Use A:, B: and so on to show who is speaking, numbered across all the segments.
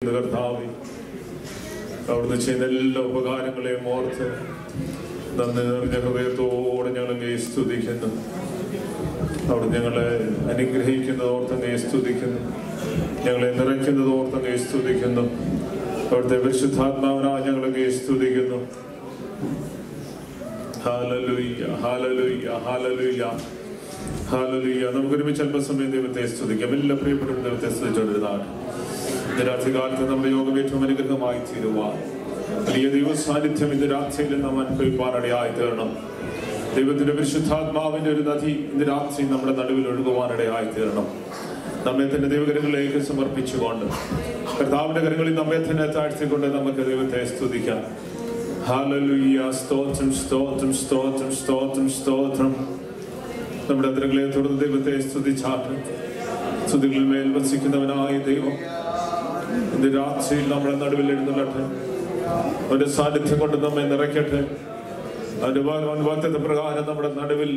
A: സ്തുതിക്കുന്ന കർത്താവെ അവിടുന്ന് ചെയ്യുന്ന എല്ലാ ഉപകാരങ്ങളെയും ഓർത്ത് നന്ദി നിറഞ്ഞ ഹൃദയത്തോടെ ഞങ്ങൾ അങ്ങേ സ്തുതിക്കുന്നു അവിടെ ഞങ്ങളെ അനുഗ്രഹിക്കുന്നത് ഓർത്ത് അങ്ങേ സ്തുതിക്കുന്നു ഞങ്ങളെ നിറയ്ക്കുന്നത് ഓർത്ത് അങ്ങേ സ്തുതിക്കുന്നു അവിടുത്തെ പരിശുദ്ധാത്മാവിനായി ഞങ്ങൾ അങ്ങേ സ്തുതിക്കുന്നു ഹാലലുയ്യ ഹാലലുയ്യ ഹാലലുയ്യ ഹാലലുയ്യ നമുക്ക് ഒരുമിച്ച് അല്പസമയം ദൈവത്തെ സ്തുതിക്കാം എല്ലാ പ്രിയപ്പെട്ട ദൈവത്തെ സ്തുതിച്ചുകൊണ്ടിരുന്നാണ് ഇന്ന് രാത്രികാലത്ത് നമ്മുടെ യോഗം ഏറ്റവും അനുഗ്രഹമായി തീരുവാൻ വലിയ ദൈവ സാന്നിധ്യം ഇന്ന് രാത്രിയിൽ നാം അനുഭവിപ്പാനിടയായി തീരണം ദൈവത്തിന്റെ പരിശുദ്ധാത്മാവിന്റെ ഒരു നദി ഇന്ന് രാത്രി നമ്മുടെ നടുവിൽ ഒഴുകുവാനിടയായി തീരണം നമ്മെ തന്നെ ദൈവകരങ്ങളിലേക്ക് സമർപ്പിച്ചുകൊണ്ട് കർത്താവിന്റെ കരങ്ങളിൽ നമ്മെ തന്നെ താഴ്ത്തിക്കൊണ്ട് നമുക്ക് ദൈവത്തെ സ്തുതിക്കാം ഹാലലുയ്യ സ്തോത്രം സ്തോത്രം സ്തോത്രം സ്തോത്രം സ്തോത്രം നമ്മുടെ അതിരങ്ങളെ തുടർന്ന് ദൈവത്തെ സ്തുതിച്ചാട്ട് സ്തുതികളിൽ മേൽ വസിക്കുന്നവനായ ദൈവം ഇന്ന് രാത്രിയിൽ നമ്മുടെ നടുവിൽ എഴുന്നള്ളട്ടെ അവന്റെ സാന്നിധ്യം കൊണ്ട് നമ്മെ നിറയ്ക്കട്ടെ അവന്റെ വാഗ്ദത്ത പ്രകാരം നമ്മുടെ നടുവിൽ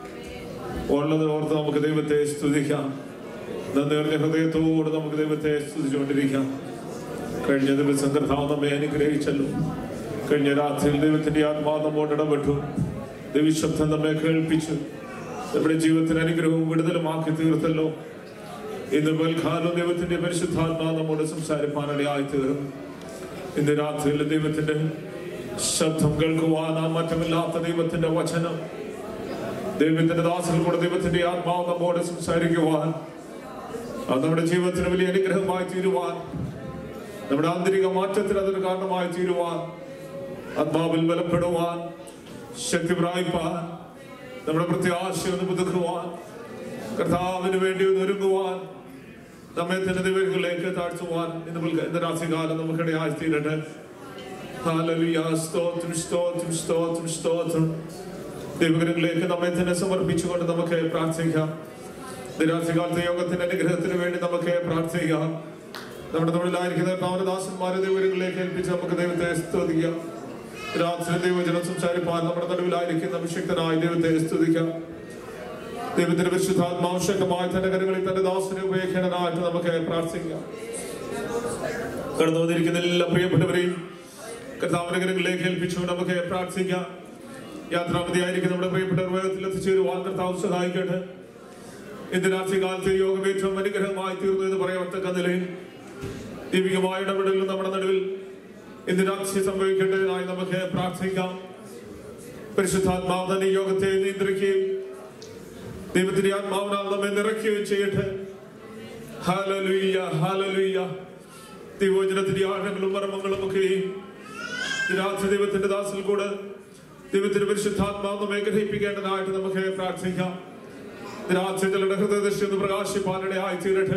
A: ഉള്ളത് ഓർത്ത് നമുക്ക് ദൈവത്തെ സ്തുതിക്കാം നന്ദി നിറഞ്ഞ ഹൃദയത്തോട് നമുക്ക് ദൈവത്തെ സ്തുതിച്ചുകൊണ്ടിരിക്കാം കഴിഞ്ഞ ദിവസം കർത്താവ് നമ്മെ അനുഗ്രഹിച്ചല്ലോ കഴിഞ്ഞ രാത്രിയിൽ ദൈവത്തിന്റെ ആത്മാവ് നമ്മോട് ഇടപെട്ടു ദൈവശബ്ദം നമ്മെ കേൾപ്പിച്ചു നമ്മുടെ ജീവിതത്തിന് അനുഗ്രഹവും വിടുതലുമാക്കി തീർത്തല്ലോ ഇന്ന് പൽക്കാലം ദൈവത്തിന്റെ പരിശുദ്ധാത്മാ നമ്മോട് സംസാരിപ്പാനിടയായി തീർന്നു ഇന്ന് രാത്രിയിൽ ദൈവത്തിന്റെ ശബ്ദം കേൾക്കുവാൻ ആ മാറ്റമില്ലാത്ത ദൈവത്തിന്റെ വചനം ദൈവത്തിന്റെ ദാസൽ കൂടെ ദൈവത്തിന്റെ ആത്മാവ് നമ്മോട് സംസാരിക്കുവാൻ അത് നമ്മുടെ ജീവിതത്തിന് വലിയ അനുഗ്രഹമായി തീരുവാൻ നമ്മുടെ ആന്തരിക മാറ്റത്തിന് അതൊരു കാരണമായി തീരുവാൻ ആത്മാവിൽ ബലപ്പെടുവാൻ ശക്തി പ്രാപിപ്പാൻ നമ്മുടെ പ്രത്യാശ ഒന്ന് പുതുക്കുവാൻ കർത്താവിന് വേണ്ടി ഒന്ന് ഒരുങ്ങുവാൻ നമ്മെ തന്നെ ദൈവങ്ങളിലേക്ക് താഴ്ത്തുവാൻ ഇന്ന് മുൽക്ക- ഇന്ന് രാത്രികാലം നമുക്കിടയായി തീരട്ടെ ഹാലലുയ സ്തോത്രം സ്തോത്രം സ്തോത്രം സ്തോത്രം ദൈവകരങ്ങളിലേക്ക് നമ്മെ തന്നെ സമർപ്പിച്ചുകൊണ്ട് നമുക്ക് പ്രാർത്ഥിക്കാം ഇന്ന് രാത്രികാലത്തെ യോഗത്തിന്റെ അനുഗ്രഹത്തിന് വേണ്ടി നമുക്ക് പ്രാർത്ഥിക്കാം നമ്മുടെ തൊഴിലായിരിക്കുന്ന കർത്താവനദാസന്മാരെ ദൈവങ്ങളിലേക്ക് ഏൽപ്പിച്ച് നമുക്ക് ദൈവത്തെ സ്തുതിക്കാം രാത്രി ദൈവജനം സംസാരിപ്പാൻ നമ്മുടെ നടുവിലായിരിക്കുന്ന അഭിഷിക്തനായ ദൈവത്തെ സ്തുതിക്കാം ദൈവത്തിന്റെ പരിശുദ്ധാത്മാവ് ശക്തമായ തന്റെ കരങ്ങളിൽ തന്റെ ദാസനെ ഉപയോഗിക്കേണ്ടതായിട്ട് നമുക്ക് പ്രാർത്ഥിക്കാം കടന്നു വന്നിരിക്കുന്ന എല്ലാ പ്രിയപ്പെട്ടവരെയും കർത്താവിന്റെ കരങ്ങളിലേക്ക് ഏൽപ്പിച്ചുകൊണ്ട് നമുക്ക് പ്രാർത്ഥിക്കാം യാത്രാമതിയായിരിക്കും നമ്മുടെ പ്രിയപ്പെട്ടവർ വേഗത്തിൽ എത്തിച്ചേരുവാൻ കർത്താവ് സഹായിക്കട്ടെ ഇന്ന് രാത്രികാലത്തെ യോഗം ഏറ്റവും അനുഗ്രഹമായി തീർന്നു എന്ന് പറയത്തക്ക നിലയിൽ ദൈവികമായ ഇടപെടലിൽ നമ്മുടെ നടുവിൽ ഇന്ന് രാത്രി സംഭവിക്കേണ്ടതിനായി നമുക്ക് പ്രാർത്ഥിക്കാം പരിശുദ്ധാത്മാവ് തന്നെ ഈ യോഗത്തെ നിയന്ത്രിക്കുകയും ദൈവത്തിന്റെ ആത്മാവിനാൽ നമ്മെ നിറയ്ക്കുകയും ചെയ്യട്ടെ ഹാലലുയ്യ ഹാലലുയ്യ ദൈവോചനത്തിന്റെ ആഴങ്ങളും മർമ്മങ്ങളും ഒക്കെ രാത്രി ദൈവത്തിന്റെ ദാസിൽ കൂടെ ദൈവത്തിന്റെ പരിശുദ്ധാത്മാവ് നമ്മെ ഗ്രഹിപ്പിക്കേണ്ടതായിട്ട് നമുക്ക് പ്രാർത്ഥിക്കാം രാത്രി ചിലരുടെ ഹൃദയദൃഷ്ടി ഒന്ന് പ്രകാശിപ്പാനിടയായി തീരട്ടെ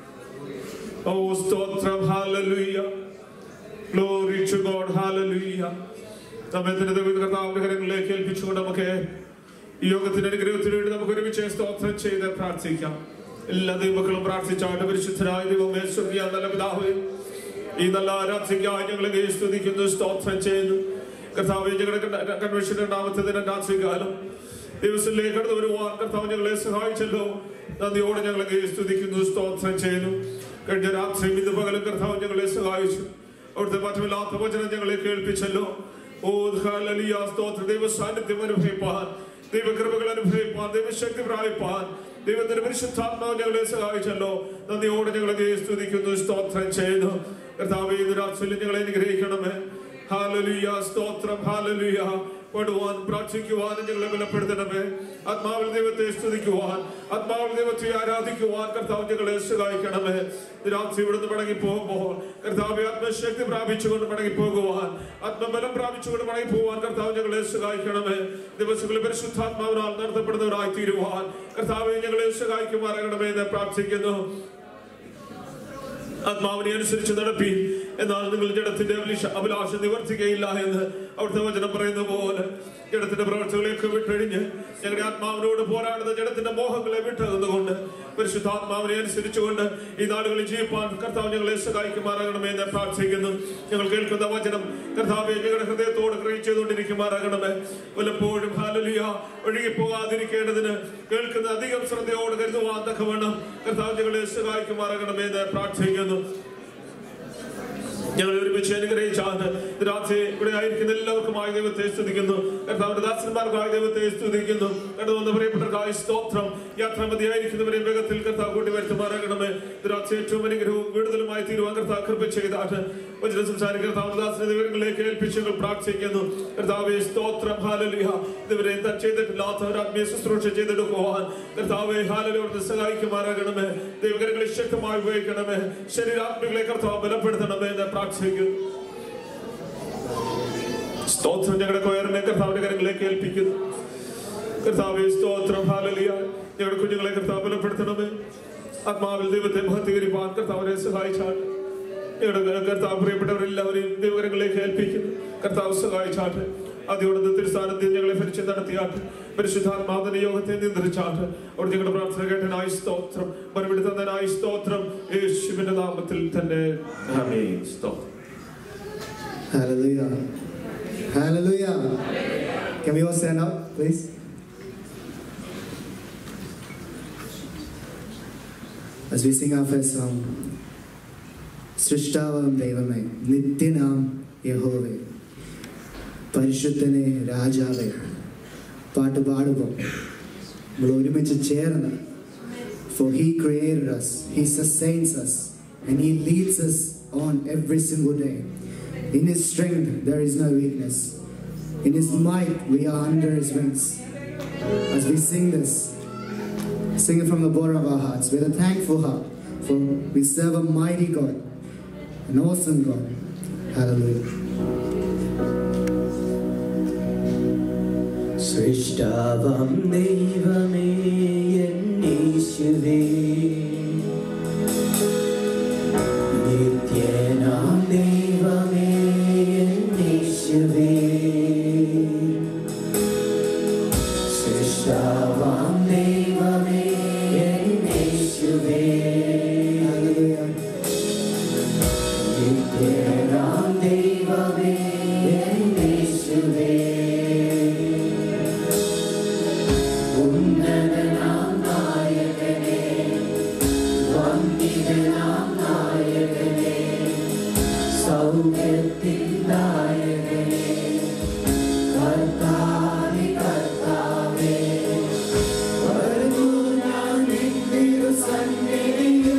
A: ഓ സ്തോത്രം ഹാലലുയ്യ ഗ്ലോറി ടു ഗോഡ് ഹാലലുയ്യ നമ്മെ തന്നെ ദൈവ കർത്താവിന്റെ കരങ്ങളിലേക്ക് ഏൽപ്പിച്ചുകൊണ്ട് നമുക്ക് ഈ യോഗത്തിന്റെ അനുഗ്രഹത്തിന് വേണ്ടി നമുക്ക് ഒരുമിച്ച് സ്തോത്രം ചെയ്ത് പ്രാർത്ഥിക്കാം എല്ലാ ദൈവക്കളും പ്രാർത്ഥിച്ചാട്ട് പരിശുദ്ധനായ ദൈവമേ സ്വർഗീയ നല്ല പിതാവേ ഈ നല്ല രാത്രിക്കായി ഞങ്ങളെ സ്തുതിക്കുന്നു സ്തോത്രം ചെയ്യുന്നു കർത്താവ് ഞങ്ങളുടെ കൺവെൻഷൻ രണ്ടാമത്തെ ദിനം രാത്രികാലം ദിവസത്തിലേക്ക് കടന്നു വരുവാൻ കർത്താവ് ഞങ്ങളെ സഹായിച്ചല്ലോ നന്ദിയോടെ ഞങ്ങളെ സ്തുതിക്കുന്നു സ്തോത്രം ചെയ്യുന്നു കഴിഞ്ഞ രാത്രി ഇന്ന് പകലും കർത്താവ് ഞങ്ങളെ സഹായിച്ചു അവിടുത്തെ മാറ്റമില്ലാത്ത വചനം ഞങ്ങളെ കേൾപ്പിച്ചല്ലോ ഓ ഹാലലിയ സ്തോത്ര ദൈവ സാന്നിധ്യം അനുഭവിപ്പാൻ ദൈവകൃപകൾ അനുഭവിപ്പാൻ ദൈവശക്തി പ്രാപിപ്പാൻ ദൈവത്തിന്റെ പരിശുദ്ധാത്മാവ് ഞങ്ങളെ സഹായിച്ചല്ലോ നന്ദിയോടെ ഞങ്ങളെ സ്തുതിക്കുന്നു സ്തോത്രം ചെയ്യുന്നു കർത്താവ് ഇന്ന് രാത്രിയിൽ ഞങ്ങളെ അനുഗ്രഹിക്കണമേ ഹാലലുയ സ്തോത്രം ഹാലലുയ പാടുവാൻ പ്രാർത്ഥിക്കുവാൻ ഞങ്ങളെ ബലപ്പെടുത്തണമേ ആത്മാവിൽ ദൈവത്തെ സ്തുതിക്കുവാൻ ആത്മാവിൽ ദൈവത്തെ ആരാധിക്കുവാൻ കർത്താവ് ഞങ്ങളെ സഹായിക്കണമേ രാത്രി ഇവിടുന്ന് മടങ്ങി പോകുമ്പോൾ കർത്താവ് ആത്മശക്തി പ്രാപിച്ചുകൊണ്ട് മടങ്ങി പോകുവാൻ ആത്മബലം പ്രാപിച്ചുകൊണ്ട് മടങ്ങി പോവാൻ കർത്താവ് ഞങ്ങളെ സഹായിക്കണമേ ദിവസങ്ങളിൽ പരിശുദ്ധാത്മാവിനാൽ നടത്തപ്പെടുന്നവരായി തീരുവാൻ കർത്താവ് ഞങ്ങളെ സഹായിക്കുമാറാകണമേ എന്ന് പ്രാർത്ഥിക്കുന്നു ആത്മാവിനെ അനുസരിച്ച് നടപ്പി എന്നാൽ നിങ്ങൾ ജഡത്തിന്റെ അഭിലാഷ അഭിലാഷം നിവർത്തിക്കയില്ല എന്ന് അവിടുത്തെ വചനം പറയുന്ന പോലെ ജഡത്തിന്റെ പ്രവർത്തികളെയൊക്കെ വിട്ടഴിഞ്ഞ് ഞങ്ങളുടെ ആത്മാവിനോട് പോരാടുന്ന ജഡത്തിന്റെ മോഹങ്ങളെ വിട്ടതുകൊണ്ട് പരിശുദ്ധാത്മാവിനെ അനുസരിച്ചുകൊണ്ട് ഈ നാടുകളിൽ ജീവിപ്പാൻ കർത്താവ് ഞങ്ങളെ സഹായിക്കുമാറാകണമേ എന്ന് പ്രാർത്ഥിക്കുന്നു ഞങ്ങൾ കേൾക്കുന്ന വചനം കർത്താവെ ഞങ്ങളുടെ ഹൃദയത്തോട് ഗ്രഹിച്ചുകൊണ്ടിരിക്കുമാറാകണമേ വല്ലപ്പോഴും ഹാലലിയ ഒഴുകി പോകാതിരിക്കേണ്ടതിന് കേൾക്കുന്ന അധികം ശ്രദ്ധയോട് കരുതുവാൻ തക്കവണ്ണം കർത്താവ് ഞങ്ങളെ സഹായിക്കുമാറാകണമേ എന്ന് പ്രാർത്ഥിക്കുന്നു ഞങ്ങൾ ഒരുമിച്ച് അനുഗ്രഹിച്ചാണ് രാത്രി ഇവിടെ ആയിരിക്കുന്ന എല്ലാവർക്കുമായി ദൈവത്തെ സ്തുതിക്കുന്നു കർത്താവിന്റെ ദാസന്മാർക്കായി ദൈവത്തെ സ്തുതിക്കുന്നു കടന്നു പ്രിയപ്പെട്ടവർക്കായി സ്തോത്രം യാത്രാമതിയായിരിക്കുന്നവരെ വേഗത്തിൽ കർത്താവ് കൂട്ടി വരുത്തുമാറാകണമേ രാത്രി ഏറ്റവും അനുഗ്രഹവും വിടുതലുമായി തീരുവാൻ കർത്താവ് കൃപ ചെയ്താട്ട് വചനം സംസാരിക്കുന്ന കർത്താവിന്റെ ദാസനെ വിവരങ്ങളിലേക്ക് ഏൽപ്പിച്ച് ഞങ്ങൾ പ്രാർത്ഥിക്കുന്നു കർത്താവെ സ്തോത്രം ഹാലലിയ ഇതുവരെ എന്താ ചെയ്തിട്ടില്ലാത്ത ഒരു ആത്മീയ ശുശ്രൂഷ ചെയ്തെടുക്കുവാൻ കർത്താവെ ഹാലലോട് സഹായിക്കുമാറാകണമേ ദൈവകരങ്ങളെ ശക്തമായി ഉപയോഗിക്കണമേ ശരീരാത്മികളെ കർത്താവ് ബലപ്പെടുത്തണമേ എന്ന് പ്രാർത്ഥിക്കുന്നു സ്തോത്രം ഞങ്ങളുടെ കൊയറിനെ കർത്താവിന്റെ കരങ്ങളിലേക്ക് ഏൽപ്പിക്കുന്നു കർത്താവെ സ്തോത്രം ഹാലലിയ ഞങ്ങളുടെ കുഞ്ഞുങ്ങളെ കർത്താവ് ബലപ്പെടുത്തണമേ ആത്മാവിൽ ദൈവത്തെ മഹത്വീകരിപ്പാൻ കർത്താവിനെ സഹായിച്ചാണ് ഞങ്ങളുടെ കർത്താവ് പ്രിയപ്പെട്ടവരെല്ലാവരെയും ദൈവകരങ്ങളിലേക്ക് ഏൽപ്പിക്കുന്നു കർത്താവ് സഹായിച്ചാട്ട് അതിയോടൊന്ന് തിരുസ്ഥാനത്തിൽ ഞങ്ങളെ ഭരിച്ച് നടത്തിയാട്ട് പരിശുദ്ധാത്മാവിന്റെ യോഗത്തെ നിയന്ത്രിച്ചാട്ട് അവിടെ ഞങ്ങളുടെ പ്രാർത്ഥന കേട്ടനായി സ്തോത്രം മറുപടി തന്നതിനായി സ്തോത്രം യേശുവിന്റെ നാമത്തിൽ തന്നെ ആമേൻ. സ്തോത്രം
B: Hallelujah. Hallelujah. Can we all stand up, please? As we sing our first song, സൃഷ്ടാവാം ദൈവമേ നിത്യനാം യഹോവേ പരിശുദ്ധനെ രാജാവേ പാട്ട് പാടുമ്പോൾ നമ്മൾ ഒരുമിച്ച് ചേർന്ന് For he created us, he sustains us, and he leads us on every single day. In his strength there is no weakness. In his might we are under his wings. As we sing this, sing it from the bottom of our hearts with a thankful heart, for we serve a mighty God, an awesome God. Hallelujah.
C: സൃഷ്ടാവം ദൈവമേ എന്നീശുവേ നിത്യനാം ദൈവമേ എന്നീശുവേ സൃഷ്ടാവാം ദൈവമേ എന്നീശുവേ
B: Hallelujah.
C: നിത്യനാം ദൈവമേ എന്നീശുവേ ഉന്നതനാം നായകനേ വന്ദിതനാം നായകനേ സൗഖ്യത്തിൻ നായകനേ കർത്താവേ കർത്താവേ വരുന്നു ഞാൻ നിൻ തിരുസന്നിധിയിൽ.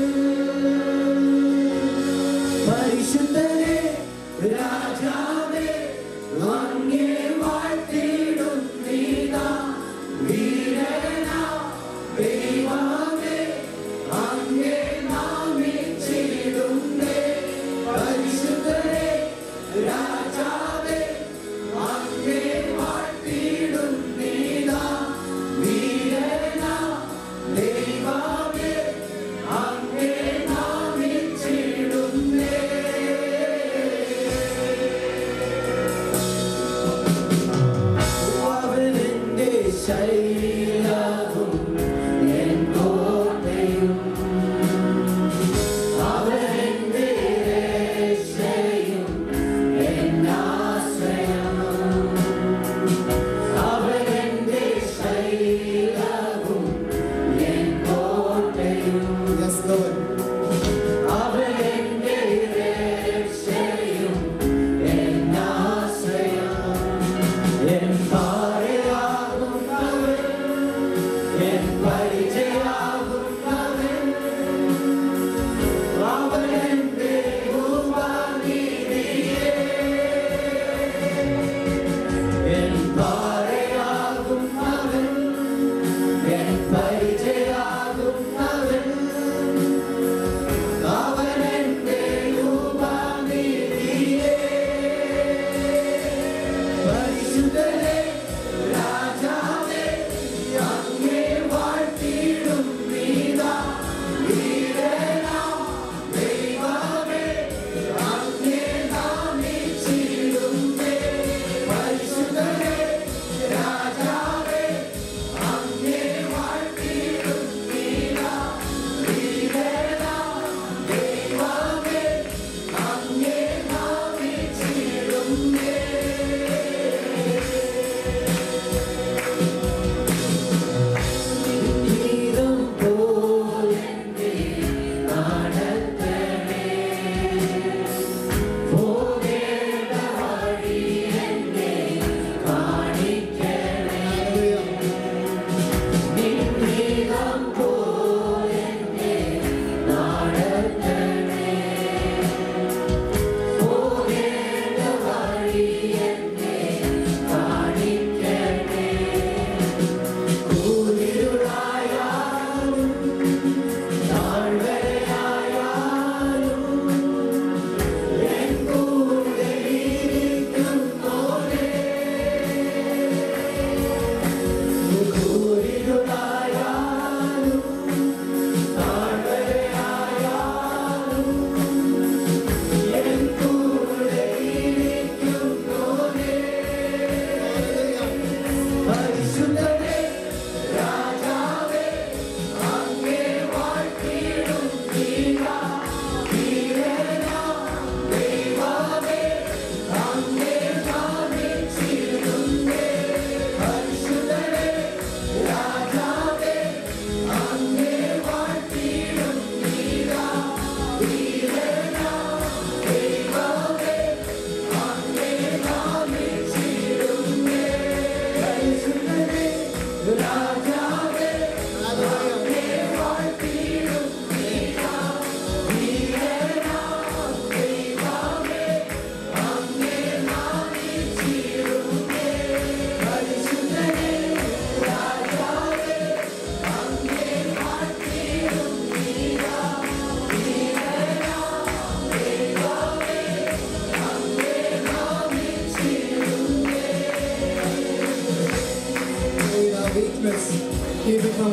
C: പരിശുദ്ധനേ രാജാവേ അങ്ങേ വാഴ്ത്തിയിടും നീതാ വീരനാ ദൈവമേ അങ്ങേ നാമിച്ചിടുന്നേ പരിശുദ്ധനേ രാജാവേ അങ്ങേ വാഴ്ത്തിയിടും നീതാ വീരനാ ദൈവമേ അങ്ങേ നാമിച്ചിടുന്നേ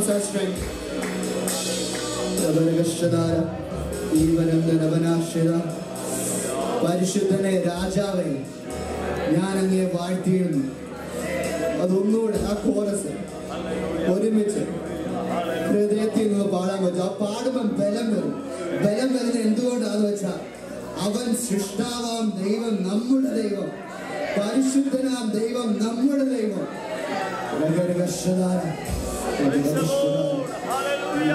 B: becomes our strength. രവനകശ്വതാര, ഈവനന്ദനവനാശ്രിത. പരിശുദ്ധനെ രാജാവേ ഞാൻ അങ്ങേ വാഴ്ത്തിയിരുന്നു അതൊന്നുകൂടെ ആ കോറസ് ഒരുമിച്ച് ഹൃദയത്തിൽ നിന്ന് പാടാൻ പറ്റും ആ പാടുമ്പം ബലം വരും ബലം വരുന്നത് എന്തുകൊണ്ടാന്ന് വെച്ചാൽ അവൻ സൃഷ്ടാവാം ദൈവം നമ്മുടെ ദൈവം പരിശുദ്ധനാം ദൈവം നമ്മുടെ ദൈവം രഗരഗശ്വതാര, രഗരഗശ്വതാര.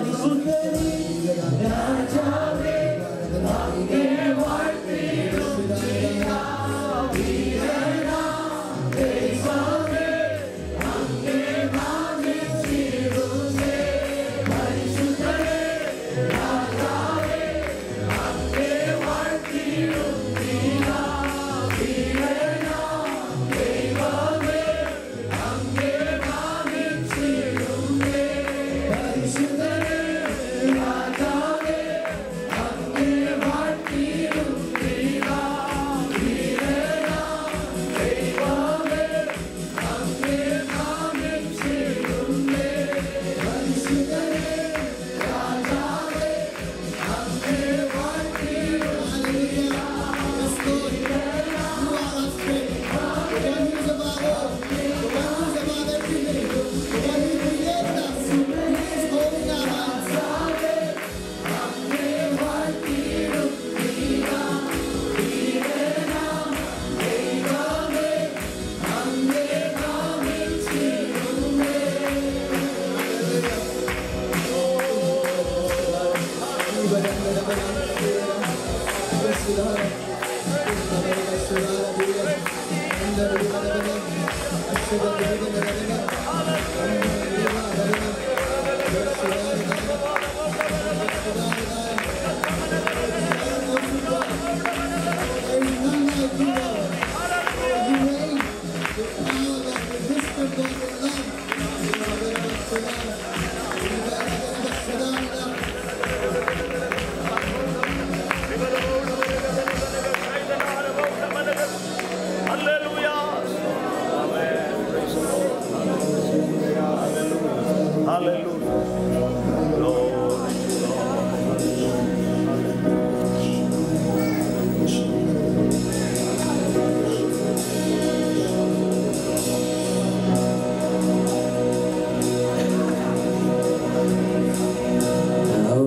C: Our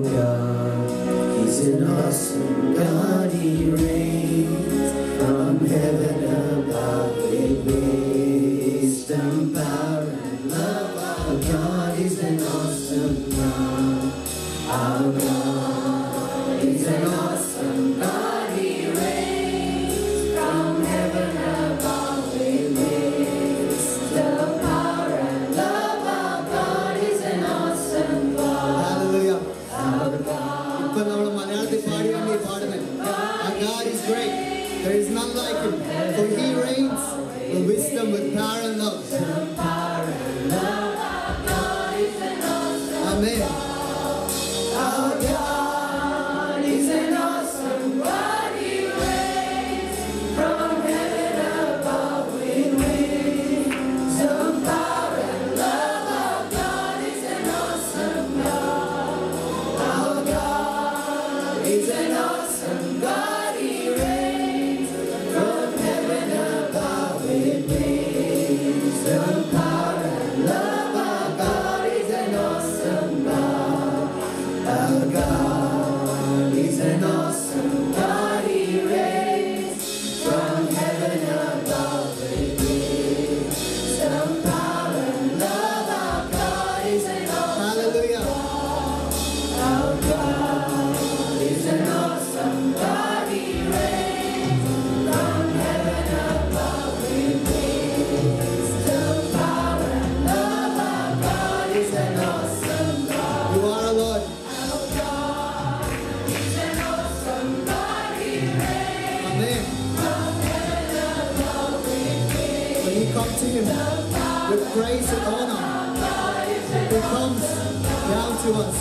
C: God is an awesome God. He reigns from heaven above with wisdom, power, and love. Our God is an awesome God. Our God is an awesome God. He reigns from heaven above with wisdom, power, and love. Our God is an awesome God.
B: Hallelujah. ഇപ്പൊ നമ്മൾ മലയാളത്തിൽ പാടിയാണ് ഈ പാടുന്നത് Our God is great. There is none like him. For he reigns with wisdom, with power and love. Amen.
C: Our God is an awesome God. He reigns from heaven above with wisdom, power, and love. Our God is an awesome God. Our God is an awesome God. He reigns from heaven above with wisdom, power, and love. Our God is an awesome God. Our God is an awesome God. He reigns from heaven above with wisdom, power, and love. Our God is an awesome
B: Hallelujah.
C: Our God is an awesome God. He reigns from heaven above with wisdom, power, and love. Our God is an awesome God.
B: You are our Lord.
C: Our God is an awesome God. He reigns
B: Amen.
C: from heaven above with
B: When you come to him with praise and honor,
C: God is an
B: he comes down to us.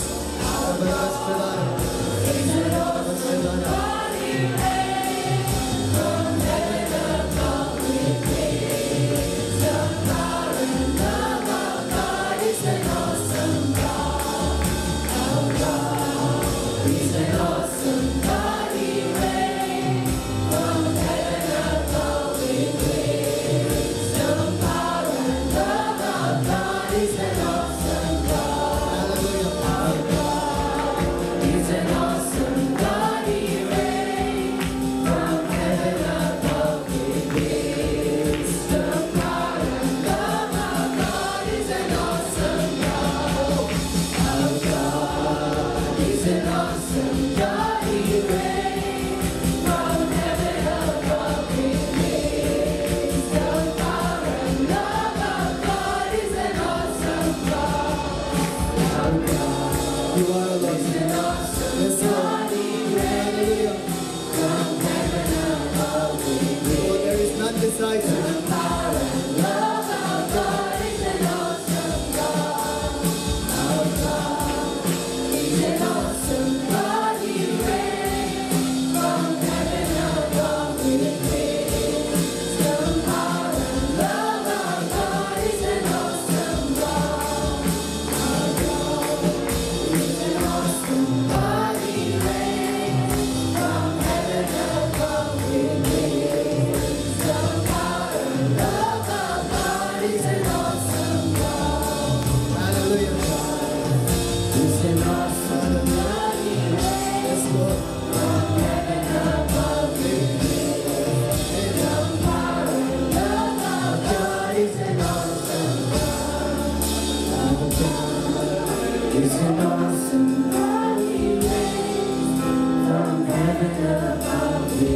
C: God. He reigns from heaven above with wisdom, power, and love. Our God is an awesome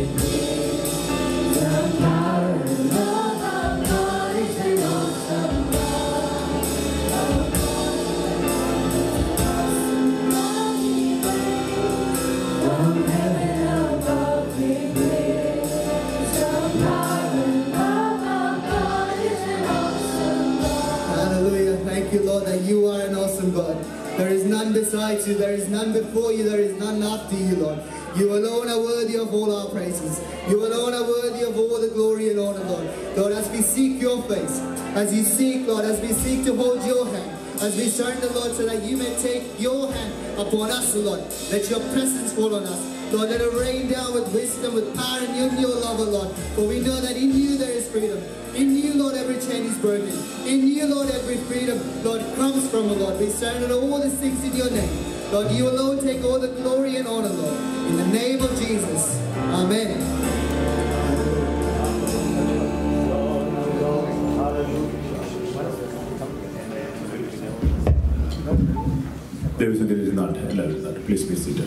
B: Hallelujah. Thank you, Lord, that you are an awesome God. There is none besides you, there is none before you, there is none after you, Lord. You alone are worthy of all our praises. You alone are worthy of all the glory and honor, Lord. Lord, as we seek your face, as you seek, Lord, as we seek to hold your hand, as we surrender, Lord, so that you may take your hand upon us, Lord. Let your presence fall on us. Lord, let it rain down with wisdom, with power, and in your love, O Lord. For we know that in you there is freedom. In you, Lord, every chain is broken. In you, Lord, every freedom, Lord, comes from, O Lord. We surrender all these things in your name. Lord, you alone take all the glory and honor, Lord. In the name of Jesus. Amen.
A: ദൈവത്തിന്റെ ഇരുന്നാട്ടെ എല്ലാവരും ഇരുന്നാട്ടെ please be seat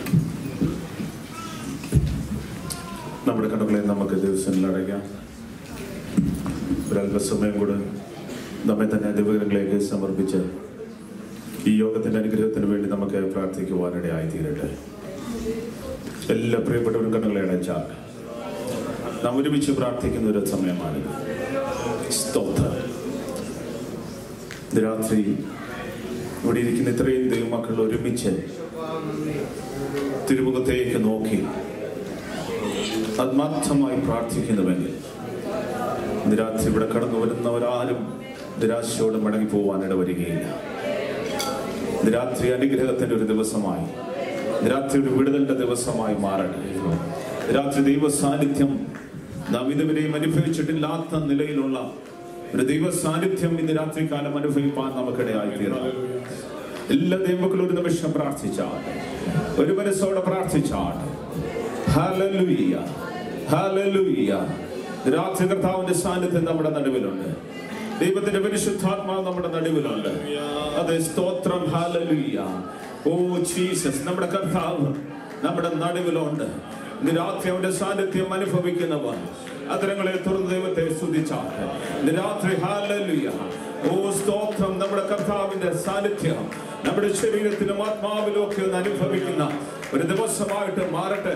A: നമ്മുടെ കടകളെ നമുക്ക് ദിവസങ്ങളിൽ അടയ്ക്കാം ഒരല്പസമയം കൂടെ നമ്മെ തന്നെ ദൈവങ്ങളിലേക്ക് സമർപ്പിച്ച് ഈ യോഗത്തിന്റെ അനുഗ്രഹത്തിന് വേണ്ടി നമുക്ക് പ്രാർത്ഥിക്കുവാനിടയായി തീരട്ടെ എല്ലാ പ്രിയപ്പെട്ടവരും കണ്ണുകളെ അടച്ചാൽ നാം ഒരുമിച്ച് പ്രാർത്ഥിക്കുന്ന ഒരു സമയമാണിത് സ്തോത്രം ഇത് രാത്രി ഇവിടെ ഇരിക്കുന്ന ഇത്രയും ദൈവമക്കൾ ഒരുമിച്ച് തിരുമുഖത്തേക്ക് നോക്കി ആത്മാർത്ഥമായി പ്രാർത്ഥിക്കുന്നുവെങ്കിൽ ഇന്ന് രാത്രി ഇവിടെ കടന്നു വരുന്നവരാരും നിരാശയോട് മടങ്ങി പോവാൻ ഇടവരികയില്ല ഇന്ന് രാത്രി അനുഗ്രഹത്തിന്റെ ഒരു ദിവസമായി ഇന്ന് രാത്രി ഒരു വിടുതലിന്റെ ദിവസമായി മാറട്ടെ ഇന്ന് രാത്രി ദൈവ സാന്നിധ്യം നാം ഇതുവരെയും അനുഭവിച്ചിട്ടില്ലാത്ത നിലയിലുള്ള ഒരു ദൈവ സാന്നിധ്യം ഇന്ന് രാത്രി കാലം അനുഭവിപ്പാൻ നമുക്കിടയായി തീരണം എല്ലാ ദൈവമക്കളും ഒരു നിമിഷം പ്രാർത്ഥിച്ചാട്ടെ ഒരു മനസ്സോടെ പ്രാർത്ഥിച്ചാട്ടെ ഹല്ലേലൂയ ഹല്ലേലൂയ രാത്രി കർത്താവിന്റെ സാന്നിധ്യം നമ്മുടെ നടുവിലുണ്ട് ദൈവത്തിന്റെ പരിശുദ്ധാത്മാവ് നമ്മുടെ നടുവിലുണ്ട് അതെ സ്തോത്രം ഹല്ലേലൂയ ഓ ജീസസ് നമ്മുടെ കർത്താവ് നമ്മുടെ നടുവിലുണ്ട് ഇന്ന് രാത്രി അവന്റെ സാന്നിധ്യം അനുഭവിക്കുന്നവർ അതരങ്ങളെ തുറന്ന് ദൈവത്തെ സ്തുതിച്ചാട്ടെ ഇന്ന് രാത്രി ഹാലലുയ ഓ സ്തോത്രം നമ്മുടെ കർത്താവിന്റെ സാന്നിധ്യം നമ്മുടെ ശരീരത്തിലും ആത്മാവിലും ഒക്കെ ഒന്ന് അനുഭവിക്കുന്ന ഒരു ദിവസമായിട്ട് മാറട്ടെ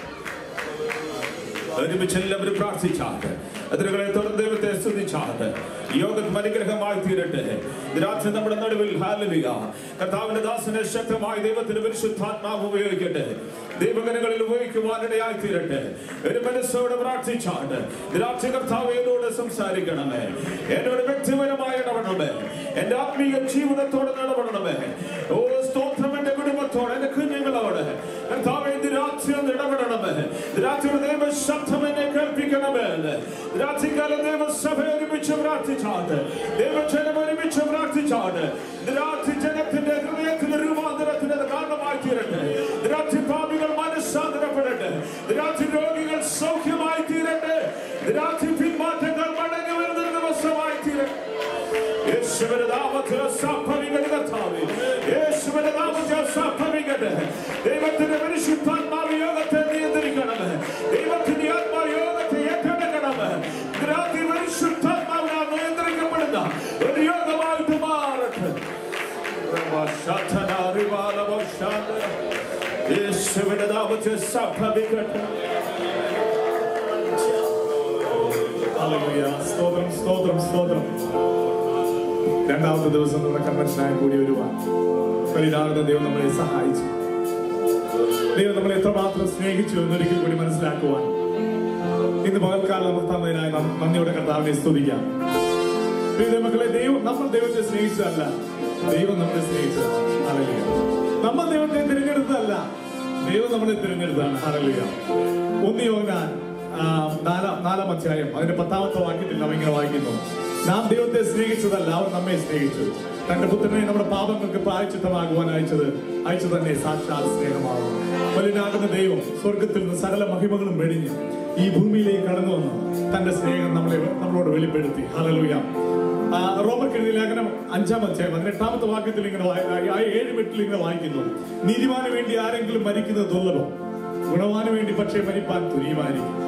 A: ഒരുമിച്ച് എല്ലാവരും പ്രാർത്ഥിച്ചാട്ടെ അതിരുകളെ തുറന്ന് ദൈവത്തെ സ്തുതിച്ചാട്ടെ യോഗം അനുഗ്രഹമായി തീരട്ടെ ഇത് രാത്രി നമ്മുടെ നടുവിൽ ഹാലലിക കർത്താവിന്റെ ദാസനെ ശക്തമായി ദൈവത്തിന്റെ പരിശുദ്ധാത്മാവ് ഉപയോഗിക്കട്ടെ ദൈവഗണങ്ങളിൽ ഉപയോഗിക്കുവാനിടയായി തീരട്ടെ ഒരു മനസ്സോടെ പ്രാർത്ഥിച്ചാട്ട് ഇത് രാത്രി കർത്താവ് എന്നോട് സംസാരിക്കണമേ എന്നോട് വ്യക്തിപരമായി ഇടപെടണമേ എന്റെ ആത്മീയ ജീവിതത്തോട് ഇടപെടണമേ ഓ സ്തോത്രം എന്റെ കുടുംബത്തോട് എന്റെ കുഞ്ഞുങ്ങളോട് കർത്താവ് ഇത് രാത്രി ഒന്ന് ഇടപെടണമേ ഇത് രാത്രി ഒരു ദൈവ ശബ്ദം എന്നെ കേൾപ്പിക്കണമേ രാത്രികാലം ദൈവസഭ ഒരുമിച്ച് പ്രാർത്ഥിച്ചാട്ട് ദൈവജനം ഒരുമിച്ച് പ്രാർത്ഥിച്ചാട്ട് ഇത് രാത്രി ജനത്തിന്റെ ഹൃദയത്തിന്റെ രൂപാന്തരത്തിന് അത് കാരണമായി തീരട്ടെ ഇത് രാത്രി പാപികൾ മനസ്സാന്തരപ്പെടട്ടെ ഇത് രാത്രി രോഗികൾ സൗഖ്യമായി തീരട്ടെ ഇത് രാത്രി പിന്മാറ്റങ്ങൾ മടങ്ങി വരുന്ന ഒരു ദിവസമായി തീരട്ടെ യേശുവിന്റെ നാമത്തിൽ സംഭവിക്കട്ടെ കർത്താവേ. യേശുവിന്റെ നാമത്തിൽ സംഭവിക്കട്ടെ ദൈവത്തിന്റെ പരിശുദ്ധാത്മാവ് യോഗത്തെ നിയന്ത്രിക്കണമേ ദൈവത്തിന്റെ ആത്മാവ് യോഗത്തെ ഏറ്റെടുക്കണമേ രാത്രി പരിശുദ്ധാത്മാവിനാൽ നിയന്ത്രിക്കപ്പെടുന്ന ഒരു യോഗമായിട്ട് മാറട്ടെ യേശുവിന്റെ നാമത്തിൽ സംഭവിക്കട്ടെ
D: ഹല്ലേലൂയ. സ്തോത്രം സ്തോത്രം സ്തോത്രം രണ്ടാമത്തെ ദിവസം നമ്മുടെ കൺവെൻഷനായി കൂടി വരുവാൻ പരിതാകുന്ന ദൈവം നമ്മളെ സഹായിച്ചു ദൈവം നമ്മളെ എത്രമാത്രം സ്നേഹിച്ചു എന്നൊരിക്കൽ കൂടി മനസ്സിലാക്കുവാൻ ഇന്ന് പകൽക്കാലം നമുക്ക് തന്നതിനായി നം- നന്ദിയോടെ കർത്താവിനെ സ്തുതിക്കാം പ്രിയ മക്കളെ ദൈവം നമ്മൾ ദൈവത്തെ സ്നേഹിച്ചതല്ല ദൈവം നമ്മളെ സ്നേഹിച്ചതാണ് ഹല്ലേലൂയ. നമ്മൾ ദൈവത്തെ തിരഞ്ഞെടുത്തതല്ല ദൈവം നമ്മളെ തിരഞ്ഞെടുത്താണ് ഹല്ലേലൂയ ഒന്ന് യോഹന്നാൻ ആ, നാലാം നാലാം അധ്യായം അതിന്റെ പത്താമത്തെ വാക്യത്തിൽ നാം ഇങ്ങനെ വായിക്കുന്നു നാം ദൈവത്തെ സ്നേഹിച്ചതല്ല അവർ നമ്മെ സ്നേഹിച്ചു തന്റെ പുത്രനെ നമ്മുടെ പാപങ്ങൾക്ക് പ്രായച്ചിത്തമാകുവാൻ അയച്ചത് അയച്ചു തന്നെ സാക്ഷാൽ സ്നേഹമാകും വലിയനാകുന്ന ദൈവം സ്വർഗത്തിൽ നിന്ന് സകല മഹിമകളും വെടിഞ്ഞ് ഈ ഭൂമിയിലേക്ക് കടന്നു വന്ന് തന്റെ സ്നേഹം നമ്മളെ നമ്മളോട് വെളിപ്പെടുത്തി ഹലലുയ റോമക്കെഴുതിയ ലേഖനം അഞ്ചാം അധ്യായം പതിനെട്ടാമത്തെ വാക്യത്തിൽ ഇങ്ങനെ വായി- ആ ഏഴ് വെട്ടിൽ ഇങ്ങനെ വായിക്കുന്നു നീതിമാന് വേണ്ടി ആരെങ്കിലും മരിക്കുന്നത് ദുർലഭം ഗുണവാന് വേണ്ടി പക്ഷേ മരിപ്പാൻ തുനിയുമായിരിക്കും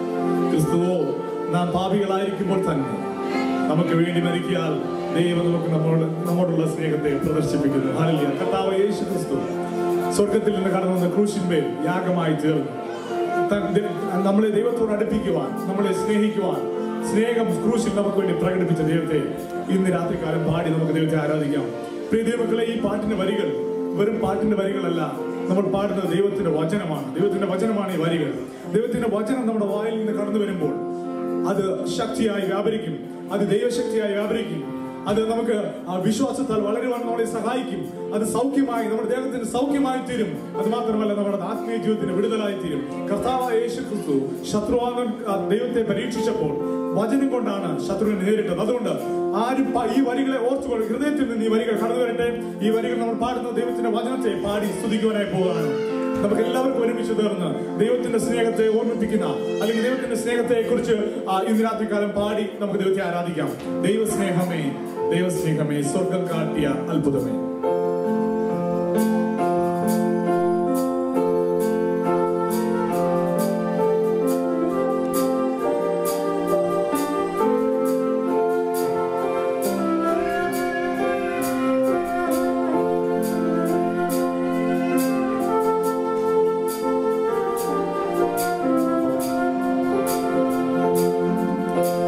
D: ക്രിസ്തുവോ നാം പാപികളായിരിക്കുമ്പോൾ തന്നെ നമുക്ക് വേണ്ടി മരിക്കാൻ ദൈവം നമുക്ക് നമ്മോട് നമ്മോടുള്ള സ്നേഹത്തെ പ്രദർശിപ്പിക്കുന്നു ഹാലലിയ കർത്താവ് യേശു ക്രിസ്തു സ്വർഗത്തിൽ നിന്ന് കടന്നു വന്ന ക്രൂശിന്മേൽ യാഗമായി തീർന്നു ത- ദ- നമ്മളെ ദൈവത്തോട് അടുപ്പിക്കുവാൻ നമ്മളെ സ്നേഹിക്കുവാൻ സ്നേഹം ക്രൂശിൽ നമുക്ക് വേണ്ടി പ്രകടിപ്പിച്ച ദൈവത്തെ ഇന്ന് രാത്രികാലം പാടി നമുക്ക് ദൈവത്തെ ആരാധിക്കാം പ്രിയ ദൈവങ്ങളെ ഈ പാട്ടിന്റെ വരികൾ വെറും പാട്ടിന്റെ വരികളല്ല നമ്മൾ പാടുന്നത് ദൈവത്തിന്റെ വചനമാണ് ദൈവത്തിന്റെ വചനമാണ് ഈ വരികൾ ദൈവത്തിന്റെ വചനം നമ്മുടെ വായിൽ നിന്ന് കടന്നു വരുമ്പോൾ അത് ശക്തിയായി വ്യാപരിക്കും അത് ദൈവശക്തിയായി വ്യാപരിക്കും അത് നമുക്ക് ആ വിശ്വാസത്താൽ വളരുവാൻ നമ്മളെ സഹായിക്കും അത് സൗഖ്യമായി നമ്മുടെ ദേഹത്തിന് സൗഖ്യമായി തീരും അത് മാത്രമല്ല നമ്മുടെ ആത്മീയ ജീവിതത്തിന് വിടുതലായി തീരും കർത്താവായ യേശു ക്രിസ്തു ശത്രുവാദം ദൈവത്തെ പരീക്ഷിച്ചപ്പോൾ വചനം കൊണ്ടാണ് ശത്രുവിനെ നേരിട്ടത് അതുകൊണ്ട് ആരും പ- ഈ വരികളെ ഓർത്തുകൊണ്ട് ഹൃദയത്തിൽ നിന്ന് ഈ വരികൾ കടന്നു വരട്ടെ ഈ വരികൾ നമ്മൾ പാടുന്ന ദൈവത്തിന്റെ വചനത്തെ പാടി സ്തുതിക്കുവാനായി പോവുകയാണ് നമുക്ക് എല്ലാവർക്കും ഒരുമിച്ച് തീർന്ന് ദൈവത്തിന്റെ സ്നേഹത്തെ ഓർമ്മിപ്പിക്കുന്ന അല്ലെങ്കിൽ ദൈവത്തിന്റെ സ്നേഹത്തെ കുറിച്ച് ഇന്ന് രാത്രികാലം പാടി നമുക്ക് ദൈവത്തെ ആരാധിക്കാം ദൈവസ്നേഹമേ ദൈവസ്നേഹമേ സ്വർഗം കാട്ടിയ അത്ഭുതമേ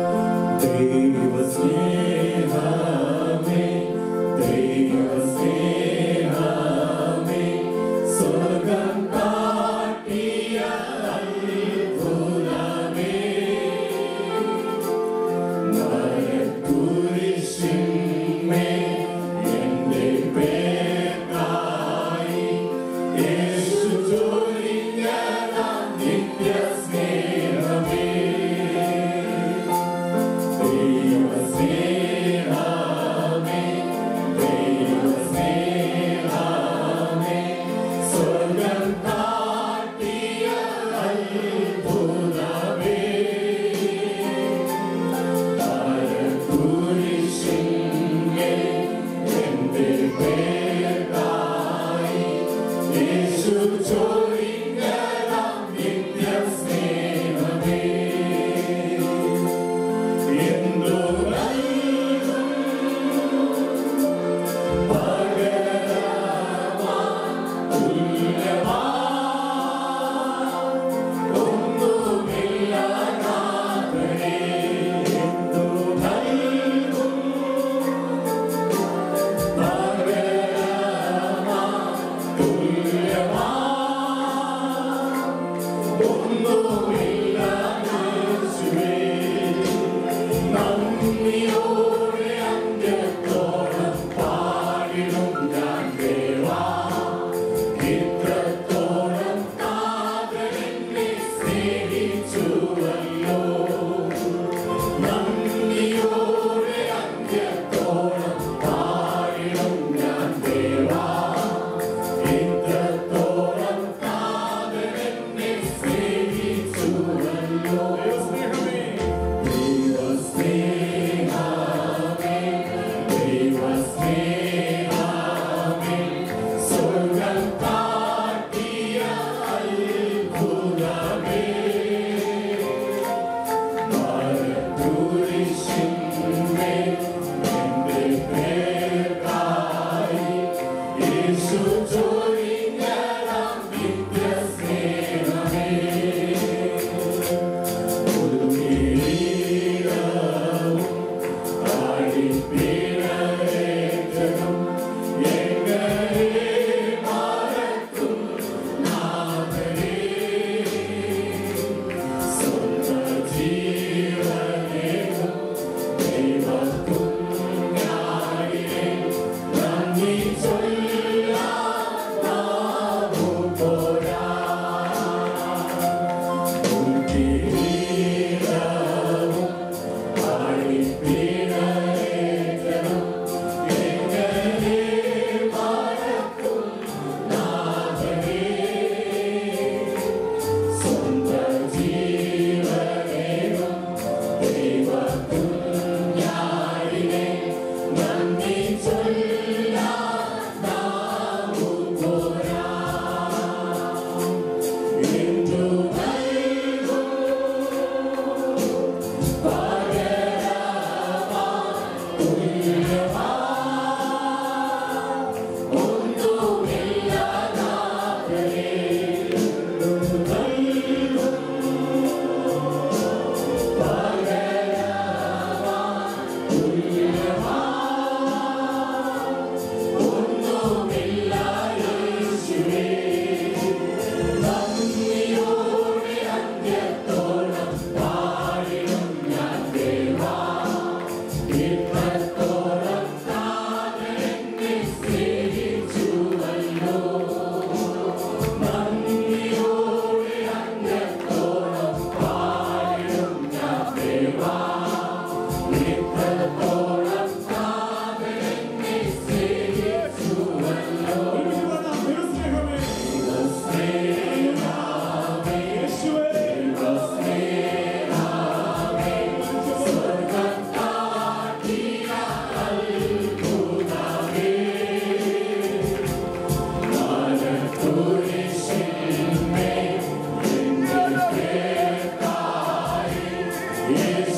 C: ദൈവസ്നേഹമേ ദൈവസ്നേഹമേ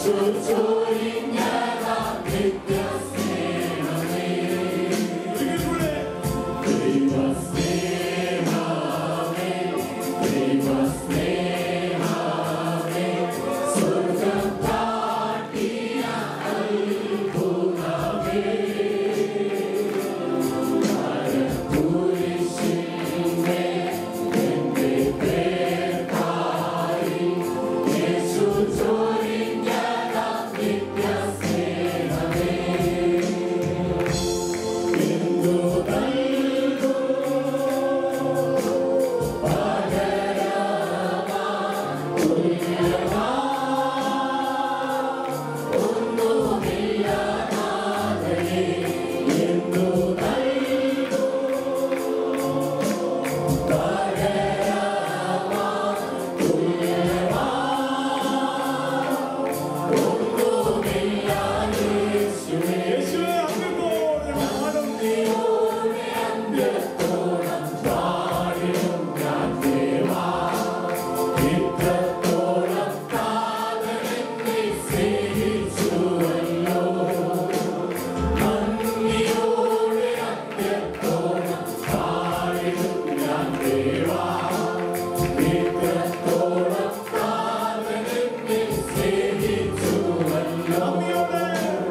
D: യേശുവേ അങ്ങേക്കോട് ഞാൻ ആനന്ദി നന്ദിയോടെ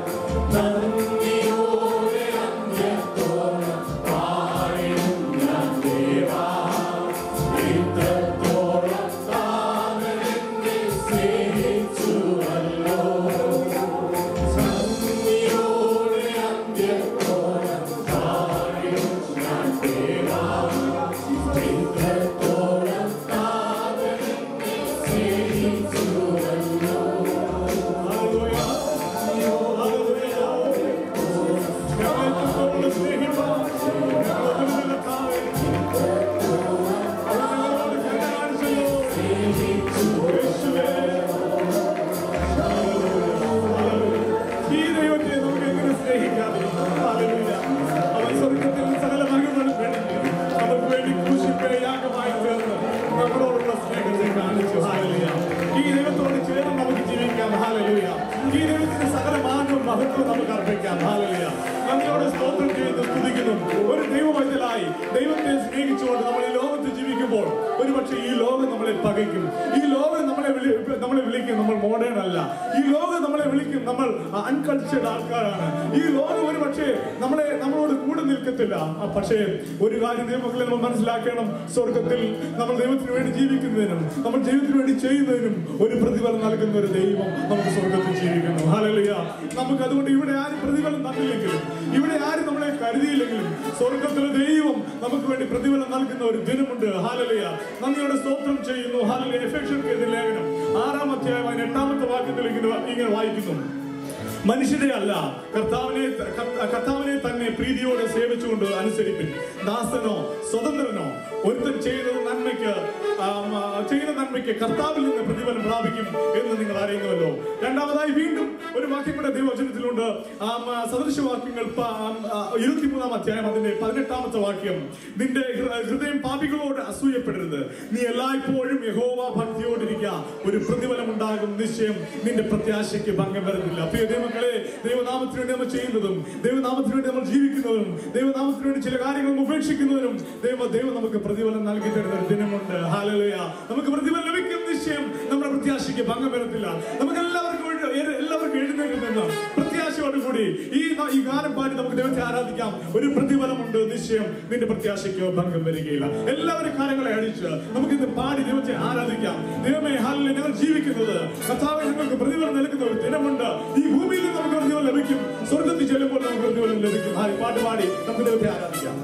D: ഈ ദൈവത്തെ നമുക്ക് എങ്ങനെ സ്നേഹിക്കാതിരിക്കും? ഹല്ലേലൂയ. അവൻ സ്വർഗ്ഗത്തിൽ സകല മഹിമകളും വെടിഞ്ഞ് നമുക്ക് വേണ്ടി ക്രൂശിൽ യാഗമായി തീർന്ന് നമ്മളോടുള്ള സ്നേഹത്തെ കാണിച്ചു. ഹല്ലേലൂയ. ഈ ദൈവത്തോട് ചേർന്ന് നമുക്ക് ജീവിക്കാം ഹാലലൂയ ഈ ദൈവത്തിന് സകല മാനവും മഹത്വം നമുക്ക് അർപ്പിക്കാം ഹാലലൂയ നന്ദിയോടെ സ്തോത്രം ചെയ്ത് സ്തുതിക്കുന്നു ഒരു ദൈവമൈതലായി ദൈവത്തെ സ്നേഹിച്ചുകൊണ്ട് നമ്മൾ ഈ ലോകത്ത് ജീവിക്കുമ്പോൾ ഒരുപക്ഷെ ഈ ലോകം നമ്മളെ പകയ്ക്കും ഈ ലോകം നമ്മളെ വിളി- നമ്മളെ വിളിക്കും നമ്മൾ മോഡേൺ അല്ല ഈ ലോകം നമ്മളെ വിളിക്കും നമ്മൾ അൺകൾച്ചർഡ് ആൾക്കാരാണ് ഈ ലോകം ഒരു പക്ഷേ നമ്മളെ നമ്മളോട് കൂടെ നിൽക്കത്തില്ല ആ, പക്ഷേ ഒരു കാര്യം ദൈവമക്കളെ നമ്മൾ മനസ്സിലാക്കണം സ്വർഗത്തിൽ നമ്മൾ ദൈവത്തിന് വേണ്ടി ജീവിക്കുന്നതിനും നമ്മൾ ദൈവത്തിന് വേണ്ടി ചെയ്യുന്നതിനും ഒരു പ്രതിഫലം നൽകുന്ന ഒരു ദൈവം നമുക്ക് സ്വർഗത്തിൽ ജീവിക്കുന്നു ഹാലലിയ നമുക്ക് അതുകൊണ്ട് ഇവിടെ ആരും പ്രതിഫലം തന്നില്ലെങ്കിലും ഇവിടെ ആരും നമ്മളെ കരുതിയില്ലെങ്കിലും സ്വർഗത്തിലെ ദൈവം നമുക്ക് വേണ്ടി പ്രതിഫലം നൽകുന്ന ഒരു ദിനമുണ്ട് ഹാലലിയ നന്ദിയോടെ സ്തോത്രം ചെയ്യുന്നു ഹാലലിയ എഫേക്ഷൻ ലേഖനം ആറാം അധ്യായം അതിന് എട്ടാമത്തെ വാക്യത്തിൽ ഇങ്ങനെ ഇങ്ങനെ വായിക്കുന്നു മനുഷ്യരെ അല്ല കർത്താവിനെ കർത്ത- കർത്താവിനെ തന്നെ പ്രീതിയോടെ സേവിച്ചുകൊണ്ട് അനുസരിപ്പിൻ ദാസനോ സ്വതന്ത്രനോ ഒരുത്തൻ ചെയ്യുന്നത് നന്മയ്ക്ക് ആം, ആ, ചെയ്യുന്ന നന്മയ്ക്ക് കർത്താവിൽ നിന്ന് പ്രതിഫലം പ്രാപിക്കും എന്ന് നിങ്ങൾ അറിയുന്നുവല്ലോ രണ്ടാമതായി വീണ്ടും ഒരു വാക്യം കൂടെ ദൈവവചനത്തിലുണ്ട് ആം, ആ, സദൃശവാക്യങ്ങൾ പ- ആം, ആ, ഇരുപത്തിമൂന്നാം അധ്യായം അതിന്റെ പതിനെട്ടാമത്തെ വാക്യം നിന്റെ ഹൃ- ഹൃദയം പാപികളോട് അസൂയപ്പെടരുത് നീ എല്ലായ്പ്പോഴും യഹോവ ഭക്തിയോടിരിക്കുക ഒരു പ്രതിഫലം ഉണ്ടാകും നിശ്ചയം നിന്റെ പ്രത്യാശയ്ക്ക് ഭംഗം വരുന്നില്ല പ്രിയ ദൈവങ്ങളെ ദൈവനാമത്തിന് വേണ്ടി നമ്മൾ ചെയ്യുന്നതും ദൈവനാമത്തിന് വേണ്ടി നമ്മൾ ജീവിക്കുന്നതും ദൈവനാമത്തിന് വേണ്ടി ചില കാര്യങ്ങൾ ഉപേക്ഷിക്കുന്നതിനും ദൈവ ദൈവം നമുക്ക് പ്രതിഫലം നൽകി തരുന്ന ഒരു ദിനമുണ്ട് ഹാലലുയ നമുക്ക് പ്രതിഫലം ലഭിക്കും നിശ്ചയം നമ്മുടെ പ്രത്യാശയ്ക്ക് ഭംഗം വരത്തില്ല നമുക്ക് എല്ലാവർക്കും എഴു- എഴു- എല്ലാവർക്കും എഴുന്നേറ്റ് നിന്ന് പ്രത്യാശയോടുകൂടി ഈ ഈ ഗാനം പാടി നമുക്ക് ദൈവത്തെ ആരാധിക്കാം ഒരു പ്രതിഫലമുണ്ട് നിശ്ചയം നിന്റെ പ്രത്യാശയ്ക്ക് ഭംഗം വരികയില്ല എല്ലാവരും കാര്യങ്ങളെ അടിച്ച് നമുക്ക് ഇന്ന് പാടി ദൈവത്തെ ആരാധിക്കാം ദൈവമേ ഹാലിൽ ഞങ്ങൾ ജീവിക്കുന്നത് കർത്താവ് ഞങ്ങൾക്ക് പ്രതിഫലം നൽകുന്ന ഒരു ദിനമുണ്ട് ഈ ഭൂമിയിൽ നിന്ന് നമുക്ക് പ്രതിഫലം ലഭിക്കും സ്വർഗത്തിൽ ചെല്ലുമ്പോൾ നമുക്ക് പ്രതിഫലം ലഭിക്കും ഹായ് പാട്ട് പാടി നമുക്ക് ദൈവത്തെ ആരാധിക്കാം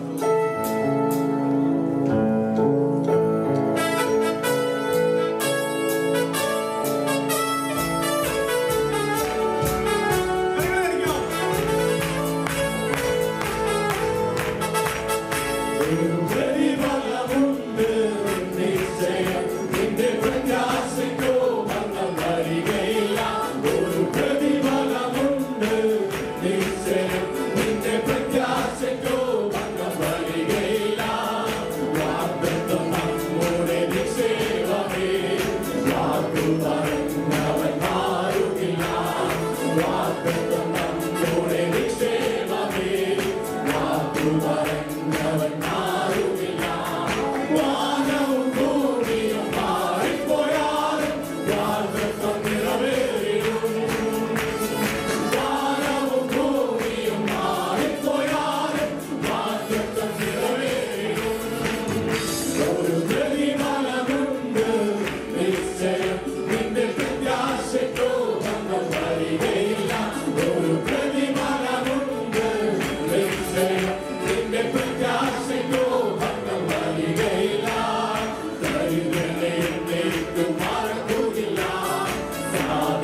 D: കരങ്ങളെ അടിക്കാം. പ്രതിഫലമുണ്ട് നിശ്ചയം നിന്റെ പ്രത്യാശയ്ക്കോ ഭംഗം വരികയില്ല ഒരു പ്രതിഫലമുണ്ട് നിശ്ചയം നിന്റെ പ്രത്യാശയ്ക്കോ ഭംഗം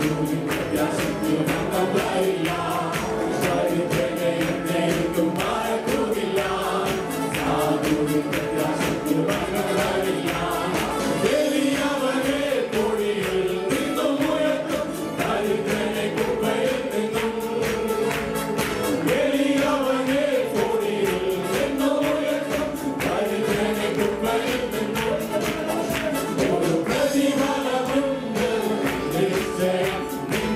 A: ും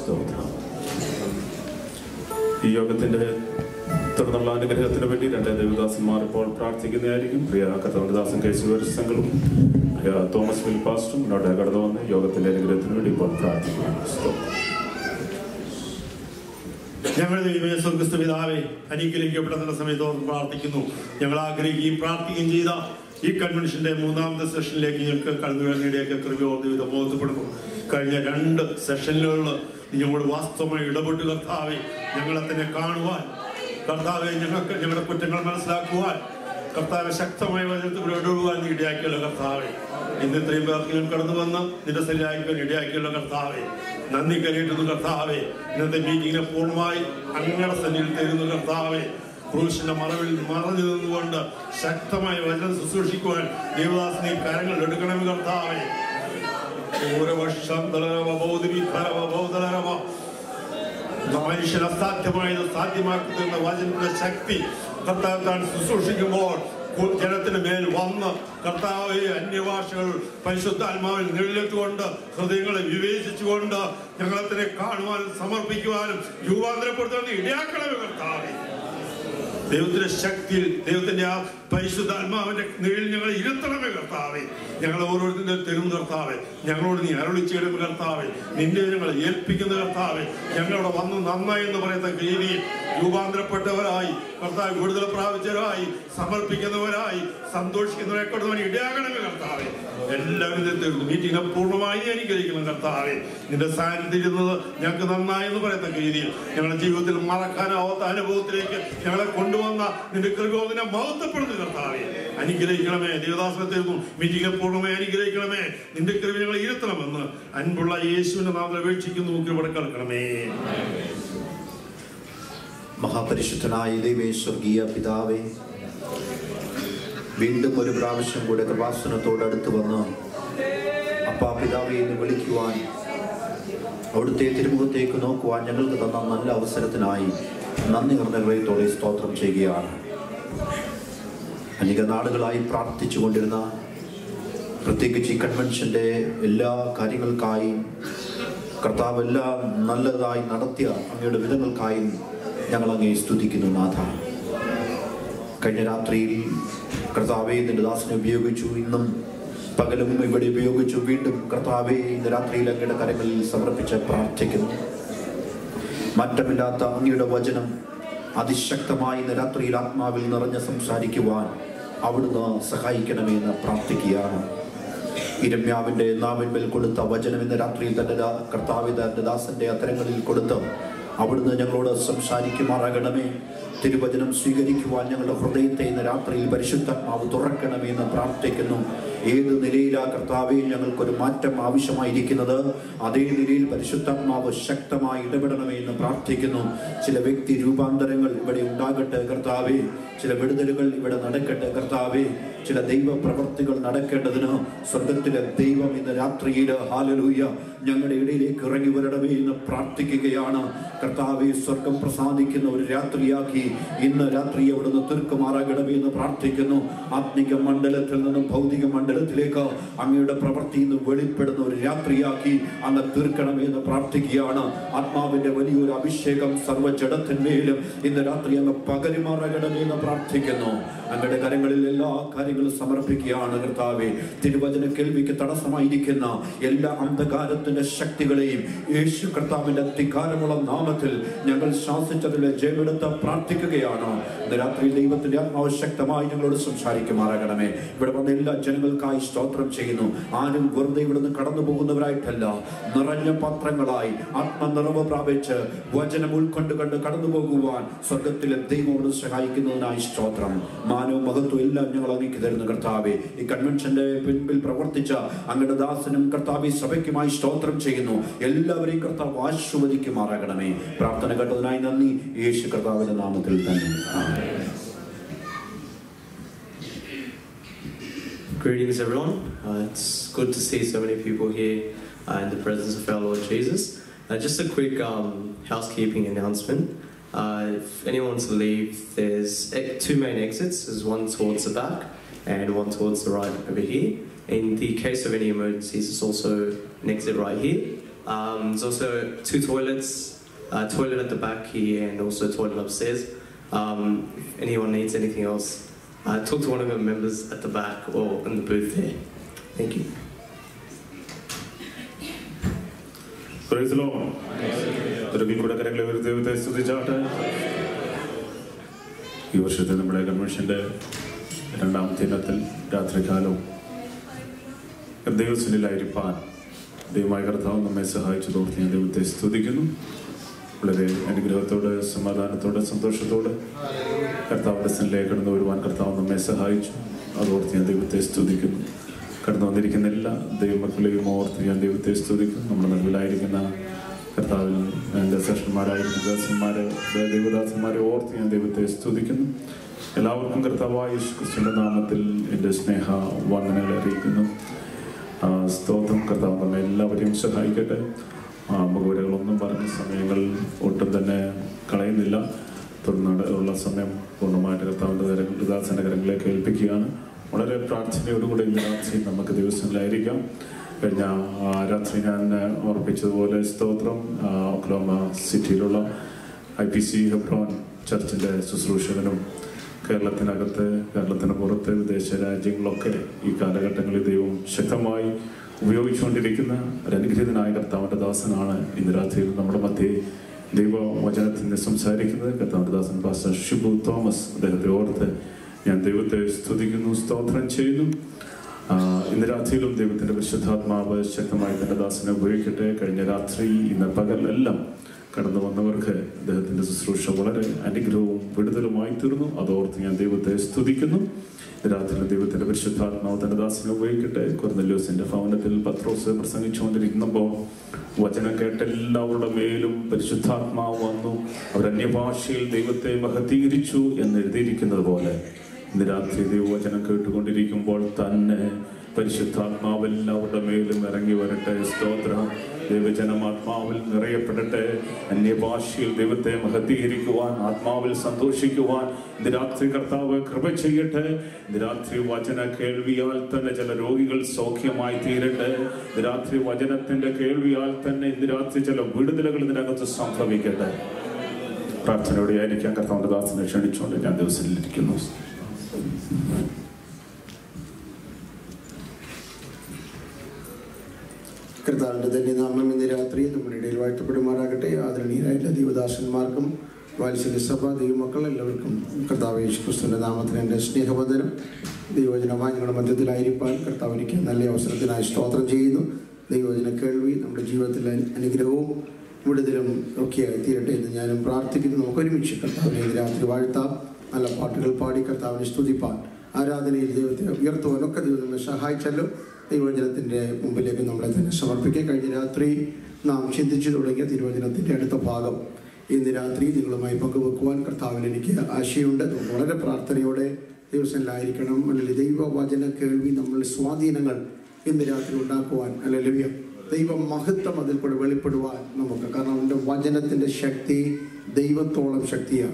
A: സ്തോത്രം ഈ യോഗത്തിന്റെ തുടർന്നുള്ള അനുഗ്രഹത്തിന് വേണ്ടി രണ്ട് ദേവദാസന്മാർ ഇപ്പോൾ പ്രാർത്ഥിക്കുന്നതായിരിക്കും പ്രിയ കത്തോലിദാസൻ കെ ശിവരസങ്ങളും പ്രിയ തോമസ് വിൽ പാസ്റ്റും മുന്നോട്ട് കടന്നു വന്ന് യോഗത്തിന്റെ അനുഗ്രഹത്തിന് വേണ്ടി ഇപ്പോൾ പ്രാർത്ഥിക്കുന്നു സ്തോത്രം
E: ഞങ്ങളുടെ ദൈവമേ സ്വർഗസ്ഥ പിതാവേ അനുഗ്രഹിക്കപ്പെടുന്ന സമയത്ത് ഓർത്ത് പ്രാർത്ഥിക്കുന്നു ഞങ്ങൾ ആഗ്രഹിക്കുകയും പ്രാർത്ഥിക്കുകയും ചെയ്ത ഈ കൺവെൻഷന്റെ മൂന്നാമത്തെ സെഷനിലേക്ക് ഞങ്ങൾക്ക് കടന്നു വരുന്നതിലേക്ക് കൃപയോർത്ത് വിധം ബോധപ്പെടുന്നു കഴിഞ്ഞ രണ്ട് സെഷനുകളിൽ ഞങ്ങളോട് വാസ്തവമായി ഇടപെട്ട് കർത്താവെ ഞങ്ങളെ തന്നെ കാണുവാൻ കർത്താവെ ഞങ്ങൾക്ക് ഞങ്ങളുടെ കുറ്റങ്ങൾ മനസ്സിലാക്കുവാൻ കർത്താവെ ശക്തമായ വചനത്തിൽ ഇടപെടുവാൻ നീ ഇടയാക്കിയുള്ള കർത്താവെ ഇന്ന് ഇത്രയും പേർക്ക് ഞാൻ കടന്നു വന്ന് നിന്റെ ശരിയാക്കാൻ ഇടയാക്കിയുള്ള കർത്താവെ നന്ദി കരയിട്ടുന്നു കർത്താവെ ഇന്നത്തെ മീറ്റിങ്ങിനെ പൂർണ്ണമായി അങ്ങയുടെ സന്നിധിയിൽ തരുന്നു കർത്താവെ ക്രൂശിന്റെ മറവിൽ മറഞ്ഞു നിന്നുകൊണ്ട് ശക്തമായ വചനം ശുശ്രൂഷിക്കുവാൻ ദേവദാസിനെ കരങ്ങൾ എടുക്കണമെന്ന് കർത്താവെ ഓരോ വർഷം തളരവ ബൗദ്ധവി കരവ ബൗദ്ധരവ മനുഷ്യൻ അസാധ്യമായത് സാധ്യമാക്കി തീർന്ന വചനത്തിന്റെ ശക്തി കർത്താവ് താൻ ശുശ്രൂഷിക്കുമ്പോൾ കു- ജനത്തിന് മേൽ വന്ന് കർത്താവ് അന്യഭാഷകൾ പരിശുദ്ധാത്മാവിൽ നിഴലിട്ടുകൊണ്ട് ഹൃദയങ്ങളെ വിവേചിച്ചുകൊണ്ട് ഞങ്ങളെ തന്നെ കാണുവാനും സമർപ്പിക്കുവാനും രൂപാന്തരപ്പെടുത്താൻ ഇടയാക്കണമേ കർത്താവേ ദൈവത്തിന്റെ ശക്തിയിൽ ദൈവത്തിന്റെ ആ പരിശുദ്ധാത്മാവിന്റെ നിഴൽ ഞങ്ങൾ ഇരുത്തണമേ കർത്താവേ ഞങ്ങൾ ഓരോരുത്തരുടെ തരും കർത്താവേ ഞങ്ങളോട് നീ അരുളി ചെയ്യണമേ കർത്താവേ നിന്നെ ഞങ്ങൾ ഏൽപ്പിക്കുന്ന കർത്താവേ ഞങ്ങളവിടെ വന്ന് നന്നായി എന്ന് പറയുന്ന രീതിയിൽ രൂപാന്തരപ്പെട്ടവരായി കർത്താവ് വിടുതൽ പ്രാപിച്ചവരായി സമർപ്പിക്കുന്നവരായി സന്തോഷിക്കുന്നവരെ കൊണ്ടുവൻ ഇടയാകണമേ കർത്താവേ എല്ലാവരും മീറ്റിംഗിനെ പൂർണ്ണമായി അനുഗ്രഹിക്കണം കർത്താവേ നിന്റെ സാന്നിധ്യം ഇരുന്നത് ഞങ്ങൾക്ക് നന്നായി എന്ന് പറയത്തക്ക രീതിയിൽ ഞങ്ങളുടെ ജീവിതത്തിൽ മറക്കാനാവാത്ത അനുഭവത്തിലേക്ക് ഞങ്ങളെ കൊണ്ടുവന്ന നിന്റെ കൃപോതിനെ മഹത്വപ്പെടുന്നു കർത്താവേ അനുഗ്രഹിക്കണമേ ദേവദാസനത്തിൽക്കും മീറ്റിംഗിനെ പൂർണ്ണമായി അനുഗ്രഹിക്കണമേ നിന്റെ കൃപ ഞങ്ങളെ ഇരുത്തണമെന്ന് അൻപുള്ള യേശുവിന്റെ നാമത്തിൽ അപേക്ഷിക്കുന്നു ഇവിടെ കിടക്കണമേ
F: മഹാപരിശുദ്ധനായ ദൈവേ സ്വർഗീയ പിതാവേ വീണ്ടും ഒരു പ്രാവശ്യം കൂടെ കൃപാസനത്തോടടുത്ത് വന്ന് അപ്പാ പിതാവെ എന്ന് വിളിക്കുവാൻ അവിടുത്തെ തിരുമുഖത്തേക്ക് നോക്കുവാൻ ഞങ്ങൾക്ക് തന്ന നല്ല അവസരത്തിനായി നന്ദി നിറഞ്ഞ ഹൃദയത്തോടെ സ്തോത്രം ചെയ്യുകയാണ് അനേക നാളുകളായി പ്രാർത്ഥിച്ചു കൊണ്ടിരുന്ന പ്രത്യേകിച്ച് ഈ കൺവെൻഷന്റെ എല്ലാ കാര്യങ്ങൾക്കായും കർത്താവ് എല്ലാം നല്ലതായി നടത്തിയ അങ്ങയുടെ വിധങ്ങൾക്കായും ഞങ്ങൾ അങ്ങേ സ്തുതിക്കുന്നു നാഥ കഴിഞ്ഞ രാത്രിയിൽ കർത്താവെ നിന്റെ ദാസനെ ഉപയോഗിച്ചു ഇന്നും പകലും ഇവിടെ ഉപയോഗിച്ചു വീണ്ടും കർത്താവെ ഇന്ന് രാത്രിയിൽ അങ്ങയുടെ കരങ്ങളിൽ സമർപ്പിച്ച് പ്രാർത്ഥിക്കുന്നു മാറ്റമില്ലാത്ത അങ്ങയുടെ വചനം അതിശക്തമായി ഇന്ന് രാത്രിയിൽ ആത്മാവിൽ നിറഞ്ഞ് സംസാരിക്കുവാൻ അവിടുന്ന് സഹായിക്കണമേ എന്ന് പ്രാർത്ഥിക്കുകയാണ് ഇരമ്യാവിന്റെ നാവിന്മേൽ കൊടുത്ത വചനം ഇന്ന് രാത്രിയിൽ തന്നെ ദാ കർത്താവ് തന്റെ ദാസന്റെ അത്തരങ്ങളിൽ കൊടുത്ത് അവിടുന്ന് ഞങ്ങളോട് സംസാരിക്കുമാറാകണമേ തിരുവചനം സ്വീകരിക്കുവാൻ ഞങ്ങളുടെ ഹൃദയത്തെ ഇന്ന് രാത്രിയിൽ പരിശുദ്ധാത്മാവ് തുറക്കണമേ എന്ന് പ്രാർത്ഥിക്കുന്നു ഏത് നിലയിലാ കർത്താവെ ഞങ്ങൾക്കൊരു മാറ്റം ആവശ്യമായിരിക്കുന്നത് അതേ നിലയിൽ പരിശുദ്ധാത്മാവ് ശക്തമായി ഇടപെടണമേ എന്ന് പ്രാർത്ഥിക്കുന്നു ചില വ്യക്തി രൂപാന്തരങ്ങൾ ഇവിടെ ഉണ്ടാകട്ടെ കർത്താവെ ചില വിടുതലുകൾ ഇവിടെ നടക്കട്ടെ കർത്താവെ ചില ദൈവ പ്രവർത്തികൾ നടക്കേണ്ടതിന് സ്വർഗത്തിലെ ദൈവം ഇന്ന് രാത്രിയിൽ ഹാലലൂയ ഞങ്ങളുടെ ഇടയിലേക്ക് ഇറങ്ങി വരണമേ എന്ന് പ്രാർത്ഥിക്കുകയാണ് കർത്താവെ സ്വർഗം പ്രസാദിക്കുന്ന ഒരു രാത്രിയാക്കി ഇന്ന് രാത്രി അവിടുന്ന് തീർക്കുമാറാകണമേ എന്ന് പ്രാർത്ഥിക്കുന്നു ആത്മിക മണ്ഡലത്തിൽ നിന്നും ഭൗതിക മണ്ഡലത്തിലേക്ക് അങ്ങയുടെ പ്രവൃത്തി ഇന്ന് വെളിപ്പെടുന്ന ഒരു രാത്രിയാക്കി അങ്ങ് തീർക്കണമേ എന്ന് പ്രാർത്ഥിക്കുകയാണ് ആത്മാവിന്റെ വലിയൊരു അഭിഷേകം സർവ്വജടത്തിന്മേലും ഇന്ന് രാത്രി അങ്ങ് പകരുമാറാകണമേ എന്ന് പ്രാർത്ഥിക്കുന്നു അങ്ങയുടെ കരങ്ങളിൽ എല്ലാ കാര്യങ്ങളും സമർപ്പിക്കുകയാണ് കർത്താവെ തിരുവചന കേൾവിക്ക് തടസ്സമായിരിക്കുന്ന എല്ലാ അന്ധകാരത്തിന്റെ ശക്തികളെയും യേശു കർത്താവിന്റെ അധികാരമുള്ള നാമത്തിൽ ഞങ്ങൾ ശാസിച്ചതിലെ ജയമെടുത്ത് പ്രാർത്ഥിക്കുകയാണ് ഇന്ന് രാത്രി ദൈവത്തിന്റെ ആത്മാവ് ശക്തമായി ഞങ്ങളോട് സംസാരിക്കുമാറാകണമേ ഇവിടെ വന്ന എല്ലാ ജനങ്ങൾക്കായി സ്തോത്രം ചെയ്യുന്നു ആരും വെറുതെ ഇവിടുന്ന് കടന്നു പോകുന്നവരായിട്ടല്ല നിറഞ്ഞ പാത്രങ്ങളായി ആത്മനിറവ് പ്രാപിച്ച് വചനം ഉൾക്കൊണ്ട് കണ്ട് കടന്നു പോകുവാൻ സ്വർഗത്തിലെ ദൈവമോട് സഹായിക്കുന്നതിനായി സ്തോത്രം മാനവും മഹത്വം എല്ലാം ഞങ്ങൾ അങ്ങേക്ക് തരുന്നു കർത്താവെ ഈ കൺവെൻഷന്റെ പിൻപിൽ പ്രവർത്തിച്ച അങ്ങയുടെ ദാസനും കർത്താവെ സഭയ്ക്കുമായി സ്തോത്രം ചെയ്യുന്നു എല്ലാവരെയും കർത്താവ് ആശീർവദിക്കുമാറാകണമേ പ്രാർത്ഥന കേട്ടതിനായി നന്ദി യേശു കർത്താവിന്റെ നാമത്തിൽ തന്നെ ആമേൻ.
G: Greetings, everyone. Uh, it's good to see so many people here uh, in the presence of our Lord Jesus. Uh, just a quick um, housekeeping announcement. Uh, if anyone wants to leave, there's e- two main exits. There's one towards the back and one towards the right over here. In the case of any emergencies, there's also an exit right here. Um, there's also two toilets, a toilet at the back here and also a toilet upstairs. Um, if anyone needs anything else, uh, talk to one of the members at the back or in the booth there. Thank you.
A: Praise the Lord. ഒരിക്കൽ കൂടെ കരങ്ങളെ ഒരു ദൈവത്തെ സ്തുതിച്ചാട്ടെ ഈ വർഷത്തെ നമ്മുടെ കൺവെൻഷന്റെ രണ്ടാമത്തെ ഇനത്തിൽ രാത്രികാലവും ദൈവസനിലായിരിക്കാൻ ദൈവമായ കർത്താവ് നമ്മെ സഹായിച്ചു തോർത്തി ഞാൻ ദൈവത്തെ സ്തുതിക്കുന്നു വളരെ അനുഗ്രഹത്തോടെ സമാധാനത്തോടെ സന്തോഷത്തോടെ കർത്താവിന്റെ സനിലേക്ക് കടന്നു വരുവാൻ കർത്താവ് നമ്മെ സഹായിച്ചു അതോർത്ത് ഞാൻ ദൈവത്തെ സ്തുതിക്കുന്നു കടന്നു വന്നിരിക്കുന്ന എല്ലാ ദൈവമക്കളെയും ഓർത്ത് ഞാൻ ദൈവത്തെ സ്തുതിക്കുന്നു നമ്മുടെ നടുവിലായിരിക്കുന്ന കർത്താവിൽ എൻ്റെ സെഷന്മാരായിരിക്കുന്ന ദാസന്മാരെ ദൈവദാസന്മാരെ ഓർത്ത് ഞാൻ ദൈവത്തെ സ്തുതിക്കുന്നു എല്ലാവർക്കും കർത്താവായ യേശു ക്രിസ്തുവിൻ്റെ നാമത്തിൽ എൻ്റെ സ്നേഹ വന്ദനങ്ങൾ അറിയിക്കുന്നു ആ, സ്തോത്രം കർത്താവ് നമ്മെ എല്ലാവരെയും സഹായിക്കട്ടെ ആ, മുഖവരകളൊന്നും പറഞ്ഞ സമയങ്ങൾ ഒട്ടും തന്നെ കളയുന്നില്ല തുടർന്ന് ഉള്ള സമയം പൂർണ്ണമായിട്ട് കർത്താവിൻ്റെ കരങ്ങൾ ദാസന്റെ കരങ്ങളിലേക്ക് ഏൽപ്പിക്കുകയാണ് വളരെ പ്രാർത്ഥനയോടുകൂടി ഇന്ന് രാത്രി നമുക്ക് ദിവസങ്ങളിലായിരിക്കാം കഴിഞ്ഞ ആ, രാത്രി ഞാൻ ഓർപ്പിച്ചതുപോലെ സ്തോത്രം ആ, ഒക്ലോമ സിറ്റിയിലുള്ള ഐ പി സി ഹെബ്രോൻ ചർച്ചിൻ്റെ ശുശ്രൂഷകനും കേരളത്തിനകത്ത് കേരളത്തിന് പുറത്ത് വിദേശ രാജ്യങ്ങളൊക്കെ ഈ കാലഘട്ടങ്ങളിൽ ദൈവം ശക്തമായി ഉപയോഗിച്ചുകൊണ്ടിരിക്കുന്ന ഒരു അനുഗ്രഹീതനായ കർത്താവിൻ്റെ ദാസനാണ് ഇന്ന് രാത്രിയിൽ നമ്മുടെ മധ്യേ ദൈവവചനത്തിൽ നിന്ന് സംസാരിക്കുന്നത് കർത്താവിൻ്റെ ദാസൻ പാസ്റ്റർ ഷിബു തോമസ് അദ്ദേഹത്തെ ഓർത്ത് ഞാൻ ദൈവത്തെ സ്തുതിക്കുന്നു സ്തോത്രം ചെയ്യുന്നു ആ, ഇന്ന് രാത്രിയിലും ദൈവത്തിന്റെ പരിശുദ്ധാത്മാവ് ശക്തമായി തന്റെ ദാസനെ ഉപയോഗിക്കട്ടെ കഴിഞ്ഞ രാത്രി ഇന്ന് പകലെല്ലാം കടന്നു വന്നവർക്ക് അദ്ദേഹത്തിന്റെ ശുശ്രൂഷ വളരെ അനുഗ്രഹവും വിടുതലുമായി തീർന്നു അതോർത്ത് ഞാൻ ദൈവത്തെ സ്തുതിക്കുന്നു ഇന്ന് രാത്രിയിലും ദൈവത്തിന്റെ പരിശുദ്ധാത്മാവ് തന്റെ ദാസനെ ഉപയോഗിക്കട്ടെ കൊർന്നല്യോസിന്റെ ഭവനത്തിൽ പത്രോസ് പ്രസംഗിച്ചുകൊണ്ടിരിക്കുമ്പോൾ വചനം കേട്ട എല്ലാവരുടെ മേലും പരിശുദ്ധാത്മാവ് വന്നു അവർ അന്യഭാഷയിൽ ദൈവത്തെ മഹത്തീകരിച്ചു എന്ന് എഴുതിയിരിക്കുന്നത് പോലെ ഇന്ന് രാത്രി ദൈവവചനം കേട്ടുകൊണ്ടിരിക്കുമ്പോൾ തന്നെ പരിശുദ്ധാത്മാവ് എല്ലാവരുടെ മേലും ഇറങ്ങി വരട്ടെ സ്തോത്രം ദൈവജനം ആത്മാവിൽ നിറയപ്പെടട്ടെ അന്യഭാഷയിൽ ദൈവത്തെ മഹത്തീകരിക്കുവാൻ ആത്മാവിൽ സന്തോഷിക്കുവാൻ ഇന്ന് രാത്രി കർത്താവ് കൃപ ചെയ്യട്ടെ ഇന്ന് രാത്രി വചന കേൾവിയാൽ തന്നെ ചില രോഗികൾ സൗഖ്യമായി തീരട്ടെ ഇന്ന് രാത്രി വചനത്തിന്റെ കേൾവിയാൽ തന്നെ ഇന്ന് രാത്രി ചില വിടുതലുകൾ ഇതിനകത്ത് സംഭവിക്കട്ടെ പ്രാർത്ഥനയോടെ ആയിരിക്കാം കർത്താവിന്റെ ദാസനെ ക്ഷണിച്ചുകൊണ്ട് ഞാൻ ദിവസത്തിലിരിക്കുന്നു
H: കർത്താവിൻ്റെ തന്നെ നാമം ഇന്ന് രാത്രി നമ്മുടെ ഇടയിൽ വാഴ്ത്തപ്പെടുമാറാകട്ടെ ആദരണീയരായിട്ടുള്ള ദൈവദാസന്മാർക്കും വാത്സല്യ സഭ ദൈവമക്കൾ എല്ലാവർക്കും കർത്താവ് യേശു ക്രിസ്തുവിൻ്റെ നാമത്തിന് എൻ്റെ സ്നേഹവന്ദനം ദൈവവചനമായി ഞങ്ങളുടെ മധ്യത്തിലായിരിക്കാൻ കർത്താവ് എനിക്ക് നല്ല അവസരത്തിനായി സ്തോത്രം ചെയ്യുന്നു ദൈവവചന കേൾവി നമ്മുടെ ജീവിതത്തിലെ അനുഗ്രഹവും വിടുതലും ഒക്കെയായി തീരട്ടെ എന്ന് ഞാനും പ്രാർത്ഥിക്കുന്നു നമുക്ക് ഒരുമിച്ച് കർത്താവിനെ ഇന്ന് രാത്രി വാഴ്ത്താം നല്ല പാട്ടുകൾ പാടി കർത്താവിനെ സ്തുതിപ്പാൻ ആരാധനയിൽ ദൈവത്തെ ഉയർത്തുവാനൊക്കെ ദൈവം നമ്മെ സഹായിച്ചല്ലോ ദൈവവചനത്തിൻ്റെ മുമ്പിലേക്ക് നമ്മളെ തന്നെ സമർപ്പിക്കാൻ കഴിഞ്ഞ രാത്രി നാം ചിന്തിച്ചു തുടങ്ങിയ തിരുവചനത്തിൻ്റെ അടുത്ത ഭാഗം ഇന്ന് രാത്രി നിങ്ങളുമായി പങ്കുവെക്കുവാൻ കർത്താവിന് എനിക്ക് ആശയമുണ്ട് അതുകൊണ്ട് വളരെ പ്രാർത്ഥനയോടെ ദിവസങ്ങളിലായിരിക്കണം അല്ലെങ്കിൽ ദൈവവചന കേൾവി നമ്മളുടെ സ്വാധീനങ്ങൾ ഇന്ന് രാത്രി ഉണ്ടാക്കുവാൻ അല്ലെങ്കിൽ ദൈവ മഹത്വം അതിൽ കൂടെ വെളിപ്പെടുവാൻ നമുക്ക് കാരണം അവൻ്റെ വചനത്തിൻ്റെ ശക്തി ദൈവത്തോളം ശക്തിയാണ്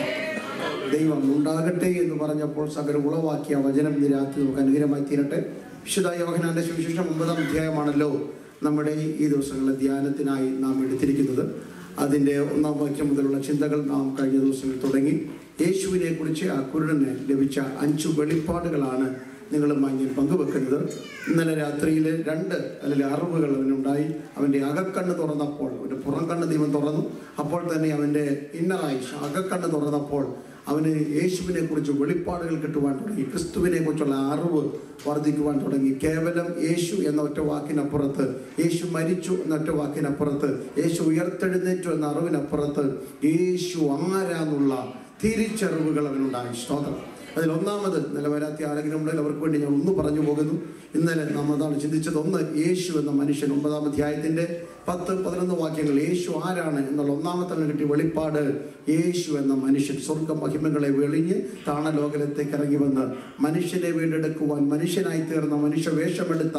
H: ദൈവം ഉണ്ടാകട്ടെ എന്ന് പറഞ്ഞപ്പോൾ സകല ഉളവാക്കിയ വചനം ഇന്ന് രാത്രി നമുക്ക് അനുഗ്രഹമായി തീരട്ടെ വിശുദ്ധ യോഹനാന്റെ സുവിശേഷം ഒമ്പതാം അധ്യായമാണല്ലോ നമ്മുടെ ഈ ദിവസങ്ങളിലെ ധ്യാനത്തിനായി നാം എടുത്തിരിക്കുന്നത് അതിൻ്റെ ഒന്നാം വാക്യം മുതലുള്ള ചിന്തകൾ നാം കഴിഞ്ഞ ദിവസങ്ങളിൽ തുടങ്ങി യേശുവിനെ കുറിച്ച് ആ കുരുടന് ലഭിച്ച അഞ്ചു വെളിപ്പാടുകളാണ് നിങ്ങളുമായി ഞാൻ പങ്കുവെക്കുന്നത് ഇന്നലെ രാത്രിയിൽ രണ്ട് അല്ലെങ്കിൽ അറിവുകൾ അവനുണ്ടായി അവൻ്റെ അകക്കണ്ണ് തുറന്നപ്പോൾ അവൻ്റെ പുറം കണ്ണ് ദൈവം തുറന്നു അപ്പോൾ തന്നെ അവൻ്റെ ഇന്നറായി അകക്കണ്ണ് തുറന്നപ്പോൾ അവന് യേശുവിനെ കുറിച്ച് വെളിപ്പാടുകൾ കിട്ടുവാൻ തുടങ്ങി ക്രിസ്തുവിനെ കുറിച്ചുള്ള അറിവ് വർദ്ധിക്കുവാൻ തുടങ്ങി കേവലം യേശു എന്ന ഒറ്റ വാക്കിനപ്പുറത്ത് യേശു മരിച്ചു എന്ന ഒറ്റ വാക്കിനപ്പുറത്ത് യേശു ഉയർത്തെഴുന്നേറ്റു എന്ന അറിവിനപ്പുറത്ത് യേശു ആരാന്നുള്ള തിരിച്ചറിവുകൾ അവനുണ്ടായി സ്തോത്രം അതിൽ ഒന്നാമത് ഇന്നലെ വരാത്ത ആരെങ്കിലും ഉണ്ടെങ്കിൽ അവർക്ക് വേണ്ടി ഞാൻ ഒന്ന് പറഞ്ഞു പോകുന്നു ഇന്നലെ നാം അതാണ് ചിന്തിച്ചത് ഒന്ന് യേശു എന്ന മനുഷ്യൻ ഒമ്പതാം അധ്യായത്തിന്റെ പത്ത് പതിനൊന്ന് വാക്യങ്ങൾ യേശു ആരാണ് എന്നുള്ള ഒന്നാമത്തെ കിട്ടിയ വെളിപ്പാട് യേശു എന്ന മനുഷ്യൻ സ്വർഗ മഹിമകളെ വെളിഞ്ഞ് താണലോകലത്തേക്ക് ഇറങ്ങി വന്ന് മനുഷ്യനെ വീണ്ടെടുക്കുവാൻ മനുഷ്യനായി തീർന്ന മനുഷ്യ വേഷമെടുത്ത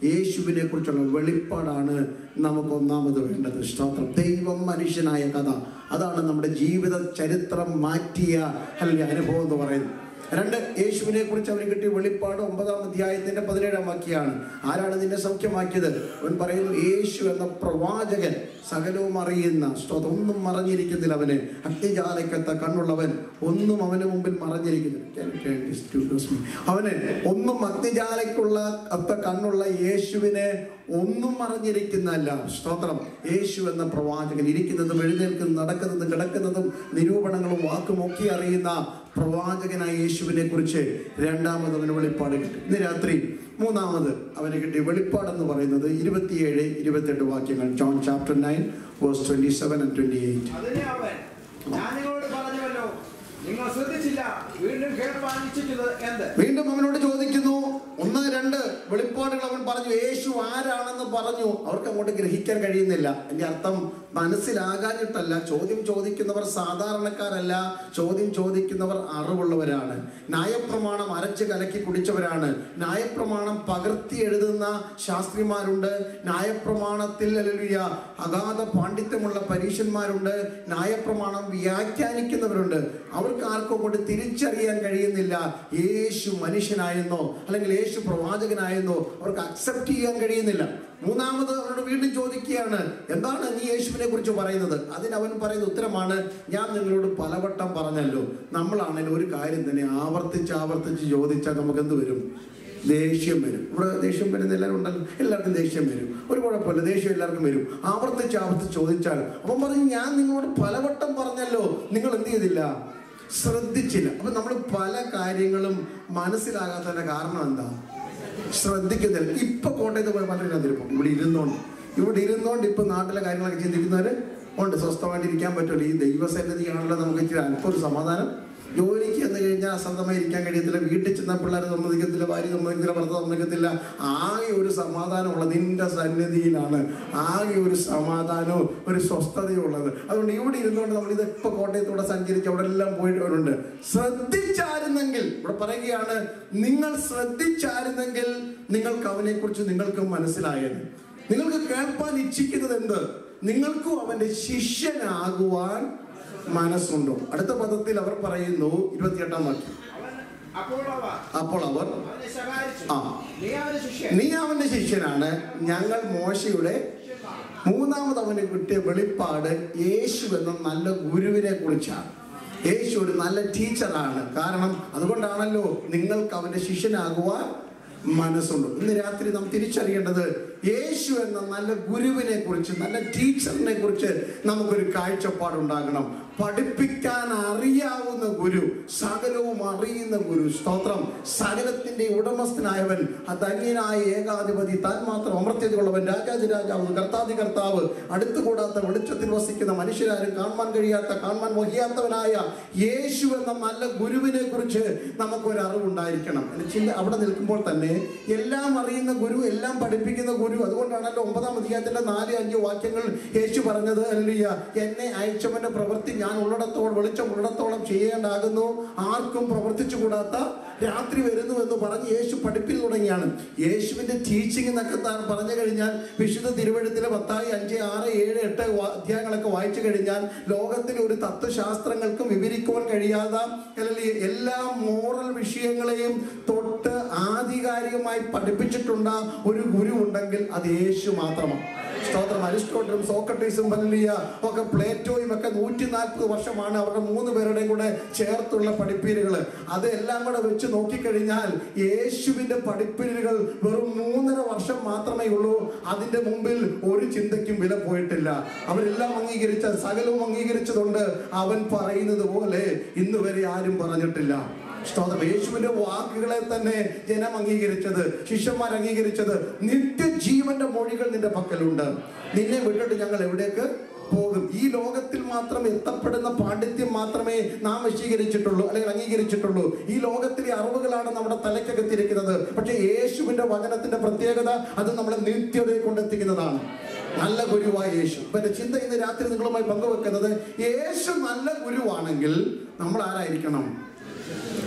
H: യേശുവിനെ കുറിച്ചുള്ള വെളിപ്പാടാണ് നമുക്ക് ഒന്നാമത് വേണ്ടത് സ്തോത്രം ദൈവം മനുഷ്യനായ കഥ അതാണ് നമ്മുടെ ജീവിത ചരിത്രം മാറ്റിയ അല്ലെങ്കിൽ അനുഭവം എന്ന് പറയുന്നത് രണ്ട് യേശുവിനെ കുറിച്ച് അവന് കിട്ടിയ വെളിപ്പാട് ഒമ്പതാം അധ്യായത്തിന്റെ പതിനേഴാം വാക്യാണ് ആരാണ് നിന്നെ സൗഖ്യമാക്കിയത് അവൻ പറയുന്നു യേശു എന്ന പ്രവാചകൻ സകലവും അറിയുന്ന സ്തോത്രം ഒന്നും മറഞ്ഞിരിക്കുന്നില്ല അവന് അഗ്നിജാലക്കത്ത കണ്ണുള്ളവൻ ഒന്നും അവന് മുമ്പിൽ മറഞ്ഞിരിക്കുന്നില്ല Can you turn this to this me? അവന് ഒന്നും അഗ്നിജാലയ്ക്കുള്ള അത്ത കണ്ണുള്ള യേശുവിനെ ഒന്നും മറഞ്ഞിരിക്കുന്നല്ല സ്തോത്രം യേശു എന്ന പ്രവാചകൻ ഇരിക്കുന്നതും എഴുന്നേൽക്കുന്നതും നടക്കുന്നതും കിടക്കുന്നതും നിരൂപണങ്ങളും വാക്കും ഒക്കെ അറിയുന്ന പ്രവാചകനായ യേശുവിനെ കുറിച്ച് രണ്ടാമത് അവന് വെളിപ്പാട് കിട്ടി ഇന്ന് രാത്രി മൂന്നാമത് അവന് കിട്ടിയ വെളിപ്പാട് എന്ന് പറയുന്നത് ഇരുപത്തിയേഴ് ഇരുപത്തെട്ട് വാക്യങ്ങൾ John chapter nine verse twenty seven and twenty eight
I: അതിനെ അവൻ ഞാൻ നിങ്ങളോട് പറഞ്ഞുവല്ലോ നിങ്ങൾ ശ്രദ്ധിച്ചില്ല വീണ്ടും കേൾപ്പാൻ ഇച്ഛിച്ചത് എന്ത്
H: വീണ്ടും അവനോട് ചോദിക്കുന്നു ഒന്ന് രണ്ട് വെളിപ്പാടുകൾ അവൻ പറഞ്ഞു യേശു ആരാണെന്ന് പറഞ്ഞു അവർക്ക് അങ്ങോട്ട് ഗ്രഹിക്കാൻ കഴിയുന്നില്ല എന്റെ അർത്ഥം മനസ്സിലാകാഞ്ഞിട്ടല്ല ചോദ്യം ചോദിക്കുന്നവർ സാധാരണക്കാരല്ല ചോദ്യം ചോദിക്കുന്നവർ അറിവുള്ളവരാണ് ന്യായപ്രമാണം അരച്ച് കലക്കി കുടിച്ചവരാണ് ന്യായപ്രമാണം പകർത്തി എഴുതുന്ന ശാസ്ത്രിമാരുണ്ട് ന്യായപ്രമാണത്തിൽ അല്ലേലൂയ അഗാധ പാണ്ഡിത്യമുള്ള പരീക്ഷന്മാരുണ്ട് ന്യായപ്രമാണം വ്യാഖ്യാനിക്കുന്നവരുണ്ട് അവർക്ക് ആർക്കും കൊണ്ട് തിരിച്ചറിയാൻ കഴിയുന്നില്ല യേശു മനുഷ്യനായെന്നോ അല്ലെങ്കിൽ യേശു പ്രവാചകനായെന്നോ അവർക്ക് അക്സെപ്റ്റ് ചെയ്യാൻ കഴിയുന്നില്ല മൂന്നാമത് അവരോട് വീണ്ടും ചോദിക്കുകയാണ് എന്താണ് നീ യേശുവിനെ കുറിച്ച് പറയുന്നത് അതിന് അവൻ പറയുന്ന ഉത്തരമാണ് ഞാൻ നിങ്ങളോട് പലവട്ടം പറഞ്ഞല്ലോ നമ്മളാണെങ്കിൽ ഒരു കാര്യം തന്നെ ആവർത്തിച്ച് ആവർത്തിച്ച് ചോദിച്ചാൽ നമുക്ക് എന്ത് വരും ദേഷ്യം വരും ഇവിടെ ദേഷ്യം വരുന്ന എല്ലാവരും ഉണ്ടല്ലോ എല്ലാവർക്കും ദേഷ്യം വരും ഒരു കുഴപ്പമില്ല ദേഷ്യം എല്ലാവർക്കും വരും ആവർത്തിച്ച് ആവർത്തിച്ച് ചോദിച്ചാൽ അവൻ പറഞ്ഞു ഞാൻ നിങ്ങളോട് പലവട്ടം പറഞ്ഞല്ലോ നിങ്ങൾ എന്ത് ചെയ്തില്ല ശ്രദ്ധിച്ചില്ല അപ്പൊ നമ്മൾ പല കാര്യങ്ങളും മനസ്സിലാകാത്തതിന്റെ കാരണം എന്താ ശ്രദ്ധിക്കുന്നില്ല ഇപ്പൊ കോട്ടയത്ത് പോയ പലരും അതിരിപ്പം ഇവിടെ ഇരുന്നോണ്ട് ഇവിടെ ഇരുന്നോണ്ട് ഇപ്പൊ നാട്ടിലെ കാര്യങ്ങളൊക്കെ ചിന്തിക്കുന്നവര് ഉണ്ട് സ്വസ്ഥമായിട്ട് ഇരിക്കാൻ പറ്റുമല്ലോ ഈ ദൈവസന്നിധിയാണല്ലോ നമുക്ക് ഇച്ചിരി അല്പം ഒരു സമാധാനം ജോലിക്ക് എന്ന് കഴിഞ്ഞാൽ അസന്തമായി ഇരിക്കാൻ കഴിയത്തില്ല വീട്ടിൽ ചെന്ന പിള്ളേർ സമ്മതിക്കത്തില്ല ഭാര്യ സമ്മതിക്കത്തില്ല ഭർത്താവ് സമ്മതിക്കത്തില്ല ആകെ ഒരു സമാധാനമുള്ളത് നിന്റെ സന്നിധിയിലാണ് ആകെ ഒരു സമാധാനവും ഒരു സ്വസ്ഥതയുള്ളത് അതുകൊണ്ട് ഇവിടെ ഇരുന്നുകൊണ്ട് നമ്മൾ ഇത് ഇപ്പൊ കോട്ടയത്തൂടെ സഞ്ചരിച്ച് അവിടെ എല്ലാം പോയിട്ടുണ്ട് ശ്രദ്ധിച്ചായിരുന്നെങ്കിൽ ഇവിടെ പറയുകയാണ് നിങ്ങൾ ശ്രദ്ധിച്ചായിരുന്നെങ്കിൽ നിങ്ങൾക്ക് അവനെ കുറിച്ച് നിങ്ങൾക്ക് മനസ്സിലായത് നിങ്ങൾക്ക് കേൾപ്പാൻ ഇച്ഛിക്കുന്നത് എന്ത് നിങ്ങൾക്കും അവന്റെ ശിഷ്യനാകുവാൻ മനസ്സുണ്ടോ അടുത്ത പദത്തിൽ അവർ പറയുന്നു ഇരുപത്തിയെട്ടാം വാക്യം
I: അപ്പോൾ അവർ
H: അപ്പോൾ അവർ
I: അവനെ ശകാരിച്ചു
H: ആ.
I: നീ അവന്റെ ശിഷ്യൻ
H: നീ അവന്റെ ശിഷ്യനാണ് ഞങ്ങൾ മോശയുടെ മൂന്നാമത് അവന് കിട്ടിയ വെളിപ്പാട് യേശു എന്ന നല്ല ഗുരുവിനെ കുറിച്ചാണ് യേശു ഒരു നല്ല ടീച്ചറാണ് കാരണം അതുകൊണ്ടാണല്ലോ നിങ്ങൾക്ക് അവന്റെ ശിഷ്യനാകുവാൻ മനസ്സുണ്ട് ഇന്ന് രാത്രി നാം തിരിച്ചറിയേണ്ടത് യേശു എന്ന നല്ല ഗുരുവിനെ കുറിച്ച് നല്ല ടീച്ചറിനെ കുറിച്ച് നമുക്കൊരു കാഴ്ചപ്പാടുണ്ടാകണം പഠിപ്പിക്കാൻ അറിയാവുന്ന ഗുരു സകലവും അറിയുന്ന ഗുരു സ്തോത്രം സകലത്തിന്റെ ഉടമസ്ഥനായവൻ അധന്യനായ ഏകാധിപതി താൻ മാത്രം അമർത്യതയുള്ളവൻ രാജാതി രാജാവ് കർത്താതി കർത്താവ് അടുത്തുകൂടാത്ത വെളിച്ചത്തിൽ വസിക്കുന്ന മനുഷ്യരാരും കാണാൻ കഴിയാത്ത കാണാൻ വഹിയാത്തവനായ യേശു എന്ന നല്ല ഗുരുവിനെ കുറിച്ച് നമുക്കൊരു അറിവുണ്ടായിരിക്കണം എന്റെ ചിന്ത അവിടെ നിൽക്കുമ്പോൾ തന്നെ എല്ലാം അറിയുന്ന ഗുരു എല്ലാം പഠിപ്പിക്കുന്ന ഗുരു അതുകൊണ്ടാണല്ലോ ഒമ്പതാം അധ്യായത്തിന്റെ നാല് അഞ്ച് വാക്യങ്ങൾ യേശു പറഞ്ഞത് അല്ലിയ എന്നെ അയച്ചവന്റെ പ്രവൃത്തി ഞാൻ ഉള്ളിടത്തോളം വെളിച്ചം ഉള്ളിടത്തോളം ചെയ്യേണ്ടാകുന്നു ആർക്കും പ്രവർത്തിച്ചു കൂടാത്ത രാത്രി വരുന്നു എന്ന് പറഞ്ഞ് യേശു പഠിപ്പിൽ തുടങ്ങിയാണ് യേശുവിന്റെ ടീച്ചിങ് എന്നൊക്കെ താൻ പറഞ്ഞു കഴിഞ്ഞാൽ വിശുദ്ധ തിരുവഴുത്തിലെ പത്തായി അഞ്ച് ആറ് ഏഴ് എട്ട് വാ- അധ്യായങ്ങളൊക്കെ വായിച്ചു കഴിഞ്ഞാൽ ലോകത്തിലെ ഒരു തത്വശാസ്ത്രങ്ങൾക്കും വിവരിക്കുവാൻ കഴിയാത്ത അല്ലെങ്കിൽ എല്ലാ മോറൽ വിഷയങ്ങളെയും തൊട്ട് ആധികാരികമായി പഠിപ്പിച്ചിട്ടുണ്ട ഒരു ഗുരു ഉണ്ടെങ്കിൽ അത് യേശു മാത്രമാണ് സ്തോത്രം അരിസ്റ്റോട്ടലും സോക്രട്ടീസും ബല്ലിയ ഒക്കെ പ്ലേറ്റോയും ഒക്കെ നൂറ്റി നാൽപ്പത് വർഷമാണ് അവരുടെ മൂന്ന് പേരുടെയും കൂടെ ചേർത്തുള്ള പഠിപ്പീരുകൾ അതെല്ലാം കൂടെ വെച്ച് നോക്കിക്കഴിഞ്ഞാൽ യേശുവിന്റെ പഠിപ്പീരുകൾ വെറും മൂന്നര വർഷം മാത്രമേ ഉള്ളൂ അതിന്റെ മുമ്പിൽ ഒരു ചിന്തയ്ക്കും വില പോയിട്ടില്ല അവരെല്ലാം അംഗീകരിച്ച സകലവും അംഗീകരിച്ചതുകൊണ്ട് അവൻ പറയുന്നത് പോലെ ഇന്ന് വരെ ആരും പറഞ്ഞിട്ടില്ല സ്തോത്രം യേശുവിന്റെ വാക്കുകളെ തന്നെ ജനം അംഗീകരിച്ചത് ശിഷ്യന്മാർ അംഗീകരിച്ചത് നിത്യജീവന്റെ മൊഴികൾ നിന്റെ പക്കലുണ്ട് നിന്നെ വിട്ടിട്ട് ഞങ്ങൾ എവിടേക്ക് പോകും ഈ ലോകത്തിൽ മാത്രം എത്തപ്പെടുന്ന പാണ്ഡിത്യം മാത്രമേ നാം വശീകരിച്ചിട്ടുള്ളൂ അല്ലെങ്കിൽ അംഗീകരിച്ചിട്ടുള്ളൂ ഈ ലോകത്തിലെ അറിവുകളാണ് നമ്മുടെ തലയ്ക്കകത്തിരിക്കുന്നത് പക്ഷേ യേശുവിന്റെ വചനത്തിന്റെ പ്രത്യേകത അത് നമ്മളെ നിത്യതയെ കൊണ്ടെത്തിക്കുന്നതാണ് നല്ല ഗുരുവായ യേശു ഇപ്പൊ എന്റെ ചിന്ത ഇന്ന് രാത്രി നിങ്ങളുമായി പങ്കുവെക്കുന്നത് യേശു നല്ല ഗുരുവാണെങ്കിൽ നമ്മൾ ആരായിരിക്കണം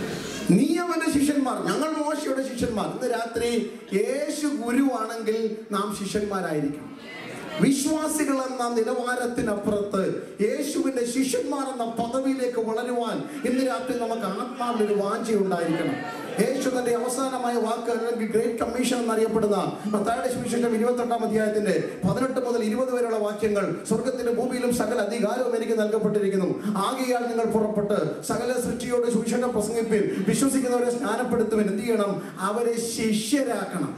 H: നീ അവന്റെ ശിഷ്യന്മാർ ഞങ്ങൾ മോശയുടെ ശിഷ്യന്മാർ ഇന്ന് രാത്രി യേശു ഗുരുവാണെങ്കിൽ നാം ശിഷ്യന്മാരായിരിക്കും വിശ്വാസികൾ എന്ന നിലവാരത്തിനപ്പുറത്ത് യേശുവിന്റെ ശിഷ്യന്മാർ എന്ന പദവിയിലേക്ക് വളരുവാൻ ഇന്ന് രാത്രി നമുക്ക് ആത്മാവിൽ ഒരു വാഞ്ചയുണ്ടായിരിക്കണം യേശു തന്റെ അവസാനമായ വാക്ക് അല്ലെങ്കിൽ ഗ്രേറ്റ് കമ്മീഷൻ എന്നറിയപ്പെടുന്ന മത്തായുടെ സുവിശേഷം ഇരുപത്തെട്ടാം അധ്യായത്തിന്റെ പതിനെട്ട് മുതൽ ഇരുപത് വരെയുള്ള വാക്യങ്ങൾ സ്വർഗത്തിലും ഭൂമിയിലും സകല അധികാരവും എനിക്ക് നൽകപ്പെട്ടിരിക്കുന്നു ആകെയാൽ നിങ്ങൾ പുറപ്പെട്ട് സകല സൃഷ്ടിയോട് സുവിശേഷം പ്രസംഗിപ്പിൻ വിശ്വസിക്കുന്നവരെ സ്നാനപ്പെടുത്തുവിൻ എന്ത് ചെയ്യണം അവരെ ശിഷ്യരാക്കണം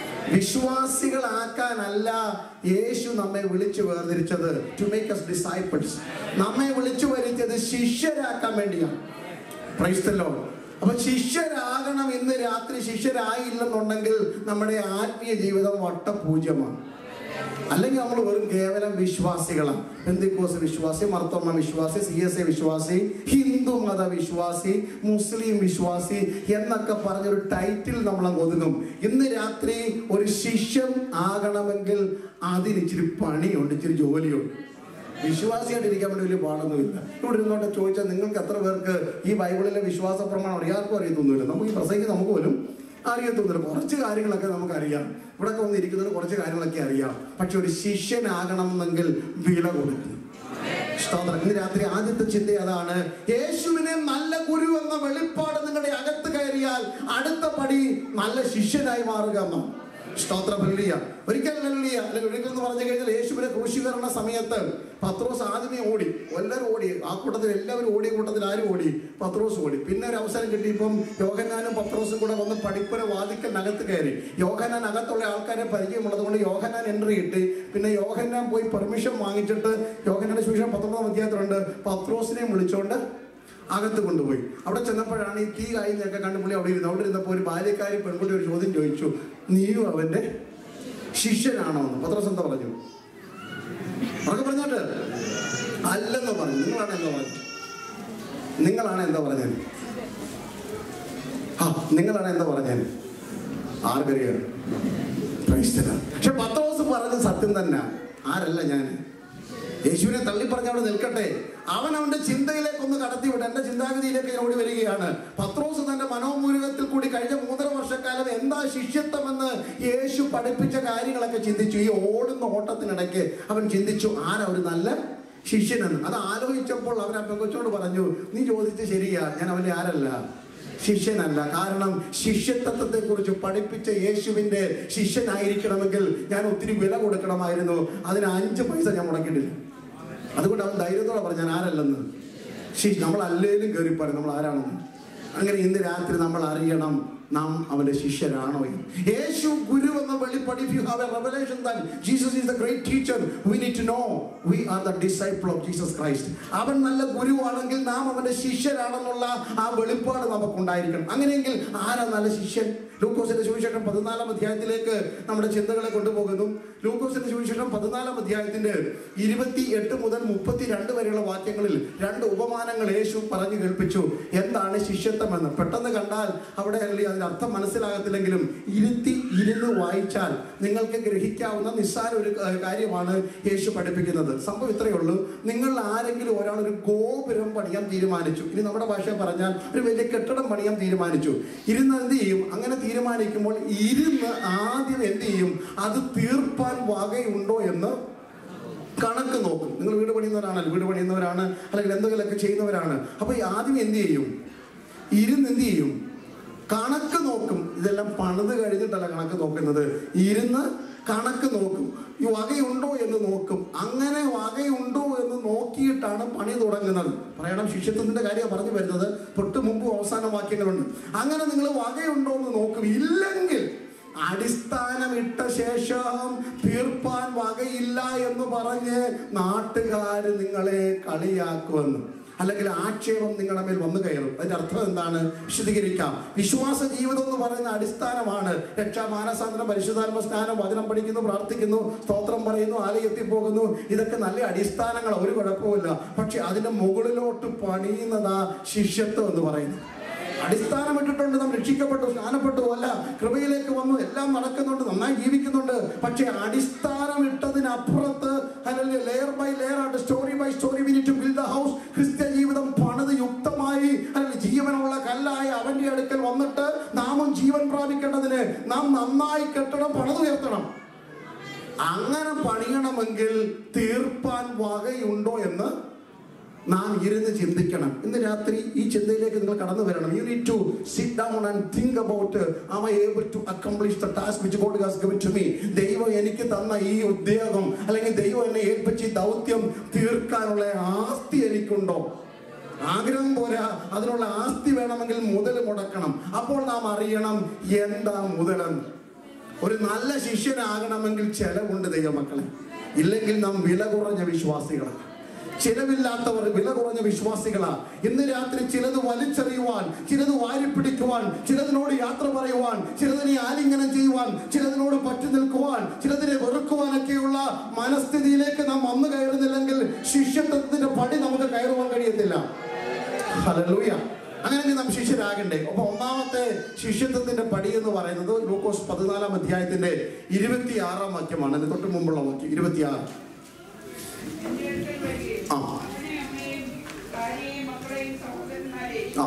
H: വിശ്വാസികളാക്കാനല്ല യേശു നമ്മെ വിളിച്ചു വേർതിരിച്ചത് ടു മേക്ക് us disciples നമ്മെ വിളിച്ചു വരുത്തിയത് ശിഷ്യരാക്കാൻ വേണ്ടിയാണ് Praise the Lord. അപ്പൊ ശിഷ്യരാകണം ഇന്ന് രാത്രി ശിഷ്യരായില്ലെന്നുണ്ടെങ്കിൽ നമ്മുടെ ആത്മീയ ജീവിതം വട്ടപൂജ്യമാണ് അല്ലെങ്കിൽ നമ്മൾ വെറും കേവലം വിശ്വാസികളാണ് പെന്തിക്കോസ് വിശ്വാസി മർത്തോമ വിശ്വാസി സി എസ് എ വിശ്വാസി ഹിന്ദു മത വിശ്വാസി മുസ്ലിം വിശ്വാസി എന്നൊക്കെ പറഞ്ഞൊരു ടൈറ്റിൽ നമ്മൾ അങ്ങ് ഒതുങ്ങും ഇന്ന് രാത്രി ഒരു ശിഷ്യൻ ആകണമെങ്കിൽ അതിന് ഇച്ചിരി പണിയുണ്ട് ഇച്ചിരി ജോലിയുണ്ട് വിശ്വാസിയായിട്ട് ഇരിക്കാൻ വേണ്ടി വലിയ പാടൊന്നുമില്ല ഇവിടെ ഇരുന്നോട്ട് ചോദിച്ചാൽ നിങ്ങൾക്ക് എത്ര പേർക്ക് ഈ ബൈബിളിലെ വിശ്വാസ പ്രമാണം അറിയാർക്കും അറിയത്തൊന്നുമില്ല നമുക്ക് ഈ പ്രസംഗിക്ക് നമുക്ക് പോലും അറിയത്തൊന്നുമില്ല കുറച്ച് കാര്യങ്ങളൊക്കെ നമുക്കറിയാം ഇവിടെ ഒക്കെ വന്നിരിക്കുന്നതിന് കുറച്ച് കാര്യങ്ങളൊക്കെ അറിയാം പക്ഷെ ഒരു ശിഷ്യനാകണമെന്നെങ്കിൽ വില കൊടുക്കണം സ്തോത്രം ഇന്ന് രാത്രി ആദ്യത്തെ ചിന്ത അതാണ് യേശുവിനെ നല്ല ഗുരു എന്ന വെളിപ്പാട് നിങ്ങളുടെ അകത്ത് കയറിയാൽ അടുത്ത പടി നല്ല ശിഷ്യനായി മാറുക എന്നാണ് സ്തോത്രം ഹല്ലേലൂയ. ഒരിക്കൽ ഹല്ലേലൂയ. അല്ലെങ്കിൽ ഒരിക്കൽ എന്ന് പറഞ്ഞു കഴിഞ്ഞാൽ യേശുവിനെ ക്രൂശീകരണ സമയത്ത് പത്രോസ് ആദ്യമേ ഓടി എല്ലാവരും ഓടി ആ കൂട്ടത്തിൽ എല്ലാവരും ഓടിയ കൂട്ടത്തിൽ ആരും ഓടി പത്രോസ് ഓടി പിന്നെ ഒരു അവസരം കിട്ടിയപ്പം യോഹന്നാനും പത്രോസും കൂടെ വന്ന് പഠിപ്പുര വാതിക്കലിനകത്ത് കയറി യോഹന്നാൻ അകത്തുള്ള ആൾക്കാരെ പരിചയമുള്ളത് കൊണ്ട് യോഹന്നാൻ എൻട്രി കിട്ടി പിന്നെ യോഹന്നാൻ പോയി പെർമിഷൻ വാങ്ങിച്ചിട്ട് യോഹന്നാന്റെ സുവിശേഷം പത്തൊമ്പതാം അധ്യായത്തിലുണ്ട് പത്രോസിനെയും വിളിച്ചോണ്ട് അകത്ത് കൊണ്ടുപോയി അവിടെ ചെന്നപ്പോഴാണ് ഈ തീ കായുന്നൊക്കെ കണ്ട് പുള്ളി അവിടെ ഇരുന്നു അവിടെ ഇരുന്നപ്പോൾ ഒരു ബാല്യക്കാരി പെൺകുട്ടി ഒരു ചോദ്യം ചോദിച്ചു നീയും അവന്റെ ശിഷ്യനാണോ എന്ന് പത്രോസ് എന്താ പറഞ്ഞു അവർക്ക് പറഞ്ഞോട്ട് അല്ലെന്ന് പറഞ്ഞു നിങ്ങളാണ് എന്താ പറഞ്ഞത് നിങ്ങളാണ് എന്താ പറഞ്ഞത് ആ നിങ്ങളാണ് എന്താ പറഞ്ഞത് ആർക്കറിയാം Praise the Lord. പക്ഷെ പത്രോസ് പറഞ്ഞത് സത്യം തന്നെ ആരല്ല ഞാൻ യേശുവിനെ തള്ളി പറഞ്ഞ അവിടെ നിൽക്കട്ടെ അവൻ അവന്റെ ചിന്തയിലേക്ക് ഒന്ന് കടത്തിവിട്ട് എന്റെ ചിന്താഗതിയിലേക്ക് ഞാൻ ഓടി വരികയാണ് പത്രോസ് തന്റെ മനോമൂലകത്തിൽ കൂടി കഴിഞ്ഞ മൂന്നര വർഷക്കാലം എന്താ ശിഷ്യത്വമെന്ന് യേശു പഠിപ്പിച്ച കാര്യങ്ങളൊക്കെ ചിന്തിച്ചു ഈ ഓടുന്ന ഓട്ടത്തിനിടയ്ക്ക് അവൻ ചിന്തിച്ചു ആരാ ഒരു നല്ല ശിഷ്യനെന്ന് അത് ആലോചിച്ചപ്പോൾ അവൻ ആ പെങ്കൊച്ചോട് പറഞ്ഞു നീ ചോദിച്ച ശരിയാ ഞാൻ അവന്റെ ആരല്ല ശിഷ്യനല്ല കാരണം ശിഷ്യത്വത്തെ കുറിച്ച് പഠിപ്പിച്ച യേശുവിന്റെ ശിഷ്യനായിരിക്കണമെങ്കിൽ ഞാൻ ഒത്തിരി വില കൊടുക്കണമായിരുന്നു അതിന് അഞ്ച് പൈസ ഞാൻ മുടക്കിയിട്ടില്ല അതുകൊണ്ട് അവൻ ധൈര്യത്തോടെ പറഞ്ഞു ഞാൻ ആരല്ലെന്ന് ശി നമ്മൾ അല്ലേലും കയറി പറയും നമ്മൾ ആരാണെന്ന് അങ്ങനെ ഇന്ന് രാത്രി നമ്മൾ അറിയണം നാം അവന്റെ ശിഷ്യരാണോ എന്ന് യേശു ഗുരു എന്ന വെളിപ്പാട് if you have a revelation that Jesus is the great teacher we need to know we are the disciple of Jesus Christ അവൻ നല്ല ഗുരുവാണെങ്കിൽ നാം അവന്റെ ശിഷ്യരാണെന്നുള്ള ആ വെളിപ്പാട് നമുക്കുണ്ടായിരിക്കണം അങ്ങനെയെങ്കിൽ ആരാ നല്ല ശിഷ്യൻ ലൂക്കോസിന്റെ സുവിശേഷം പതിനാലാം അധ്യായത്തിലേക്ക് നമ്മുടെ ചിന്തകളെ കൊണ്ടുപോകുന്നു ലൂക്കോസിന്റെ സുവിശേഷം പതിനാലാം അധ്യായത്തിന്റെ ഇരുപത്തി എട്ട് മുതൽ മുപ്പത്തി രണ്ട് വരെയുള്ള വാക്യങ്ങളിൽ രണ്ട് ഉപമാനങ്ങൾ യേശു പറഞ്ഞു കേൾപ്പിച്ചു എന്താണ് ശിഷ്യത്വം എന്ന് പെട്ടെന്ന് കണ്ടാൽ അവിടെ അല്ലെങ്കിൽ അതിന്റെ അർത്ഥം മനസ്സിലാകത്തില്ലെങ്കിലും ഇരുത്തി ഇരുന്ന് വായിച്ചാൽ നിങ്ങൾക്ക് ഗ്രഹിക്കാവുന്ന നിസ്സാര ഒരു ക- കാര്യമാണ് യേശു പഠിപ്പിക്കുന്നത് സംഭവം ഇത്രയേ ഉള്ളൂ നിങ്ങൾ ആരെങ്കിലും ഒരാൾ ഒരു ഗോപുരം പണിയാൻ തീരുമാനിച്ചു ഇനി നമ്മുടെ ഭാഷ പറഞ്ഞാൽ ഒരു വലിയ കെട്ടിടം പണിയാൻ തീരുമാനിച്ചു ഇരുന്ന് എന്ത് ചെയ്യും അങ്ങനെ തീരുമാനിക്കുമ്പോൾ ഇരുന്ന് ആദ്യം എന്ത് ചെയ്യും അത് തീർപ്പാൻ വകയുണ്ടോ എന്ന് കണക്ക് നോക്കും നിങ്ങൾ വീട് പണിയുന്നവരാണല്ലോ വീട് പണിയുന്നവരാണ് അല്ലെങ്കിൽ എന്തെങ്കിലുമൊക്കെ ചെയ്യുന്നവരാണ് അപ്പൊ ഈ ആദ്യം എന്ത് ചെയ്യും ഇരുന്ന് എന്ത് ചെയ്യും കണക്ക് നോക്കും ഇതെല്ലാം പണിത് കഴിഞ്ഞിട്ടല്ല കണക്ക് നോക്കുന്നത് ഇരുന്ന് കണക്ക് നോക്കും ഈ വകയുണ്ടോ എന്ന് നോക്കും അങ്ങനെ വകയുണ്ടോ എന്ന് നോക്കിയിട്ടാണ് പണി തുടങ്ങുന്നത് പറയണം ശിഷ്യത്വത്തിന്റെ കാര്യമാണ് പറഞ്ഞു വരുന്നത് തൊട്ട് മുമ്പ് അവസാന വാക്യങ്ങളുണ്ട് അങ്ങനെ നിങ്ങൾ വകയുണ്ടോ എന്ന് നോക്കും ഇല്ലെങ്കിൽ അടിസ്ഥാനമിട്ട ശേഷം തീർപ്പാൻ വകയില്ല എന്ന് പറഞ്ഞ് നാട്ടുകാർ നിങ്ങളെ കളിയാക്കുമെന്ന് അല്ലെങ്കിൽ ആക്ഷേപം നിങ്ങളുടെ മേൽ വന്നു കയറും അതിന്റെ അർത്ഥം എന്താണ് വിശദീകരിക്കാം വിശ്വാസ ജീവിതം എന്ന് പറയുന്ന അടിസ്ഥാനമാണ് രക്ഷാ മാനസാന്തരം പരിശുദ്ധാത്മ സ്നാനം വചനം പഠിക്കുന്നു പ്രാർത്ഥിക്കുന്നു സ്തോത്രം പറയുന്നു ആലയത്തിൽ പോകുന്നു ഇതൊക്കെ നല്ല അടിസ്ഥാനങ്ങൾ ഒരു കുഴപ്പമില്ല പക്ഷെ അതിന്റെ മുകളിലോട്ട് പണിയുന്നതാ ശിഷ്യത്വം എന്ന് പറയുന്നത് അടിസ്ഥാനമിട്ടിട്ടുണ്ട് നാം രക്ഷിക്കപ്പെട്ടു സ്നാനപ്പെട്ടു അല്ല കൃപയിലേക്ക് വന്നു എല്ലാം നടക്കുന്നുണ്ട് നന്നായി ജീവിക്കുന്നുണ്ട് പക്ഷെ അടിസ്ഥാനമിട്ടതിനപ്പുറത്ത് അല്ലെങ്കിൽ ലെയർ ബൈ ലെയർ ആയിട്ട് story by story we to build house ക്രിസ്ത്യ ജീവിതം പണിത് യുക്തമായി അല്ലെങ്കിൽ ജീവനുള്ള കല്ലായി അവന്റെ അടുക്കൽ നന്നായി കെട്ടണം പണിതുയർത്തണം അങ്ങനെ പണിയണമെങ്കിൽ തീർപ്പാൻ വകയുണ്ടോ എന്ന് നാം ഇരുന്ന് ചിന്തിക്കണം ഇന്ന് രാത്രി ഈ ചിന്തയിലേക്ക് നിങ്ങൾ കടന്നു വരണം you need to sit down and think about am I able to accomplish the task which God has given to me ദൈവം എനിക്ക് തന്ന ഈ ഉദ്യോഗം അല്ലെങ്കിൽ ദൈവം എന്നെ ഏൽപ്പിച്ച ഈ ദൗത്യം തീർക്കാനുള്ള ആസ്തി എനിക്കുണ്ടോ ആഗ്രഹം പോരാ അതിനുള്ള ആസ്തി വേണമെങ്കിൽ മുതൽ മുടക്കണം അപ്പോൾ നാം അറിയണം എന്താ മുതലെന്ന് ഒരു നല്ല ശിഷ്യനാകണമെങ്കിൽ ചെലവുണ്ട് ദൈവമക്കളെ ഇല്ലെങ്കിൽ നാം വില കുറഞ്ഞ വിശ്വാസികളാണ് ചിലവില്ലാത്തവർ വില കുറഞ്ഞ വിശ്വാസികളാ ഇന്ന് രാത്രി ചിലത് വലിച്ചെറിയുവാൻ ചിലത് വാരിപ്പിടിക്കുവാൻ ചിലതിനോട് യാത്ര പറയുവാൻ ചിലതിനെ ആലിംഗനം ചെയ്യുവാൻ ചിലതിനോട് പറ്റി നിൽക്കുവാൻ ചിലതിനെ വെറുക്കുവാനൊക്കെയുള്ള മനസ്ഥിതിയിലേക്ക് നാം വന്നു കയറുന്നില്ലെങ്കിൽ ശിഷ്യത്വത്തിന്റെ പടി നമുക്ക് കയറുവാൻ കഴിയത്തില്ല ഹല്ലേലൂയ അങ്ങനെ നാം ശിഷ്യരാകണ്ടേ അപ്പൊ ഒന്നാമത്തെ ശിഷ്യത്വത്തിന്റെ പടി എന്ന് പറയുന്നത് ലൂക്കോസ് പതിനാലാം അധ്യായത്തിന്റെ ഇരുപത്തിയാറാം വാക്യമാണ് അതിന് തൊട്ട് മുമ്പുള്ള വാക്യം ഇരുപത്തിയാറ് ആ. ആ.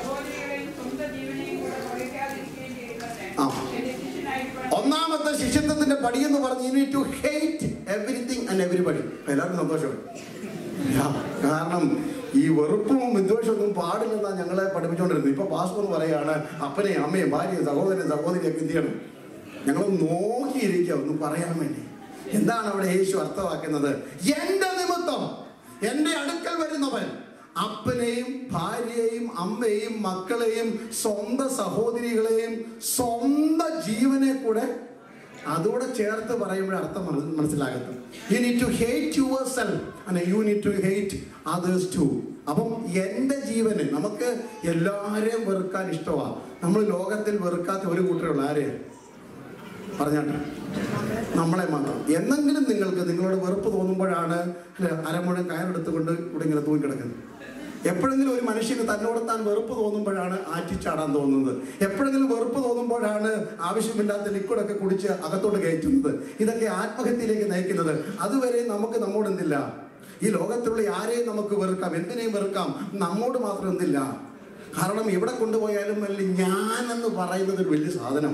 H: ആ. ഒന്നാമത്തെ ശിഷ്യത്വത്തിന്റെ പടി എന്ന് പറഞ്ഞ് you need to hate everything and everybody എല്ലാവർക്കും സന്തോഷമാണ് യാ, കാരണം ഈ വെറുപ്പും വിദ്വേഷമൊന്നും പാടില്ലെന്നാണ് ഞങ്ങളെ പഠിപ്പിച്ചുകൊണ്ടിരുന്നത് ഇപ്പൊ പാസ്റ്റർ പറയാണ് അപ്പനെയും അമ്മയും ഭാര്യയും സഹോദരനും സഹോദരിയൊക്കെ എന്ത് ചെയ്യണം ഞങ്ങൾ നോക്കിയിരിക്കുക ഒന്ന് പറയാൻ വേണ്ടി എന്താണ് അവിടെ യേശു അർത്ഥമാക്കുന്നത് എന്റെ നിമിത്തം എന്റെ അടുക്കൽ വരുന്നവൻ അപ്പനെയും ഭാര്യയെയും അമ്മയെയും മക്കളെയും സ്വന്തം സഹോദരികളെയും സ്വന്തം ജീവനെ കൂടെ അതുകൂടെ ചേർത്ത് പറയുമ്പോൾ അർത്ഥം മന- മനസ്സിലാകത്തും you need to hate yourself അല്ലെ you need to hate others to അപ്പം എൻ്റെ ജീവന് നമുക്ക് എല്ലാവരെയും വെറുക്കാൻ ഇഷ്ടമാണ് നമ്മൾ ലോകത്തിൽ വെറുക്കാത്ത ഒരു കൂട്ടരുള്ള ആരെയും പറഞ്ഞാട്ടെ നമ്മളെ മാത്രം എന്നെങ്കിലും നിങ്ങൾക്ക് നിങ്ങളോട് വെറുപ്പ് തോന്നുമ്പോഴാണ് അല്ലെ അരമുഴം കയറെടുത്തുകൊണ്ട് ഇവിടെ ഇങ്ങനെ തൂങ്ങിക്കിടക്കുന്നത് എപ്പോഴെങ്കിലും ഒരു മനുഷ്യന് തന്നോട് താൻ വെറുപ്പ് തോന്നുമ്പോഴാണ് ആറ്റിച്ചാടാൻ തോന്നുന്നത് എപ്പോഴെങ്കിലും വെറുപ്പ് തോന്നുമ്പോഴാണ് ആവശ്യമില്ലാത്ത ലിക്വിഡൊക്കെ കുടിച്ച് അകത്തോട്ട് കയറ്റുന്നത് ഇതൊക്കെ ആത്മഹത്യയിലേക്ക് നയിക്കുന്നത് അതുവരെ നമുക്ക് നമ്മോട് എന്തില്ല ഈ ലോകത്തിലുള്ള ആരെയും നമുക്ക് വെറുക്കാം എന്തിനേയും വെറുക്കാം നമ്മോട് മാത്രം എന്തില്ല കാരണം എവിടെ കൊണ്ടുപോയാലും അല്ല ഞാനെന്ന് പറയുന്നത് ഒരു വലിയ സാധനം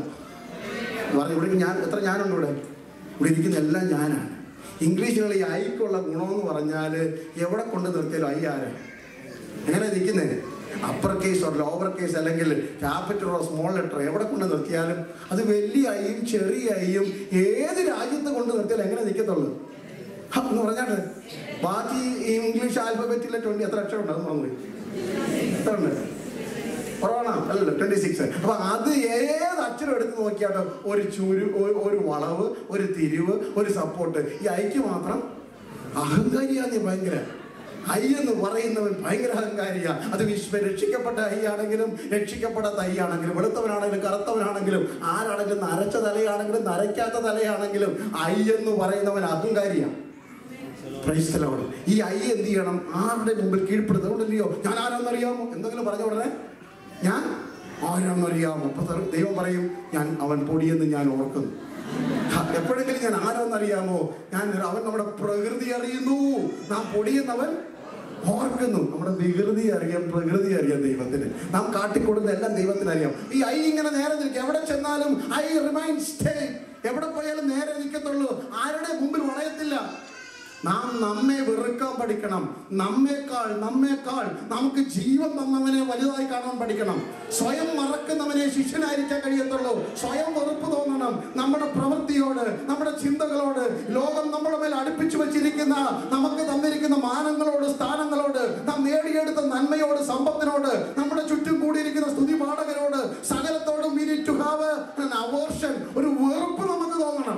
H: പറയും ഇവിടെ ഞാൻ എത്ര ഞാനുണ്ട് ഇവിടെ ഇവിടെ ഇരിക്കുന്ന എല്ലാം ഞാനാണ് ഇംഗ്ലീഷിലുള്ള ഈ ഐക്കുള്ള ഗുണമെന്ന് പറഞ്ഞാൽ എവിടെ കൊണ്ട് നിർത്തിയാലും ഐ ആര് എങ്ങനെ നിൽക്കുന്നത് upper case or lower case അല്ലെങ്കിൽ ക്യാപിറ്റൽ ഓർ സ്മോൾ ലെറ്റർ എവിടെ കൊണ്ട് നിർത്തിയാലും അത് വലിയ ഐയും ചെറിയ ഐയും ഏത് രാജ്യത്ത് കൊണ്ട് നിർത്തിയാലും എങ്ങനെ നിൽക്കത്തുള്ളൂ ഹ, എന്ന് പറഞ്ഞാട്ട് ബാക്കി ഈ ഇംഗ്ലീഷ് ആൽഫബറ്റിലെ ട്വന്റി എത്ര അക്ഷരം ഉണ്ട് അത് മറന്നുപോയി എത്ര ഉണ്ട് കൊറോണ അല്ലല്ലോ ട്വന്റി സിക്സ് അപ്പൊ അത് ഏത് അക്ഷരം എടുത്ത് നോക്കിയാട്ടോ ഒരു ചുരു ഒരു- ഒരു വളവ് ഒരു തിരിവ് ഒരു സപ്പോർട്ട് ഈ ഐക്ക് മാത്രം അഹങ്കാരിയാന്ന് ഭയങ്കര ഐ എന്ന് പറയുന്നവൻ ഭയങ്കര അഹങ്കാരിയ അത് വിശ്വ രക്ഷിക്കപ്പെട്ട ഐ ആണെങ്കിലും രക്ഷിക്കപ്പെടാത്ത ഐ ആണെങ്കിലും വെളുത്തവനാണെങ്കിലും കറുത്തവനാണെങ്കിലും ആരാണെങ്കിലും നരച്ച തലയാണെങ്കിലും നരയ്ക്കാത്ത തലയാണെങ്കിലും ഐ എന്ന് പറയുന്നവൻ അഹങ്കാരിയാണ് Praise the Lord. ഈ ഐ എന്ത് ചെയ്യണം ആരുടെ മുമ്പിൽ കീഴ്പ്പെടുത്തുന്നുണ്ടല്ലയോ ഞാൻ ആരാന്നറിയാമോ എന്തെങ്കിലും പറഞ്ഞ ഉടനെ ഞാൻ ആരാന്നറിയാമോ അപ്പൊ ത- ദൈവം പറയും ഞാൻ അവൻ പൊടിയെന്ന് ഞാൻ ഓർക്കുന്നു ഹ, എപ്പോഴെങ്കിലും ഞാൻ ആരാന്നറിയാമോ ഞാൻ അവൻ നമ്മുടെ പ്രകൃതി അറിയുന്നു നാം പൊടിയെന്നവൻ ഓർക്കുന്നു നമ്മുടെ വികൃതി അറിയാം പ്രകൃതി അറിയാം ദൈവത്തിന് നാം കാട്ടിക്കൊടുന്ന എല്ലാം ദൈവത്തിന് അറിയാം ഈ ഐ ഇങ്ങനെ നേരെ നിൽക്കും എവിടെ ചെന്നാലും ഐ റിമൈൻ സ്റ്റേ എവിടെ പോയാലും നേരെ നിൽക്കത്തുള്ളൂ ആരുടെ മുമ്പിൽ വളയത്തില്ല നാം നമ്മെ വെറുക്കാൻ പഠിക്കണം നമ്മേക്കാൾ നമ്മേക്കാൾ നമുക്ക് ജീവൻ തന്നവനെ വലുതായി കാണാൻ പഠിക്കണം സ്വയം മറക്കുന്നവനെ ശിഷ്യനായിരിക്കാൻ കഴിയത്തുള്ളൂ സ്വയം വെറുപ്പ് തോന്നണം നമ്മുടെ പ്രവൃത്തിയോട് നമ്മുടെ ചിന്തകളോട് ലോകം നമ്മുടെ മേൽ അടുപ്പിച്ചു വെച്ചിരിക്കുന്ന നമുക്ക് തന്നിരിക്കുന്ന മാനങ്ങളോട് സ്ഥാനങ്ങളോട് നാം നേടിയെടുത്ത നന്മയോട് സമ്പത്തിനോട് നമ്മുടെ ചുറ്റും കൂടിയിരിക്കുന്ന സ്തുതി പാഠകരോട് സകലത്തോടും we need to have an aversion ഒരു വെറുപ്പ് നമുക്ക് തോന്നണം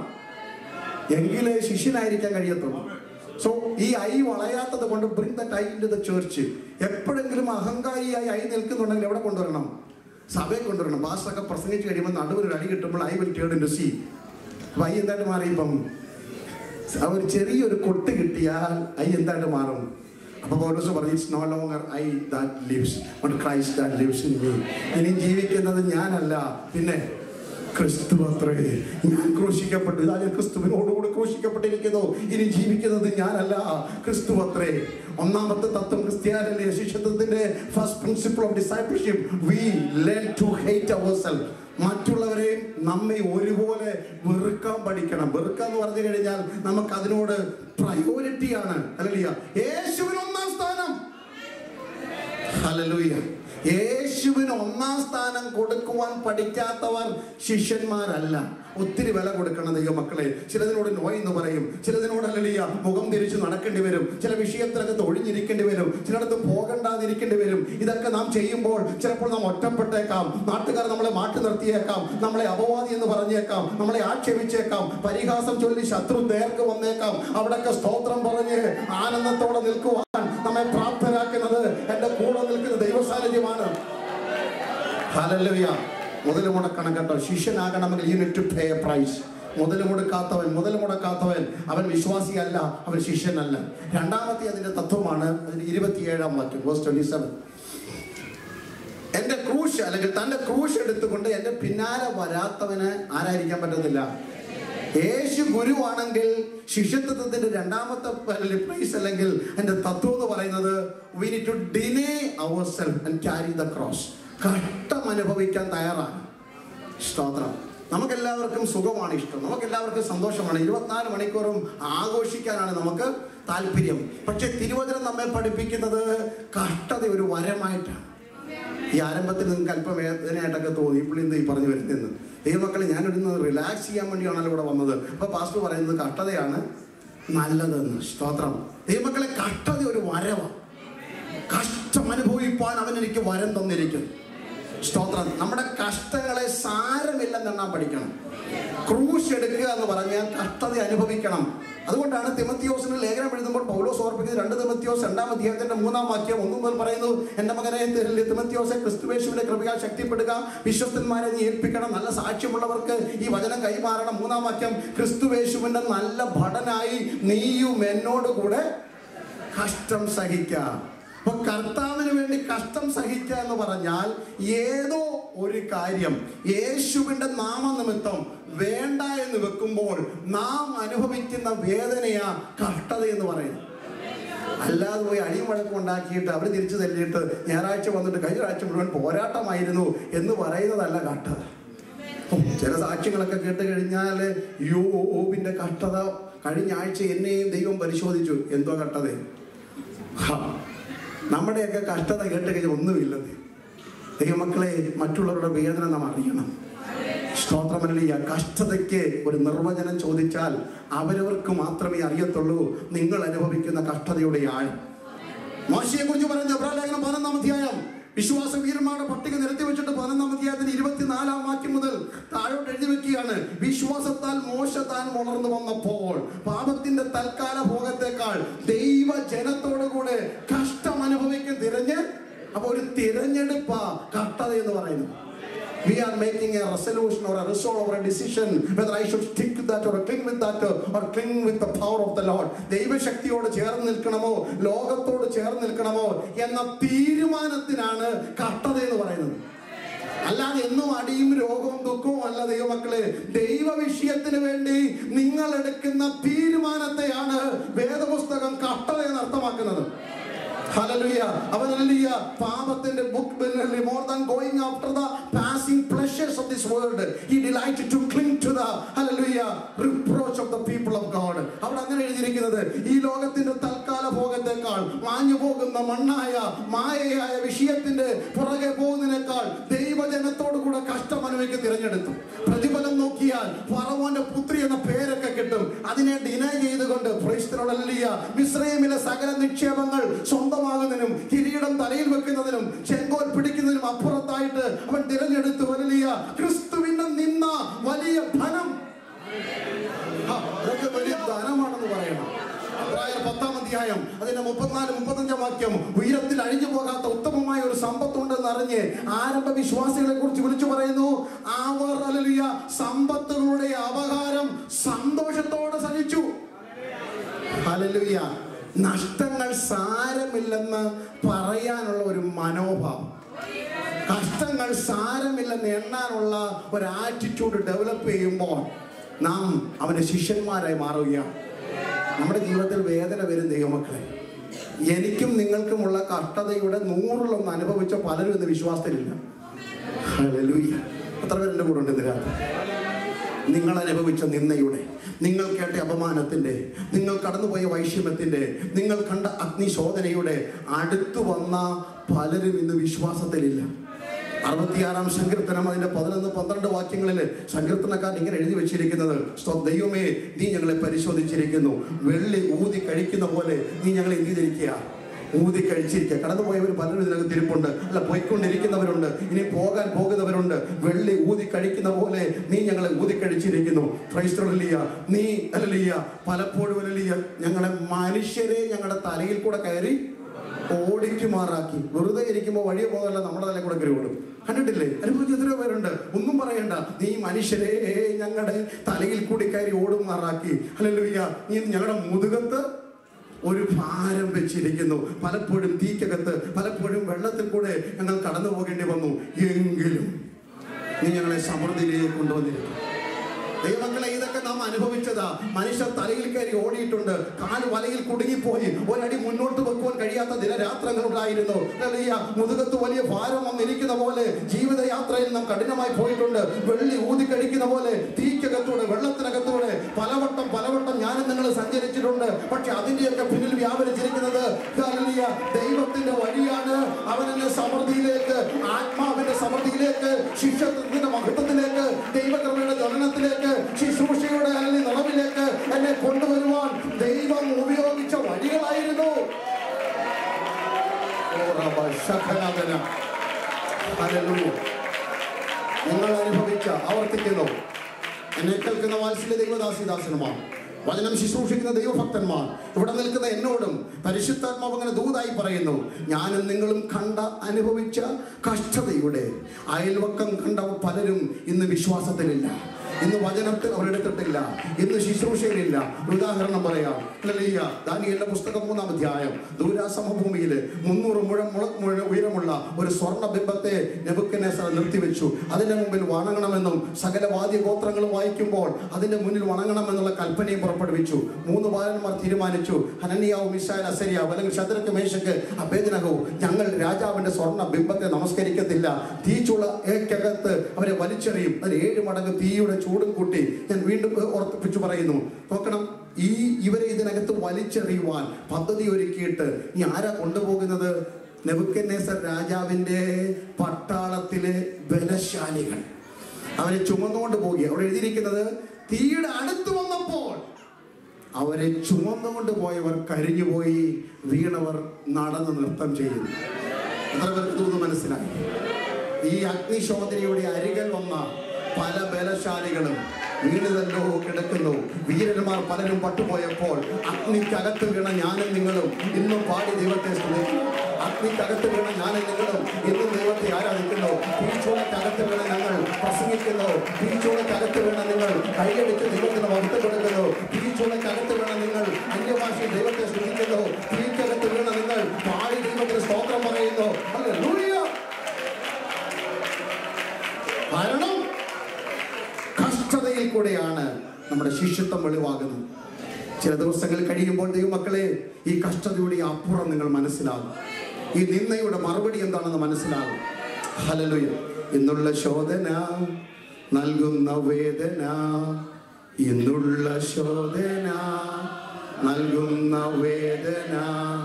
H: എങ്കിലേ ശിഷ്യനായിരിക്കാൻ കഴിയത്തുള്ളൂ സോ ഈ ഐ വളയാത്തത് കൊണ്ട് bring the tie into the church എപ്പോഴെങ്കിലും അഹങ്കാരിയായി ഐ നിൽക്കുന്നുണ്ടെങ്കിൽ എവിടെ കൊണ്ടുവരണം സഭയെ കൊണ്ടുവരണം പാസ്റ്ററൊക്കെ പ്രസംഗിച്ച് കഴിയുമ്പോൾ നടുവിൽ ഒരു അടി കിട്ടുമ്പോൾ I will turn into C അപ്പൊ ഐ എന്തായിട്ട് മാറി ഇപ്പം ആ ഒരു ചെറിയൊരു കൊട്ട് കിട്ടിയാൽ ഐ എന്തായിട്ട് മാറും അപ്പൊ പൗലോസ് പറഞ്ഞു it's no longer I that lives but Christ that lives in me ഇനി ജീവിക്കുന്നത് ഞാനല്ല പിന്നെ ക്രിസ്തു അത്രേ ഞാൻ ക്രൂശിക്കപ്പെട്ടു ഇതാ ഞാൻ ക്രിസ്തുവിനോടുകൂടി ക്രൂശിക്കപ്പെട്ടിരിക്കുന്നു ഇനി ജീവിക്കുന്നത് ഞാനല്ല ക്രിസ്തു അത്രേ ഒന്നാമത്തെ തത്വം ക്രിസ്ത്യാനിലെ ശിഷ്യത്വത്തിന്റെ first principle of discipleship we learn to hate our self മറ്റുള്ളവരെയും നമ്മെ ഒരുപോലെ വെറുക്കാൻ പഠിക്കണം വെറുക്കുക എന്ന് പറഞ്ഞു കഴിഞ്ഞാൽ നമുക്ക് അതിനോട് പ്രയോറിറ്റിയാണ് അല്ലല്ല യേശുവിന് ഒന്നാം സ്ഥാനം ഹല്ലേലൂയ യേശുവിന് ഒന്നാം സ്ഥാനം കൊടുക്കുവാൻ പഠിക്കാത്തവർ ശിഷ്യന്മാരല്ല ഒത്തിരി വില കൊടുക്കണം ദൈവമക്കളെ ചിലതിനോട് നോയ് എന്ന് പറയും ചിലതിനോട് അല്ലലിയ മുഖം തിരിച്ചു നടക്കേണ്ടി വരും ചില വിഷയത്തിനകത്ത് ഒഴിഞ്ഞിരിക്കേണ്ടി വരും ചിലയിടത്ത് പോകണ്ടാതിരിക്കേണ്ടി വരും ഇതൊക്കെ നാം ചെയ്യുമ്പോൾ ചിലപ്പോൾ നാം ഒറ്റപ്പെട്ടേക്കാം നാട്ടുകാർ നമ്മളെ മാറ്റി നിർത്തിയേക്കാം നമ്മളെ അപവാദി എന്ന് പറഞ്ഞേക്കാം നമ്മളെ ആക്ഷേപിച്ചേക്കാം പരിഹാസം ചൊല്ലി ശത്രു നേർക്ക് വന്നേക്കാം അവിടൊക്കെ സ്തോത്രം പറഞ്ഞ് ആനന്ദത്തോടെ നിൽക്കുവാൻ നമ്മെ പ്രാപ്തരാക്കുന്നത് എന്റെ കൂടെ നിൽക്കുന്ന ദൈവസാന്നിധ്യമാണ് ഹല്ലേലൂയ മുതൽ മുടക്കണം കേട്ടോ ശിഷ്യനാകണമെങ്കിൽ you to pay a price മുതൽ മുടക്കാത്തവൻ മുതൽ മുടക്കാത്തവൻ അവൻ വിശ്വാസിയല്ല അവൻ ശിഷ്യനല്ല രണ്ടാമത്തെ അതിന്റെ തത്വമാണ് അതിന്റെ ഇരുപത്തിയേഴാം വാക്യം വേഴ്സ് ട്വന്റി സെവൻ എന്റെ ക്രൂശ് അല്ലെങ്കിൽ തന്റെ ക്രൂശ് എടുത്തുകൊണ്ട് എന്റെ പിന്നാലെ വരാത്തവന് ആരായിരിക്കാൻ പറ്റത്തില്ല യേശു ഗുരുവാണെങ്കിൽ ശിഷ്യത്വത്തിന്റെ രണ്ടാമത്തെ പ്ലേസ് അല്ലെങ്കിൽ എന്റെ തത്വം എന്ന് പറയുന്നത് we need to deny our self and carry the cross കഷ്ടം അനുഭവിക്കാൻ തയ്യാറാണ് സ്തോത്രം നമുക്കെല്ലാവർക്കും സുഖമാണ് ഇഷ്ടം നമുക്കെല്ലാവർക്കും സന്തോഷമാണ് ഇരുപത്തിനാല് മണിക്കൂറും ആഘോഷിക്കാനാണ് നമുക്ക് താല്പര്യം പക്ഷെ തിരുവചനം നമ്മെ പഠിപ്പിക്കുന്നത് കഷ്ടത ഒരു വരമായിട്ടാണ് ഈ ആരംഭത്തിൽ നിങ്ങൾക്ക് അല്പം വേദനയായിട്ടൊക്കെ തോന്നി ഇപ്പോൾ എന്ത് ഈ പറഞ്ഞു വരുന്നതെന്ന് ദൈവമക്കളെ ഞാനൊന്ന് റിലാക്സ് ചെയ്യാൻ വേണ്ടിയാണല്ലോ ഇവിടെ വന്നത് അപ്പൊ പാസ്റ്റർ പറയുന്നത് കഷ്ടതയാണ് നല്ലതെന്ന് സ്തോത്രം ദൈവമക്കളെ കഷ്ടത ഒരു വരവാണ് കഷ്ടം അനുഭവിപ്പാൻ അവൻ എനിക്ക് വരം തന്നിരിക്കുന്നു സ്തോത്രം നമ്മുടെ കഷ്ടങ്ങളെ സാരമില്ലെന്നെണ്ണാൻ പഠിക്കണം ക്രൂശ് എടുക്കുക എന്ന് പറഞ്ഞാൽ കഷ്ടത അനുഭവിക്കണം അതുകൊണ്ടാണ് തിമത്തിയോസിന് ലേഖനം എഴുതുമ്പോൾ പൗലോസ് ഓർപ്പിക്കുന്നത് രണ്ട് തിമത്തിയോസ് രണ്ടാം അധ്യായത്തിന്റെ മൂന്നാം വാക്യം ഒന്നും മുതൽ പറയുന്നു എന്റെ മകനെ തി- തിമത്തിയോസെ ക്രിസ്തുവേശുവിന്റെ കൃപയാൽ ശക്തിപ്പെടുക വിശ്വസ്തന്മാരെ നീ ഏൽപ്പിക്കണം നല്ല സാക്ഷ്യമുള്ളവർക്ക് ഈ വചനം കൈമാറണം മൂന്നാം വാക്യം ക്രിസ്തുവേശുവിന്റെ നല്ല ഭടനായി നീയും എന്നോട് കൂടെ കഷ്ടം സഹിക്കാം അപ്പൊ കർത്താവിന് വേണ്ടി കഷ്ടം സഹിക്കുക എന്ന് പറഞ്ഞാൽ ഏതോ ഒരു കാര്യം യേശുവിന്റെ നാമനിമിത്തം വേണ്ട എന്ന് വെക്കുമ്പോൾ നാം അനുഭവിക്കുന്ന വേദനയാ കഷ്ടത എന്ന് പറയുന്നത് അല്ലാതെ പോയി അടിയും വഴക്കും ഉണ്ടാക്കിയിട്ട് അവർ തിരിച്ചു തല്ലിയിട്ട് ഞായറാഴ്ച വന്നിട്ട് കഴിഞ്ഞ ആഴ്ച മുഴുവൻ പോരാട്ടമായിരുന്നു എന്ന് പറയുന്നതല്ല കഷ്ടത ഓ, ചില സാക്ഷ്യങ്ങളൊക്കെ കേട്ട് കഴിഞ്ഞാൽ യോബിന്റെ കഷ്ടത കഴിഞ്ഞ ആഴ്ച എന്നെയും ദൈവം പരിശോധിച്ചു എന്തോ കഷ്ടത ഹാ, നമ്മുടെയൊക്കെ കഷ്ടത കേട്ട് കഴിഞ്ഞാൽ ഒന്നുമില്ലെന്ന് ദൈവമക്കളെ മറ്റുള്ളവരുടെ വേദന നാം അറിയണം സ്തോത്രമല്ല കഷ്ടതയ്ക്ക് ഒരു നിർവചനം ചോദിച്ചാൽ അവരവർക്ക് മാത്രമേ അറിയത്തുള്ളൂ നിങ്ങൾ അനുഭവിക്കുന്ന കഷ്ടതയുടെ ആഴം മോശയെ കുറിച്ച് പറയുന്ന എബ്രാലേഖനം പതിനൊന്നാം അധ്യായം വിശ്വാസ വീരന്മാരുടെ പട്ടിക നിരത്തി വെച്ചിട്ട് പതിനൊന്നാം അധ്യായത്തിന് ഇരുപത്തിനാലാം വാക്യം മുതൽ താഴോട്ട് എഴുതി വെക്കുകയാണ് വിശ്വാസത്താൽ മോശ താൻ വളർന്നു വന്നപ്പോൾ പാപത്തിന്റെ തൽക്കാല ഭോഗത്തെക്കാൾ ദൈവ ജനത്തോടു കൂടെ കഷ്ടം അനുഭവിക്കും തിരഞ്ഞ് അപ്പൊ ഒരു തിരഞ്ഞെടുപ്പാ കഷ്ടത എന്ന് പറയുന്നത് we are making a resolution or a resolve or a decision whether I should stick to that or cling with that or cling with the power of the Lord. ദൈവശക്തിയോട് ചേർന്ന് നിൽക്കണമോ ലോകത്തോട് ചേർന്ന് നിൽക്കണമോ എന്ന തീരുമാനത്തിനാണ് കഷ്ടത എന്ന് പറയുന്നത് അല്ലാതെ എന്നും അടിയും രോഗവും ദുഃഖവും അല്ല ദൈവമക്കളെ ദൈവ വിഷയത്തിന് വേണ്ടി നിങ്ങൾ എടുക്കുന്ന തീരുമാനത്തെയാണ് വേദപുസ്തകം കഷ്ടത എന്ന് അർത്ഥമാക്കുന്നത് Hallelujah. അവൻ hallelujah, പാപത്തിന്റെ book more than going after the passing pleasures of this world he delighted to cling to the hallelujah reproach of the people of God അവിടെ അങ്ങനെ എഴുതിയിരിക്കുന്നത് ഈ ലോകത്തിന്റെ തൽക്കാല ഭോഗത്തെക്കാൾ മാഞ്ഞു പോകുന്ന മണ്ണായ മായയായ വിഷയത്തിന്റെ പുറകെ പോകുന്നതിനേക്കാൾ ദൈവജനത്തോടു കൂടെ കഷ്ടം അനുഭവിക്ക് തിരഞ്ഞെടുത്തു പ്രതിഫലം നോക്കിയാൽ ഫറവോന്റെ പുത്രി എന്ന പേരൊക്കെ കിട്ടും അതിനെ ഡിനൈ ചെയ്തുകൊണ്ട് ക്രൈസ്തരോടല്ലിയ മിശ്രൈമിലെ സകല നിക്ഷേപങ്ങൾ സ്വന്തമാകുന്നതിനും കിരീടം തലയിൽ വെക്കുന്നതിനും ചെങ്കോൽ പിടിക്കുന്നതിനും അപ്പുറത്തായിട്ട് അവൻ തിരഞ്ഞെടുത്തു വലിയ ക്രിസ്തുവിന്റെ നിന്ന വലിയ ധനം ആ, അതൊക്കെ വലിയ ധനമാണെന്ന് പറയണം എബ്രായർ പത്താം അധ്യായം അതിന്റെ മുപ്പത്തിനാല് മുപ്പത്തഞ്ചാം വാക്യം ഉയരത്തിൽ അഴിഞ്ഞു പോകാത്ത ഉത്തമമായ ഒരു സമ്പത്തുണ്ടെന്ന് അറിഞ്ഞ് ആരംഭ വിശ്വാസികളെ കുറിച്ച് വിളിച്ചു പറയുന്നു അവർ അലലിയ സമ്പത്തുകളുടെ അപകാരം സന്തോഷത്തോടെ സഹിച്ചു ഹല്ലേലൂയ നഷ്ടങ്ങൾ സാരമില്ലെന്ന് പറയാനുള്ള ഒരു മനോഭാവം കഷ്ടങ്ങൾ സാരമില്ലെന്ന് എണ്ണാനുള്ള ഒരു ആറ്റിറ്റ്യൂഡ് ഡെവലപ്പ് ചെയ്യുമ്പോൾ നാം അവന്റെ ശിഷ്യന്മാരായി മാറുകയാണ് നമ്മുടെ ജീവിതത്തിൽ വേദന വരും ദൈവമക്കളെ എനിക്കും നിങ്ങൾക്കുമുള്ള കഷ്ടതയുടെ നൂറിലൊന്ന് അനുഭവിച്ച പലരും ഇന്ന് വിശ്വാസത്തിലില്ല ഹല്ലേലൂയ. എത്ര പേരെന്റെ കൂടെ ഉണ്ട് ഇന്ന് രാത്രി നിങ്ങൾ അനുഭവിച്ച നിന്നയുടെ നിങ്ങൾ കേട്ട അപമാനത്തിന്റെ നിങ്ങൾ കടന്നുപോയ വൈഷമ്യത്തിന്റെ നിങ്ങൾ കണ്ട അഗ്നിശോധനയുടെ അടുത്തു വന്ന പലരും ഇന്ന് വിശ്വാസത്തിലില്ല അറുപത്തിയാറാം സങ്കീർത്തനം അതിന്റെ പതിനൊന്ന് പന്ത്രണ്ട് വാക്യങ്ങളിൽ സങ്കീർത്തനക്കാരൻ ഇങ്ങനെ എഴുതി വെച്ചിരിക്കുന്നത് "സ്തോ- ദൈവമേ നീ ഞങ്ങളെ പരിശോധിച്ചിരിക്കുന്നു വെള്ളി ഊതി കഴിക്കുന്ന പോലെ നീ ഞങ്ങളെ എന്ത് ചെയ്തിരിക്കുക ഊതി കഴിച്ചിരിക്കുക കടന്നുപോയവർ പലരും ഇതിനകത്ത് ഇരിപ്പുണ്ട് അല്ല പോയിക്കൊണ്ടിരിക്കുന്നവരുണ്ട് ഇനി പോകാൻ പോകുന്നവരുണ്ട് വെള്ളി ഊതി കഴിക്കുന്ന പോലെ നീ ഞങ്ങളെ ഊതി കഴിച്ചിരിക്കുന്നു ക്രൈസ്തവലിയ നീ അല്ലലിയ പലപ്പോഴും അല്ലലിയ ഞങ്ങളെ മനുഷ്യരെ ഞങ്ങളുടെ തലയിൽ കൂടെ കയറി ഓടിക്കുമാറാക്കി വെറുതെ ഇരിക്കുമ്പോൾ വഴിയെ പോകാനല്ല നമ്മുടെ തലയിൽ കൂടെ കയറി ഓടും കണ്ടിട്ടില്ലേ അനുഭവിച്ച എത്രയോ പേരുണ്ട് ഒന്നും പറയണ്ട നീ മനുഷ്യരെ ഞങ്ങളുടെ തലയിൽ കൂടി കയറി ഓടുമാറാക്കി അല്ലല്ലുയ്യ നീ ഞങ്ങളുടെ മുതുകത്ത് ഒരു ഭാരം വെച്ചിരിക്കുന്നു പലപ്പോഴും തീക്കകത്ത് പലപ്പോഴും വെള്ളത്തിൽ കൂടെ ഞങ്ങൾ കടന്നു പോകേണ്ടി വന്നു എങ്കിലും നീ ഞങ്ങളെ സമൃദ്ധിയിലേക്ക് കൊണ്ടുവന്നിരിക്കുന്നു ദൈവങ്ങളെ ഇതൊക്കെ നാം അനുഭവിച്ചതാ മനുഷ്യർ തലയിൽ കയറി ഓടിയിട്ടുണ്ട് കാല് വലയിൽ കുടുങ്ങിപ്പോയി ഒരടി മുന്നോട്ട് വെക്കുവാൻ കഴിയാത്ത ദിനരാത്രങ്ങൾ ഉണ്ടായിരുന്നു ഹല്ലേലൂയ. മുതുകത്ത് വലിയ ഭാരം വന്നിരിക്കുന്ന പോലെ ജീവിതയാത്രയിൽ നാം കഠിനമായി പോയിട്ടുണ്ട് വെള്ളി ഊതി കഴിക്കുന്ന പോലെ തീക്കകത്തൂടെ വെള്ളത്തിനകത്തൂടെ പലവട്ടം പലവട്ടം ഞാനും നിങ്ങൾ സഞ്ചരിച്ചിട്ടുണ്ട് പക്ഷെ അതിന്റെയൊക്കെ പിന്നിൽ വ്യാപരിച്ചിരിക്കുന്നത് ഹല്ലേലൂയ, ദൈവത്തിന്റെ വഴിയാണ് അവൻ എന്നെ സമൃദ്ധിയിലേക്ക് ആത്മാവിന്റെ സമൃദ്ധിയിലേക്ക് ശിഷ്യത്വത്തിന്റെ മഹത്വത്തിലേക്ക് ദൈവകൃപയുടെ ജ്വലനത്തിലേക്ക് ശുശ്രൂഷയുടെ അല്ലെങ്കിൽ നിറവിലേക്ക് എന്നെ കൊണ്ടുവരുവാൻ ദൈവം ഉപയോഗിച്ച വഴികളായിരുന്നു ഓ റബ്ബ ശഖനാഥന. ഹല്ലേലൂയ. നിങ്ങൾ അനുഭവിച്ച ആവർത്തിക്കുന്നു എന്നെ കേൾക്കുന്ന വാത്സല്യ ദൈവദാസിദാസനുമാണ് വചനം ശുശ്രൂഷിക്കുന്ന ദൈവഭക്തന്മാർ ഇവിടെ നിൽക്കുന്ന എന്നോടും പരിശുദ്ധാത്മാവ് അങ്ങനെ ദൂതായി പറയുന്നു ഞാനും നിങ്ങളും കണ്ട അനുഭവിച്ച കഷ്ടതയുടെ അയൽവക്കം കണ്ട പലരും ഇന്ന് വിശ്വാസത്തിലില്ല ഇന്ന് വചനത്തിൽ അവരെടുത്തിട്ടില്ല ഇന്ന് ശുശ്രൂഷയിലില്ല ഒരു ഉദാഹരണം പറയാം ഹല്ലേലൂയ. ദാനിയേലിന്റെ പുസ്തകം മൂന്നാം അധ്യായം ദൂരാ സമഭൂമിയിൽ മുന്നൂറ് മുഴം മുള മുഴ ഉയരമുള്ള ഒരു സ്വർണ്ണ ബിംബത്തെ നെബുക്കനേസർ നിർത്തിവെച്ചു അതിന്റെ മുമ്പിൽ വണങ്ങണമെന്നും സകല വാദ്യ ഗോത്രങ്ങളും വായിക്കുമ്പോൾ അതിന്റെ മുന്നിൽ വണങ്ങണമെന്നുള്ള കൽപ്പനയും പുറപ്പെടുവിച്ചു മൂന്ന് ബാലന്മാർ തീരുമാനിച്ചു ഹനനിയാവും മിശാൽ അസരിയാവ് അല്ലെങ്കിൽ ശദ്രക്ക് മേശക്ക് അഭേദനകവും ഞങ്ങൾ രാജാവിന്റെ സ്വർണ്ണ ബിംബത്തെ നമസ്കരിക്കത്തില്ല തീച്ചുള ഏക്കകത്ത് അവരെ വലിച്ചെറിയും അതിൽ ഏഴ് മടങ്ങ് തീയുടെ ചൂടും കൂട്ടി ഞാൻ വീണ്ടും ഓർപ്പിച്ചു പറയുന്നു നോക്കണം ഈ ഇവരെ ഇതിനകത്ത് വലിച്ചെറിയുവാൻ പദ്ധതി ഒരുക്കിയിട്ട് ഈ ആരാ കൊണ്ടുപോകുന്നത് നെബുക്കന്നേസർ രാജാവിന്റെ പട്ടാളത്തിലെ ബലശാലികൾ അവരെ ചുമന്നുകൊണ്ട് പോകുക അവിടെ എഴുതിയിരിക്കുന്നത് തീയുടെ അടുത്ത് വന്നപ്പോൾ അവരെ ചുമന്നുകൊണ്ട് പോയവർ കരിഞ്ഞുപോയി വീണവർ നടന്ന് നൃത്തം ചെയ്യുന്നു എത്ര പേർക്ക് തോന്നുന്നു മനസ്സിലായി ഈ അഗ്നിശോധനയുടെ അരികൽ വന്ന പല ബലശാലികളും വീണുതല്ലോ കിടക്കുന്നു വീരന്മാർ പലരും പട്ടുപോയപ്പോൾ അഗ്നിക്കകത്ത് വീണ ഞാനും നിങ്ങളും ഇന്നും പാടി ദൈവത്തെ സ്തുതിക്കുന്നു അഗ്നിക്കകത്ത് വീണ ഞാനും നിങ്ങളും ഇന്നും ദൈവത്തെ ആരാധിക്കുന്നു തീച്ചൂളക്കകത്ത് വീണ ഞങ്ങൾ പ്രസംഗിക്കുന്നു തീച്ചൂളക്കകത്ത് വീണ നിങ്ങൾ കൈയടിച്ച് ദൈവത്തിന് മഹത്വം കൊടുക്കുന്നു തീച്ചൂളക്കകത്ത് വീണ നിങ്ങൾ അന്യഭാഷയിൽ ദൈവത്തെ സ്തുതിക്കുന്നു തീക്കകത്ത് വീണ നിങ്ങൾ പാടി ദൈവത്തിന് സ്തോത്രം പറയുന്നു ഹല്ലേലൂയ കാരണം കഷ്ടതയിൽ കൂടെയാണ് നമ്മുടെ ശിഷ്യത്വം വെളിവാകുന്നത് ചില ദിവസങ്ങൾ കഴിയുമ്പോൾ ദൈവമക്കളെ ഈ കഷ്ടതയുടെ അപ്പുറം നിങ്ങൾ മനസ്സിലാകും ഈ നിന്നയുടെ മറുപടി എന്താണെന്ന് മനസ്സിലാകും ഹലലുയ ഇന്നുള്ള ശോധന നൽകുന്ന വേദന ഇന്നുള്ള ശോധന നൽകുന്ന വേദന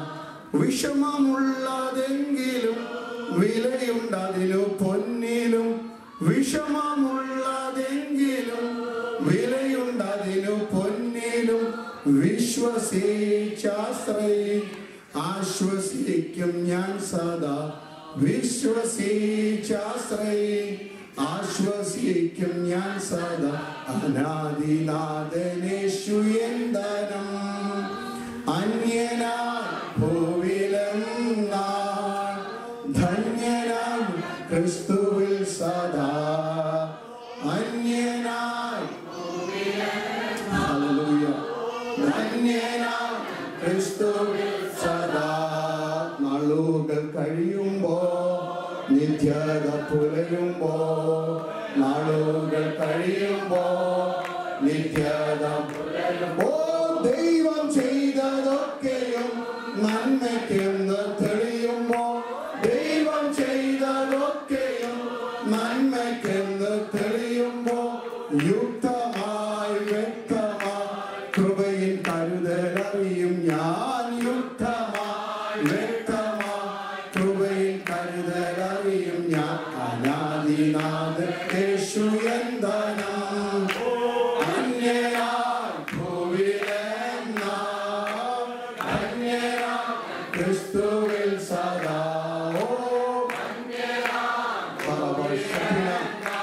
H: വിഷമമുള്ളതെങ്കിലും വിലയുണ്ടതിനു പൊന്നിലും വിഷമമുള്ളതെങ്കിലും വിലയുണ്ടതിനു പൊന്നിലും വിശ്വസിച്ചാശ്രയി ആശ്വസിക്കും ഞാൻ സദാ വിശ്വസിച്ചാശ്രയി ആശ്വസിക്കും ഞാൻ സദാ അനാദിനാഥനേശു എന്തനം അന്യനായി ഭൂവിലെന്നാൾ ധന്യനാം ക്രിസ്തുവിൽ സദാ അന്യനായി ഹല്ലേലൂയ. ധന്യനാം ക്രിസ്തുവിൽ സദാ നാളുകൾ കഴിയുമ്പോ നിത്യത പുലരുമ്പോ നാളുകൾ കഴിയുമ്പോ നിത്യത പുലരുമ്പോ ദൈവം ചെയ്തതൊക്കെയും നന്മയ്ക്ക് അറിയും ഞാൻ അനാദിനാഥൻ യേശു എന്താനാം അന്യനാം ഭൂവിലെന്നാം അന്യനാം ക്രിസ്തുവിൽ സദാ ഓ പരമശക്തനാം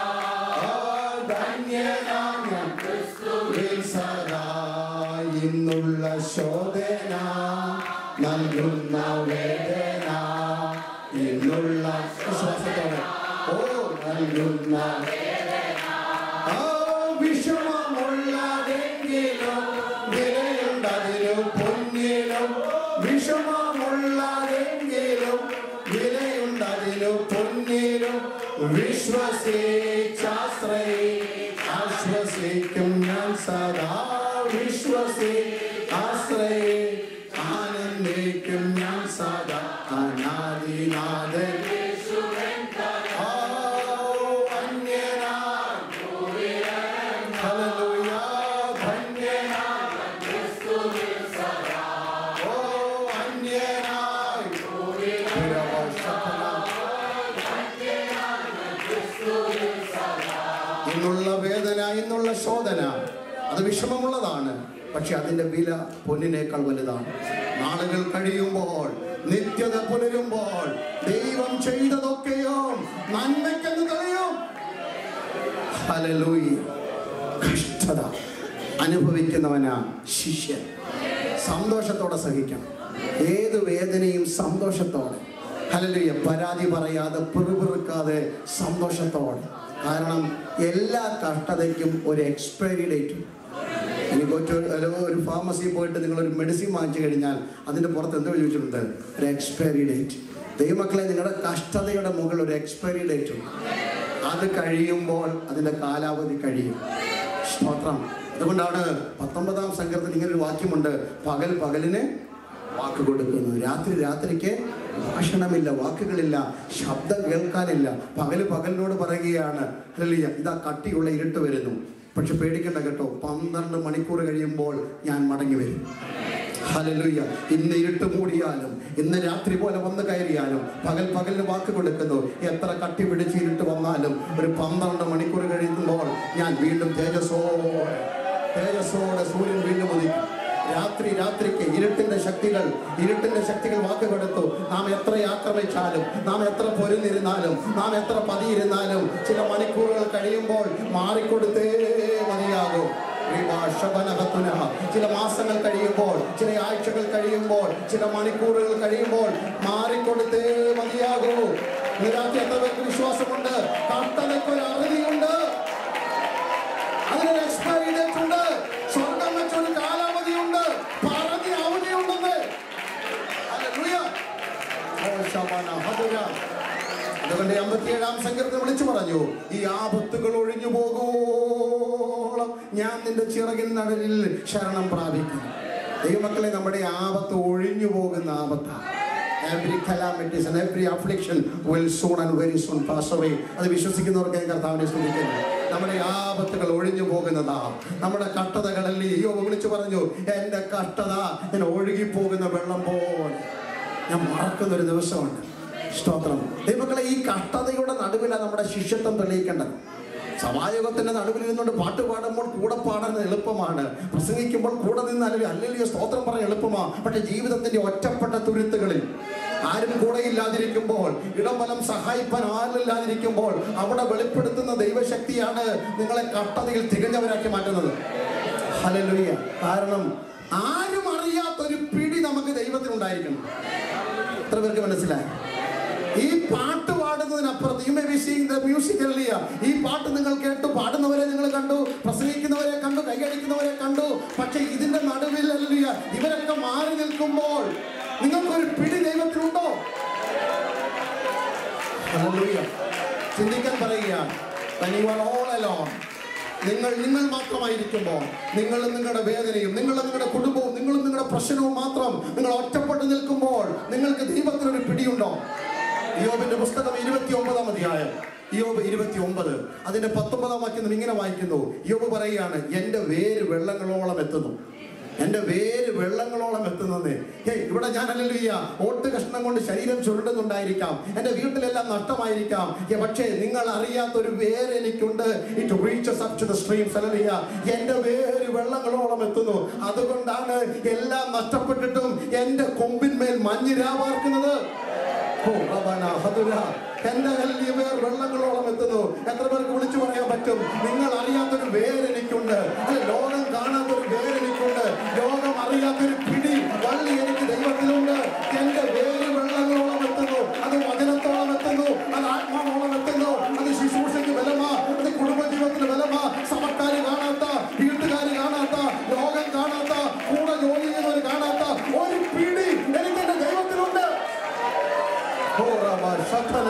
H: ധന്യനാം ഞാൻ ക്രിസ്തുവിൽ സദാ ഇന്നുള്ള ശോധന നൽകുന്ന വേദന ഇന്നുള്ള വിശ്വാസത്തോടെ ഓ നൽകുന്ന ആ വിഷമമുള്ളതെങ്കിലും വിലയുണ്ടതിനു പൊന്നിലും വിഷമമുള്ളതെങ്കിലും വിലയുണ്ടതിനു പൊന്നിലും വിശ്വസിച്ചാശ്രയി ആശ്വസിക്കും ഞാൻ സദാ വിശ്വസി ആശ്രയി ആനന്ദിക്കും ഞാൻ സദാ അനാദിനാഥൻ ഓ, അന്യനാം ഹല്ലേലൂയ, ധന്യനാം ഓ, അന്യനായി നിരവശനാം. ഇന്നുള്ള വേദന ഇന്നുള്ള ശോധന അത് വിഷമമുള്ളതാണ് പക്ഷെ അതിന്റെ വില പൊന്നിനേക്കാൾ വലുതാണ് നാളുകൾ കഴിയുമ്പോൾ നിത്യത പുലരുമ്പോൾ ദൈവം ചെയ്തതൊക്കെയോ നന്മയ്ക്കെന്ന് തെളിയും ഹല്ലേലൂയ കഷ്ടത അനുഭവിക്കുന്നവനാ ശിഷ്യൻ സന്തോഷത്തോടെ സഹിക്കണം ഏത് വേദനയും സന്തോഷത്തോടെ ഹല്ലേലൂയ പരാതി പറയാതെ പിറുപിറുക്കാതെ സന്തോഷത്തോടെ കാരണം എല്ലാ കഷ്ടതയ്ക്കും ഒരു എക്സ്പയറി ഡേറ്റ് എനിക്ക് ഒറ്റ ഒരു ഒരു ഫാർമസിയിൽ പോയിട്ട് നിങ്ങൾ ഒരു മെഡിസിൻ വാങ്ങിച്ചു കഴിഞ്ഞാൽ അതിൻ്റെ പുറത്ത് എന്തോ ചോദിച്ചിട്ടുണ്ട് ഒരു എക്സ്പയറി ഡേറ്റ് ദൈവമക്കളെ നിങ്ങളുടെ കഷ്ടതയുടെ മുകളിൽ ഒരു എക്സ്പയറി ഡേറ്റ് ഉണ്ട് അത് കഴിയുമ്പോൾ അതിൻ്റെ കാലാവധി കഴിയും സ്തോത്രം അതുകൊണ്ടാണ് പത്തൊമ്പതാം സംഘത്തിൽ ഇങ്ങനെ ഒരു വാക്യമുണ്ട് പകൽ പകലിന് വാക്ക് കൊടുക്കുന്നു രാത്രി രാത്രിക്ക് ഭാഷണമില്ല വാക്കുകളില്ല ശബ്ദം കേൾക്കാനില്ല പകല് പകലിനോട് പറയുകയാണ് ഹല്ലേലൂയ, ഇതാ കട്ടിയുള്ള ഇരുട്ട് വരുന്നു പക്ഷെ പേടിക്കണ്ട കേട്ടോ പന്ത്രണ്ട് മണിക്കൂർ കഴിയുമ്പോൾ ഞാൻ മടങ്ങി വരും ഹല്ലേലൂയ ഇന്ന് ഇരുട്ട് മൂടിയാലും ഇന്ന് രാത്രി പോലെ വന്നു കയറിയാലും പകൽ പകലിന് വാക്ക് കൊടുക്കുന്നു എത്ര കട്ടി പിടിച്ച് ഇരുട്ട് വന്നാലും ഒരു പന്ത്രണ്ട് മണിക്കൂർ കഴിയുമ്പോൾ ഞാൻ വീണ്ടും തേജസ്സോടെ തേജസ്സോടെ സൂര്യൻ വീണ്ടും ഉദിക്കും രാത്രി രാത്രിക്ക് ഇരുട്ടിന്റെ ശക്തികൾ ഇരുട്ടിന്റെ ശക്തികൾ വാക്ക് കൊടുത്തു നാം എത്ര ആക്രമിച്ചാലും നാം എത്ര പൊരുന്നിരുന്നാലും നാം എത്ര പതിയിരുന്നാലും ചില മണിക്കൂറുകൾ കഴിയുമ്പോൾ മാറിക്കൊടുത്തേ മതിയാകൂ വിഭാഷവനകത്തുന. ചില മാസങ്ങൾ കഴിയുമ്പോൾ ചില ആഴ്ചകൾ കഴിയുമ്പോൾ ചില മണിക്കൂറുകൾ കഴിയുമ്പോൾ മാറിക്കൊടുത്തേ മതിയാകൂ ഇതിനകത്ത് എത്ര പേർക്ക് വിശ്വാസമുണ്ട് കട്ടതയ്ക്ക് ഒരു അറുതിയുണ്ട് അതിനൊരു എക്സ്പയറി ഡേറ്റ് ഉണ്ട് സ്വർഗം വെച്ചൊരു കാലാവധിയുണ്ട് പറഞ്ഞ അവധിയുണ്ടെന്ന് ഹല്ലേലൂയ. ഓ, ശബാന, ഹദുര. അതുകൊണ്ട് അമ്പത്തിയേഴാം സങ്കീർത്തനം വിളിച്ചു പറഞ്ഞു ഈ ആപത്തുകൾ ഒഴിഞ്ഞു പോകോളം ഞാൻ നിന്റെ ചിറകിൻ നടലിൽ ശരണം പ്രാപിക്കും ദൈവമക്കളെ നമ്മുടെ ആപത്ത് ഒഴിഞ്ഞു പോകുന്ന ആപത്താണ് every calamities and every affliction will soon and very soon pass away അത് വിശ്വസിക്കുന്നവർക്ക് ഞാൻ കർത്താവിനെ സ്തുതിക്കുന്നു നമ്മുടെ ആപത്തുകൾ ഒഴിഞ്ഞു പോകുന്നതാ നമ്മുടെ കട്ടതകളല്ലേ അയ്യോ വിളിച്ചു പറഞ്ഞു എൻ്റെ കട്ടത ഞാൻ ഒഴുകി പോകുന്ന വെള്ളം പോലെ ഞാൻ മറക്കുന്ന ഒരു ദിവസമുണ്ട് സ്തോത്രം ദൈവങ്ങളെ ഈ കഷ്ടതയുടെ നടുവിലാണ് നമ്മുടെ ശിഷ്യത്വം തെളിയിക്കേണ്ടത് സമായോഗത്തിന്റെ നടുവിൽ നിന്നുകൊണ്ട് പാട്ട് പാടുമ്പോൾ കൂടെ പാടുന്നത് എളുപ്പമാണ് പ്രസംഗിക്കുമ്പോൾ കൂടെ നിന്ന് അല്ലെങ്കിൽ അല്ലെങ്കിൽ സ്തോത്രം പറയാൻ എളുപ്പമാണ് പക്ഷെ ജീവിതത്തിന്റെ ഒറ്റപ്പെട്ട തുരുത്തുകളിൽ ആരും കൂടെ ഇല്ലാതിരിക്കുമ്പോൾ ഇടംബലം സഹായിപ്പാൻ ആരില്ലാതിരിക്കുമ്പോൾ അവിടെ വെളിപ്പെടുത്തുന്ന ദൈവശക്തിയാണ് നിങ്ങളെ കട്ടതയിൽ തികഞ്ഞവരാക്കി മാറ്റുന്നത് ഹല്ലേലൂയ കാരണം ആരും അറിയാത്തൊരു പിടി നമുക്ക് ദൈവത്തിനുണ്ടായിരിക്കണം എത്ര പേർക്ക് മനസ്സിലായി ഈ പാട്ട് പാടുന്നതിനപ്പുറത്ത് you may be seeing the music earlier ഈ പാട്ട് നിങ്ങൾ കേട്ടു പാടുന്നവരെ നിങ്ങൾ കണ്ടു പ്രസംഗിക്കുന്നവരെ കണ്ടു കൈയടിക്കുന്നവരെ കണ്ടു പക്ഷെ ഇതിന്റെ നടുവിൽ എർലിയ ഇവരൊക്കെ മാറി നിൽക്കുമ്പോൾ നിങ്ങൾക്കൊരു പിടി ദൈവത്തിനുണ്ടോ Hallelujah. ചിന്തിക്കാൻ പറയുകയാണ് When you are all alone, നിങ്ങൾ നിങ്ങൾ മാത്രമായിരിക്കുമ്പോൾ നിങ്ങളും നിങ്ങളുടെ വേദനയും നിങ്ങളും നിങ്ങളുടെ കുടുംബവും നിങ്ങളും നിങ്ങളുടെ പ്രശ്നവും മാത്രം നിങ്ങൾ ഒറ്റപ്പെട്ട് നിൽക്കുമ്പോൾ നിങ്ങൾക്ക് ദൈവത്തിനൊരു പിടിയുണ്ടോ യോബിന്റെ പുസ്തകം ഇരുപത്തി ഒമ്പതാം അധ്യായം യോബ് ഇരുപത്തി ഒമ്പത് അതിന്റെ പത്തൊമ്പതാം വാക്യം നാം ഇങ്ങനെ വായിക്കുന്നു യോബ് പറയുകയാണ് എന്റെ വേര് വെള്ളങ്ങളോളം എത്തുന്നു എന്റെ വേര് വെള്ളങ്ങളോളം എത്തുന്നതേ ഹേയ് ഇവിടെ ഞാൻ അല്ലല്ലിയ ഓട്ട് കഷ്ണം കൊണ്ട് ശരീരം ചുരുണ്ടുന്നുണ്ടായിരിക്കാം എന്റെ വീട്ടിലെല്ലാം നഷ്ടമായിരിക്കാം ഏ, പക്ഷേ നിങ്ങൾ അറിയാത്ത ഒരു വേര് എനിക്കുണ്ട് it reaches up to the streams അല്ലല്ലിയ എന്റെ വേര് വെള്ളങ്ങളോളം എത്തുന്നു അതുകൊണ്ടാണ് എല്ലാം നഷ്ടപ്പെട്ടിട്ടും എന്റെ കൊമ്പിന്മേൽ മഞ്ഞിരാവാർക്കുന്നത് ഓ, റബന, ഹദുര. എന്റെ കല്ലിൽ വേർ വെള്ളങ്ങളോളം എത്തുന്നു എത്ര പേർക്ക് വിളിച്ചു പറയാൻ പറ്റും നിങ്ങൾ അറിയാത്തൊരു വേരെനിക്കുണ്ട് അല്ല ലോകം കാണാത്തൊരു വേരെനിക്കുണ്ട് ലോകം അറിയാത്തൊരു പിടി വള്ളി എനിക്ക് ദൈവത്തിലുണ്ട് എന്റെ വേര് വെള്ളങ്ങളോളം എത്തുന്നു അത് വചനത്തോളം എത്തുന്നു അത് ആത്മാവോളം എത്തുന്നു അത് ശുശ്രൂഷയ്ക്ക് ബലമാ അത് കുടുംബജീവിതത്തിന് ബലമാ സമക്കാര് കാണാത്ത വീട്ടുകാര് കാണാത്ത ലോകം കാണാത്ത കൂടെ ജോലി ചെയ്യുന്നവർ കാണാത്ത ഒരു പിടി എനിക്ക് എന്റെ ദൈവത്തിലുണ്ട് ഓ റബ ശതന.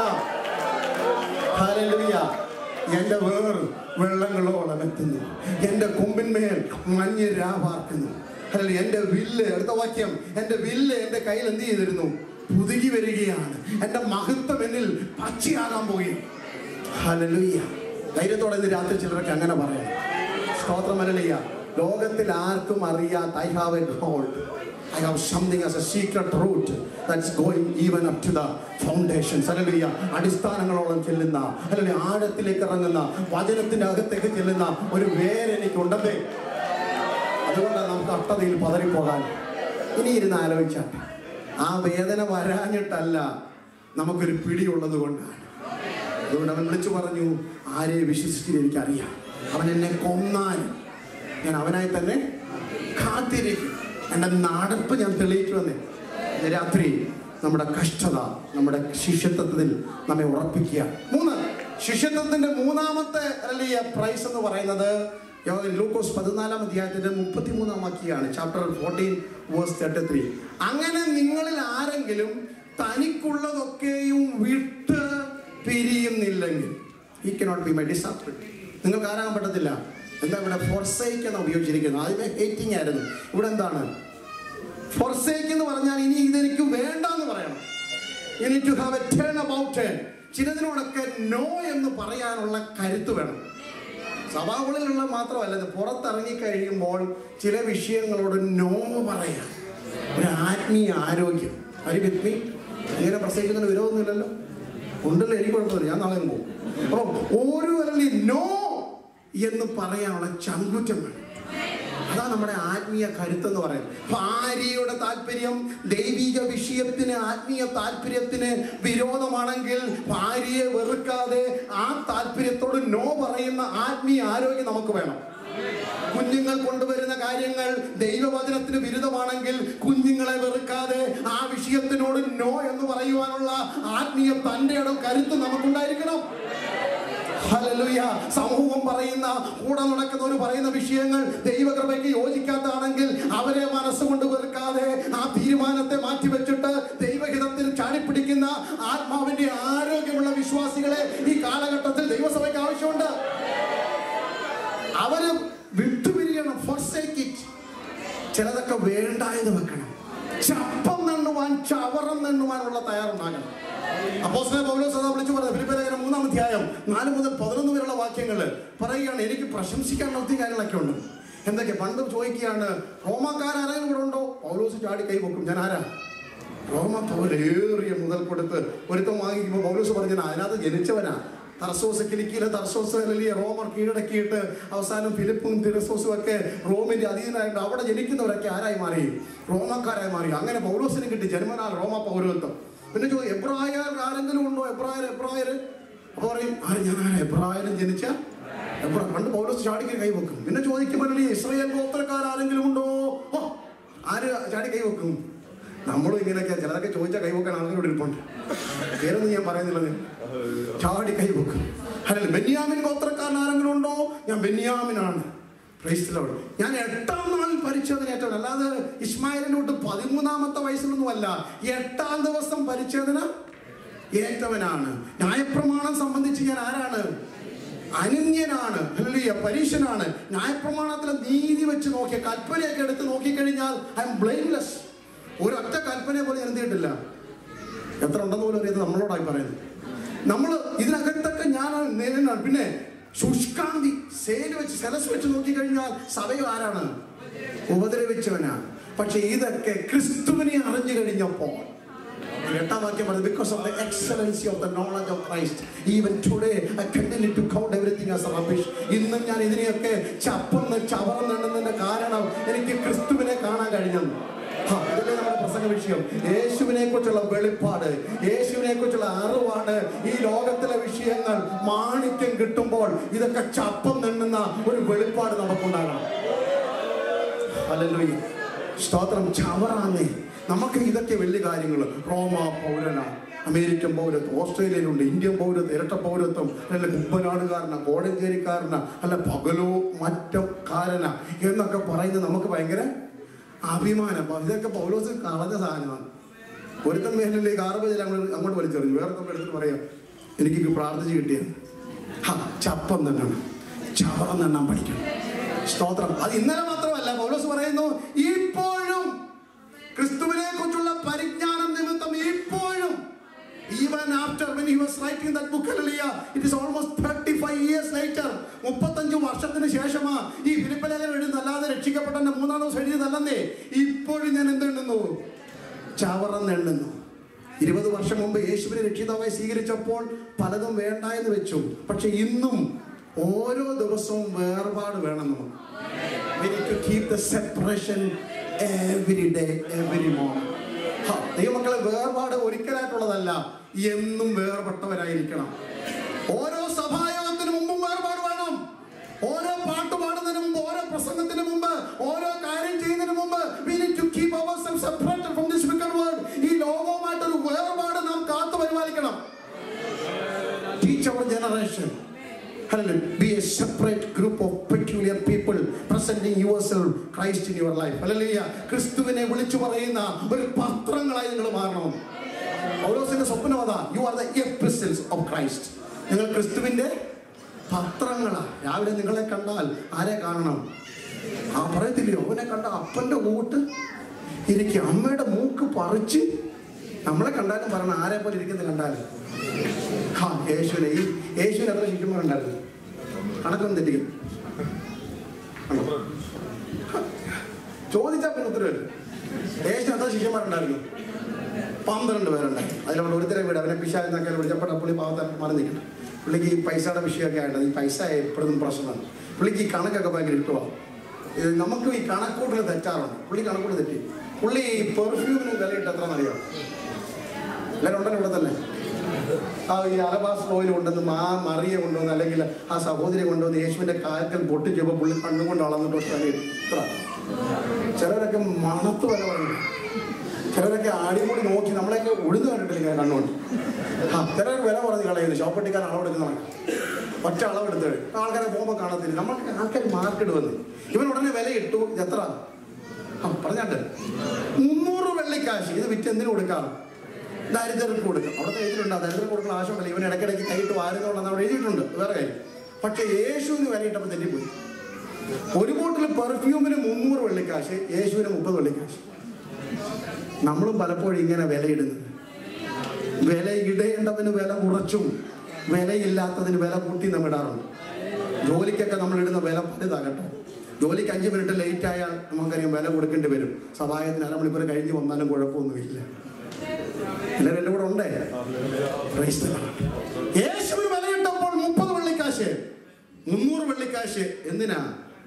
H: ഹല്ലേലൂയ. എന്റെ വേർ വെള്ളങ്ങളോളം എത്തുന്നു എന്റെ കൊമ്പിന്മേൽ മഞ്ഞ് രാവാർക്കുന്നു അല്ലെ എന്റെ വില്ല് അടുത്ത വാക്യം എന്റെ വില്ല് എന്റെ കയ്യിൽ എന്ത് ചെയ്തിരുന്നു പുതുകി വരികയാണ് എന്റെ മഹത്വം എന്നിൽ പച്ചയാകാൻ പോയി ഹല്ലേലൂയ ധൈര്യത്തോടെ ഇന്ന് രാത്രി ചിലരൊക്കെ അങ്ങനെ പറയാം സ്തോത്രം ഹല്ലേലൂയ ലോകത്തിൽ ആർക്കും അറിയാത്ത I have a gold I have something as a secret route that's going even up to the foundations. Hallelujah. അടിസ്ഥാനങ്ങളോളം ചെല്ലുന്ന അല്ലെങ്കിൽ ആഴത്തിലേക്ക് ഇറങ്ങുന്ന വചനത്തിന്റെ അകത്തേക്ക് ചെല്ലുന്ന ഒരു വേര് എനിക്കുണ്ടതേ അതുകൊണ്ടാണ് നമുക്ക് അട്ടതയിൽ പതറിപ്പോകാൻ ഇനി ഇരുന്ന് ആലോചിച്ചാട്ടെ ആ വേദന വരാഞ്ഞിട്ടല്ല നമുക്കൊരു പിടിയുള്ളത് കൊണ്ടാണ് അതുകൊണ്ട് അവൻ വിളിച്ചു പറഞ്ഞു ആരെ വിശ്വസിച്ചിട്ട് എനിക്കറിയാം അവൻ എന്നെ കൊന്നാൽ ഞാൻ അവനായി തന്നെ കാത്തിരിക്കും എൻ്റെ നടപ്പ് ഞാൻ തെളിയിക്കുമെന്ന് ഇന്ന് രാത്രി നമ്മുടെ കഷ്ടത നമ്മുടെ ശിഷ്യത്വത്തിൽ നമ്മെ ഉറപ്പിക്കുക മൂന്ന് ശിഷ്യത്വത്തിന്റെ മൂന്നാമത്തെ അല്ലെ പ്രൈസ് എന്ന് പറയുന്നത് യോ- ലൂക്കോസ് പതിനാലാം അധ്യായത്തിന്റെ മുപ്പത്തിമൂന്നാം വാക്യാണ് chapter fourteen verse thirty three അങ്ങനെ നിങ്ങളിൽ ആരെങ്കിലും തനിക്കുള്ളതൊക്കെയും വിട്ട് പിരിയുന്നില്ലെങ്കിൽ ഈ കനോട്ട് ബി മൈ ഡിസാസ്റ്റർ നിങ്ങൾക്ക് ആരാകാൻ പറ്റത്തില്ല എന്താ ഇവിടെ ഫോർസേക്ക് എന്ന് ഉപയോഗിച്ചിരിക്കുന്നത് ആദ്യമേ ഹേറ്റിംഗ് ആയിരുന്നു ഇവിടെ എന്താണ് ഫോർസേക്ക് എന്ന് പറഞ്ഞാൽ ഇനി ഇതെനിക്ക് വേണ്ട എന്ന് പറയണം ഇനി to have a turn about ചിലതിനോടൊക്കെ നോ എന്ന് പറയാനുള്ള കരുത്ത് വേണം സഭാകളിലുള്ള മാത്രമല്ല ഇത് പുറത്തിറങ്ങി കഴിയുമ്പോൾ ചില വിഷയങ്ങളോട് നോ പറയാം ഒരു ആത്മീയ ആരോഗ്യം അരി വ്യക്തി ഇങ്ങനെ പ്രസംഗിക്കുന്നതിന് വിരോധമൊന്നുമില്ലല്ലോ ഉണ്ടല്ലോ എനിക്ക് കുഴപ്പമില്ല ഞാൻ നാളെ പോകും അപ്പൊ ഓരോ അരളി നോ എന്ന് പറയാനുള്ള ചങ്കുറ്റം വേണം അതാണ് നമ്മുടെ ആത്മീയ കരുത്തെന്ന് പറയുന്നത് ഭാര്യയുടെ താല്പര്യം ദൈവിക വിഷയത്തിന് ആത്മീയ താല്പര്യത്തിന് വിരോധമാണെങ്കിൽ ഭാര്യയെ വെറുക്കാതെ ആ താല്പര്യത്തോട് നോ പറയുന്ന ആത്മീയ ആരോഗ്യം നമുക്ക് വേണം കുഞ്ഞുങ്ങൾ കൊണ്ടുവരുന്ന കാര്യങ്ങൾ ദൈവവചനത്തിന് വിരുദ്ധമാണെങ്കിൽ കുഞ്ഞുങ്ങളെ വെറുക്കാതെ ആ വിഷയത്തിനോട് നോ എന്ന് പറയുവാനുള്ള ആത്മീയ തന്റെ ഇടം കരുത്ത് നമുക്കുണ്ടായിരിക്കണം ഹല്ലേലൂയ. സമൂഹം പറയുന്ന കൂടെ നടക്കുന്നവർ പറയുന്ന വിഷയങ്ങൾ ദൈവകൃപയ്ക്ക് യോജിക്കാത്തതാണെങ്കിൽ അവരെ മനസ്സുകൊണ്ട് വെറുക്കാതെ ആ തീരുമാനത്തെ മാറ്റിവെച്ചിട്ട് ദൈവഹിതത്തിൽ ചാടിപ്പിടിക്കുന്ന ആത്മാവിന്റെ ആരോഗ്യമുള്ള വിശ്വാസികളെ ഈ കാലഘട്ടത്തിൽ ദൈവസഭയ്ക്ക് ആവശ്യമുണ്ട് അവര് വിട്ടുപിരിയണം forsake it. ചിലതൊക്കെ വേണ്ട എന്ന് വെക്കണം ചപ്പം നെണ്ണുവാൻ ചവറം നെണ്ണുവാനുള്ള തയ്യാറുണ്ടാകണം അപ്പോസ്തലൻ പൗലോസ് അതാ വിളിച്ചു പറഞ്ഞത് ഫിലിപ്പിയർ ലേഖനം മൂന്നാം അധ്യായം നാല് മുതൽ പതിനൊന്ന് വരെയുള്ള വാക്യങ്ങൾ പറയുകയാണ് എനിക്ക് പ്രശംസിക്കാനുള്ള ഒത്തിരി കാര്യങ്ങളൊക്കെ ഉണ്ട് എന്തൊക്കെ പണ്ട് ചോദിക്കുകയാണ് റോമാക്കാരും ഇവിടെ ഉണ്ടോ പൗലോസ് ചാടി കൈ പൊക്കും ഞാൻ ആരാ റോമ പൗലേറിയ മുതൽ കൊടുത്ത് ഒരുത്തം വാങ്ങിക്കുമ്പോൾ പൗലോസ് പറഞ്ഞു അതിനകത്ത് ജനിച്ചവനാ തർസോസ് കിലിക്കിയിലെ തർസോസ് അല്ലെങ്കിൽ റോമർ കീഴടക്കിയിട്ട് അവസാനം ഫിലിപ്പും തിരസോസും ഒക്കെ റോമിന്റെ അധീനമായിട്ട് അവിടെ ജനിക്കുന്നവരൊക്കെ ആരായി മാറി റോമക്കാരായി മാറി അങ്ങനെ പൗലോസിന് കിട്ടി ജന്മനാൽ റോമ പൗരത്വം പിന്നെ ചോദിക്കും എബ്രായർ ആരെങ്കിലും ഉണ്ടോ എബ്രായർ എബ്രായർ അപ്പൊ പറയും ആര് ഞാൻ ആരാ എബ്രായരും ജനിച്ച എബ്രാ- പണ്ട് പൗലോസ് ചാടിക്ക് കൈ വെക്കും പിന്നെ ചോദിക്കുമ്പോൾ ഇസ്രായേൽ ഗോത്രക്കാർ ആരെങ്കിലും ഉണ്ടോ ഓ ആര് ചാടി കൈ വെക്കും നമ്മളും ഇങ്ങനെയൊക്കെ ചിലതൊക്കെ ചോദിച്ചാൽ കൈവക്കാൻ ആളുകളോട് ഇരിപ്പുണ്ട് പേരൊന്നും ഞാൻ പറയുന്നില്ല നീ. ചാടി കൈവക്കും അല്ല ബെന്യാമിൻ ഗോത്രക്കാരൻ ആരെങ്കിലും ഉണ്ടോ ഞാൻ ബെന്യാമിനാണ് Praise the Lord. ഞാൻ എട്ടാം നാളിൽ പരിച്ഛേദനയേറ്റവൻ അല്ലാതെ ഇസ്മായിലിന്റെ തൊട്ട് പതിമൂന്നാമത്തെ വയസ്സിലൊന്നുമല്ല എട്ടാം ദിവസം പരിച്ഛേദന ഏറ്റവനാണ് ന്യായപ്രമാണം സംബന്ധിച്ച് ഞാൻ ആരാണ് അനന്യനാണ് ഹല്ലേലൂയ പരീക്ഷനാണ് ന്യായപ്രമാണത്തിലെ നീതി വെച്ച് നോക്കിയ കൽപ്പനയൊക്കെ എടുത്ത് നോക്കിക്കഴിഞ്ഞാൽ ഐ എം ബ്ലെയിംലെസ് ഒരൊറ്റ കൽപ്പനയെ പോലെ ഞാൻ എന്ത് ചെയ്തിട്ടില്ല എത്ര ഉണ്ടെന്ന് പോലും അറിയാതെ നമ്മളോടായി പറയുന്നത് നമ്മൾ ഇതിനകത്തൊക്കെ ഞാൻ നേരിടാണ് പിന്നെ ശുഷ്കാന്തി സേല് വെച്ച് സെലസ് വെച്ച് നോക്കിക്കഴിഞ്ഞാൽ സഭയിൽ ആരാണ് ഉപദ്രവിച്ചവനാ പക്ഷെ ഇതൊക്കെ ക്രിസ്തുവിനെ അറിഞ്ഞു കഴിഞ്ഞപ്പോൾ എട്ടാം വാക്യം പറയുന്നത് because of the excellency of the knowledge of Christ even today I continue to count everything as rubbish ഇന്നും ഞാൻ ഇതിനെയൊക്കെ ചപ്പന്ന് ചവറന്നെണ്ണുന്നതിന്റെ കാരണം എനിക്ക് ക്രിസ്തുവിനെ കാണാൻ കഴിഞ്ഞെന്ന് ആ, ഇതല്ലേ നമ്മുടെ പ്രസംഗ വിഷയം യേശുവിനെ കുറിച്ചുള്ള വെളിപ്പാട് യേശുവിനെ കുറിച്ചുള്ള അറിവാണ് ഈ ലോകത്തിലെ വിഷയങ്ങൾ മാണിക്യം കിട്ടുമ്പോൾ ഇതൊക്കെ ചപ്പം നെണ്ണുന്ന ഒരു വെളിപ്പാട് നമുക്കുണ്ടാകണം ഹല്ലേലൂയ. സ്തോത്രം ചവറാന്നേ നമുക്ക് ഇതൊക്കെ വലിയ കാര്യങ്ങൾ റോമ പൗരന അമേരിക്കൻ പൗരത്വം ഓസ്ട്രേലിയയിലുണ്ട് ഇന്ത്യൻ പൗരത്വം ഇരട്ട പൗരത്വം അല്ല കുമ്പനാടുകാരന കോഴഞ്ചേരിക്കാരന അല്ല പകലോ മറ്റക്കാരന എന്നൊക്കെ പറയുന്നത് നമുക്ക് ഭയങ്കര അഭിമാനം അപ്പൊ ഇതൊക്കെ പൗലോസ് കളഞ്ഞ സാധനമാണ് ഒരുത്തൻ മേലിലെ ഗാർബേജിൽ അങ്ങോട്ട് അങ്ങോട്ട് വലിച്ചെറിഞ്ഞു വേറെ നമ്മൾ എടുത്തിട്ട് പറയാം എനിക്ക് പ്രാർത്ഥിച്ച് കിട്ടിയത് ഹാ ചപ്പം തന്നെയാണ് ചവറം തന്നാൻ പഠിക്കണം സ്തോത്രം അത് ഇന്നലെ മാത്രമല്ല പൗലോസ് പറയുന്നു ഇപ്പോഴും ക്രിസ്തുവിനെ കുറിച്ചുള്ള പരിജ്ഞാനം നിമിത്തം ഇപ്പോഴും even after when he was writing that book hallelujah it is almost 35 years later മുപ്പത്തഞ്ച് വർഷത്തിന് ശേഷമാ ഈ ഫിലിപ്പ് ലേഖനം എഴുതുന്നത് അല്ലാതെ രക്ഷിക്കപ്പെട്ട മൂന്നാം ദിവസം എഴുതിയതല്ലെന്നേ ഇപ്പോഴും ഞാൻ എന്തെണ്ണുന്നു ചവറന്ന് എണ്ണുന്നു ഇരുപത് വർഷം മുമ്പ് യേശുവിനെ രക്ഷിതാവായി സ്വീകരിച്ചപ്പോൾ പലതും വേണ്ട എന്ന് വെച്ചു പക്ഷെ ഇന്നും ഓരോ ദിവസവും വേർപാട് വേണം നമുക്ക് We need to keep the separation every day, every morning. ഹാ, ദൈവമക്കളെ വേർപാട് ഒരിക്കലായിട്ടുള്ളതല്ല എന്നും വേർപെട്ടവരായിരിക്കണം ഓരോ സഭായോഗത്തിന് മുമ്പും വേർപാട് വേണം ഓരോ പാട്ട് പാടുന്നതിന് മുമ്പ് ഓരോ പ്രസംഗത്തിന് മുമ്പ് ഓരോ കാര്യം ചെയ്യുന്നതിന് മുമ്പ് we need to keep ourselves separated from this wicked world ഈ ലോകവുമായിട്ടൊരു വേർപാട് നാം കാത്തു പരിപാലിക്കണം teach our generation Hallelujah. Be a separate group of peculiar people presenting yourself Christ in your life. Hallelujah. ക്രിസ്തുവിനെ വിളിച്ചു പറയുന്ന ഒരു പത്രങ്ങളായി നിങ്ങൾ മാറണം പൗലോസിന്റെ സ്വപ്നം അതാ you are the epistles of Christ നിങ്ങൾ ക്രിസ്തുവിന്റെ പത്രങ്ങളാ രാവിലെ നിങ്ങളെ കണ്ടാൽ ആരെ കാണണം ആ പറയത്തില്ലയോ അവനെ കണ്ട അപ്പന്റെ കൂട്ട് എനിക്ക് അമ്മയുടെ മൂക്ക് പറിച്ച് നമ്മളെ കണ്ടാലും പറയണം ആരെ പോലെ ഇരിക്കുന്നത് കണ്ടാലും ആ യേശുവിനെ ഈ യേശുവിന് എത്ര ശിഷ്യന്മാരുണ്ടായിരുന്നു കണക്കൊന്നും തെറ്റിക്കും ചോദിച്ചാൽ പിന്നെ ഉത്തരവില്ല യേശു എത്ര ശിഷ്യന്മാരുണ്ടായിരുന്നു പന്ത്രണ്ട് പേരുണ്ടായി അതിലുള്ള ഒരുത്തരെ വീട് അവനെ പിശാചെന്നൊക്കെ വിളിച്ചപ്പോൾ പുള്ളി പാവത്താൻ മാറി നിൽക്കണം പുള്ളിക്ക് ഈ പൈസയുടെ വിഷയമൊക്കെ ആയിട്ട് ഈ പൈസ എപ്പോഴും പ്രശ്നമാണ് പുള്ളിക്ക് ഈ കണക്കൊക്കെ ഭയങ്കര ഇഷ്ടമാണ് ഇത് നമുക്ക് ഈ കണക്കൂട്ടിൽ തെറ്റാറുണ്ട് പുള്ളി കണക്കൂട്ട് തെറ്റി പുള്ളി ഈ പെർഫ്യൂമിന് വിലയിട്ട് എത്ര അറിയാം എല്ലാവരും ഉണ്ടല്ലോ ഇവിടെ തന്നെ ആ ഈ അലബാസ് ഓയിൽ കൊണ്ടുവന്ന് ആ മറിയെ കൊണ്ടുവന്ന് അല്ലെങ്കിൽ ആ സഹോദരി കൊണ്ടുവന്ന് യേശുവിന്റെ കാൽക്കൽ പൊട്ടിച്ചപ്പോൾ പുള്ളി കണ്ണുകൊണ്ട് അളന്നിട്ട് വില ഇത്ര ചിലരൊക്കെ മണത്ത് വില പറഞ്ഞു ചിലരൊക്കെ ആടിമൂടി നോക്കി നമ്മളെയൊക്കെ ഉഴുതു കണ്ടിട്ടില്ല ഇങ്ങനെ കണ്ണുകൊണ്ട് ആ ചിലർ വില പറഞ്ഞ് കളയുന്നു ഷോപ്പട്ടിക്കാരൻ അളവെടുക്കുന്നതാണ് ഒറ്റ അളവെടുത്ത് ആൾക്കാരെ പോകുമ്പോൾ കാണത്തില്ല നമ്മൾക്ക് ആൾക്കാർ മാർക്കറ്റ് വന്ന് ഇവൻ ഉടനെ വില ഇട്ടു ഇത് എത്ര ആ പറഞ്ഞാട്ട് മുന്നൂറ് വെള്ളിക്കാശ് ഇത് വിറ്റ് എന്തിനു കൊടുക്കാം ദരിദ്രർക്ക് കൊടുക്കും അവിടെ എഴുതിയിട്ടുണ്ട് ആ ദരിദ്രം കൊടുക്കുന്ന ആവശ്യമുണ്ടല്ലോ ഇവൻ ഇടയ്ക്കിടയ്ക്ക് കൈയിട്ട് വാരുന്നതുകൊണ്ടെന്ന് അവിടെ എഴുതിയിട്ടുണ്ട് വേറെ കാര്യം പക്ഷെ യേശുവിന് വിലയിട്ടപ്പോൾ തെറ്റിപ്പോയി ഒരു ബോട്ടിൽ പെർഫ്യൂമിന് മുന്നൂറ് വെള്ളിക്കാശ് യേശുവിന് മുപ്പത് വെള്ളിക്കാശ് നമ്മളും പലപ്പോഴും ഇങ്ങനെ വിലയിടുന്നത് വില ഇടേണ്ടവന് വില കുറച്ചും വിലയില്ലാത്തതിന് വില കൂട്ടി നമ്മൾ ഇടാറുണ്ട് ജോലിക്കൊക്കെ നമ്മൾ ഇടുന്ന വില പലതാകട്ടെ ജോലിക്ക് അഞ്ച് മിനിറ്റ് ലേറ്റ് ആയാൽ നമുക്കറിയാം വില കൊടുക്കേണ്ടി വരും സഹായത്തിന് അരമണിക്കൂർ കഴിഞ്ഞ് വന്നാലും കുഴപ്പമൊന്നുമില്ല എല്ലാവരും എൻ്റെ കൂടെ ഉണ്ടേ Praise the Lord. യേശുവിന് വിലയിട്ടപ്പോൾ മുപ്പത് വെള്ളിക്കാശ് മുന്നൂറ് വെള്ളിക്കാശ് എന്തിനാ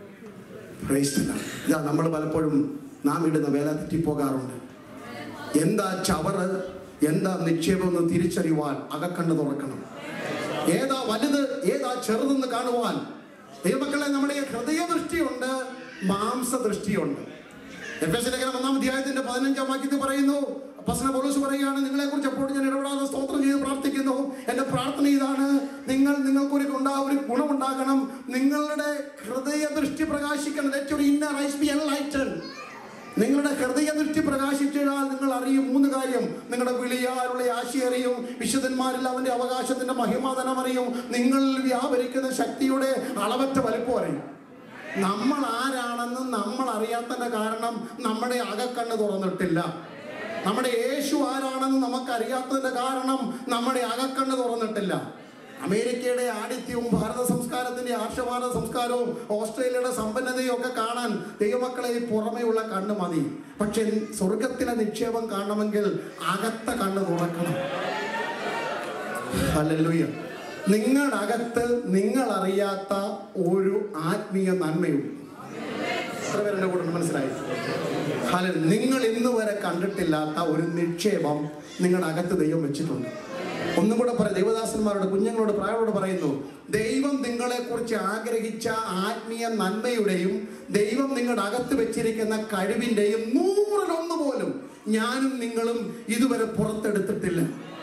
H: Praise the Lord. ഇതാ നമ്മൾ പലപ്പോഴും നാം ഇടുന്ന വില തെറ്റിപ്പോകാറുണ്ട് എന്താ ചവറ് എന്താ നിക്ഷേപം എന്ന് തിരിച്ചറിയുവാൻ അകക്കണ്ണ് തുറക്കണം ഏതാ വലുത് ഏതാ ചെറുതെന്ന് കാണുവാൻ ദൈവമക്കളെ നമ്മുടെ ഹൃദയദൃഷ്ടിയുണ്ട് മാംസദൃഷ്ടിയുണ്ട് എഫ് എസ് ലേഖനം ഒന്നാം അധ്യായത്തിന്റെ പതിനഞ്ചാം വാക്യത്തിൽ പറയുന്നു അപ്പസ്ന പോലീസ് പറയുകയാണ് നിങ്ങളെ കുറിച്ച് എപ്പോഴും ഞാൻ ഇടപെടാതെ സ്തോത്രം ചെയ്ത് പ്രാർത്ഥിക്കുന്നു എന്റെ പ്രാർത്ഥന ഇതാണ് നിങ്ങൾ നിങ്ങൾക്കൊരു ഉണ്ടാ ഒരു ഗുണമുണ്ടാകണം നിങ്ങളുടെ ഹൃദയ ദൃഷ്ടി പ്രകാശിക്കണം let your inner eyes be enlighten നിങ്ങളുടെ ഹൃദയ ദൃഷ്ടി പ്രകാശിച്ചാൽ നിങ്ങൾ അറിയും മൂന്ന് കാര്യം നിങ്ങളുടെ വിളിയാലുള്ള ആശി അറിയും വിശുദ്ധന്മാരിൽ അവന്റെ അവകാശത്തിന്റെ മഹിമാതനം അറിയും നിങ്ങളിൽ വ്യാപരിക്കുന്ന ശക്തിയുടെ അളവറ്റ വലുപ്പം അറിയും നമ്മൾ ആരാണെന്ന് നമ്മൾ അറിയാത്തതിന്റെ കാരണം നമ്മുടെ അകക്കണ്ണ് തുറന്നിട്ടില്ല നമ്മുടെ യേശു ആരാണെന്ന് നമുക്കറിയാത്തതിന്റെ കാരണം നമ്മുടെ അകക്കണ്ണ് തുറന്നിട്ടില്ല അമേരിക്കയുടെ ആഠിത്യവും ഭാരത സംസ്കാരത്തിന്റെ ആർഷഭാരത സംസ്കാരവും ഓസ്ട്രേലിയയുടെ സമ്പന്നതയും ഒക്കെ കാണാൻ ദൈവമക്കളെ ഈ പുറമെയുള്ള കണ്ണ് മതി പക്ഷെ സ്വർഗത്തിലെ നിക്ഷേപം കാണണമെങ്കിൽ അകത്ത കണ്ണ് തുറക്കണം ഹല്ലേലൂയ നിങ്ങളുടെ അകത്ത് നിങ്ങൾ അറിയാത്ത ഒരു ആത്മീയ നന്മയുണ്ട് എത്ര പേരുടെ കൂടെ ഉണ്ട്? മനസ്സിലായി ഹല്ലെ നിങ്ങൾ ഇന്ന് വരെ കണ്ടിട്ടില്ലാത്ത ഒരു നിക്ഷേപം നിങ്ങളുടെ അകത്ത് ദൈവം വെച്ചിട്ടുണ്ട് ഒന്നും കൂടെ പറയാം ദൈവദാസന്മാരോട് കുഞ്ഞുങ്ങളോട് പ്രായങ്ങളോട് പറയുന്നു ദൈവം നിങ്ങളെ കുറിച്ച് ആഗ്രഹിച്ച ആത്മീയ നന്മയുടെയും ദൈവം നിങ്ങളുടെ അകത്ത് വെച്ചിരിക്കുന്ന കഴിവിന്റെയും നൂറിലൊന്ന് പോലും ഞാനും നിങ്ങളും ഇതുവരെ പുറത്തെടുത്തിട്ടില്ല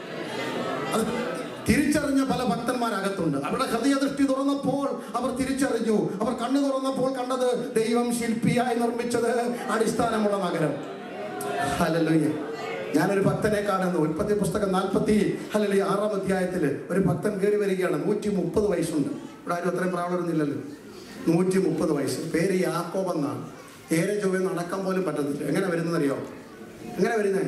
H: അത് തിരിച്ചറിഞ്ഞ പല ഭക്തന്മാരകത്തുണ്ട് അവരുടെ ഹൃദയദൃഷ്ടി തുറന്നപ്പോൾ അവർ തിരിച്ചറിഞ്ഞു അവർ കണ്ണു തുറന്നപ്പോൾ കണ്ടത് ദൈവം ശില്പിയായി നിർമ്മിച്ചത് അടിസ്ഥാനമുള്ള നഗരം ഹല്ലേലൂയ ഞാനൊരു ഭക്തനെ കാണുന്നു ഉൽപ്പത്തി പുസ്തകം നാൽപ്പത്തി ഹല്ലേലൂയ ആറാം അധ്യായത്തിൽ ഒരു ഭക്തൻ കയറി വരികയാണ് നൂറ്റി മുപ്പത് വയസ്സുണ്ട് ഇവിടെ ആരും അത്രയും പ്രാവളൊന്നുമില്ലല്ലോ നൂറ്റി മുപ്പത് വയസ്സ് പേര് യാക്കോബ് എന്നാണ് ഏറെ ചൊവ്വ നടക്കാൻ പോലും പറ്റത്തില്ല എങ്ങനെ വരുന്നതറിയോ എങ്ങനെ വരുന്നേ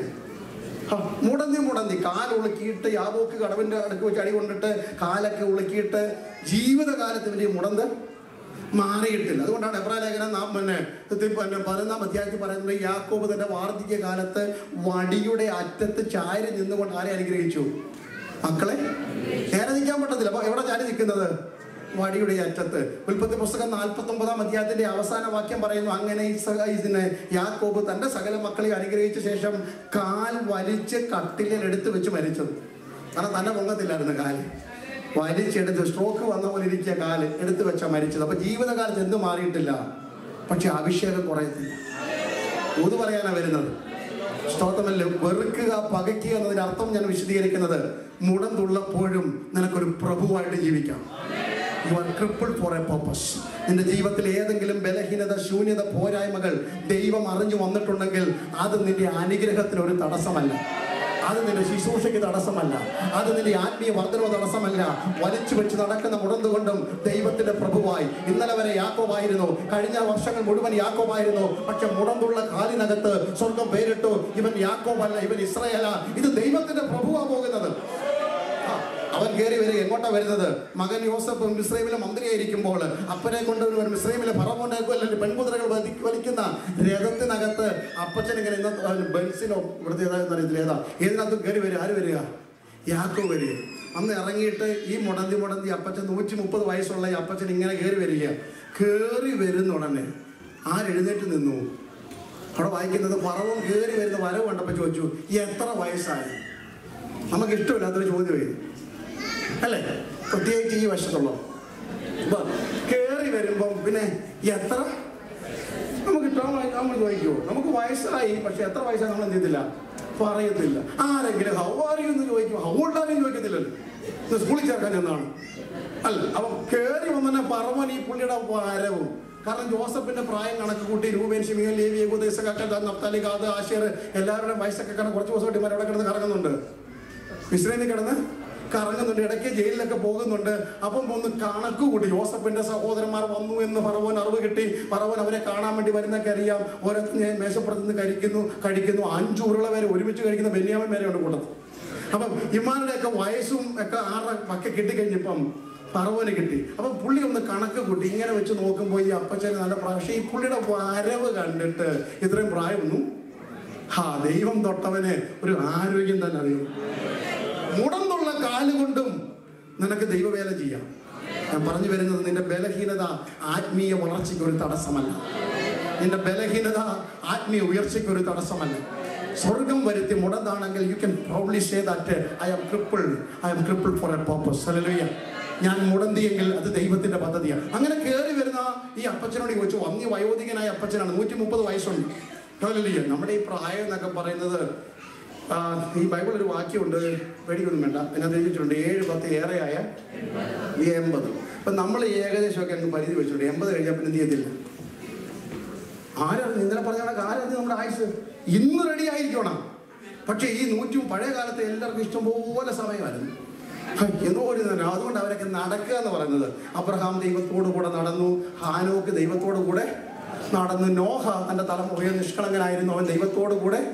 H: ഹ, മുടന്തി മുടന്തി കാൽ ഉളുക്കിയിട്ട് യാബോക്ക് കടവിന്റെ അടുക്ക് വെച്ച് അടി കൊണ്ടിട്ട് കാലൊക്കെ ഉളുക്കിയിട്ട് ജീവിതകാലത്ത് വലിയ മുടന്ത് മാറിയിട്ടില്ല അതുകൊണ്ടാണ് എബ്രാ ലേഖനം നാം പിന്നെ ഇത് പിന്നെ പതിനൊന്നാം അധ്യായത്തിൽ പറയുന്നത് യാക്കോബ് തന്റെ വാർദ്ധക്യ കാലത്ത് വടിയുടെ അറ്റത്ത് ചാരി നിന്നുകൊണ്ട് ആരെ അനുഗ്രഹിച്ചു മക്കളെ നേരെ നിൽക്കാൻ പറ്റത്തില്ല അപ്പൊ എവിടെ ചാരി നിൽക്കുന്നത് വടിയുടെ അറ്റത്ത് ഉൽപ്പത്തി പുസ്തകം നാൽപ്പത്തി ഒമ്പതാം അധ്യായത്തിന്റെ അവസാന വാക്യം പറയുന്നു അങ്ങനെ ഇസ- ഇതിനെ യാക്കോബ് തന്റെ സകല മക്കളെ അനുഗ്രഹിച്ച ശേഷം കാൽ വലിച്ച് കട്ടിലിൽ എടുത്ത് വെച്ച് മരിച്ചത് കാരണം തന്നെ പൊങ്ങത്തില്ലായിരുന്നു കാല് വലിച്ചെടുത്ത് സ്ട്രോക്ക് വന്ന പോലെ ഇരിക്കുക കാല് എടുത്തു വെച്ചാ മരിച്ചത് അപ്പൊ ജീവിതകാലത്ത് എന്ത് മാറിയിട്ടില്ല പക്ഷെ അഭിഷേകം കുറയത്തില്ല ഊത് പറയാനാ വരുന്നത് സ്തോത്രമല്ല വെറുക്കുക പകയ്ക്കുക എന്നതിന്റെ അർത്ഥം ഞാൻ വിശദീകരിക്കുന്നത് മുടം തുള്ളപ്പോഴും നിനക്കൊരു പ്രഭുവായിട്ട് ജീവിക്കാം you are cripple for a purpose നിന്റെ ജീവിതത്തിൽ ഏതെങ്കിലും ബലഹീനത ശൂന്യത പോരായ്മകൾ ദൈവം അറിഞ്ഞു വന്നിട്ടുണ്ടെങ്കിൽ അത് നിന്റെ അനുഗ്രഹത്തിന് ഒരു തടസ്സമല്ല അത് നിന്റെ ശുശ്രൂഷയ്ക്ക് തടസ്സമല്ല അത് നിന്റെ ആത്മീയ വർദ്ധനവ് തടസ്സമല്ല വലിച്ചു വെച്ച് നടക്കുന്ന മുടന്തുകൊണ്ടും ദൈവത്തിന്റെ പ്രഭുവായി ഇന്നലെ വരെ യാക്കോബായിരുന്നു കഴിഞ്ഞ വർഷങ്ങൾ മുഴുവൻ യാക്കോബായിരുന്നു പക്ഷെ മുടന്തുള്ള കാലിനകത്ത് സ്വർഗം പേരിട്ടു ഇവൻ യാക്കോബല്ല ഇവൻ ഇസ്രയേല ഇത് ദൈവത്തിന്റെ പ്രഭുവാ പോകുന്നത് ആ, അവൻ കയറി വരിക എങ്ങോട്ടാ വരുന്നത് മകൻ യോസഫ് മിശ്രൈമിലെ മന്ത്രിയായിരിക്കുമ്പോൾ അപ്പനെ കൊണ്ട് ഒരു മിശ്രൈമിലെ പറവോണ്ടാക്കും അല്ലെങ്കിൽ പെൺകുതിരകൾ വലി- വലിക്കുന്ന രഥത്തിനകത്ത് അപ്പച്ചൻ ഇങ്ങനെ ഇന്ന് ബെൻസിനോ ഇവിടുത്തെ ഏതാണെന്ന് അറിയത്തില്ല ഏതാ ഏതിനകത്ത് കയറി വരിക ആര് വരിക യാക്കോ വരിക അന്ന് ഇറങ്ങിയിട്ട് ഈ മുടന്തി മുടന്തി അപ്പച്ചൻ നൂറ്റി മുപ്പത് വയസ്സുള്ള ഈ അപ്പച്ചൻ ഇങ്ങനെ കയറി വരിക കയറി വരുന്ന ഉടനെ ആരെഴുന്നേറ്റ് നിന്നു അവിടെ വായിക്കുന്നത് പറവും കയറി വരുന്ന വരവ് കണ്ടപ്പോൾ ചോദിച്ചു എത്ര വയസ്സായി നമുക്ക് ഇഷ്ടമില്ലാത്തൊരു ചോദ്യം അല്ലേ പ്രത്യേകിച്ച് ഈ വശത്തുള്ളൂ അപ്പൊ കേറി വരുമ്പം പിന്നെ എത്ര നമുക്ക് ഇഷ്ടമായി നമ്മൾ ചോദിക്കുമോ നമുക്ക് വയസ്സായി പക്ഷെ എത്ര വയസ്സായി നമ്മൾ എന്ത് ചെയ്തില്ല പറയത്തില്ല ആരെങ്കിലും ഹൗ ആർ യു എന്ന് ചോദിക്കും ഹൗ ഓൾഡ് ആരും ചോദിക്കത്തില്ലല്ലോ ഇത് സ്കൂളിൽ ചേർക്കാൻ എന്നാണ് അല്ല അപ്പം കേറി വന്നെ പറവൻ ഈ പുള്ളിയുടെ വരവും കാരണം ജോസഫിന്റെ പ്രായം കണക്ക് കൂട്ടി രൂപേൻ ഷിമിയൻ ലേവി യഹൂദേസൊക്കെ നഫ്താലി ഗാദ് ആഷിർ എല്ലാവരുടെയും വയസ്സൊക്കെ കാരണം കുറച്ച് ദിവസമായിട്ട് ഇവർ അവിടെ കിടന്ന് കറങ്ങുന്നുണ്ട് മിശ്രയിൽ കിടന്ന് കറങ്ങുന്നുണ്ട് ഇടയ്ക്ക് ജയിലിലൊക്കെ പോകുന്നുണ്ട് അപ്പം ഒന്ന് കണക്ക് കൂട്ടി ജോസഫിന്റെ സഹോദരന്മാർ വന്നു എന്ന് പറവോൻ അറിവ് കിട്ടി പറവോൻ അവരെ കാണാൻ വേണ്ടി വരുന്നൊക്കെ അറിയാം ഓരോരുത്തർ ഞാൻ മേശപ്പുറത്ത് നിന്ന് കഴിക്കുന്നു കഴിക്കുന്നു അഞ്ചു ഉരുള വരെ ഒരുമിച്ച് കഴിക്കുന്ന ബെന്യാമൻ വരെ ഉണ്ട് കൂട്ടത്തിൽ അപ്പം ഇമാരുടെയൊക്കെ വയസ്സും ഒക്കെ ആറ് ഒക്കെ കിട്ടിക്കഴിഞ്ഞപ്പം പറവോന് കിട്ടി അപ്പം പുള്ളി ഒന്ന് കണക്ക് കൂട്ടി ഇങ്ങനെ വെച്ച് നോക്കുമ്പോൾ ഈ അപ്പച്ചന് നല്ല പ്രായം പക്ഷേ ഈ പുള്ളിയുടെ വരവ് കണ്ടിട്ട് ഇത്രയും പ്രായമൊന്നും ഹാ ദൈവം തൊട്ടവന് ഒരു ആരോഗ്യം തന്നെ അറിയും മുടന്നുള്ള കാലുകൊണ്ടും നിനക്ക് ദൈവവേല ചെയ്യാം ഞാൻ പറഞ്ഞു വരുന്നത് നിന്റെ ബലഹീനത ആത്മീയ വളർച്ചയ്ക്ക് ഒരു തടസ്സമല്ല നിന്റെ ബലഹീനത ആത്മീയ ഉയർച്ചയ്ക്ക് ഒരു തടസ്സമല്ല സ്വർഗം വരുത്തി മുടന്താണെങ്കിൽ you can proudly say that I am cripple I am cripple for a purpose ഹല്ലേലൂയ ഞാൻ മുടന്തിയെങ്കിൽ അത് ദൈവത്തിന്റെ പദ്ധതിയാണ് അങ്ങനെ കയറി വരുന്ന ഈ അപ്പച്ചനോട് ചോദിച്ചു വന്യ വയോധികനായ അപ്പച്ചനാണ് നൂറ്റി മുപ്പത് വയസ്സുണ്ട് ഹല്ലേലൂയ നമ്മുടെ ഈ പ്രായം എന്നൊക്കെ പറയുന്നത് ആ, ഈ ബൈബിൾ ഒരു വാക്യമുണ്ട് പേടിക്കൊന്നും വേണ്ട അതിനകത്ത് എഴുതിയിട്ടുണ്ട് ഏഴ് പത്ത് ഏറെയായ എൺപത് അപ്പൊ നമ്മൾ ഏകദേശമൊക്കെ അങ്ങ് പരിധി വെച്ചിട്ടുണ്ട് എൺപത് കഴിഞ്ഞാൽ പിന്നെ എന്ത് ചെയ്യത്തില്ല ആരാണ് ഇന്നലെ പറഞ്ഞ കണക്ക് ആരാണ് നമ്മുടെ ആയുസ് ഇന്ന് റെഡി ആയിരിക്കണം പക്ഷേ ഈ നൂറ്റും പഴയ കാലത്ത് എല്ലാവർക്കും ഇഷ്ടംപോലെ സമയമായിരുന്നു ഹൈ, എന്തോ ഒരു നേരം. അതുകൊണ്ട് അവരൊക്കെ നടക്കുക എന്ന് പറയുന്നത് അബ്രഹാം ദൈവത്തോടു കൂടെ നടന്നു ഹാനോക്ക് ദൈവത്തോടു കൂടെ നടന്നു നോഹ തന്റെ തലമുറയിൽ നിഷ്കളങ്കനായിരുന്നു അവൻ ദൈവത്തോടു കൂടെ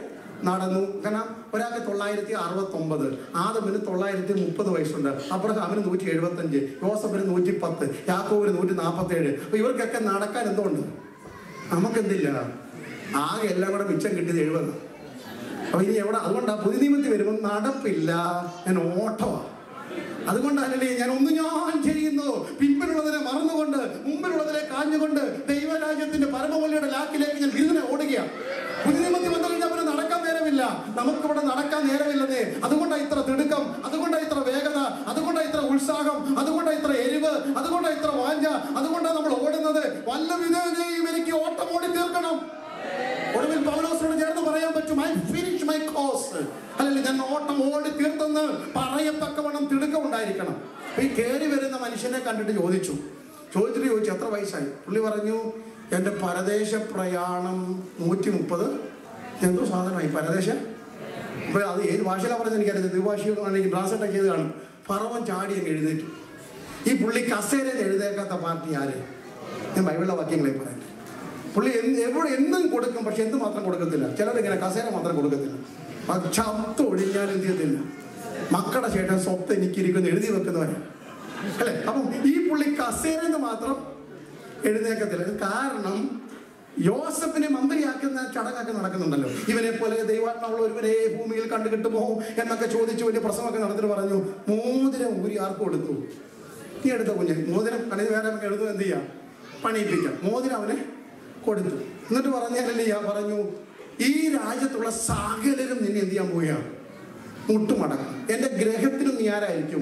H: നടന്നു കാരണം ഒരാൾക്ക് തൊള്ളായിരത്തി അറുപത്തി ഒമ്പത് ആദമിന് തൊള്ളായിരത്തി മുപ്പത് വയസ്സുണ്ട് അബ്രഹാമിന് നൂറ്റി എഴുപത്തഞ്ച് യോസഫിന് നൂറ്റി പത്ത് യാക്കോവിന് നൂറ്റി നാൽപ്പത്തി ഏഴ് അപ്പൊ ഇവർക്കൊക്കെ നടക്കാൻ എന്തുകൊണ്ട് നമുക്കെന്തില്ല ആകെ എല്ലാം കൂടെ മിച്ചം കിട്ടിയത് എഴുപത് അപ്പൊ ഇനി എവിടെ അതുകൊണ്ടാ പുതിയ നിയമത്തിൽ വരുമ്പോൾ നടപ്പില്ല ഞാൻ ഓട്ടമാണ് അതുകൊണ്ടല്ലേ ഞാൻ ഒന്ന് ഞാൻ ചെയ്യുന്നു പിൻപിലുള്ളതിനെ മറന്നുകൊണ്ട് മുമ്പിലുള്ളതിനെ കാഞ്ഞുകൊണ്ട് ദൈവരാജ്യത്തിന്റെ പരമവലിയുടെ ലാക്കിലേക്ക് ഞാൻ ഇതിനെ ഓടുകയാണ് പുതിയ നിയമത്തിൽ വന്നു കഴിഞ്ഞാൽ അവന് നടക്കാൻ നേരമില്ല നമുക്കിവിടെ നടക്കാൻ നേരമില്ലെന്നേ അതുകൊണ്ടാണ് ഇത്ര തിടുക്കം അതുകൊണ്ടാണ് ഇത്ര വേഗത അതുകൊണ്ടാണ് ഇത്ര ഉത്സാഹം അതുകൊണ്ടാണ് ഇത്ര എരിവ് അതുകൊണ്ടാണ് ഇത്ര വാഞ്ച അതുകൊണ്ടാണ് നമ്മൾ ഓടുന്നത് വല്ല വിധേയതയും എനിക്ക് ഓട്ടം ഓടി തീർക്കണം ഒടുവിൽ പൗലോസിനോട് ചേർന്ന് പറയാൻ പറ്റും ഐ ഫിനിഷ് മൈ കോസ് അല്ലെങ്കിൽ ഞാൻ ഓട്ടം ഓടി തീർത്തെന്ന് പറയത്തക്കവണ്ണം തിടുക്കം ഉണ്ടായിരിക്കണം അപ്പൊ ഈ കയറി വരുന്ന മനുഷ്യനെ കണ്ടിട്ട് ചോദിച്ചു ചോദിച്ചിട്ട് ചോദിച്ചു എത്ര വയസ്സായി പുള്ളി പറഞ്ഞു എൻ്റെ പരദേശ പ്രയാണം നൂറ്റി മുപ്പത് എന്തോ സാധനമായി പരദേശ അപ്പൊ അത് ഏത് ഭാഷയിലാണ് പറഞ്ഞത് എനിക്കറിയാം ദ്വിഭാഷയിൽ ട്രാൻസ്ലേറ്റ് ചെയ്ത് കാണും പറവൻ ചാടി അങ്ങ് എഴുന്നേറ്റു ഈ പുള്ളി കസേരയിൽ എഴുന്നേക്കാത്ത പാർട്ടി ആര് ഞാൻ ബൈബിളിലെ വാക്യങ്ങളെ പറയാം പുള്ളി എന്ത് എവിടെ എന്നും കൊടുക്കും പക്ഷെ എന്ത് മാത്രം കൊടുക്കത്തില്ല ചിലരിങ്ങനെ കസേര മാത്രം കൊടുക്കത്തില്ല അത് ചത്ത് ഒടിഞ്ഞാൽ എന്ത് ചെയ്യത്തില്ല മക്കളുടെ ചേട്ടൻ സ്വത്ത് എനിക്കിരിക്കുന്നു എഴുതി വെക്കുന്നവരെ അല്ലെ അപ്പം ഈ പുള്ളി കസേരന്ന് മാത്രം എഴുന്നേക്കത്തില്ല ഇത് കാരണം യോസഫിനെ മന്ത്രിയാക്കുന്ന ചടങ്ങൊക്കെ നടക്കുന്നുണ്ടല്ലോ ഇവനെ പോലെ ദൈവാത്മാവുള്ള ഒരുവനെ ഭൂമിയിൽ കണ്ടു കിട്ടുമോ എന്നൊക്കെ ചോദിച്ചു വലിയ പ്രസംഗമൊക്കെ നടത്തിട്ട് പറഞ്ഞു മോതിരം ഊരി ആർക്ക് കൊടുത്തു നീ എടുത്ത കുഞ്ഞ് മോതിരം കണിത് വേറെ നമുക്ക് എഴുതും എന്ത് ചെയ്യാം പണിയിപ്പിക്കാം മോതിരം അവനെ കൊടുത്തു എന്നിട്ട് പറഞ്ഞാലല്ലേ ഞാൻ പറഞ്ഞു ഈ രാജ്യത്തുള്ള സകലരും നിന്നെ എന്ത് ചെയ്യാൻ പോവുകയാണ് മുട്ടുമടക്കണം എൻ്റെ ഗ്രഹത്തിനും നീ ആരായിരിക്കും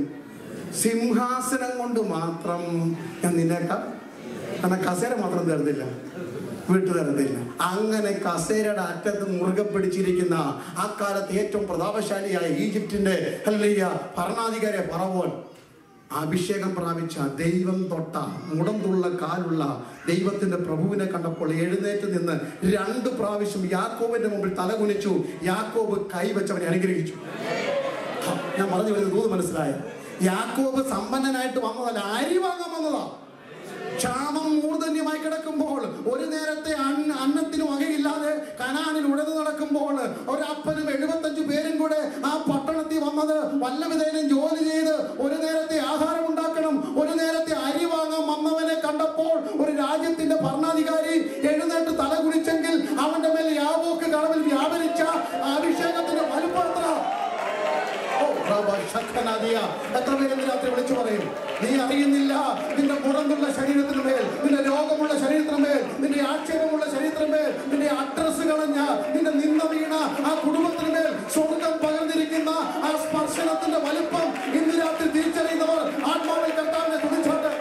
H: സിംഹാസനം കൊണ്ട് മാത്രം ഞാൻ നിന്നേക്കാം കാരണം കസേര മാത്രം തരുന്നില്ല വിട്ടു തരത്തില്ല അങ്ങനെ കസേരയുടെ അറ്റത്ത് മുറുകെ പിടിച്ചിരിക്കുന്ന ആ കാലത്ത് ഏറ്റവും പ്രതാപശാലിയായ ഈജിപ്തിന്റെ അല്ലയ്യ ഭരണാധികാരി പറവോൻ അഭിഷേകം പ്രാപിച്ച ദൈവം തൊട്ട മുടന്തുള്ള കാലുള്ള ദൈവത്തിന്റെ പ്രഭുവിനെ കണ്ടപ്പോൾ എഴുന്നേറ്റ് നിന്ന് രണ്ട് പ്രാവശ്യം യാക്കോബിന്റെ മുമ്പിൽ തലകുനിച്ചു യാക്കോബ് കൈവച്ചവനെ അനുഗ്രഹിച്ചു ഹ, ഞാൻ പറഞ്ഞു വരുന്നത് ദൂത് മനസ്സിലായ യാക്കോബ് സമ്പന്നനായിട്ട് വന്നതല്ല അരി വാങ്ങാൻ വന്നതാ ക്ഷാമം മൂർധന്യമായി കിടക്കുമ്പോൾ ഒരു നേരത്തെ അന്ന അന്നത്തിന് വകയില്ലാതെ കനാനിൽ ഉഴന്നു നടക്കുമ്പോൾ ഒരപ്പനും എഴുപത്തഞ്ചു പേരും കൂടെ ആ പട്ടണത്തിൽ വന്നത് വല്ല വിധേനം ജോലി ചെയ്ത് ഒരു നേരത്തെ ആഹാരം ഉണ്ടാക്കണം ഒരു നേരത്തെ അരി വാങ്ങാൻ വന്നവനെ കണ്ടപ്പോൾ ഒരു രാജ്യത്തിന്റെ ഭരണാധികാരി എഴുന്നേറ്റ് തല കുടിച്ചെങ്കിൽ അവന്റെ മേൽ യാവോക്ക് കടവിൽ വ്യാപരിച്ച അഭിഷേകത്തിന്റെ വലുപ്പത്ര ഓ, റബ്ബ ശക്തനാദിയ. എത്ര പേര് ഇന്ന് രാത്രി വിളിച്ചു പറയും നീ അറിയുന്നില്ല നിന്റെ പുറന്നുള്ള ശരീരത്തിന് മേൽ നിന്റെ രോഗമുള്ള ശരീരത്തിന് മേൽ നിന്റെ ആക്ഷേപമുള്ള ശരീരത്തിന് മേൽ നിന്റെ അഡ്രസ് കളഞ്ഞ നിന്റെ നിന്ന വീണ ആ കുടുംബത്തിന് മേൽ സ്വർഗം പകർന്നിരിക്കുന്ന ആ സ്പർശനത്തിന്റെ വലിപ്പം ഇന്ന് രാത്രി തിരിച്ചറിയുന്നവർ ആത്മാവിൽ കർത്താവിനെ തുണിച്ചോട്ടെ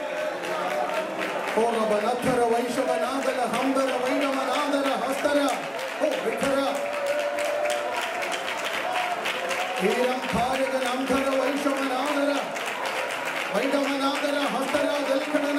H: ഓ റബ്ബ നത്തര വൈഷവനാദര ഹംദര വൈനമനാദര ഹസ്തര ഓ വിഖര ീരം ഭാരകൻ അന്ധര വൈഷമനാദര വൈഗമനാദര ഹസ്തര ജൽഘടന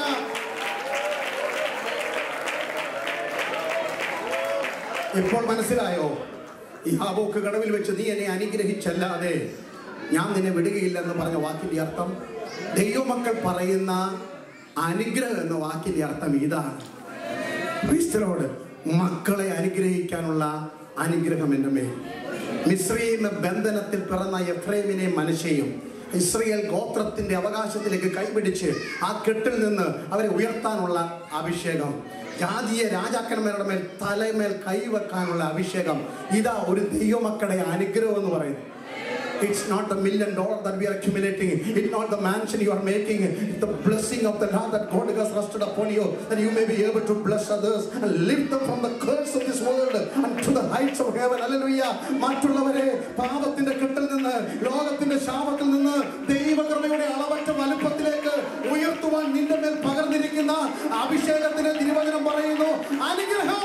H: ഇപ്പോൾ മനസ്സിലായോ ഈ ഹാബോക്ക് കടവിൽ വെച്ച് നീ എന്നെ അനുഗ്രഹിച്ചല്ലാതെ ഞാൻ നിന്നെ വിടുകയില്ലെന്ന് പറഞ്ഞ വാക്കിന്റെ അർത്ഥം ദൈവമക്കൾ പറയുന്ന അനുഗ്രഹം എന്ന വാക്കിന്റെ അർത്ഥം ഇതാണ് ക്രിസ്തനോട് മക്കളെ അനുഗ്രഹിക്കാനുള്ള അനുഗ്രഹം എൻ്റെ മേൽ മിശ്രീമ ബന്ധനത്തിൽ പിറന്ന എഫ്രൈമിനെ മനുഷ്യയും ഇസ്രയേൽ ഗോത്രത്തിന്റെ അവകാശത്തിലേക്ക് കൈപിടിച്ച് ആ കെട്ടിൽ നിന്ന് അവരെ ഉയർത്താനുള്ള അഭിഷേകം ജാതീയ രാജാക്കന്മാരുടെ മേൽ തലമേൽ കൈവെക്കാനുള്ള അഭിഷേകം ഇതാ ഒരു ദൈവമക്കളുടെ അനുഗ്രഹം എന്ന് പറയുന്നത് It's not the million dollar that we are accumulating. It's not the mansion you are making. It's the blessing of the Lord that God has rested upon you, that you may be able to bless others and lift them from the curse of this world and to the heights of heaven. Hallelujah. മറ്റുള്ളവരെ പാപത്തിന്റെ കെട്ടിൽ നിന്ന് ലോകത്തിന്റെ ശാപത്തിൽ നിന്ന് ദൈവകൃപയുടെ അളവറ്റ വലുപ്പത്തിലേക്ക് ഉയർത്തുവാൻ നിന്റെ മേൽ പകർന്നിരിക്കുന്ന അഭിഷേകത്തിന് തിരുവചനം പറയുന്നു അനുഗ്രഹം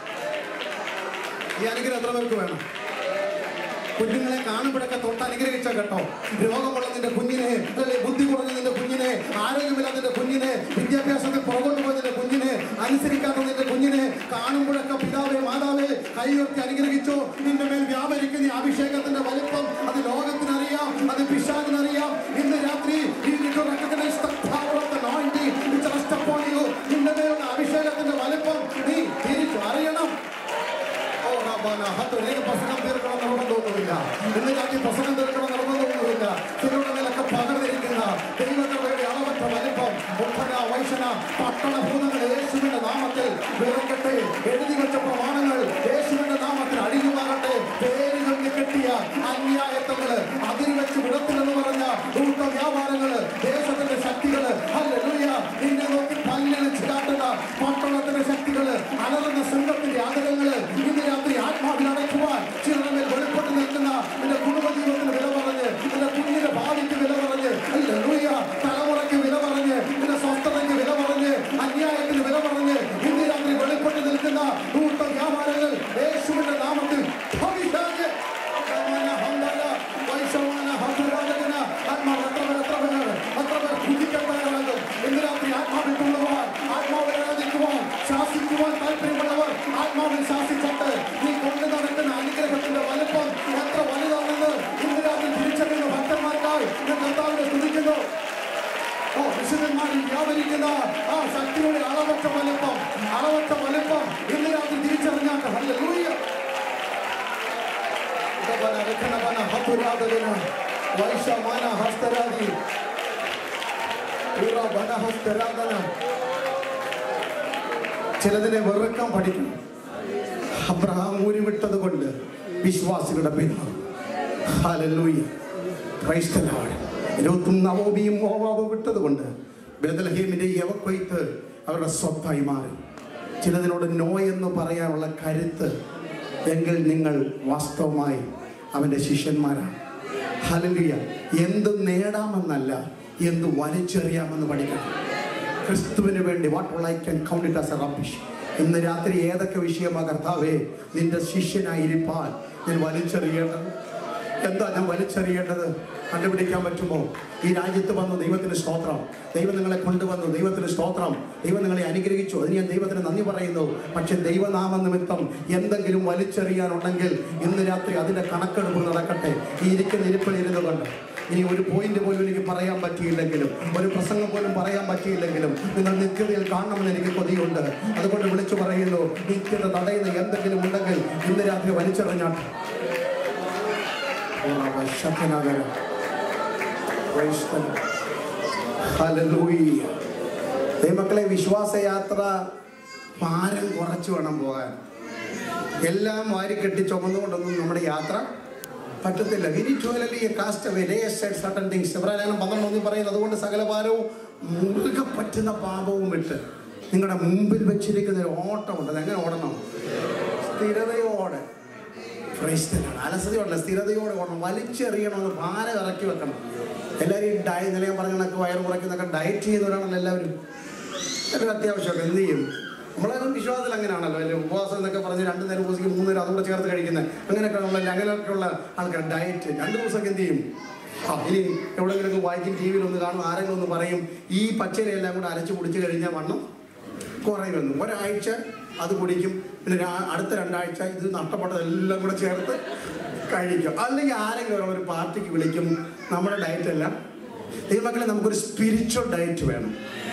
H: ഈ അനുഗ്രഹം എത്ര പേർക്ക് വേണം കുഞ്ഞുങ്ങളെ കാണുമ്പോഴൊക്കെ തൊട്ട് അനുഗ്രഹിച്ച കേട്ടോ രോഗമുള്ള നിന്റെ കുഞ്ഞിനെ അല്ലെ ബുദ്ധി കുറഞ്ഞ നിന്റെ കുഞ്ഞിനെ ആരോഗ്യമില്ലാത്ത നിന്റെ കുഞ്ഞിനെ വിദ്യാഭ്യാസത്തിൽ പുറകോട്ട് പോയ നിന്റെ കുഞ്ഞിനെ അനുസരിക്കാത്ത നിന്റെ കുഞ്ഞിനെ കാണുമ്പോഴൊക്കെ പിതാവേ മാതാവേ കൈയുയർത്തി അനുഗ്രഹിച്ചോ നിന്റെ മേൽ വ്യാപരിക്കുന്ന ഈ അഭിഷേകത്തിന്റെ വലിപ്പം അത് ലോകത്തിനറിയാം അത് പിശാചിനറിയാം ഇന്ന് രാത്രി ഈ need to recognize the power of the anointing which rests upon you. നിന്റെ മേലുള്ള അഭിഷേകത്തിന്റെ വലിപ്പം നീ തിരിച്ചു അറിയണം ഓ റബ്ബാന ഹത്ത് വേഗം പ്രസംഗം തീർക്കണം ഇന്ന് രാത്രി പ്രസംഗം തീർക്കണം നിർബന്ധമൊന്നുമില്ല ചിലരുടെ മേലൊക്കെ പകർന്നിരിക്കുന്ന ദൈവങ്ങളുടെ അളവറ്റ വലിപ്പം ഒട്ടന വൈശന പട്ടണ ഭൂതങ്ങൾ യേശുവിന്റെ നാമത്തിൽ വിറക്കട്ടെ എഴുതി വെച്ച പ്രമാണങ്ങൾ യേശുവിന്റെ നാമത്തിൽ അടിഞ്ഞുമാകട്ടെ പേരുകൾക്ക് കെട്ടിയ അന്യായത്തങ്ങള് അതിൽ വെച്ച് വിടത്തില്ലെന്ന് പറഞ്ഞ കൂട്ട വ്യാപാരങ്ങള് ദേശത്തിന്റെ ശക്തികള് ഹല്ലേലൂയ നിന്നെ നോക്കി പല്ലിളിച്ച് കാട്ടുന്ന പട്ടണത്തിന്റെ ശക്തികള് അലറുന്ന സിംഹത്തിന്റെ ആദരങ്ങള് ഇന്ന് രാത്രി ആത്മാവിൽ അടയ്ക്കുവാൻ ചിലരുടെ മേൽ വെളിപ്പെട്ട് നിൽക്കുന്ന നിന്റെ കുടുംബജീവിതത്തിന് വില പറഞ്ഞ് നിന്റെ കുഞ്ഞിന്റെ ഭാവിക്ക് വില പറഞ്ഞ് ഹല്ലേലൂയ തലമുറയ്ക്ക് വില പറഞ്ഞ് നിന്റെ സ്വസ്ഥതയ്ക്ക് വില പറഞ്ഞ് അന്യായത്തിന് വില പറഞ്ഞ് ഇന്ന് രാത്രി വെളിപ്പെട്ട് നിൽക്കുന്ന കൂട്ട വ്യാപാരങ്ങൾ യേശുവിന്റെ നാമത്തിൽ ഭവിഷ്യാകെ ശമന, ഹന്തല, വൈഷമാന, ഹതുരാജകന, ആത്മാവ് എത്ര പേർ, എത്ര പേർ, എത്ര പേർ കുതിക്കാൻ തയ്യാറാകും? ഇന്ന് രാത്രി ആത്മാവിൽ തുള്ളുവാൻ, ആത്മാവിൽ ആരാധിക്കുവാൻ, ശാസിക്കുവാൻ താല്പര്യമുള്ളവർ ആത്മാവിൽ ശാസിച്ചിട്ട് നീ കൊണ്ടു നടക്കുന്ന അനുഗ്രഹത്തിന്റെ വലുപ്പം എത്ര വലുതാണെന്ന് ഇന്ന് രാത്രി തിരിച്ചറിയുന്ന ഭക്തന്മാർക്കായി ഞാൻ കർത്താവിനെ സ്തുതിക്കുന്നു ഓ വിശുദ്ധന്മാരിൽ വ്യാപരിക്കുന്ന ആ ശക്തിയുടെ അളവറ്റ വലുപ്പം അളവറ്റ വലുപ്പം ഇന്ന് രാത്രി തിരിച്ചറിഞ്ഞാട്ട് ഹല്ലേലൂയ Dabana, Rekanabana, Haturadagana, Vaishamana, Hastaradi, Urabana, Hastaradana. ചിലതിനെ വെറുക്കാൻ പഠിക്കണം അബ്രഹാം ഊരിവിട്ടത് കൊണ്ട് വിശ്വാസികളുടെ പിതാവ് ഹല്ലേലൂയ പ്രൈസ് ദി ലോർഡ് ഇരുപത്തും നവോബിയും മോവാബും വിട്ടത് കൊണ്ട് ബദലഹീമിന്റെ യവക്കൊയ്ത്ത് അവരുടെ സ്വത്തായി മാറി ചിലതിനോട് നോ എന്ന് പറയാനുള്ള കരുത്ത് എങ്കിൽ നിങ്ങൾ വാസ്തവമായി അവൻ്റെ ശിഷ്യന്മാരാണ് ഹലലിയ എന്ത് നേടാമെന്നല്ല എന്ത് വലിച്ചെറിയാമെന്ന് പഠിക്കണം ക്രിസ്തുവിന് വേണ്ടി what will I can count it as a rubbish ഇന്ന് രാത്രി ഏതൊക്കെ വിഷയമാ കർത്താവേ നിന്റെ ശിഷ്യനായിരിക്കാൻ ഞാൻ വലിച്ചെറിയേണ്ടത് എന്താ ഞാൻ വലിച്ചെറിയേണ്ടത് കണ്ടുപിടിക്കാൻ പറ്റുമോ ഈ രാജ്യത്ത് വന്നു ദൈവത്തിന് സ്തോത്രം ദൈവം നിങ്ങളെ കൊണ്ടുവന്നു ദൈവത്തിന് സ്തോത്രം ദൈവം നിങ്ങളെ അനുഗ്രഹിച്ചു അതിന് ഞാൻ ദൈവത്തിന് നന്ദി പറയുന്നു പക്ഷെ ദൈവനാമ നിമിത്തം എന്തെങ്കിലും വലിച്ചെറിയാനുണ്ടെങ്കിൽ ഇന്ന് രാത്രി അതിന്റെ കണക്കെടുപ്പ് നടക്കട്ടെ ഈ ഇരിക്കുന്ന ഇരിപ്പിൽ ഇരുന്നു കൊണ്ട് ഇനി ഒരു പോയിന്റ് പോലും എനിക്ക് പറയാൻ പറ്റിയില്ലെങ്കിലും ഒരു പ്രസംഗം പോലും പറയാൻ പറ്റിയില്ലെങ്കിലും നിങ്ങൾ നിത്യതയിൽ കാണണമെന്ന് എനിക്ക് കൊതിയുണ്ട് അതുകൊണ്ട് വിളിച്ചു പറയുന്നു നിത്യത തടയുന്ന എന്തെങ്കിലും ഉണ്ടെങ്കിൽ ഇന്ന് രാത്രി വലിച്ചെറിഞ്ഞാട്ട് ശക്തനാകരം ദൈവമക്കളെ വിശ്വാസയാത്ര ഭാരം കുറച്ച് വേണം പോകാൻ എല്ലാം വാരിക്കെട്ടി ചുമന്നുകൊണ്ടൊന്നും നമ്മുടെ യാത്ര പറ്റത്തില്ല വിരിച്ചുവലി cast away lay side certain things Ibrahim പന്ത്രണ്ടൊന്നും പറയുന്നത് അതുകൊണ്ട് സകല ഭാരവും മുറുകെ പറ്റുന്ന പാപവും വിട്ട് നിങ്ങളുടെ മുമ്പിൽ വെച്ചിരിക്കുന്ന ഒരു ഓട്ടമുണ്ട് അത് എങ്ങനെ ഓടണം സ്ഥിരതയോടെ ക്രൈസ്തനാണ് അലസതയോടെ സ്ഥിരതയോടെ ഓടണം വലിച്ചെറിയണമെന്ന് ഭാരം ഇറക്കി വെക്കണം എല്ലാവരും ഈ ഡയ ഇന്നലെ ഞാൻ പറഞ്ഞ കണക്ക് വയറ് കുറയ്ക്കുന്നൊക്കെ ഡയറ്റ് ചെയ്യുന്നവരാണല്ലോ എല്ലാവരും എല്ലാവരും അത്യാവശ്യമൊക്കെ എന്ത് ചെയ്യും നമ്മളെ വിശ്വാസത്തിൽ അങ്ങനെയാണല്ലോ അല്ലെ ഉപവാസം എന്നൊക്കെ പറഞ്ഞ് രണ്ട് നേരം ഉപസിക്കും മൂന്ന് നേരം അതുകൂടെ ചേർത്ത് കഴിക്കുന്നത് അങ്ങനെയൊക്കെ ഉള്ള അങ്ങനെയൊക്കെയുള്ള ആൾക്കാർ ഡയറ്റ് രണ്ട് ദിവസമൊക്കെ എന്ത് ചെയ്യും ആ ഇനി എവിടെയെങ്കിലും വായിക്കും ടി വിയിൽ ഒന്ന് കാണും ആരെങ്കിലും ഒന്ന് പറയും ഈ പച്ചയിലെല്ലാം കൂടെ അരച്ച് കുടിച്ചു കഴിഞ്ഞാൽ വണ്ണം കുറയുമെന്ന് ഒരാഴ്ച അത് കുടിക്കും പിന്നെ രാ- അടുത്ത രണ്ടാഴ്ച ഇത് നഷ്ടപ്പെട്ടതെല്ലാം കൂടെ ചേർത്ത് കഴിക്കും അല്ലെങ്കിൽ ആരെങ്കിലും ഒരു പാർട്ടിക്ക് വിളിക്കും നമ്മുടെ ഡയറ്റ് എല്ലാം ദൈവമക്കളെ നമുക്കൊരു സ്പിരിച്വൽ ഡയറ്റ് വേണം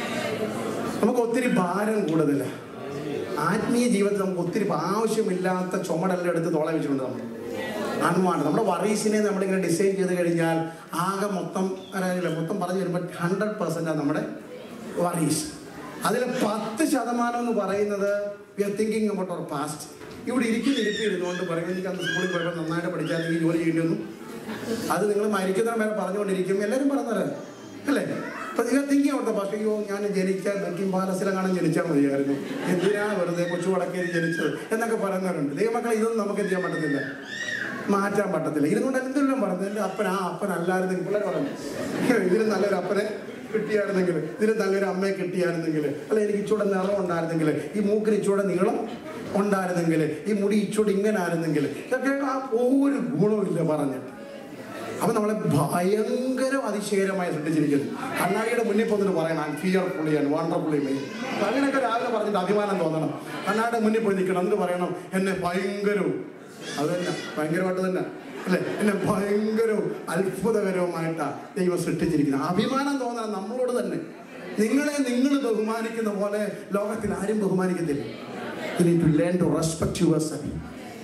H: നമുക്ക് ഒത്തിരി ഭാരം കൂടുതലാണ് ആത്മീയ ജീവിതത്തിൽ നമുക്ക് ഒത്തിരി ആവശ്യമില്ലാത്ത ചുമടെല്ലാം എടുത്ത് തോള വെച്ചിട്ടുണ്ട് നമ്മൾ അൺവാണ്ട് നമ്മുടെ വറീസിനെ നമ്മളിങ്ങനെ ഡിസൈൻ ചെയ്ത് കഴിഞ്ഞാൽ ആകെ മൊത്തം അറിയില്ല മൊത്തം പറഞ്ഞു വരുമ്പോൾ ഹൺഡ്രഡ് പെർസെൻറ്റാണ് നമ്മുടെ വറീസ് അതിൽ പത്ത് ശതമാനം എന്ന് പറയുന്നത് we are thinking about our past ഇവിടെ ഇരിക്കുന്ന ഇരിപ്പ് ഇരുന്നുകൊണ്ട് പറയും എനിക്ക് അന്ന് സ്കൂളിൽ പോയപ്പോൾ നന്നായിട്ട് പഠിച്ചാൽ ഈ ജോലി ചെയ്യേണ്ടി വന്നു അത് നിങ്ങൾ മരിക്കുന്ന വരെ പറഞ്ഞുകൊണ്ടിരിക്കും എല്ലാവരും പറഞ്ഞത് അല്ലേ അപ്പൊ നിങ്ങൾ തിങ്കി അവിടുത്തെ പക്ഷേ അയ്യോ ഞാൻ ജനിക്കാൻ ബക്കിം പാലസിലെങ്ങാനും ജനിച്ചാൽ മതിയായിരുന്നു എന്തിനാണ് വെറുതെ കൊച്ചു വടക്കേരി ജനിച്ചത് എന്നൊക്കെ പറയുന്നവരുണ്ട് ദൈവമക്കളെ ഇതൊന്നും നമുക്ക് എന്ത് ചെയ്യാൻ പറ്റത്തില്ല മാറ്റാൻ പറ്റത്തില്ല ഇതുകൊണ്ട് എന്തെല്ലാം പറഞ്ഞു എൻ്റെ അപ്പൻ ആ അപ്പൻ അല്ലായിരുന്നെങ്കിൽ പിള്ളേർ പറഞ്ഞു ഇതിന് നല്ലൊരു അപ്പനെ കിട്ടിയായിരുന്നെങ്കിൽ ഇതിന് നല്ലൊരു അമ്മയെ കിട്ടിയായിരുന്നെങ്കിൽ അല്ല എനിക്ക് ഇച്ചൂടെ നിറം ഉണ്ടായിരുന്നെങ്കിൽ ഈ മൂക്കിന് ഇച്ചൂടെ നീളം ഉണ്ടായിരുന്നെങ്കിൽ ഈ മുടി ഇച്ചൂടെ ഇങ്ങനെ ആയിരുന്നെങ്കിൽ ഇതൊക്കെ ആ ഒരു ഗുണമില്ല പറഞ്ഞിട്ട് അപ്പൊ നമ്മളെ ഭയങ്കര അതിശയകരമായി സൃഷ്ടിച്ചിരിക്കുന്നു കണ്ണാടിയുടെ മുന്നിൽ പോന്നിട്ട് പറയണം ഫിയർഫുള്ളി ആൻഡ് വണ്ടർഫുള്ളി മേ അങ്ങനെയൊക്കെ രാവിലെ പറഞ്ഞിട്ട് അഭിമാനം തോന്നണം കണ്ണാടിയുടെ മുന്നിൽ പോയി നിൽക്കണം എന്നിട്ട് പറയണം എന്നെ ഭയങ്കരവും അത് തന്നെ ഭയങ്കരമായിട്ട് തന്നെ അല്ലെ എന്നെ ഭയങ്കരവും അത്ഭുതകരവുമായിട്ടാണ് ദൈവം സൃഷ്ടിച്ചിരിക്കുന്നത് അഭിമാനം തോന്നണം നമ്മളോട് തന്നെ നിങ്ങളെ നിങ്ങൾ ബഹുമാനിക്കുന്ന പോലെ ലോകത്തിൽ ആരും ബഹുമാനിക്കത്തില്ല You need to learn to respect yourself.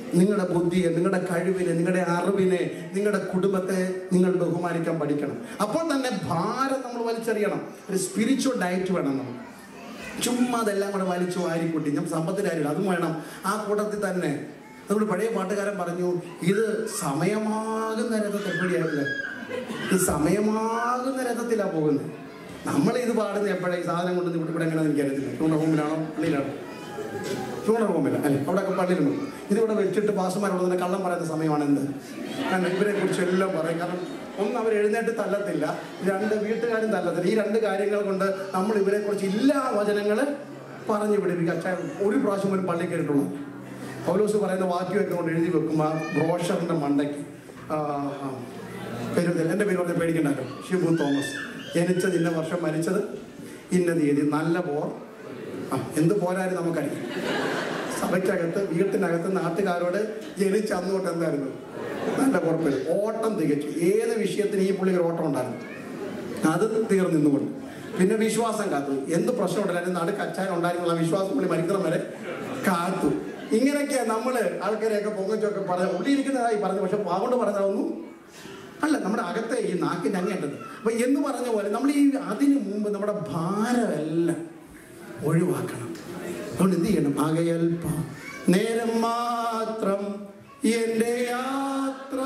H: നിങ്ങളുടെ ബുദ്ധിയെ നിങ്ങളുടെ കഴിവിനെ നിങ്ങളുടെ അറിവിനെ നിങ്ങളുടെ കുടുംബത്തെ നിങ്ങൾ ബഹുമാനിക്കാൻ പഠിക്കണം അപ്പോൾ തന്നെ ഭാരം നമ്മൾ വലിച്ചെറിയണം ഒരു സ്പിരിച്വൽ ഡയറ്റ് വേണം നമുക്ക് ചുമ്മാ അതെല്ലാം കൂടെ വലിച്ചു വാരിക്കൂട്ടി ഞാൻ സമ്പത്തിൻ്റെ കാര്യമില്ല അതും വേണം ആ കൂട്ടത്തിൽ തന്നെ നമ്മുടെ പഴയ പാട്ടുകാരൻ പറഞ്ഞു ഇത് സമയമാകുന്ന രഥത്തിൽ എപ്പോഴായില്ലേ ഇത് സമയമാകുന്ന രഥത്തിലാണ് പോകുന്നത് നമ്മൾ ഇത് പാടുന്നത് എപ്പോഴാണ് ഈ സാധനം കൊണ്ട് ഇവിടെ ഇവിടെ എങ്ങനെ എനിക്കറിയത്തില്ല ചൂണ്ട റൂമിലാണോ പള്ളിയിലാണോ ചൂണ്ട റൂമില്ല അല്ലെ അവിടെയൊക്കെ പള്ളിയിലും ഇതിവിടെ വെച്ചിട്ട് പാസുമാരോട് തന്നെ കള്ളം പറയുന്ന സമയമാണ് എന്ത് കാരണം ഇവരെ കുറിച്ച് എല്ലാം പറയും കാരണം ഒന്ന് അവർ എഴുന്നേറ്റ് തല്ലത്തില്ല രണ്ട് വീട്ടുകാരും തല്ലത്തില്ല ഈ രണ്ട് കാര്യങ്ങൾ കൊണ്ട് നമ്മൾ ഇവരെ കുറിച്ച് എല്ലാ വചനങ്ങൾ പറഞ്ഞു പിടിപ്പിക്കുക അച്ഛൻ ഒരു പ്രാവശ്യം പോലും പള്ളി കയറിയിട്ടുള്ളൂ പൗലോസ് പറയുന്ന വാക്യമൊക്കെ കൊണ്ട് എഴുതി വെക്കും ആ ബ്രോഷറിന്റെ മണ്ടയ്ക്ക് ആ, ആ, പേര് പറഞ്ഞില്ല. എൻ്റെ പേര് പറഞ്ഞ പേടിക്കണ്ടല്ലോ ഷിബു തോമസ് ജനിച്ചത് ഇന്ന വർഷം മരിച്ചത് ഇന്ന തീയതി നല്ല പോർ ആ എന്ത് പോരായിരുന്നു നമുക്കറിയാം സഭയ്ക്കകത്ത് വീട്ടിനകത്ത് നാട്ടുകാരോട് ജനിച്ച അന്ന് തൊട്ട് എന്തായിരുന്നു നല്ല കുഴപ്പമില്ല ഓട്ടം തികച്ചു ഏത് വിഷയത്തിന് ഈ പുള്ളിക്ക് ഒരു ഓട്ടം ഉണ്ടായിരുന്നു അത് തീർന്നു നിന്നുകൊണ്ട് പിന്നെ വിശ്വാസം കാത്തു എന്ത് പ്രശ്നം ഉണ്ടായാലും നടുക്ക് അച്ചാൻ ഉണ്ടായിരുന്നുള്ള വിശ്വാസം പുള്ളി മരിക്കണം വരെ കാത്തു ഇങ്ങനെയൊക്കെയാ നമ്മള് ആൾക്കാരെയൊക്കെ പൊങ്ങച്ചൊക്കെ പറഞ്ഞ ഉള്ളിയിരിക്കുന്നതായി പറഞ്ഞു പക്ഷെ പാകൊണ്ട് പറഞ്ഞതൊന്നും അല്ല നമ്മുടെ അകത്തെ ഈ നാക്കിൻ്റെ അങ്ങേണ്ടത് അപ്പൊ എന്ന് പറഞ്ഞ പോലെ നമ്മൾ ഈ അതിനു മുമ്പ് നമ്മുടെ ഭാരമെല്ലാം ഒഴിവാക്കണം അതുകൊണ്ട് എന്ത് ചെയ്യണം ആകയൽപ്പ നേരം മാത്രം എൻ്റെ യാത്ര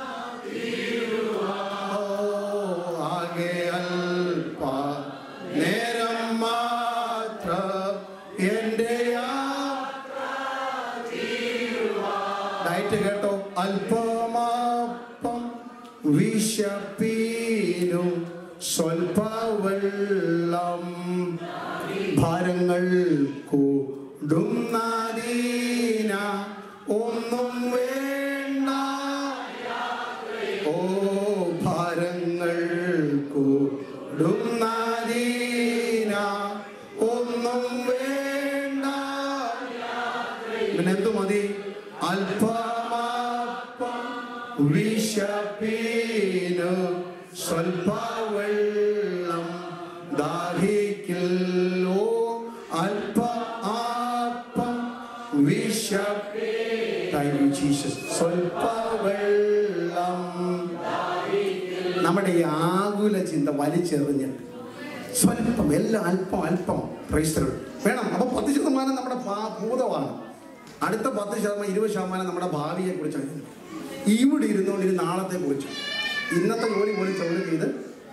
H: ഓ, ആകെ അൽപ്പ നേരം മാത്രം എൻ്റെ യാത്ര ഡയറ്റ് കേട്ടോ അല്പമാപ്പം വിശപ്പീനും സ്വൽപ്പ വെള്ളം ഭാരങ്ങൾ കൂടുന്നതീന ഒന്നും വേണ്ട ഓ ഭാരങ്ങൾ കൂടുന്നതീന ഒന്നും വേണ്ട പിന്നെ എന്തു മതി അല്പമാപ്പം വിശപ്പീനു സ്വൽപ്പ വെള്ളം ദാഹിക്കില്ലോ അല്പ ആപ്പം വിശപ്പേ താങ്ക് യു ജീസസ് സ്വൽപ്പ വെള്ളം നമ്മുടെ ഈ ആകുല ചിന്ത വലിച്ചെറിഞ്ഞിട്ട് സ്വല്പം എല്ലാം അല്പം അല്പം പ്രൈസ്തകൾ വേണം അപ്പൊ പത്ത് ശതമാനം നമ്മുടെ ഭാ- ഭൂതമാണ് അടുത്ത പത്ത് ശതമാനം ഇരുപത് ശതമാനം നമ്മുടെ ഭാവിയെ കുറിച്ചാണ് ഇവിടെ ഇരുന്നുകൊണ്ട് ഇത് നാളത്തെ കുറിച്ച് ഇന്നത്തെ ജോലി പോലും ജോലി ചെയ്ത്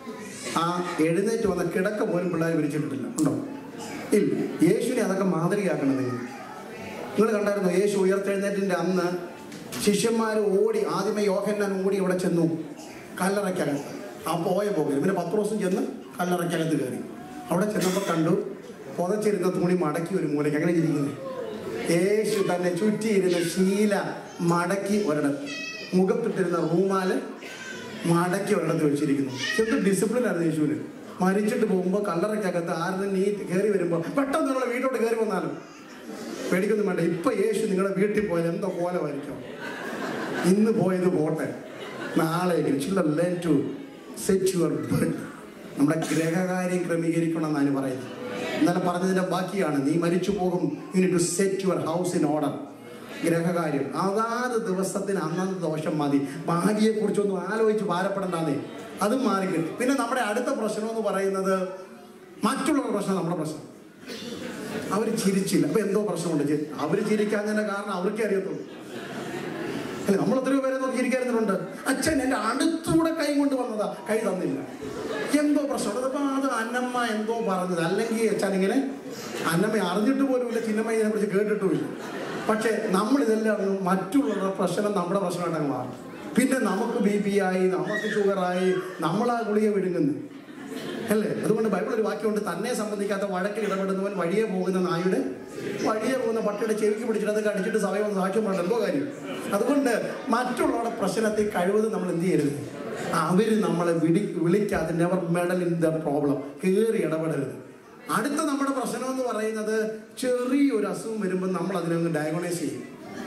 H: ആ എഴുന്നേറ്റ് വന്ന കിടക്ക പോലും പിള്ളേർ വിരിച്ചിട്ടില്ല ഉണ്ടോ ഇല്ല യേശുവിനെ അതൊക്കെ മാതൃകയാക്കണം നിങ്ങൾ നിങ്ങൾ കണ്ടായിരുന്നു യേശു ഉയർത്തെഴുന്നേറ്റിൻ്റെ അന്ന് ശിഷ്യന്മാർ ഓടി ആദ്യമേ യോഹന്നാൻ ഓടി ഇവിടെ ചെന്നു കല്ലറയ്ക്കകത്ത് ആ പോയ പോകരുത് പിന്നെ പത്ത് ദിവസം ചെന്ന് കല്ലറയ്ക്കകത്ത് കയറി അവിടെ ചെന്നപ്പോൾ കണ്ടു പുതച്ചിരുന്ന തുണി മടക്കി ഒരു മൂലയ്ക്ക് അങ്ങനെ ഇരിക്കുന്നത് യേശു തന്നെ ചുറ്റിയിരുന്ന ശീല മടക്കി ഒരിടത്ത് മുഖത്തിട്ടിരുന്ന റൂമാല് മടക്കി ഒരിടത്ത് വെച്ചിരിക്കുന്നു എന്ത് ഡിസിപ്ലിൻ ആയിരുന്നു യേശുവിന് മരിച്ചിട്ട് പോകുമ്പോൾ കല്ലറയ്ക്കകത്ത് ആരും നീ കയറി വരുമ്പോൾ പെട്ടെന്ന് നിങ്ങളെ വീട്ടോട്ട് കയറി വന്നാലും പേടിക്കൊന്നും വേണ്ട ഇപ്പൊ യേശു നിങ്ങളുടെ വീട്ടിൽ പോയാൽ എന്തോ കോലമായിരിക്കും ഇന്ന് പോയത് പോട്ടെ നാളെ learn to set your bed നമ്മുടെ ഗ്രഹകാര്യം ക്രമീകരിക്കണം എന്നാണ് പറയുന്നത് ഇന്നലെ പറഞ്ഞതിന്റെ ബാക്കിയാണ് നീ മരിച്ചു പോകും you to set your house in order ഗ്രഹകാര്യം അതാത് ദിവസത്തിന് അന്നത്തെ ദോഷം മതി ഭാവിയെ കുറിച്ചൊന്നും ആലോചിച്ച് ഭാരപ്പെടണ്ടാന്നേ അതും മാറിക്കിട്ടും പിന്നെ നമ്മുടെ അടുത്ത പ്രശ്നം എന്ന് പറയുന്നത് മറ്റുള്ളവരുടെ പ്രശ്നം നമ്മുടെ പ്രശ്നം അവർ ചിരിച്ചില്ല അപ്പൊ എന്തോ പ്രശ്നമുണ്ട് അവർ ചിരിക്കാഞ്ഞതിന്റെ കാരണം അവർക്കേ അറിയത്തുള്ളൂ അല്ലെ നമ്മൾ എത്രയോ പേരെ നോക്കി ഇരിക്കാറുണ്ട് അച്ഛൻ എന്റെ അടുത്തൂടെ കൈ കൊണ്ട് വന്നതാ കൈ തന്നില്ല എന്തോ പ്രശ്നമുണ്ട് അപ്പൊ അത് അന്നമ്മ എന്തോ പറഞ്ഞത് അല്ലെങ്കിൽ അച്ഛൻ ഇങ്ങനെ അന്നമ്മ അറിഞ്ഞിട്ട് പോലുമില്ല ചിന്നമ്മ ഇതിനെ കുറിച്ച് കേട്ടിട്ടുമില്ല പക്ഷെ നമ്മൾ ഇതെല്ലാം അങ്ങ് മറ്റുള്ളവരുടെ പ്രശ്നം നമ്മുടെ പ്രശ്നമായിട്ടങ്ങ് മാറും പിന്നെ നമുക്ക് ബി പി ആയി നമുക്ക് ഷുഗറായി നമ്മൾ ആ ഗുളിക വിഴുങ്ങുന്നു അല്ലേ അതുകൊണ്ട് ബൈബിൾ ഒരു വാക്യമുണ്ട് തന്നെ സംബന്ധിക്കാത്ത വഴക്കിൽ ഇടപെടുന്നവൻ വഴിയെ പോകുന്ന നായുടെ വഴിയെ പോകുന്ന പട്ടിയുടെ ചെവിക്ക് പിടിച്ചിട്ട് അത് കടിച്ചിട്ട് സമയം ഒന്ന് സാക്ഷ്യം പറയണ്ട എന്തോ കാര്യം അതുകൊണ്ട് മറ്റുള്ളവരുടെ പ്രശ്നത്തിൽ കഴിവത് നമ്മൾ എന്ത് ചെയ്യരുത് അവര് നമ്മളെ വിളി വിളിക്കാതെ never meddle in the problem കയറി ഇടപെടരുത് അടുത്ത നമ്മുടെ പ്രശ്നം എന്ന് പറയുന്നത് ചെറിയൊരു അസുഖം വരുമ്പോൾ നമ്മൾ അതിനൊന്ന് ഡയഗ്നോസ് ചെയ്യും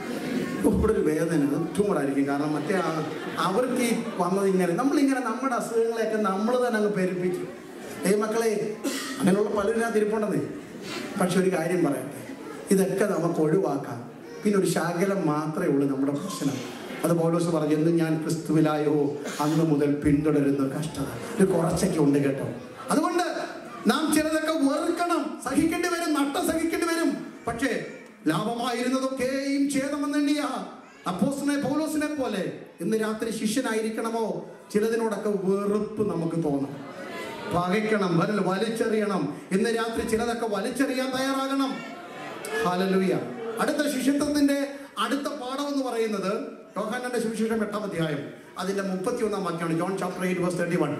H: ഓ, ഇവിടെ ഒരു വേദന ട്യൂമർ ആയിരിക്കും കാരണം മറ്റേ ആ- അവർക്ക് ഈ വന്നത് ഇങ്ങനെ നമ്മളിങ്ങനെ നമ്മുടെ അസുഖങ്ങളെയൊക്കെ നമ്മൾ തന്നെ അങ്ങ് പെരുപ്പിക്കും ഏ മക്കളെ അങ്ങനെയുള്ള പലരും ഞാൻ തിരിപ്പുണ്ടെന്നേ പക്ഷെ ഒരു കാര്യം പറയട്ടെ ഇതൊക്കെ നമുക്ക് ഒഴിവാക്കാം പിന്നെ ഒരു ശകലം മാത്രമേ ഉള്ളൂ നമ്മുടെ പ്രശ്നം അത് പൗലോസ് പറഞ്ഞു എന്ന് ഞാൻ ക്രിസ്തുവിലായോ അന്ന് മുതൽ പിന്തുടരുന്ന കഷ്ടത ഒരു കുറച്ചൊക്കെ ഉണ്ട് കേട്ടോ അതുകൊണ്ട് നാം ചിലതൊക്കെ വെറുക്കണം സഹിക്കേണ്ടി വരും നട്ടം സഹിക്കേണ്ടി വരും പക്ഷേ ലാഭമായിരുന്നതൊക്കെയും ഛേദമെന്നെണ്ണിയ അപ്പോസിനെ പൗലോസിനെ പോലെ ഇന്ന് രാത്രി ശിഷ്യനായിരിക്കണമോ ചിലതിനോടൊക്കെ വെറുപ്പ് നമുക്ക് തോന്നും പകയ്ക്കണം വരൽ വലിച്ചെറിയണം ഇന്ന് രാത്രി ചിലതൊക്കെ വലിച്ചെറിയാൻ തയ്യാറാകണം ഹാലലൂയ അടുത്ത ശിഷ്യത്വത്തിന്റെ അടുത്ത പാഠം എന്ന് പറയുന്നത് യോഹാനന്റെ സുവിശേഷം എട്ടാം അധ്യായം അതിന്റെ മുപ്പത്തി ഒന്നാം വാക്യമാണ് John chapter eight verse thirty one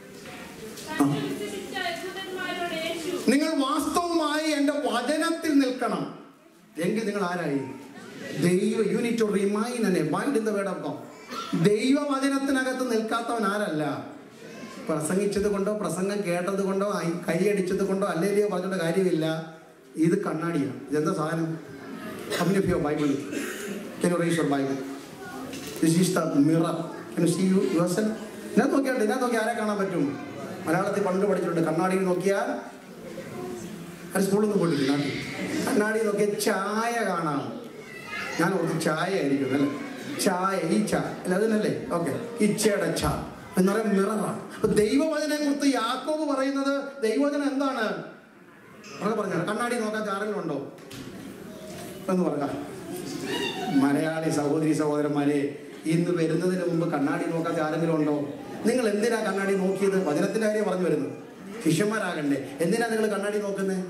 H: നിങ്ങൾ വാസ്തവമായി എൻ്റെ വചനത്തിൽ നിൽക്കണം എങ്കിൽ നിങ്ങൾ ആരായി ദൈവ യൂണിറ്റ് ടു റിമൈൻ എന്നെ bind in the word of God ദൈവവചനത്തിനകത്ത് നിൽക്കാത്തവൻ ആരല്ല പ്രസംഗിച്ചത് കൊണ്ടോ പ്രസംഗം കേട്ടത് കൊണ്ടോ ഐ- കൈയടിച്ചത് കൊണ്ടോ അല്ലേലിയോ പറഞ്ഞിട്ട് കാര്യമില്ല ഇത് കണ്ണാടിയാണ് ഇതെന്താ സാധനം കമ്മിനി of your Bible can you rise your Bible this is the mirror can you see you yourself ഇതിനകത്ത് നോക്കിയാൽ ഇതിനകത്ത് നോക്കി ആരെ കാണാൻ പറ്റും മലയാളത്തിൽ പണ്ട് പഠിച്ചിട്ടുണ്ട് കണ്ണാടിയിൽ നോക്കിയാൽ അത് സ്കൂളിൽ നിന്ന് പോയിട്ടില്ല നാട്ടിൽ കണ്ണാടി നോക്കിയാൽ ചായ കാണാം ഞാൻ ഓർത്ത് ചായ ആയിരിക്കും അല്ലേ ചായ ഈ ചായ അല്ല അതിനല്ലേ ഓക്കെ ഇച്ചയുടെ ചാ എന്ന് പറയാൻ മിററാണ് അപ്പൊ ദൈവവചനെ കുറിച്ച് യാക്കോബ് പറയുന്നത് ദൈവവചനം എന്താണ് അവിടെ പറഞ്ഞാൽ കണ്ണാടി നോക്കാൻ ആരെങ്കിലും ഉണ്ടോ എന്ന് പറഞ്ഞ മലയാളി സഹോദരി സഹോദരന്മാരെ ഇന്ന് വരുന്നതിന് മുമ്പ് കണ്ണാടി നോക്കാത്ത ആരെങ്കിലും ഉണ്ടോ നിങ്ങൾ എന്തിനാ കണ്ണാടി നോക്കിയത് വചനത്തിന്റെ കാര്യം പറഞ്ഞു വരുന്നത് ശിഷ്യന്മാരാകണ്ടേ എന്തിനാ നിങ്ങൾ കണ്ണാടി നോക്കുന്നത്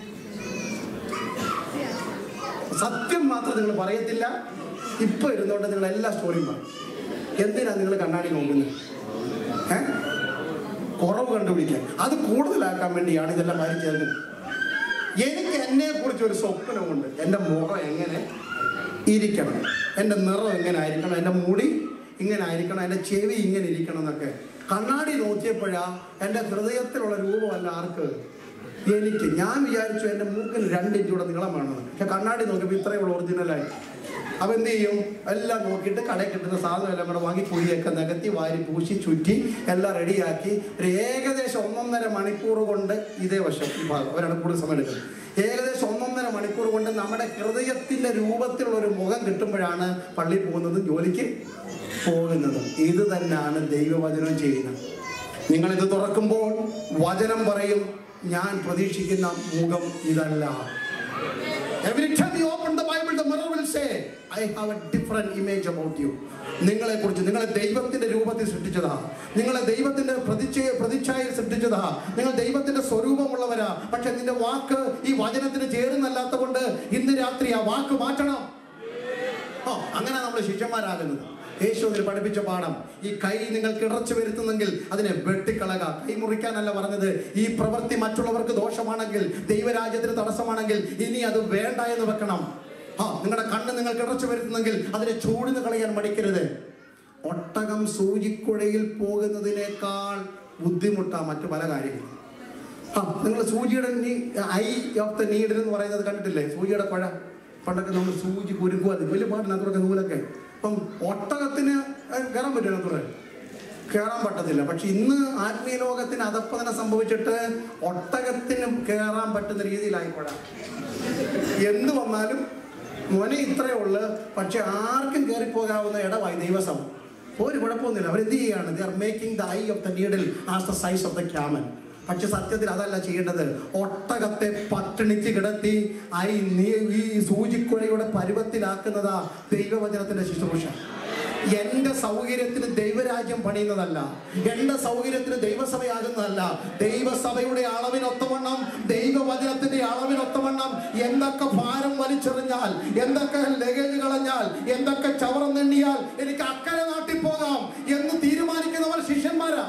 H: സത്യം മാത്രം നിങ്ങൾ പറയത്തില്ല ഇപ്പൊ ഇരുന്നോണ്ട് നിങ്ങൾ എല്ലാ സ്റ്റോറിയും പറയും എന്തിനാ നിങ്ങൾ കണ്ണാടി നോക്കുന്നത് ഏ കുറവ് കണ്ടുപിടിക്കാൻ അത് കൂടുതലാക്കാൻ വേണ്ടിയാണ് ഇതെല്ലാം മാറി ചേർക്കുന്നത് എനിക്ക് എന്നെ കുറിച്ച് ഒരു സ്വപ്നമുണ്ട് എൻ്റെ മുഖം എങ്ങനെ ഇരിക്കണം എൻ്റെ നിറം എങ്ങനെ ആയിരിക്കണം എൻ്റെ മുടി ഇങ്ങനെ ആയിരിക്കണം എൻ്റെ ചെവി ഇങ്ങനെ ഇരിക്കണം എന്നൊക്കെ കണ്ണാടി നോക്കിയപ്പോഴാ എൻ്റെ ഹൃദയത്തിലുള്ള രൂപമല്ല ആർക്ക് എനിക്ക് ഞാൻ വിചാരിച്ചു എൻ്റെ മൂക്കിന് രണ്ട് ഇഞ്ചൂടെ നീളം വേണമെന്ന് പക്ഷെ കണ്ണാടി നോക്കിയപ്പോൾ ഇത്രയുള്ള ഒറിജിനലായി അപ്പം എന്ത് ചെയ്യും എല്ലാം നോക്കിയിട്ട് കടയിൽ കിട്ടുന്ന സാധനം എല്ലാം കൂടെ വാങ്ങി കുഴിയൊക്കെ നികത്തി വാരി പൂശി ചുറ്റി എല്ലാം റെഡിയാക്കി ഒരു ഏകദേശം ഒന്നൊന്നര മണിക്കൂർ കൊണ്ട് ഇതേ വശം ഈ ഭാഗം അവരാണ് കൂടുതൽ സമയം എടുക്കുന്നത് ഏകദേശം ഒന്നൊന്നര മണിക്കൂർ കൊണ്ട് നമ്മുടെ ഹൃദയത്തിന്റെ രൂപത്തിലുള്ള ഒരു മുഖം കിട്ടുമ്പോഴാണ് പള്ളിയിൽ പോകുന്നതും ജോലിക്ക് പോകുന്നതും ഇത് തന്നെയാണ് ദൈവവചനം ചെയ്യുന്നത് നിങ്ങൾ ഇത് തുറക്കുമ്പോൾ വചനം പറയും ഞാൻ പ്രതീക്ഷിക്കുന്ന മുഖം ഇതല്ല Every time you open the Bible, the mirror will say, I have a different image about you. നിങ്ങളെ കുറിച്ച് നിങ്ങളെ ദൈവത്തിന്റെ രൂപത്തിൽ സൃഷ്ടിച്ചതാ നിങ്ങളെ ദൈവത്തിന്റെ പ്രതിച്ഛയ പ്രതിച്ഛായ സൃഷ്ടിച്ചതാ നിങ്ങൾ ദൈവത്തിന്റെ സ്വരൂപമുള്ളവരാ പക്ഷെ നിന്റെ വാക്ക് ഈ വചനത്തിന് ചേരുന്നല്ലാത്ത കൊണ്ട് ഇന്ന് രാത്രി ആ വാക്ക് മാറ്റണം ഓ അങ്ങനെ നമ്മൾ ശിഷ്യന്മാരാകുന്നത് യേശു അതിൽ പഠിപ്പിച്ച പാഠം ഈ കൈ നിങ്ങൾക്ക് ഇടർച്ച വരുത്തുന്നെങ്കിൽ അതിനെ വെട്ടിക്കളക കൈ മുറിക്കാനല്ല പറഞ്ഞത് ഈ പ്രവൃത്തി മറ്റുള്ളവർക്ക് ദോഷമാണെങ്കിൽ ദൈവരാജ്യത്തിന് തടസ്സമാണെങ്കിൽ ഇനി അത് വേണ്ട എന്ന് വെക്കണം ആ നിങ്ങളുടെ കണ്ണ് നിങ്ങൾക്ക് ഇടർച്ച വരുത്തുന്നെങ്കിൽ അതിനെ ചൂടിന് കളയാൻ മടിക്കരുത് ഒട്ടകം സൂചിക്കുഴയിൽ പോകുന്നതിനേക്കാൾ ബുദ്ധിമുട്ടാ മറ്റു പല കാര്യങ്ങളും ആ നിങ്ങൾ സൂചിയുടെ ഐ ഓഫ് ദ നീഡിൽ എന്ന് പറയുന്നത് കണ്ടിട്ടില്ലേ സൂചിയുടെ കുഴ പണ്ടൊക്കെ നമ്മൾ സൂചി കുരുക്കുക അത് വലിയ പാടിനകത്തൊക്കെ നൂലൊക്കെ അപ്പം ഒട്ടകത്തിന് ഏഹ്, കയറാൻ പറ്റുമോ അതിനകത്തൂടെ കയറാൻ പറ്റത്തില്ല പക്ഷെ ഇന്ന് ആത്മീയ ലോകത്തിന് അതപ്പതന സംഭവിച്ചിട്ട് ഒട്ടകത്തിന് കയറാൻ പറ്റുന്ന രീതിയിലായി കുഴ എന്ത് വന്നാലും മോനെ ഇത്രയേ ഉള്ളു പക്ഷെ ആർക്കും കയറിപ്പോകാവുന്ന ഇടമായി ദൈവസം ഒരു കുഴപ്പമൊന്നുമില്ല അവരെന്ത് ചെയ്യാണ് they are making the eye of the needle as the size of the camel പക്ഷെ സത്യത്തിൽ അതല്ല ചെയ്യേണ്ടത് ഒട്ടകത്തെ പട്ടിണിക്ക് കിടത്തി ഐ നീ ഈ സൂചിക്കുഴയുടെ പരുവത്തിലാക്കുന്നതാ ദൈവവചനത്തിന്റെ ശുശ്രൂഷ എന്റെ സൗകര്യത്തിന് ദൈവരാജ്യം പണിയുന്നതല്ല എന്റെ സൗകര്യത്തിന് ദൈവസഭയാകുന്നതല്ല ദൈവസഭയുടെ അളവിനൊത്തവണ്ണം ദൈവവചനത്തിന്റെ അളവിനൊത്തവണ്ണം എന്തൊക്കെ ഭാരം വലിച്ചെറിഞ്ഞാൽ എന്തൊക്കെ ലഗേജ് കളഞ്ഞാൽ എന്തൊക്കെ ചവറം തെണ്ണിയാൽ എനിക്ക് അക്കരെ നാട്ടിൽ പോകാം എന്ന് തീരുമാനിക്കുന്നവർ ശിഷ്യന്മാരാ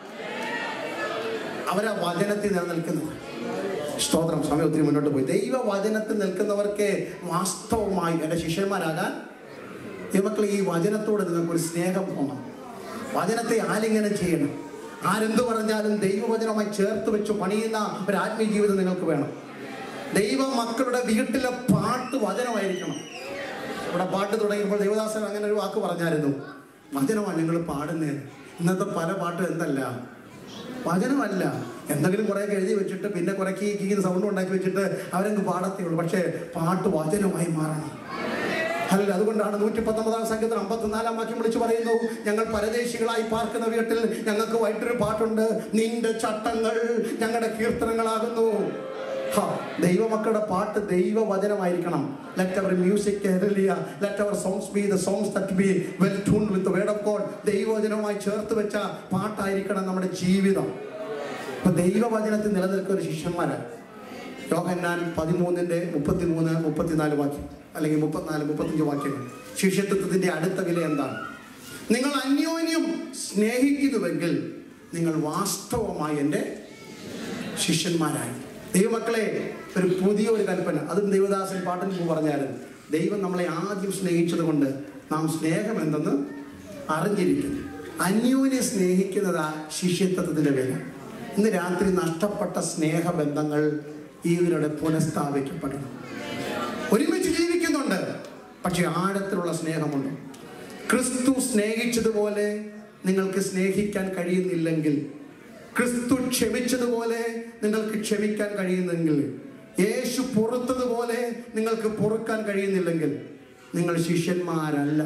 H: അവരാ വചനത്തിൽ നിലനിൽക്കുന്നത് സ്തോത്രം സമയം ഒത്തിരി മുന്നോട്ട് പോയി ദൈവവചനത്തിൽ നിൽക്കുന്നവർക്ക് വാസ്തവമായി എൻ്റെ ശിഷ്യന്മാരാകാൻ മക്കളെ ഈ വചനത്തോട് നിങ്ങൾക്ക് ഒരു സ്നേഹം തോന്നണം വചനത്തെ ആലിംഗനം ചെയ്യണം ആരെന്ത് പറഞ്ഞാലും ദൈവവചനവുമായി ചേർത്ത് വെച്ച് പണിയുന്ന ഒരു ആത്മീയ ജീവിതം നിങ്ങൾക്ക് വേണം ദൈവ മക്കളുടെ വീട്ടിലെ പാട്ട് വചനമായിരിക്കണം ഇവിടെ പാട്ട് തുടങ്ങിയപ്പോൾ ദൈവദാസൻ അങ്ങനെ ഒരു വാക്ക് പറഞ്ഞായിരുന്നു വചനമാണ് നിങ്ങൾ പാടുന്നത് ഇന്നത്തെ പല പാട്ടും എന്തല്ല വചനമല്ല എന്തെങ്കിലും കുറേയൊക്കെ എഴുതി വെച്ചിട്ട് പിന്നെ കുറെ കീ കീന്ന് സൗണ്ട് ഉണ്ടാക്കി വെച്ചിട്ട് അവരങ്ങ് പാടത്തേ ഉള്ളൂ പക്ഷേ പാട്ട് വചനമായി മാറണം അല്ല അതുകൊണ്ടാണ് നൂറ്റി പത്തൊമ്പതാം സംഘത്തിൽ അമ്പത്തിനാലാം വാക്യം വിളിച്ചു പറയുന്നു ഞങ്ങൾ പരദേശികളായി പാർക്കുന്ന വീട്ടിൽ ഞങ്ങൾക്ക് വൈകിട്ടൊരു പാട്ടുണ്ട് നിന്റെ ചട്ടങ്ങൾ ഞങ്ങളുടെ കീർത്തനങ്ങളാകുന്നു ഹാ, ദൈവമക്കളുടെ പാട്ട് ദൈവവചനമായിരിക്കണം let our music let our songs be the songs that be well tune with word of God ദൈവവചനവുമായി ചേർത്ത് വെച്ച പാട്ടായിരിക്കണം നമ്മുടെ ജീവിതം അപ്പൊ ദൈവവചനത്തിൽ നിലനിൽക്കുന്ന ഒരു ശിഷ്യന്മാരാണ് യോഹന്നാൻ പതിമൂന്നിന്റെ മുപ്പത്തിമൂന്ന് മുപ്പത്തിനാല് വാക്യം അല്ലെങ്കിൽ മുപ്പത്തിനാല് മുപ്പത്തഞ്ച് വാക്യങ്ങൾ ശിഷ്യത്വത്തിന്റെ അടുത്ത വില എന്താണ് നിങ്ങൾ അന്യോന്യം സ്നേഹിക്കുന്നുവെങ്കിൽ നിങ്ങൾ വാസ്തവമായി എൻ്റെ ശിഷ്യന്മാരായി ദൈവമക്കളെ ഒരു പുതിയ ഒരു കൽപ്പന അതും ദൈവദാസൻ പാട്ടിന് മുമ്പ് പറഞ്ഞായിരുന്നു ദൈവം നമ്മളെ ആദ്യം സ്നേഹിച്ചത് കൊണ്ട് നാം സ്നേഹം എന്തെന്ന് അറിഞ്ഞിരിക്കുന്നു അന്യോന്യം സ്നേഹിക്കുന്നതാ ശിഷ്യത്വത്തിന്റെ വില ഇന്ന് രാത്രി നഷ്ടപ്പെട്ട സ്നേഹബന്ധങ്ങൾ ഇതിലൂടെ പുനഃസ്ഥാപിക്കപ്പെടണം ഒരുമിച്ച് ജീവിക്കുന്നുണ്ട് പക്ഷെ ആഴത്തിലുള്ള സ്നേഹമുണ്ട് ക്രിസ്തു സ്നേഹിച്ചതുപോലെ നിങ്ങൾക്ക് സ്നേഹിക്കാൻ കഴിയുന്നില്ലെങ്കിൽ ക്രിസ്തു ക്ഷമിച്ചതുപോലെ നിങ്ങൾക്ക് ക്ഷമിക്കാൻ കഴിയുന്നെങ്കിൽ യേശു പുറത്തതുപോലെ നിങ്ങൾക്ക് പൊറുക്കാൻ കഴിയുന്നില്ലെങ്കിൽ നിങ്ങൾ ശിഷ്യന്മാരല്ല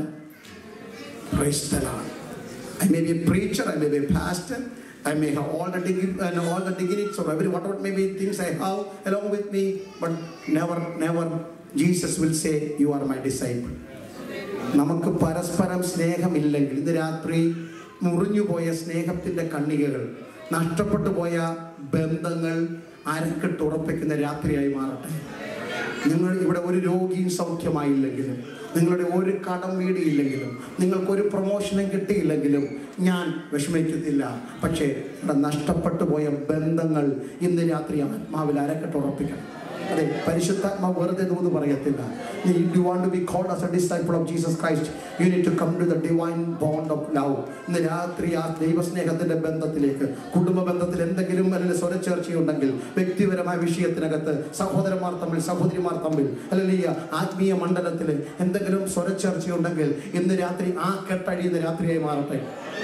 H: Praise the Lord. I may be a preacher, I may be a pastor, I may have all the, digi- and all the dignities or every whatever may be things I have along with me, but never, never Jesus will say, You are my disciple. നമുക്ക് പരസ്പരം സ്നേഹമില്ലെങ്കിൽ ഇന്ന് രാത്രി മുറിഞ്ഞുപോയ സ്നേഹത്തിന്റെ കണ്ണികകൾ നഷ്ടപ്പെട്ടു പോയ ബന്ധങ്ങൾ അരക്കെട്ടുറപ്പിക്കുന്ന രാത്രിയായി മാറട്ടെ നിങ്ങൾ ഇവിടെ ഒരു രോഗിയും സൗഖ്യമായില്ലെങ്കിലും നിങ്ങളുടെ ഒരു കടം വീടിയില്ലെങ്കിലും നിങ്ങൾക്കൊരു പ്രൊമോഷനും കിട്ടിയില്ലെങ്കിലും ഞാൻ വിഷമിക്കുന്നില്ല പക്ഷേ ഇവിടെ നഷ്ടപ്പെട്ടു പോയ ബന്ധങ്ങൾ ഇന്ന് രാത്രി ആത്മാവിൽ അരക്കെട്ടുറപ്പിക്കണം അതെ പരിശുദ്ധാത്മാവ് വെറുതെ എന്ന് പറയത്തില്ല you want to be called as a disciple of Jesus Christ you need to come to the divine bond of love ഇന്ന് രാത്രി ആ ദൈവസ്നേഹത്തിന്റെ ബന്ധത്തിലേക്ക് കുടുംബ ബന്ധത്തിൽ എന്തെങ്കിലും അല്ലെങ്കിൽ സ്വരച്ചേർച്ചയുണ്ടെങ്കിൽ വ്യക്തിപരമായ വിഷയത്തിനകത്ത് സഹോദരന്മാർ തമ്മിൽ സഹോദരിമാർ തമ്മിൽ അല്ലെങ്കിൽ ആത്മീയ മണ്ഡലത്തിൽ എന്തെങ്കിലും സ്വരച്ചേർച്ചയുണ്ടെങ്കിൽ ഇന്ന് രാത്രി ആ കെട്ടഴിയുന്ന രാത്രിയായി മാറട്ടെ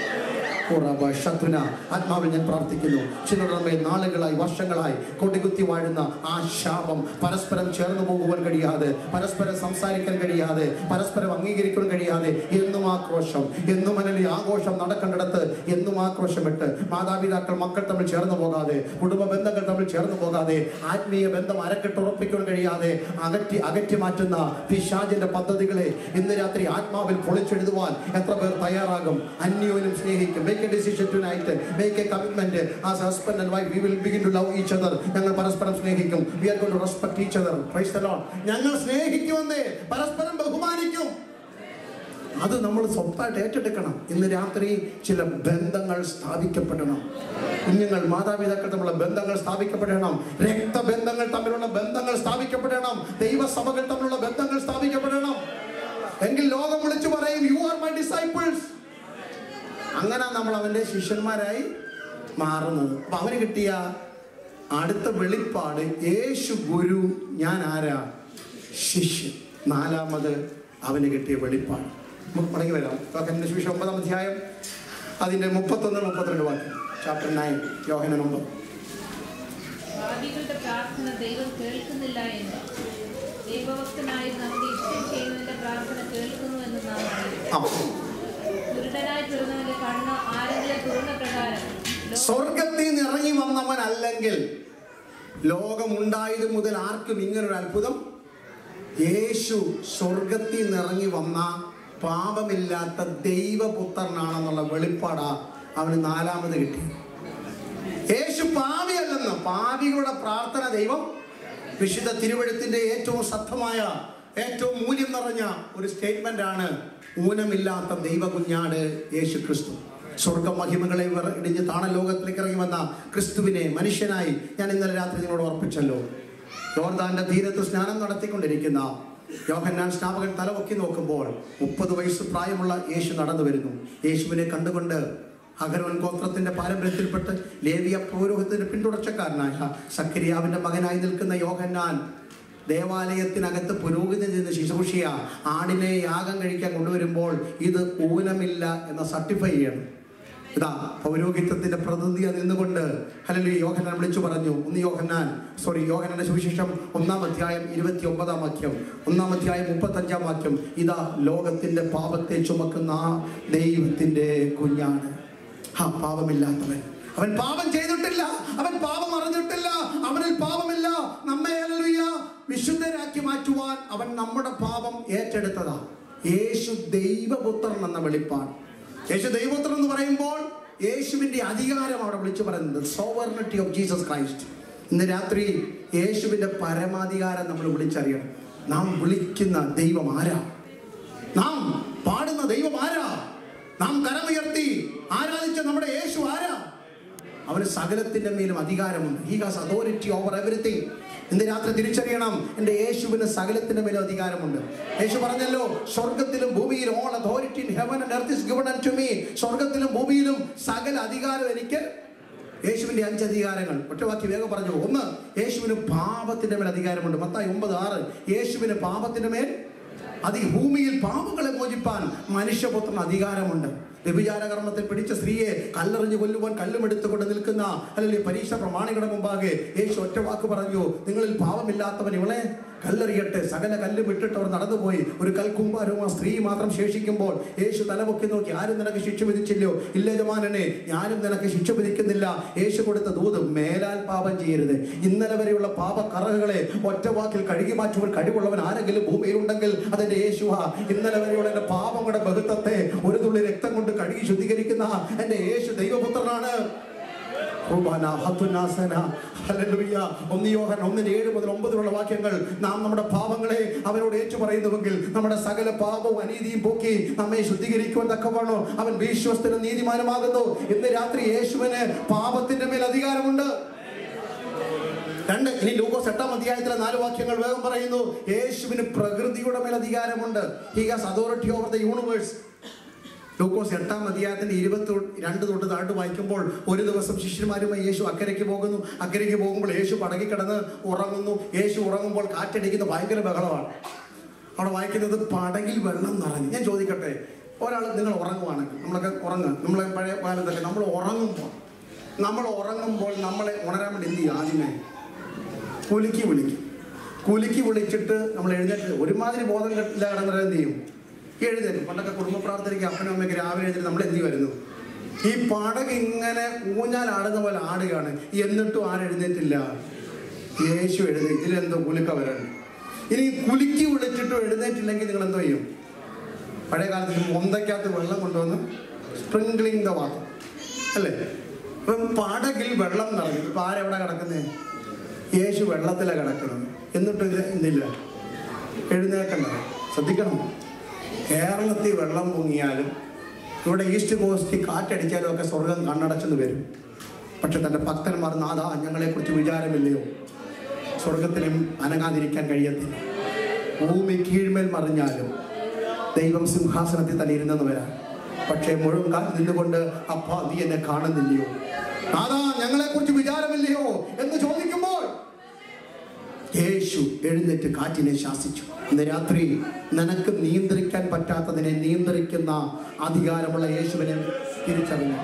H: ഉറവ ശത്രുന ആത്മാവിൽ ഞാൻ പ്രാർത്ഥിക്കുന്നു ചിലരുടെ നാളുകളായി വർഷങ്ങളായി കൊടികുത്തി വാഴുന്ന ആ ശാപം പരസ്പരം ചേർന്ന് പോകുവാൻ കഴിയാതെ പരസ്പരം സംസാരിക്കാൻ കഴിയാതെ പരസ്പരം അംഗീകരിക്കാൻ കഴിയാതെ എന്നും ആക്രോശം എന്നും അല്ലെങ്കിൽ ആഘോഷം നടക്കേണ്ടിടത്ത് എന്നും ആക്രോശമിട്ട് മാതാപിതാക്കൾ മക്കൾ തമ്മിൽ ചേർന്ന് പോകാതെ കുടുംബ ബന്ധങ്ങൾ തമ്മിൽ ചേർന്ന് പോകാതെ ആത്മീയ ബന്ധം അരക്കെട്ടുറപ്പിക്കാൻ കഴിയാതെ അകറ്റി അകറ്റി മാറ്റുന്ന പിശാചിന്റെ പദ്ധതികളെ ഇന്ന് രാത്രി ആത്മാവിൽ പൊളിച്ചെഴുതുവാൻ എത്ര പേർ തയ്യാറാകും അന്യോന്യം സ്നേഹിക്കും make a decision tonight make a commitment as husband and wife we will begin to love each other ഞങ്ങൾ പരസ്പരം സ്നേഹിക്കും we are going to respect each other praise the Lord ഞങ്ങൾ സ്നേഹിക്കുമെന്നേ പരസ്പരം ബഹുമാനിക്കും അത് നമ്മൾ സ്വന്തമായിട്ട് ഏറ്റെടുക്കണം ഇന്ന് രാത്രി ചില ബന്ധങ്ങൾ സ്ഥാപിക്കപ്പെടണം കുഞ്ഞുങ്ങൾ മാതാപിതാക്കൾ തമ്മിലുള്ള ബന്ധങ്ങൾ സ്ഥാപിക്കപ്പെടണം രക്തബന്ധങ്ങൾ തമ്മിലുള്ള ബന്ധങ്ങൾ സ്ഥാപിക്കപ്പെടണം ദൈവസഭകൾ തമ്മിലുള്ള ബന്ധങ്ങൾ സ്ഥാപിക്കപ്പെടണം എങ്കിൽ ലോകം വിളിച്ചു പറയും യു ആർ മൈ ഡിസൈപ്പിൾസ് അങ്ങനെ നമ്മൾ അവന്റെ ശിഷ്യന്മാരായി മാറുന്നത് അപ്പൊ അവന് കിട്ടിയ അടുത്ത വെളിപ്പാട് യേശു ഗുരു ഞാൻ ആരാ ശിഷ്യൻ നാലാമത് അവന് കിട്ടിയ വെളിപ്പാട് നമുക്ക് മടങ്ങി വരാം യോഹന്റെ സുവിശേഷം ഒമ്പതാം അധ്യായം അതിന്റെ മുപ്പത്തൊന്ന് മുപ്പത്തിരണ്ട് വാക്യം ചാപ്റ്റർ നയൻ യോഹന ഒമ്പത്
J: ഭാവികളുടെ പ്രാർത്ഥന ദൈവം കേൾക്കുന്നില്ല എന്ന് ദൈവഭക്തനായി നമ്മുടെ ഇഷ്ടം ചെയ്യുന്നതിന്റെ പ്രാർത്ഥന കേൾക്കുന്നു എന്ന് നാം അറിയും
H: ആ
J: കുരുടനായി തീർന്നവന്റെ കണ്ണ് ആരെങ്കിലും തുറന്ന പ്രകാരം ലോ-
H: സ്വർഗത്തിൽ നിന്ന് ഇറങ്ങി വന്നവൻ അല്ലെങ്കിൽ ലോകമുണ്ടായത് മുതൽ ആർക്കും ഇങ്ങനൊരു അത്ഭുതം യേശു സ്വർഗത്തിൽ നിന്ന് ഇറങ്ങി വന്ന പാപമില്ലാത്ത ദൈവപുത്രനാണെന്നുള്ള വെളിപ്പാടാ അവന് നാലാമത് കിട്ടി യേശു പാപിയല്ലെന്ന് പാപികളുടെ പ്രാർത്ഥന ദൈവം വിശുദ്ധ തിരുവഴുത്തിന്റെ ഏറ്റവും ശക്തമായ ഏറ്റവും മൂല്യം നിറഞ്ഞ ഒരു സ്റ്റേറ്റ്മെന്റ് ആണ് ഊനമില്ലാത്ത ദൈവകുഞ്ഞാട് യേശു ക്രിസ്തു സ്വർഗ മഹിമകളെ വിറ- ഇടിഞ്ഞ് താണ ലോകത്തിലേക്ക് ഇറങ്ങി വന്ന ക്രിസ്തുവിനെ മനുഷ്യനായി ഞാൻ ഇന്നലെ രാത്രി നിങ്ങളോട് ഓർപ്പിച്ചല്ലോ യോർദാന്റെ തീരത്ത് സ്നാനം നടത്തിക്കൊണ്ടിരിക്കുന്ന യോഹന്നാൻ സ്നാപകൻ തലപൊക്കി നോക്കുമ്പോൾ മുപ്പത് വയസ്സ് പ്രായമുള്ള യേശു നടന്നു വരുന്നു യേശുവിനെ കണ്ടുകൊണ്ട് അഗരവൻ ഗോത്രത്തിന്റെ പാരമ്പര്യത്തിൽപ്പെട്ട് ലേവിയ പൗരോഹിതത്തിന്റെ പിന്തുടർച്ചക്കാരനായ സക്കരിയാവിന്റെ മകനായി നിൽക്കുന്ന യോഹന്നാൻ ദേവാലയത്തിനകത്ത് പുരോഹിതൻ നിന്ന് ശുശ്രൂഷിയ ആടിനെ യാഗം കഴിക്കാൻ കൊണ്ടുവരുമ്പോൾ ഇത് ഊനമില്ല എന്ന സർട്ടിഫൈ ചെയ്യണം ഇതാ പൗരോഹിത്യത്തിന്റെ പ്രതിനിധിയെ നിന്നുകൊണ്ട് ഹലലി യോഹന്നാൻ വിളിച്ചു പറഞ്ഞു ഒന്ന് യോഹന്നാൻ സോറി യോഹന്നാന്റെ സുവിശേഷം ഒന്നാം അധ്യായം ഇരുപത്തി ഒമ്പതാം വാക്യം ഒന്നാം അധ്യായം മുപ്പത്തഞ്ചാം വാക്യം ഇതാ ലോകത്തിന്റെ പാപത്തെ ചുമക്കുന്ന ആ ദൈവത്തിന്റെ കുഞ്ഞാണ് ആ പാപമില്ലാത്തവൻ അവൻ പാപം ചെയ്തിട്ടില്ല അവൻ പാപം അറിഞ്ഞിട്ടില്ല അവനിൽ പാപമില്ല നമ്മെ ഹല്ലേലൂയ വിശുദ്ധരാക്കി മാറ്റുവാൻ അവൻ നമ്മുടെ പാപം ഏറ്റെടുത്തതാ യേശു ദൈവപുത്രൻ എന്ന വെളിപ്പാട് യേശു ദൈവപുത്രൻ എന്ന് പറയുമ്പോൾ യേശുവിന്റെ അധികാരം അവിടെ വിളിച്ചു പറയുന്നത് സോവർണിറ്റി ഓഫ് ജീസസ് ക്രൈസ്റ്റ് ഇന്ന് രാത്രി യേശുവിന്റെ പരമാധികാരം നമ്മൾ വിളിച്ചറിയണം നാം വിളിക്കുന്ന ദൈവം ആരാ നാം പാടുന്ന ദൈവം ആരാ നാം കരമുയർത്തി ആരാധിച്ച നമ്മുടെ യേശു ആരാ അവന് സകലത്തിന്റെ മേലും അധികാരമുണ്ട് he has authority over everything ഇന്ന് രാത്രി തിരിച്ചറിയണം എൻ്റെ യേശുവിന് സകലത്തിന്റെ മേലും അധികാരമുണ്ട് യേശു പറഞ്ഞല്ലോ സ്വർഗത്തിലും ഭൂമിയിലും all authority in heaven and earth is given to me സ്വർഗത്തിലും ഭൂമിയിലും സകല അധികാരം എനിക്ക് യേശുവിന്റെ അഞ്ച് അധികാരങ്ങൾ ഒറ്റവാക്കി വേഗം പറഞ്ഞു ഒന്ന് യേശുവിന് പാപത്തിന്റെ മേൽ അധികാരമുണ്ട് മത്തായി ഒമ്പത് ആറ് യേശുവിന് പാപത്തിന്റെ മേൽ അത് ഈ ഭൂമിയിൽ പാപങ്ങളെ മോചിപ്പാൻ മനുഷ്യപുത്രന് അധികാരമുണ്ട് വ്യഭിചാര കർമ്മത്തിൽ പിടിച്ച സ്ത്രീയെ കല്ലെറിഞ്ഞ് കൊല്ലുവാൻ കല്ലുമെടുത്തുകൊണ്ട് നിൽക്കുന്ന അല്ലെങ്കിൽ പരീക്ഷ പ്രമാണികളുടെ മുമ്പാകെ യേശു ഒറ്റ വാക്ക് പറഞ്ഞു നിങ്ങളിൽ പാപമില്ലാത്തവൻ ഇവളെ കല്ലെറിയട്ടെ സകല കല്ലും ഇട്ടിട്ട് അവർ നടന്നുപോയി ഒരു കൽക്കുമ്പാരവും ആ സ്ത്രീ മാത്രം ശേഷിക്കുമ്പോൾ യേശു തലപൊക്കി നോക്കി ആരും നിനക്ക് ശിക്ഷ വിധിച്ചില്ലോ ഇല്ല യജമാനനെ ഞാനും നിനക്ക് ശിക്ഷ വിധിക്കുന്നില്ല യേശു കൊടുത്ത ദൂത് മേലാൽ പാപം ചെയ്യരുത് ഇന്നലെ വരെയുള്ള പാപക്കറകളെ ഒറ്റ വാക്കിൽ കഴുകി മാറ്റുവാൻ കഴിവുള്ളവൻ ആരെങ്കിലും ഭൂമിയിലുണ്ടെങ്കിൽ അതെന്റെ യേശുവ ഇന്നലെ വരെയുള്ള എന്റെ പാപങ്ങളുടെ ബഹുത്വത്തെ ഒരു തുള്ളി രക്തം കൊണ്ട് കഴുകി ശുദ്ധീകരിക്കുന്ന എന്റെ യേശു ദൈവപുത്രനാണ് കുർബാന, ഹത്തുനാസന, ഹല്ലേലൂയ. ഒന്ന് യോഹൻ ഒന്നിന് ഏഴ് മുതൽ ഒമ്പതിലുള്ള വാക്യങ്ങൾ നാം നമ്മുടെ പാപങ്ങളെ അവനോട് ഏറ്റു പറയുന്നുവെങ്കിൽ നമ്മുടെ സകല പാപവും അനീതിയും പോക്കി നമ്മെ ശുദ്ധീകരിക്കുവാൻ തക്കവണ്ണോ അവൻ വിശ്വസ്തനും നീതിമാനുമാകുന്നു ഇന്ന് രാത്രി യേശുവിന് പാപത്തിന്റെ മേൽ അധികാരമുണ്ട് രണ്ട് ഇനി ലൂക്കോസ് എട്ടാം അധ്യായത്തിലെ നാല് വാക്യങ്ങൾ വേഗം പറയുന്നു യേശുവിന് പ്രകൃതിയുടെ മേൽ അധികാരമുണ്ട് he has authority over the universe Lukose എട്ടാം അധ്യായത്തിന്റെ ഇരുപത്തി രണ്ട് തൊട്ട് താഴ്ത്ത് വായിക്കുമ്പോൾ ഒരു ദിവസം ശിഷ്യന്മാരുമായി യേശു അക്കരയ്ക്ക് പോകുന്നു അക്കരയ്ക്ക് പോകുമ്പോൾ യേശു പടകി കിടന്ന് ഉറങ്ങുന്നു യേശു ഉറങ്ങുമ്പോൾ കാറ്റടിക്കുന്ന ഭയങ്കര ബഹളമാണ് അവിടെ വായിക്കുന്നത് പടകിൽ വെള്ളം നിറഞ്ഞു ഞാൻ ചോദിക്കട്ടെ ഒരാൾ നിങ്ങൾ ഉറങ്ങുവാണെങ്കിൽ നമ്മളൊക്കെ ഉറങ്ങുക നമ്മളെ പഴയ കാലത്തൊക്കെ നമ്മൾ ഉറങ്ങുമ്പോൾ നമ്മൾ ഉറങ്ങുമ്പോൾ നമ്മളെ ഉണരാൻ വേണ്ടി എന്ത് ചെയ്യും ആദ്യമേ കുലുക്കി വിളിക്കും കുലുക്കി വിളിച്ചിട്ട് നമ്മൾ എഴുന്നേറ്റ് ഒരുമാതിരി ബോധം കെട്ടില്ല കിടന്നിട്ട് എന്ത് ചെയ്യും എഴുന്നേറ്റ് പണ്ടൊക്കെ കുടുംബ പ്രാർത്ഥനയ്ക്ക് അപ്പനും അമ്മയ്ക്ക് രാവിലെ എഴുന്നേറ്റ് നമ്മൾ എന്ത് വരുന്നു ഈ പടക് ഇങ്ങനെ ഊഞ്ഞാലാടുന്ന പോലെ ആടുകയാണ് എന്നിട്ടും ആരും എഴുന്നേറ്റില്ല യേശു എഴുന്നേറ്റ് ഇതിലെന്തോ കുലുക്ക വരണം ഇനി കുലുക്കി വിളിച്ചിട്ടും എഴുന്നേറ്റില്ലെങ്കിൽ നിങ്ങൾ എന്തോ ചെയ്യും പഴയ കാലത്ത് മൊന്തയ്ക്കകത്ത് വെള്ളം കൊണ്ടുവന്ന് സ്പ്രിംഗ്ലിംഗ് ദ വാട്ടർ അല്ലേ ഇപ്പം പടകിൽ വെള്ളം നിറഞ്ഞു ഇപ്പം ആരെവിടെ കിടക്കുന്നേ യേശു വെള്ളത്തിലാണ് കിടക്കുന്നത് എന്നിട്ട് ഇത് എന്തില്ല എഴുന്നേക്കണ്ട ശ്രദ്ധിക്കണം കേരളത്തിൽ വെള്ളം പൊങ്ങിയാലും ഇവിടെ ഈസ്റ്റ് കോസ്റ്റ് കാറ്റടിച്ചാലും ഒക്കെ സ്വർഗം കണ്ണടച്ചെന്ന് വരും പക്ഷെ തൻ്റെ ഭക്തന്മാർ നാഥാ ഞങ്ങളെക്കുറിച്ച് വിചാരമില്ലയോ സ്വർഗത്തിലും അനങ്ങാതിരിക്കാൻ കഴിയത്തില്ല ഭൂമി കീഴ്മേൽ മറിഞ്ഞാലും ദൈവം സിംഹാസനത്തിൽ തന്നെ ഇരുന്നെന്ന് വരാം പക്ഷേ മുഴുവൻ നിന്നുകൊണ്ട് അപ്പാ നീ എന്നെ കാണുന്നില്ലയോ നാഥാ ഞങ്ങളെക്കുറിച്ച് വിചാരമില്ലയോ എന്ന് ചോദിക്കുമ്പോൾ യേശു എഴുന്നേറ്റ് കാറ്റിനെ ശാസിച്ചു ഇന്ന് രാത്രി നിനക്ക് നിയന്ത്രിക്കാൻ പറ്റാത്തതിനെ നിയന്ത്രിക്കുന്ന അധികാരമുള്ള യേശുവിനെ തിരിച്ചറിഞ്ഞു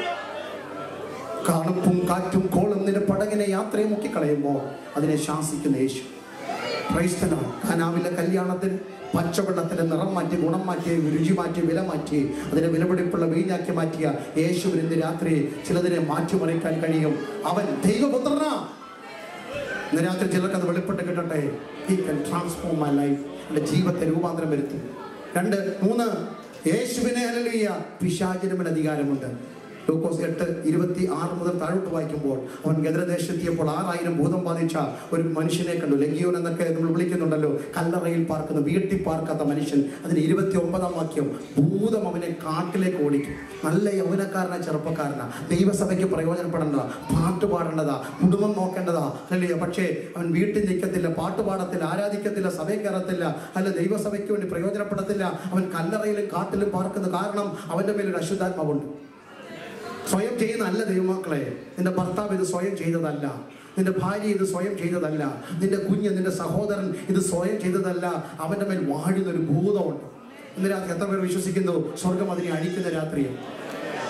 H: തണുപ്പും കാറ്റും കോളും നിന്റെ പടകിനെ യാത്രയെ മുക്കിക്കളയുമ്പോൾ അതിനെ ശാസിക്കുന്ന യേശു ക്രൈസ്തന കാനാവിലെ കല്യാണത്തിൽ പച്ചവെള്ളത്തിന്റെ നിറം മാറ്റി ഗുണം മാറ്റി രുചി മാറ്റി വില മാറ്റി അതിനെ വിലപിടിപ്പുള്ള വീഞ്ഞാക്കി മാറ്റിയ യേശുവിന് ഇന്ന് രാത്രി ചിലതിനെ മാറ്റിമറിക്കാൻ കഴിയും അവൻ ദൈവപുത്രനാ ഇന്ന് രാത്രി ചിലർക്ക് അത് വെളിപ്പെട്ട് കിട്ടട്ടെ he can transform my life എൻ്റെ ജീവിതത്തെ രൂപാന്തരം വരുത്തും രണ്ട് മൂന്ന് യേശുവിനെ അലലിയ പിശാചിനുമിന് അധികാരമുണ്ട് ലൂക്കോസ് എട്ട് ഇരുപത്തി ആറ് മുതൽ താഴോട്ട് വായിക്കുമ്പോൾ അവൻ ഗദ്രദേശത്തെത്തിയപ്പോൾ ആറായിരം ഭൂതം ബാധിച്ച ഒരു മനുഷ്യനെ കണ്ടു ലഗിയോൻ എന്നൊക്കെ നമ്മൾ വിളിക്കുന്നുണ്ടല്ലോ കല്ലറയിൽ പാർക്കുന്ന വീട്ടിൽ പാർക്കാത്ത മനുഷ്യൻ അതിന് ഇരുപത്തി ഒമ്പതാം വാക്യം ഭൂതം അവനെ കാട്ടിലേക്ക് ഓടിക്കും നല്ല യൗവനക്കാരനാ ചെറുപ്പക്കാരനാ ദൈവസഭയ്ക്ക് പ്രയോജനപ്പെടേണ്ടതാ പാട്ട് പാടേണ്ടതാ കുടുംബം നോക്കേണ്ടതാ അല്ലയോ പക്ഷേ അവൻ വീട്ടിൽ നിൽക്കത്തില്ല പാട്ട് പാടത്തില്ല ആരാധിക്കത്തില്ല സഭയിൽ കയറത്തില്ല അല്ല ദൈവസഭയ്ക്ക് വേണ്ടി പ്രയോജനപ്പെടത്തില്ല അവൻ കല്ലറയിലും കാട്ടിലും പാർക്കുന്ന കാരണം അവന്റെ മേലൊരു അശുദ്ധാത്മാവുണ്ട് സ്വയം ചെയ്യുന്നതല്ല ദൈവമക്കളെ നിന്റെ ഭർത്താവ് ഇത് സ്വയം ചെയ്തതല്ല നിന്റെ ഭാര്യ ഇത് സ്വയം ചെയ്തതല്ല നിന്റെ കുഞ്ഞ് നിന്റെ സഹോദരൻ ഇത് സ്വയം ചെയ്തതല്ല അവന്റെ മേൽ വാഴുന്ന ഒരു ഭൂതമുണ്ട് ഇന്ന് രാത്രി എത്ര പേർ വിശ്വസിക്കുന്നു സ്വർഗം അതിനെ അഴിക്കുന്ന രാത്രി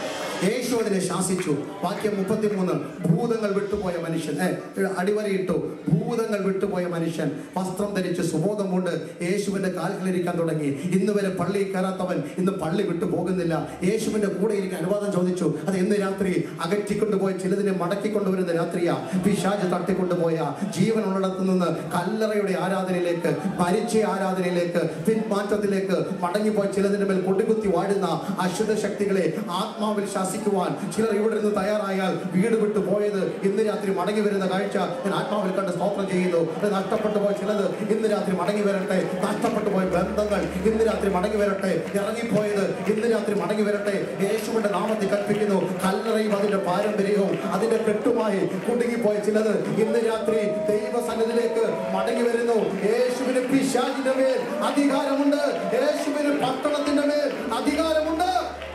F: യേശു അതിനെ ശാസിച്ചു വാക്യം മുപ്പത്തിമൂന്ന് ഭൂതങ്ങൾ വിട്ടുപോയ മനുഷ്യൻ ഏ, അടിവരയിട്ടു ഭൂതങ്ങൾ വിട്ടുപോയ മനുഷ്യൻ വസ്ത്രം ധരിച്ച് സുബോധം കൊണ്ട് യേശുവിന്റെ കാൽകളിരിക്കാൻ തുടങ്ങി ഇന്ന് വരെ പള്ളിയിൽ കയറാത്തവൻ ഇന്ന് പള്ളി വിട്ടു പോകുന്നില്ല യേശുവിന്റെ കൂടെ ഇരിക്കാൻ അനുവാദം ചോദിച്ചു അത് ഇന്ന് രാത്രി അകറ്റിക്കൊണ്ടുപോയ ചിലതിനെ മടക്കിക്കൊണ്ടുവരുന്ന രാത്രിയാ പിശാജ് തട്ടിക്കൊണ്ടുപോയ ജീവനുള്ളിടത്ത് നിന്ന് കല്ലറയുടെ ആരാധനയിലേക്ക് മരിച്ച ആരാധനയിലേക്ക് പിന്മാറ്റത്തിലേക്ക് മടങ്ങിപ്പോയ ചിലതിന്റെ മേൽ കൊടികുത്തി വാഴുന്ന അശുദ്ധ ശക്തികളെ ആത്മാവിൽ ശാസിക്കുവാൻ ചിലർ ഇവിടെ നിന്ന് തയ്യാറായാൽ വീട് വിട്ടു പോയത് ഇന്ന് രാത്രി മടങ്ങി വരുന്ന കാഴ്ച ഞാൻ ആത്മാവിൽ കണ്ട് സ്തോത്രം ചെയ്യുന്നു ഇത് നഷ്ടപ്പെട്ടു പോയ ചിലത് ഇന്ന് രാത്രി മടങ്ങി വരട്ടെ നഷ്ടപ്പെട്ടു പോയ ബന്ധങ്ങൾ ഇന്ന് രാത്രി മടങ്ങി വരട്ടെ ഇറങ്ങിപ്പോയത് ഇന്ന് രാത്രി മടങ്ങി വരട്ടെ യേശുവിന്റെ നാമത്തിൽ കൽപ്പിക്കുന്നു കല്ലറയും അതിന്റെ പാരമ്പര്യവും അതിന്റെ കെട്ടുമായി കുടുങ്ങിപ്പോയ ചിലത് ഇന്ന് രാത്രി ദൈവസന്നിധിയിലേക്ക് മടങ്ങി വരുന്നു യേശുവിന് പിശാചിന്റെ മേൽ അധികാരമുണ്ട് യേശുവിന് പട്ടണത്തിന്റെ മേൽ അധികാരമുണ്ട്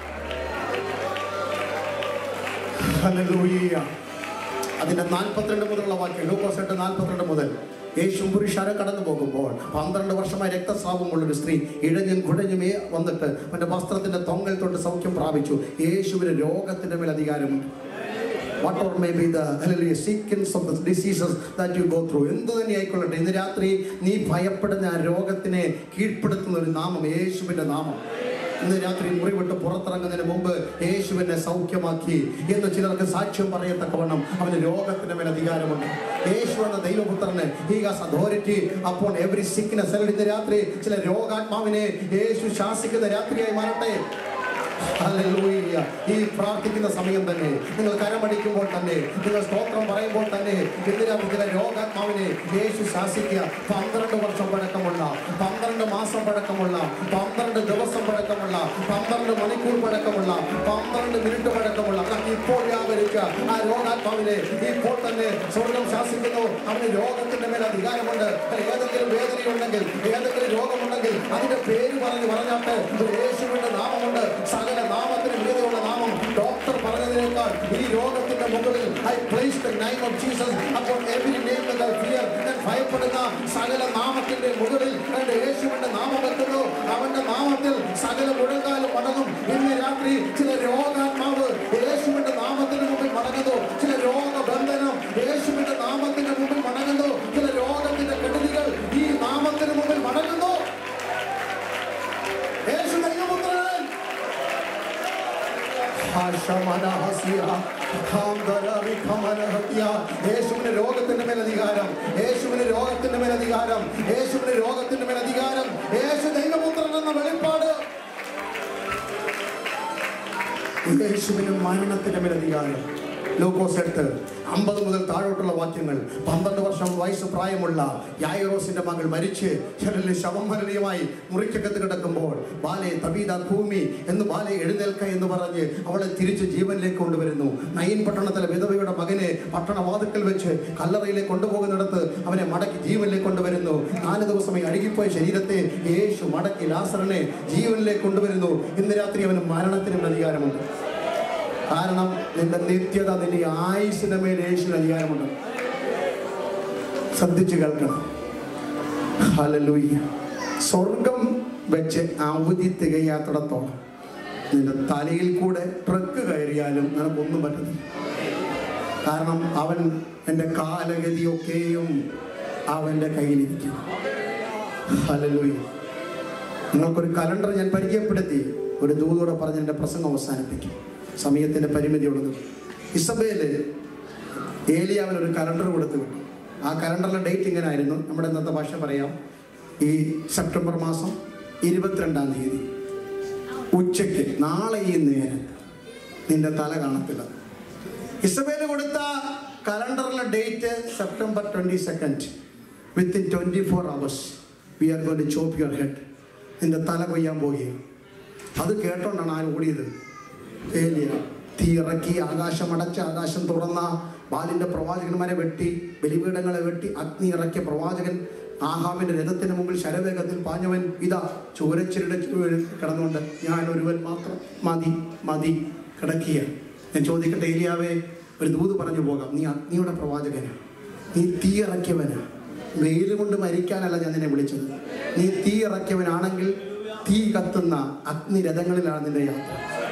F: ഹല്ലേലൂയ. അതിന്റെ നാൽപ്പത്തിരണ്ട് മുതലുള്ള വാക്യം ലൂക്കോസ് എട്ട് നാൽപ്പത്തിരണ്ട് മുതൽ യേശു പുരുഷാരെ കടന്നു പോകുമ്പോൾ പന്ത്രണ്ട് വർഷമായി രക്തസ്രാവമുള്ള ഒരു സ്ത്രീ ഇഴഞ്ഞും കുഴഞ്ഞുമേ വന്നിട്ട് അവന്റെ വസ്ത്രത്തിന്റെ തൊങ്ങൽ തൊട്ട് സൗഖ്യം പ്രാപിച്ചു യേശുവിന് രോഗത്തിന്റെ മേൽ അധികാരമുണ്ട് whatever may be the hallelujah, sequence of the diseases that you go through എന്ത് തന്നെ ആയിക്കൊള്ളട്ടെ ഇന്ന് രാത്രി നീ ഭയപ്പെടുന്ന ആ രോഗത്തിനെ കീഴ്പ്പെടുത്തുന്ന ഒരു നാമം യേശുവിന്റെ നാമം ഇന്ന് രാത്രി മുറിവിട്ട് പുറത്തിറങ്ങുന്നതിന് മുമ്പ് യേശുവിനെ സൗഖ്യമാക്കി എന്ന് ചിലർക്ക് സാക്ഷ്യം പറയത്തക്കവണ്ണം അവന് രോഗത്തിന് മേൽ അധികാരമുണ്ട് യേശു എന്ന ദൈവപുത്രന് ഹി ഹാസ് അതോറിറ്റി അപ്പോൾ എവറി സിക്നസ് ഇന്ന് രാത്രി ചില രോഗാത്മാവിനെ യേശു ശാസിക്കുന്ന രാത്രിയായി മാറട്ടെ ഹല്ലേലൂയ. ഈ പ്രാർത്ഥിക്കുന്ന സമയം തന്നെ നിങ്ങൾ കരമടിക്കുമ്പോൾ തന്നെ നിങ്ങൾ സ്തോത്രം പറയുമ്പോൾ തന്നെ എന്തിനാണ് ചില രോഗാത്മാവിനെ യേശു ശാസിക്കുക പന്ത്രണ്ട് വർഷം പഴക്കമുള്ള പന്ത്രണ്ട് മാസം പഴക്കമുള്ള പന്ത്രണ്ട് ദിവസം പഴക്കമുള്ള പന്ത്രണ്ട് മണിക്കൂർ പഴക്കമുള്ള പന്ത്രണ്ട് മിനിറ്റ് പഴക്കമുള്ള അതൊക്കെ ഇപ്പോൾ വ്യാപരിച്ച ആ രോഗാത്മാവിനെ ഇപ്പോൾ തന്നെ സ്വർഗം ശാസിക്കുന്നു അവന് രോഗത്തിന്റെ മേൽ അധികാരമുണ്ട് ഏതെങ്കിലും വേദനയുണ്ടെങ്കിൽ ഏതെങ്കിലും രോഗമുണ്ടെങ്കിൽ അതിന്റെ പേര് പറഞ്ഞ് പറഞ്ഞാട്ട് ഒരു യേശുവിന്റെ നാമമുണ്ട് സകല നാമത്തിന് മീതെയുള്ള നാമം ഡോക്ടർ പറഞ്ഞതിനേക്കാൾ ഈ രോഗത്തിന്റെ മുകളിൽ I place the name of Jesus അപ്പോൾ എവരി നെയിം ദ ഫിയർ ഞാൻ ഭയപ്പെടുന്ന സകല നാമത്തിന്റെ മുകളിൽ എന്റെ യേശുവിന്റെ നാമം വെക്കുന്നു അവന്റെ നാമത്തിൽ സകല മുഴങ്കാലും മടങ്ങും ഇന്ന് രാത്രി ചില രോഗാത്മാവ് യേശുവിന്റെ നാമത്തിന് മുമ്പിൽ മടങ്ങുന്നു ചില രോഗബന്ധനം യേശുവിന്റെ നാമത്തിന്റെ മുമ്പിൽ മടങ്ങുന്നു ചില രോഗത്തിന്റെ കെടുതികൾ ഈ നാമത്തിന് മുമ്പിൽ മടങ്ങുന്നു യേശു ദൈവപുത്രൻ യേശുവിന് രോഗത്തിന്റെ മേൽ അധികാരം യേശുവിന് രോഗത്തിന്റെ മേൽ അധികാരം യേശുവിന് രോഗത്തിന്റെ മേൽ അധികാരം യേശു ദൈവപുത്രൻ എന്ന വെളിപ്പാട് യേശുവിന് മരണത്തിന്റെ മേൽ അധികാരം ലൂക്കോസ് എട്ട് അമ്പത് മുതൽ താഴോട്ടുള്ള വാക്യങ്ങൾ പന്ത്രണ്ട് വർഷം വയസ്സ് പ്രായമുള്ള യായറോസിന്റെ മകൾ മരിച്ച് ശരീരത്തിൽ ശവമരണീയമായി മുറിക്കകത്ത് കിടക്കുമ്പോൾ ബാലെ തബീത ഭൂമി എന്ന് ബാലെ എഴുന്നേൽക്ക എന്ന് പറഞ്ഞ് അവളെ തിരിച്ച് ജീവനിലേക്ക് കൊണ്ടുവരുന്നു നയൻ പട്ടണത്തിലെ വിധവയുടെ മകനെ പട്ടണവാതുക്കൽ വെച്ച് കല്ലറയിലേക്ക് കൊണ്ടുപോകുന്നിടത്ത് അവനെ മടക്കി ജീവനിലേക്ക് കൊണ്ടുവരുന്നു നാല് ദിവസമായി അഴുകിപ്പോയ ശരീരത്തെ യേശു മടക്കി ലാസറിനെ ജീവനിലേക്ക് കൊണ്ടുവരുന്നു ഇന്ന് രാത്രി അവന് മരണത്തിനും അധികാരമുണ്ട് കാരണം നിന്റെ നിത്യത നിന്റെ ആയുസിന്റെ മേൽ യേശുവിന് അധികാരമുണ്ട് ശ്രദ്ധിച്ചു കേൾക്കണം ഹല്ലേലൂയ സ്വർഗം വെച്ച് അവധി തികയാത്തിടത്തോളം നിന്റെ തലയിൽ കൂടെ ട്രക്ക് കയറിയാലും നിനക്കൊന്നും പറ്റത്തില്ല കാരണം അവൻ എൻ്റെ കാലഗതിയൊക്കെയും അവൻ്റെ കയ്യിലിരിക്കും ഹല്ലേലൂയ നിങ്ങൾക്കൊരു കലണ്ടർ ഞാൻ പരിചയപ്പെടുത്തി ഒരു ദൂതോടെ പറഞ്ഞ് എൻ്റെ പ്രസംഗം അവസാനിപ്പിക്കും സമയത്തിൻ്റെ പരിമിതിയുള്ളത് ഇസബേല് ഏലിയാവിന് ഒരു കലണ്ടർ കൊടുത്തു വിട്ടു ആ കലണ്ടറിലെ ഡേറ്റ് ഇങ്ങനെ ആയിരുന്നു നമ്മുടെ ഇന്നത്തെ ഭാഷ പറയാം ഈ സെപ്റ്റംബർ മാസം ഇരുപത്തിരണ്ടാം തീയതി ഉച്ചയ്ക്ക് നാളെ ഈ നേരം നിന്റെ തല കാണത്തില്ല ഇസബേല് കൊടുത്ത കലണ്ടറിലെ date September twenty second within twenty four hours we are going to chop your head നിന്റെ തല കൊയ്യാൻ പോവുകയാണ് അത് കേട്ടോണ്ടാണ് ആരും ഓടിയത് ഏലിയ തീ ഇറക്കി ആകാശം അടച്ച് ആകാശം തുറന്ന ബാലിന്റെ പ്രവാചകന്മാരെ വെട്ടി ബലിപീഠങ്ങളെ വെട്ടി അഗ്നി ഇറക്കിയ പ്രവാചകൻ ആഹാമിന്റെ രഥത്തിന് മുമ്പിൽ ശരവേഗത്തിൽ പാഞ്ഞവൻ ഇതാ ചോരച്ചിരുടെ കിടന്നുകൊണ്ട് ഞാൻ ഒരുവൻ മാത്രം മതി മതി കിടക്കിയ ഞാൻ ചോദിക്കട്ടെ ഏലിയാവേ ഒരു ദൂത് പറഞ്ഞു പോകാം നീ അഗ്നിയുടെ പ്രവാചകനാ നീ തീ ഇറക്കിയവനാ വെയിൽ കൊണ്ട് മരിക്കാനല്ല ഞാൻ നിന്നെ വിളിച്ചത് നീ തീ ഇറക്കിയവനാണെങ്കിൽ തീ കത്തുന്ന അഗ്നിരഥങ്ങളിലാണ് നിന്റെ യാത്ര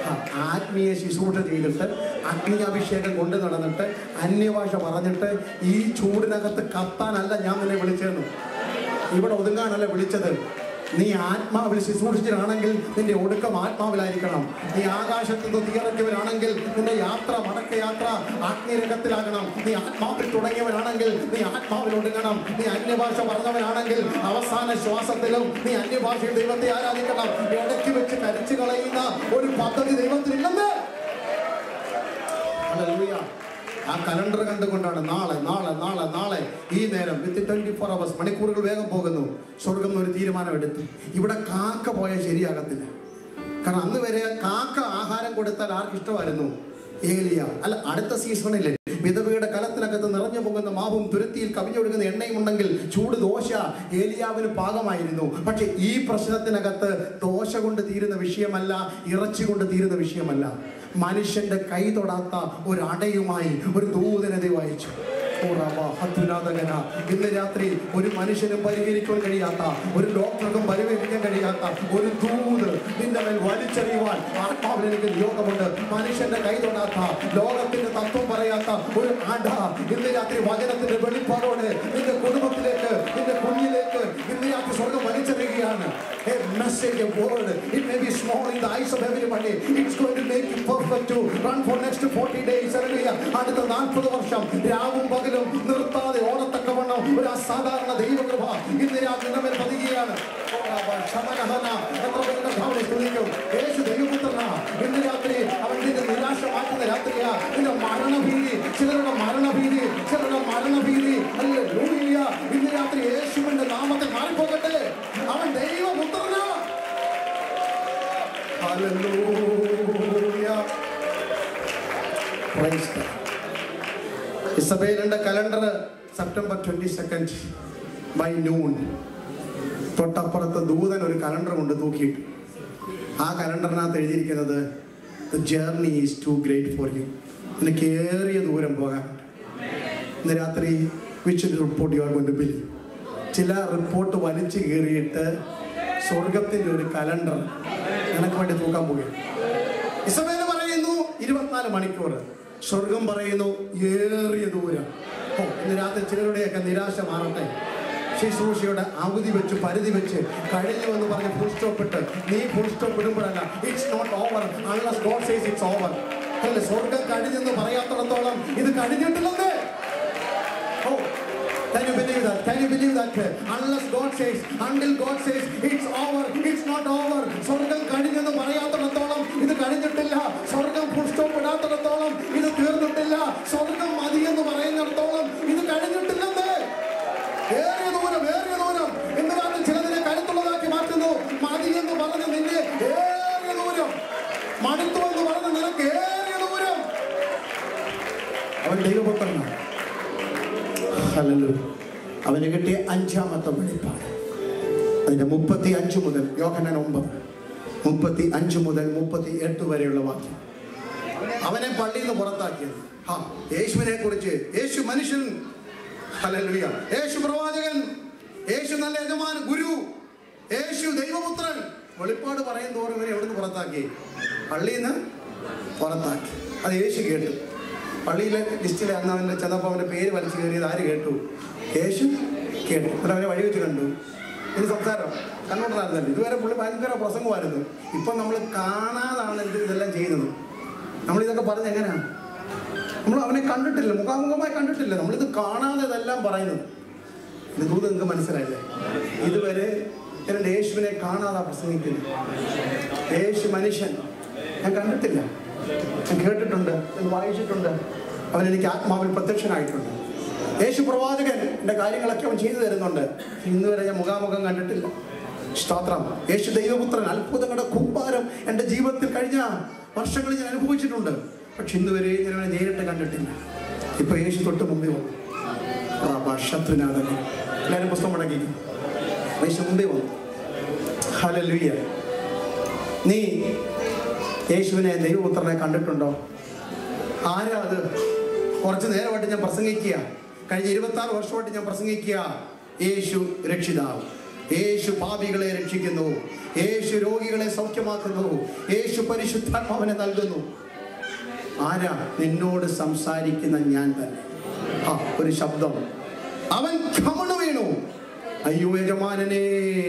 H: ആ, ആത്മീയ ശുശ്രൂഷ ചെയ്തിട്ട് അഗ്നിയാഭിഷേകം കൊണ്ട് നടന്നിട്ട് അന്യഭാഷ പറഞ്ഞിട്ട് ഈ ചൂടിനകത്ത് കത്താനല്ല ഞാൻ നിന്നെ വിളിച്ചതെന്നു ഇവിടെ ഒതുങ്ങാനല്ല വിളിച്ചത് നീ ആത്മാവിൽ ശുശ്രൂഷിച്ചവരാണെങ്കിൽ നിന്റെ ഒടുക്കം ആത്മാവിലായിരിക്കണം നീ ആകാശത്ത് നിന്ന് തീയിറക്കിയവരാണെങ്കിൽ നിന്റെ യാത്ര മടക്ക യാത്ര ആത്മീയരംഗത്തിലാകണം നീ ആത്മാവിൽ തുടങ്ങിയവരാണെങ്കിൽ നീ ആത്മാവിൽ ഒടുങ്ങണം നീ അന്യഭാഷ പറഞ്ഞവരാണെങ്കിൽ അവസാന ശ്വാസത്തിലും നീ അന്യഭാഷയിൽ ദൈവത്തെ ആരാധിക്കണം ഇടയ്ക്ക് വെച്ച് കരിച്ചു കളയുന്ന ഒരു പദ്ധതി ദൈവത്തിനില്ലെന്ന് Hallelujah. ആ കലണ്ടർ കണ്ടുകൊണ്ടാണ് നാളെ നാളെ നാളെ നാളെ ഈ നേരം വിത്ത് ട്വന്റി ഫോർ അവേഴ്സ് മണിക്കൂറുകൾ വേഗം പോകുന്നു സ്വർഗം ഒരു തീരുമാനം എടുത്തു ഇവിടെ കാക്ക പോയാൽ ശരിയാകത്തില്ല കാരണം അന്ന് വരെ കാക്ക ആഹാരം കൊടുത്താൽ ആർക്ക് ഇഷ്ടമായിരുന്നു ഏലിയ അല്ല അടുത്ത സീസണിൽ വിധവയുടെ കലത്തിനകത്ത് നിറഞ്ഞു പോകുന്ന മാവും തുരുത്തിയിൽ കവിഞ്ഞൊഴുകുന്ന എണ്ണയും ഉണ്ടെങ്കിൽ ചൂട് ദോശ ഏലിയാവിന് പാകമായിരുന്നു പക്ഷെ ഈ പ്രശ്നത്തിനകത്ത് ദോശ കൊണ്ട് തീരുന്ന വിഷയമല്ല ഇറച്ചി കൊണ്ട് തീരുന്ന വിഷയമല്ല മനുഷ്യന്റെ കൈ തൊടാത്ത ഒരു അടയുമായി ഒരു ദൂതനത വായിച്ചു ഓ റബ്ബ, അത്യുന്നതകന. ഇന്ന് രാത്രി ഒരു മനുഷ്യനും പരിഹരിക്കാൻ കഴിയാത്ത ഒരു ഡോക്ടർക്കും പരിഹരിക്കാൻ കഴിയാത്ത ഒരു ദൂത് നിന്റെ മേൽ വലിച്ചെറിയുവാൻ ആത്മാവിൽ എനിക്ക് നിയോഗമുണ്ട് മനുഷ്യന്റെ കൈ തൊടാത്ത ലോകത്തിന്റെ തത്വം പറയാത്ത ഒരു അട ഇന്ന് രാത്രി വചനത്തിന്റെ വെളിപ്പാടോടെ നിന്റെ കുടുംബത്തിലേക്ക് നിന്റെ കുഞ്ഞിലേക്ക് ഇന്ന് രാത്രി സ്വർഗം വലിച്ചെറിയുകയാണ് A message, a word. It may be small in the eyes of everybody. It's going to make you perfect to run for next 40 days. Hallelujah. അടുത്ത നാൽപ്പത് വർഷം രാവും പകലും നിർത്താതെ ഓടത്തക്കവണ്ണം ഒരു അസാധാരണ ദൈവകൃപ ഇന്ന് രാത്രി നമ്മിൽ പതിക്കുകയാണ് ഓ, റബ്ബ, ശമനഹന. എത്ര പേര് കർത്താവിനെ സ്തുതിക്കും? യേശു ദൈവപുത്രനാ. ഇന്ന് രാത്രി അവൻ നിന്റെ നിരാശ മാറ്റുന്ന രാത്രിയാ നിന്റെ മരണഭീതി ചിലരുടെ മരണഭീതി ചിലരുടെ മരണഭീതി ഹല്ലേലൂയ. ഇന്ന് രാത്രി യേശുവിന്റെ നാമത്തിൽ മാറിപ്പോകട്ടെ അവൻ ദൈവപുത്രനാ ഹല്ലേലൂയ. Praise God. ഇസബേലിന്റെ calendar September twenty second by noon തൊട്ടപ്പുറത്ത് ദൂതൻ ഒരു കലണ്ടർ കൊണ്ട് തൂക്കിയിട്ട് ആ കലണ്ടറിനകത്ത് എഴുതിയിരിക്കുന്നത് the journey is too great for you നിനക്ക് ഏറിയ ദൂരം പോകാൻ ഇന്ന് രാത്രി വിച്ച് റിപ്പോർട്ട് യു ആർ കൊണ്ട് ബിൽ ചില റിപ്പോർട്ട് വലിച്ചു കീറിയിട്ട് സ്വർഗത്തിന്റെ ഒരു കലണ്ടർ നിനക്ക് വേണ്ടി തൂക്കാൻ പോകുകയാണ് ഇസബേല് പറയുന്നു ഇരുപത്തിനാല് മണിക്കൂർ സ്വർഗം പറയുന്നു ഏറിയ ദൂരം ഓ ഇന്ന് രാത്രി ചിലരുടെയൊക്കെ നിരാശ മാറട്ടെ ശുശ്രൂഷയുടെ അവധി വെച്ച് പരിധി വെച്ച് കഴിഞ്ഞു എന്ന് പറഞ്ഞ് ഫുൾ സ്റ്റോപ്പ് ഇട്ട് നീ ഫുൾ സ്റ്റോപ്പ് ഇടുമ്പോഴല്ല it's not over unless God says it's over അല്ല സ്വർഗം കഴിഞ്ഞെന്ന് പറയാത്തിടത്തോളം ഇത് കഴിഞ്ഞിട്ടില്ലെന്നേ Oh, can you believe that? Can you believe that? Unless God says, until God says, it's over, it's not over. സ്വർഗം കഴിഞ്ഞെന്ന് പറയാത്തിടത്തോളം ഇത് കഴിഞ്ഞിട്ടില്ല സ്വർഗം പുഷ്ടം ഇടാത്തിടത്തോളം ഇത് തീർന്നിട്ടില്ല സ്വർഗം മതി എന്ന് പറയുന്നിടത്തോളം ഇത് കഴിഞ്ഞിട്ടില്ലെന്ന് ഏറിയ ദൂരം ഏറിയ ദൂരം എന്ന് പറഞ്ഞ് ചിലതിനെ കരുത്തുള്ളതാക്കി മാറ്റുന്നു മതി എന്ന് പറഞ്ഞ് നിന്നെ ഏറിയ ദൂരം മടുത്തു എന്ന് പറഞ്ഞ് നിനക്ക് ഏറിയ ദൂരം അവൻ ദൈവപുത്രനാണ് ഹല്ലേലൂയ. അവന് കിട്ടിയ അഞ്ചാമത്തെ വെളിപ്പാട് അതിന്റെ മുപ്പത്തി അഞ്ച് മുതൽ യോഹന്നാൻ ഒമ്പത് മുപ്പത്തി അഞ്ച് മുതൽ മുപ്പത്തി എട്ട് വരെയുള്ള വാക്യം അവനെ പള്ളിയിൽ നിന്ന് പുറത്താക്കിയത് ആ യേശുവിനെ കുറിച്ച് യേശു മനുഷ്യൻ ഹല്ലേലൂയ യേശു പ്രവാചകൻ യേശു നല്ല യജമാൻ ഗുരു യേശു ദൈവപുത്രൻ വെളിപ്പാട് പറയും തോറും ഇവനെ എവിടുന്ന് പുറത്താക്കി പള്ളിയിൽ നിന്ന് പുറത്താക്കി അത് യേശു കേട്ടു പള്ളിയിലെ ലിസ്റ്റിൽ അന്ന് അവൻ്റെ ചെന്നപ്പോൾ അവൻ്റെ പേര് വലിച്ചു കയറിയത് ആര് കേട്ടു യേശു കേട്ടു എന്നിട്ട് അവനെ വഴി വെച്ച് കണ്ടു ഇത് സംസാരം കണ്ടോണ്ടായിരുന്നല്ലോ ഇതുവരെ പുള്ളി ഭയങ്കര പ്രസംഗമായിരുന്നു ഇപ്പം നമ്മൾ കാണാതാണ് ഇത് ഇതെല്ലാം ചെയ്യുന്നത് നമ്മളിതൊക്കെ പറഞ്ഞ് എങ്ങനെയാണ് നമ്മൾ അവനെ കണ്ടിട്ടില്ല മുഖാമുഖമായി കണ്ടിട്ടില്ല നമ്മളിത് കാണാതെ ഇതെല്ലാം പറയുന്നത് ഇത് ദൂത് നിങ്ങൾക്ക് മനസ്സിലായില്ലേ ഇതുവരെ എൻ്റെ യേശുവിനെ കാണാതെ പ്രസംഗിക്കുന്നു യേശു മനുഷ്യൻ ഞാൻ കണ്ടിട്ടില്ല ഞാൻ കേട്ടിട്ടുണ്ട് ഞാൻ വായിച്ചിട്ടുണ്ട് അവൻ എനിക്ക് ആത്മാവിൽ പ്രത്യക്ഷനായിട്ടുണ്ട് യേശു പ്രവാചകൻ എൻ്റെ കാര്യങ്ങളൊക്കെ അവൻ ചെയ്തു തരുന്നുണ്ട് ഇന്ന് വരെ ഞാൻ മുഖാമുഖം കണ്ടിട്ടില്ല സ്തോത്രം യേശു ദൈവപുത്രൻ അത്ഭുതങ്ങളുടെ കുമ്പാരം എൻ്റെ ജീവിതത്തിൽ കഴിഞ്ഞ വർഷങ്ങളിൽ ഞാൻ അനുഭവിച്ചിട്ടുണ്ട് പക്ഷെ ഇന്ന് വരെ ഞാൻ അവനെ നേരിട്ട് കണ്ടിട്ടില്ല ഇപ്പൊ യേശു തൊട്ട് മുമ്പേ വന്നു ആ ശത്രുനാഥൻ എല്ലാവരും പുസ്തകം മുടക്കി യേശു മുമ്പേ വന്നു ഹല്ലേലൂയ നീ യേശുവിനെ ദൈവപുത്രനെ കണ്ടിട്ടുണ്ടോ ആരാ അത് കുറച്ച് നേരമായിട്ട് ഞാൻ പ്രസംഗിക്കുക കഴിഞ്ഞ ഇരുപത്തി ആറ് വർഷമായിട്ട് ഞാൻ പ്രസംഗിക്കുക യേശു രക്ഷിതാവ്
F: യേശു പാപികളെ രക്ഷിക്കുന്നു യേശു രോഗികളെ സൗഖ്യമാക്കുന്നു യേശു പരിശുദ്ധാത്മാവിനെ നൽകുന്നു ആരാ നിന്നോട് സംസാരിക്കുന്ന ഞാൻ തന്നെ ആ ഒരു ശബ്ദം അവൻ കമണു വീണു അയ്യോ യജമാനനെ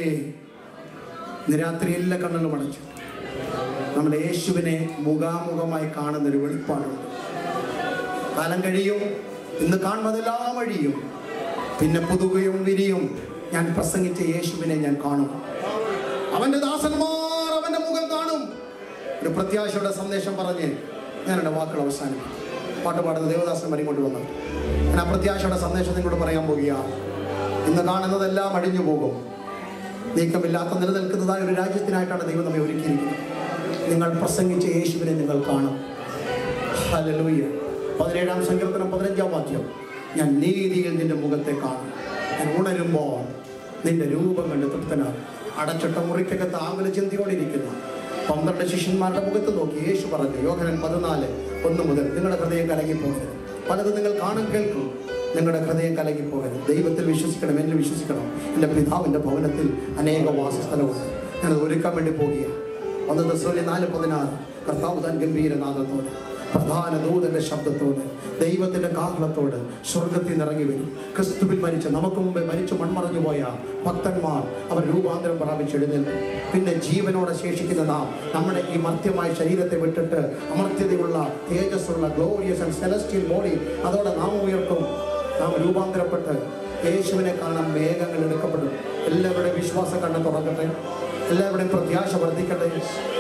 F: ഇന്ന് രാത്രി എല്ലാ കണ്ണുകളും അടച്ചു നമ്മുടെ യേശുവിനെ മുഖാമുഖമായി കാണുന്ന ഒരു വെളിപ്പാടുണ്ട് കാലം കഴിയും ഇന്ന് കാണുന്നതെല്ലാം വഴിയും പിന്നെ പുതുകയും വിരിയും ഞാൻ പ്രസംഗിച്ച യേശുവിനെ ഞാൻ കാണും അവന്റെ ദാസന്മാർ അവന്റെ മുഖം കാണും ഒരു പ്രത്യാശയുടെ സന്ദേശം പറഞ്ഞ് ഞാൻ എൻ്റെ വാക്കുകൾ അവസാനിക്കും പാട്ട് പാടുന്ന ദേവദാസൻ ഇങ്ങോട്ട് വന്നു ഞാൻ ആ പ്രത്യാശയുടെ സന്ദേശം നിങ്ങളോട് പറയാൻ പോകുകയാണ് ഇന്ന് കാണുന്നതെല്ലാം അടിഞ്ഞു പോകും നീക്കമില്ലാത്ത നിലനിൽക്കുന്നതായ ഒരു രാജ്യത്തിനായിട്ടാണ് ദൈവം നമ്മെ ഒരുക്കിയിരിക്കുന്നത് നിങ്ങൾ പ്രസംഗിച്ച യേശുവിനെ നിങ്ങൾ കാണും ഹല്ലേലൂയ പതിനേഴാം സങ്കീർത്തനം പതിനഞ്ചാം വാക്യം ഞാൻ നീതിയിൽ നിന്റെ മുഖത്തെ കാണും ഞാൻ ഉണരുമ്പോൾ നിന്റെ രൂപം കണ്ട് തൃപ്തനാകും അടച്ചിട്ട മുറിക്കകത്ത് ആകുല ചിന്തയോടെ ഇരിക്കുന്നു പന്ത്രണ്ട് ശിഷ്യന്മാരുടെ മുഖത്ത് നോക്കി യേശു പറഞ്ഞു യോഹനൻ പതിനാല് ഒന്ന് മുതൽ നിങ്ങളുടെ ഹൃദയം കലങ്ങിപ്പോകരുത് പലതും നിങ്ങൾ കാണും കേൾക്കും നിങ്ങളുടെ ഹൃദയം കലങ്ങിപ്പോകരുത് ദൈവത്തിൽ വിശ്വസിക്കണം എന്നിൽ വിശ്വസിക്കണം എൻ്റെ പിതാവിൻ്റെ ഭവനത്തിൽ അനേക വാസസ്ഥലമുണ്ട് ഞാനത് ഒരുക്കാൻ വേണ്ടി പോകുകയാണ് ഒന്ന് ദശോലി നാല് പതിനാറ് കർത്താവ് താൻ ഗംഭീരനാഥത്തോടെ പ്രധാന ദൂതന്റെ ശബ്ദത്തോട് ദൈവത്തിന്റെ കാഹളത്തോട് സ്വർഗത്തിൽ നിന്ന് ഇറങ്ങി വരും ക്രിസ്തുവിൽ മരിച്ച നമുക്ക് മുമ്പേ മരിച്ചു മൺമറഞ്ഞു പോയ ഭക്തന്മാർ അവർ രൂപാന്തരം പ്രാപിച്ച് എഴുന്നേൽക്കും പിന്നെ ജീവനോടെ ശേഷിക്കുന്ന നാം നമ്മുടെ ഈ മർത്യമായ ശരീരത്തെ വിട്ടിട്ട് അമർത്യതയുള്ള തേജസ്സുള്ള ഗ്ലോറിയസ് ആൻഡ് സെലസ്റ്റിയൽ ബോഡി അതോടെ നാം ഉയർത്തും നാം രൂപാന്തരപ്പെട്ട് യേശുവിനെ കാണാൻ മേഘങ്ങൾ എടുക്കപ്പെടും എല്ലാവരുടെയും വിശ്വാസം കണ്ണ് തുറക്കട്ടെ എല്ലാവരുടെയും പ്രത്യാശ വർദ്ധിക്കട്ടെ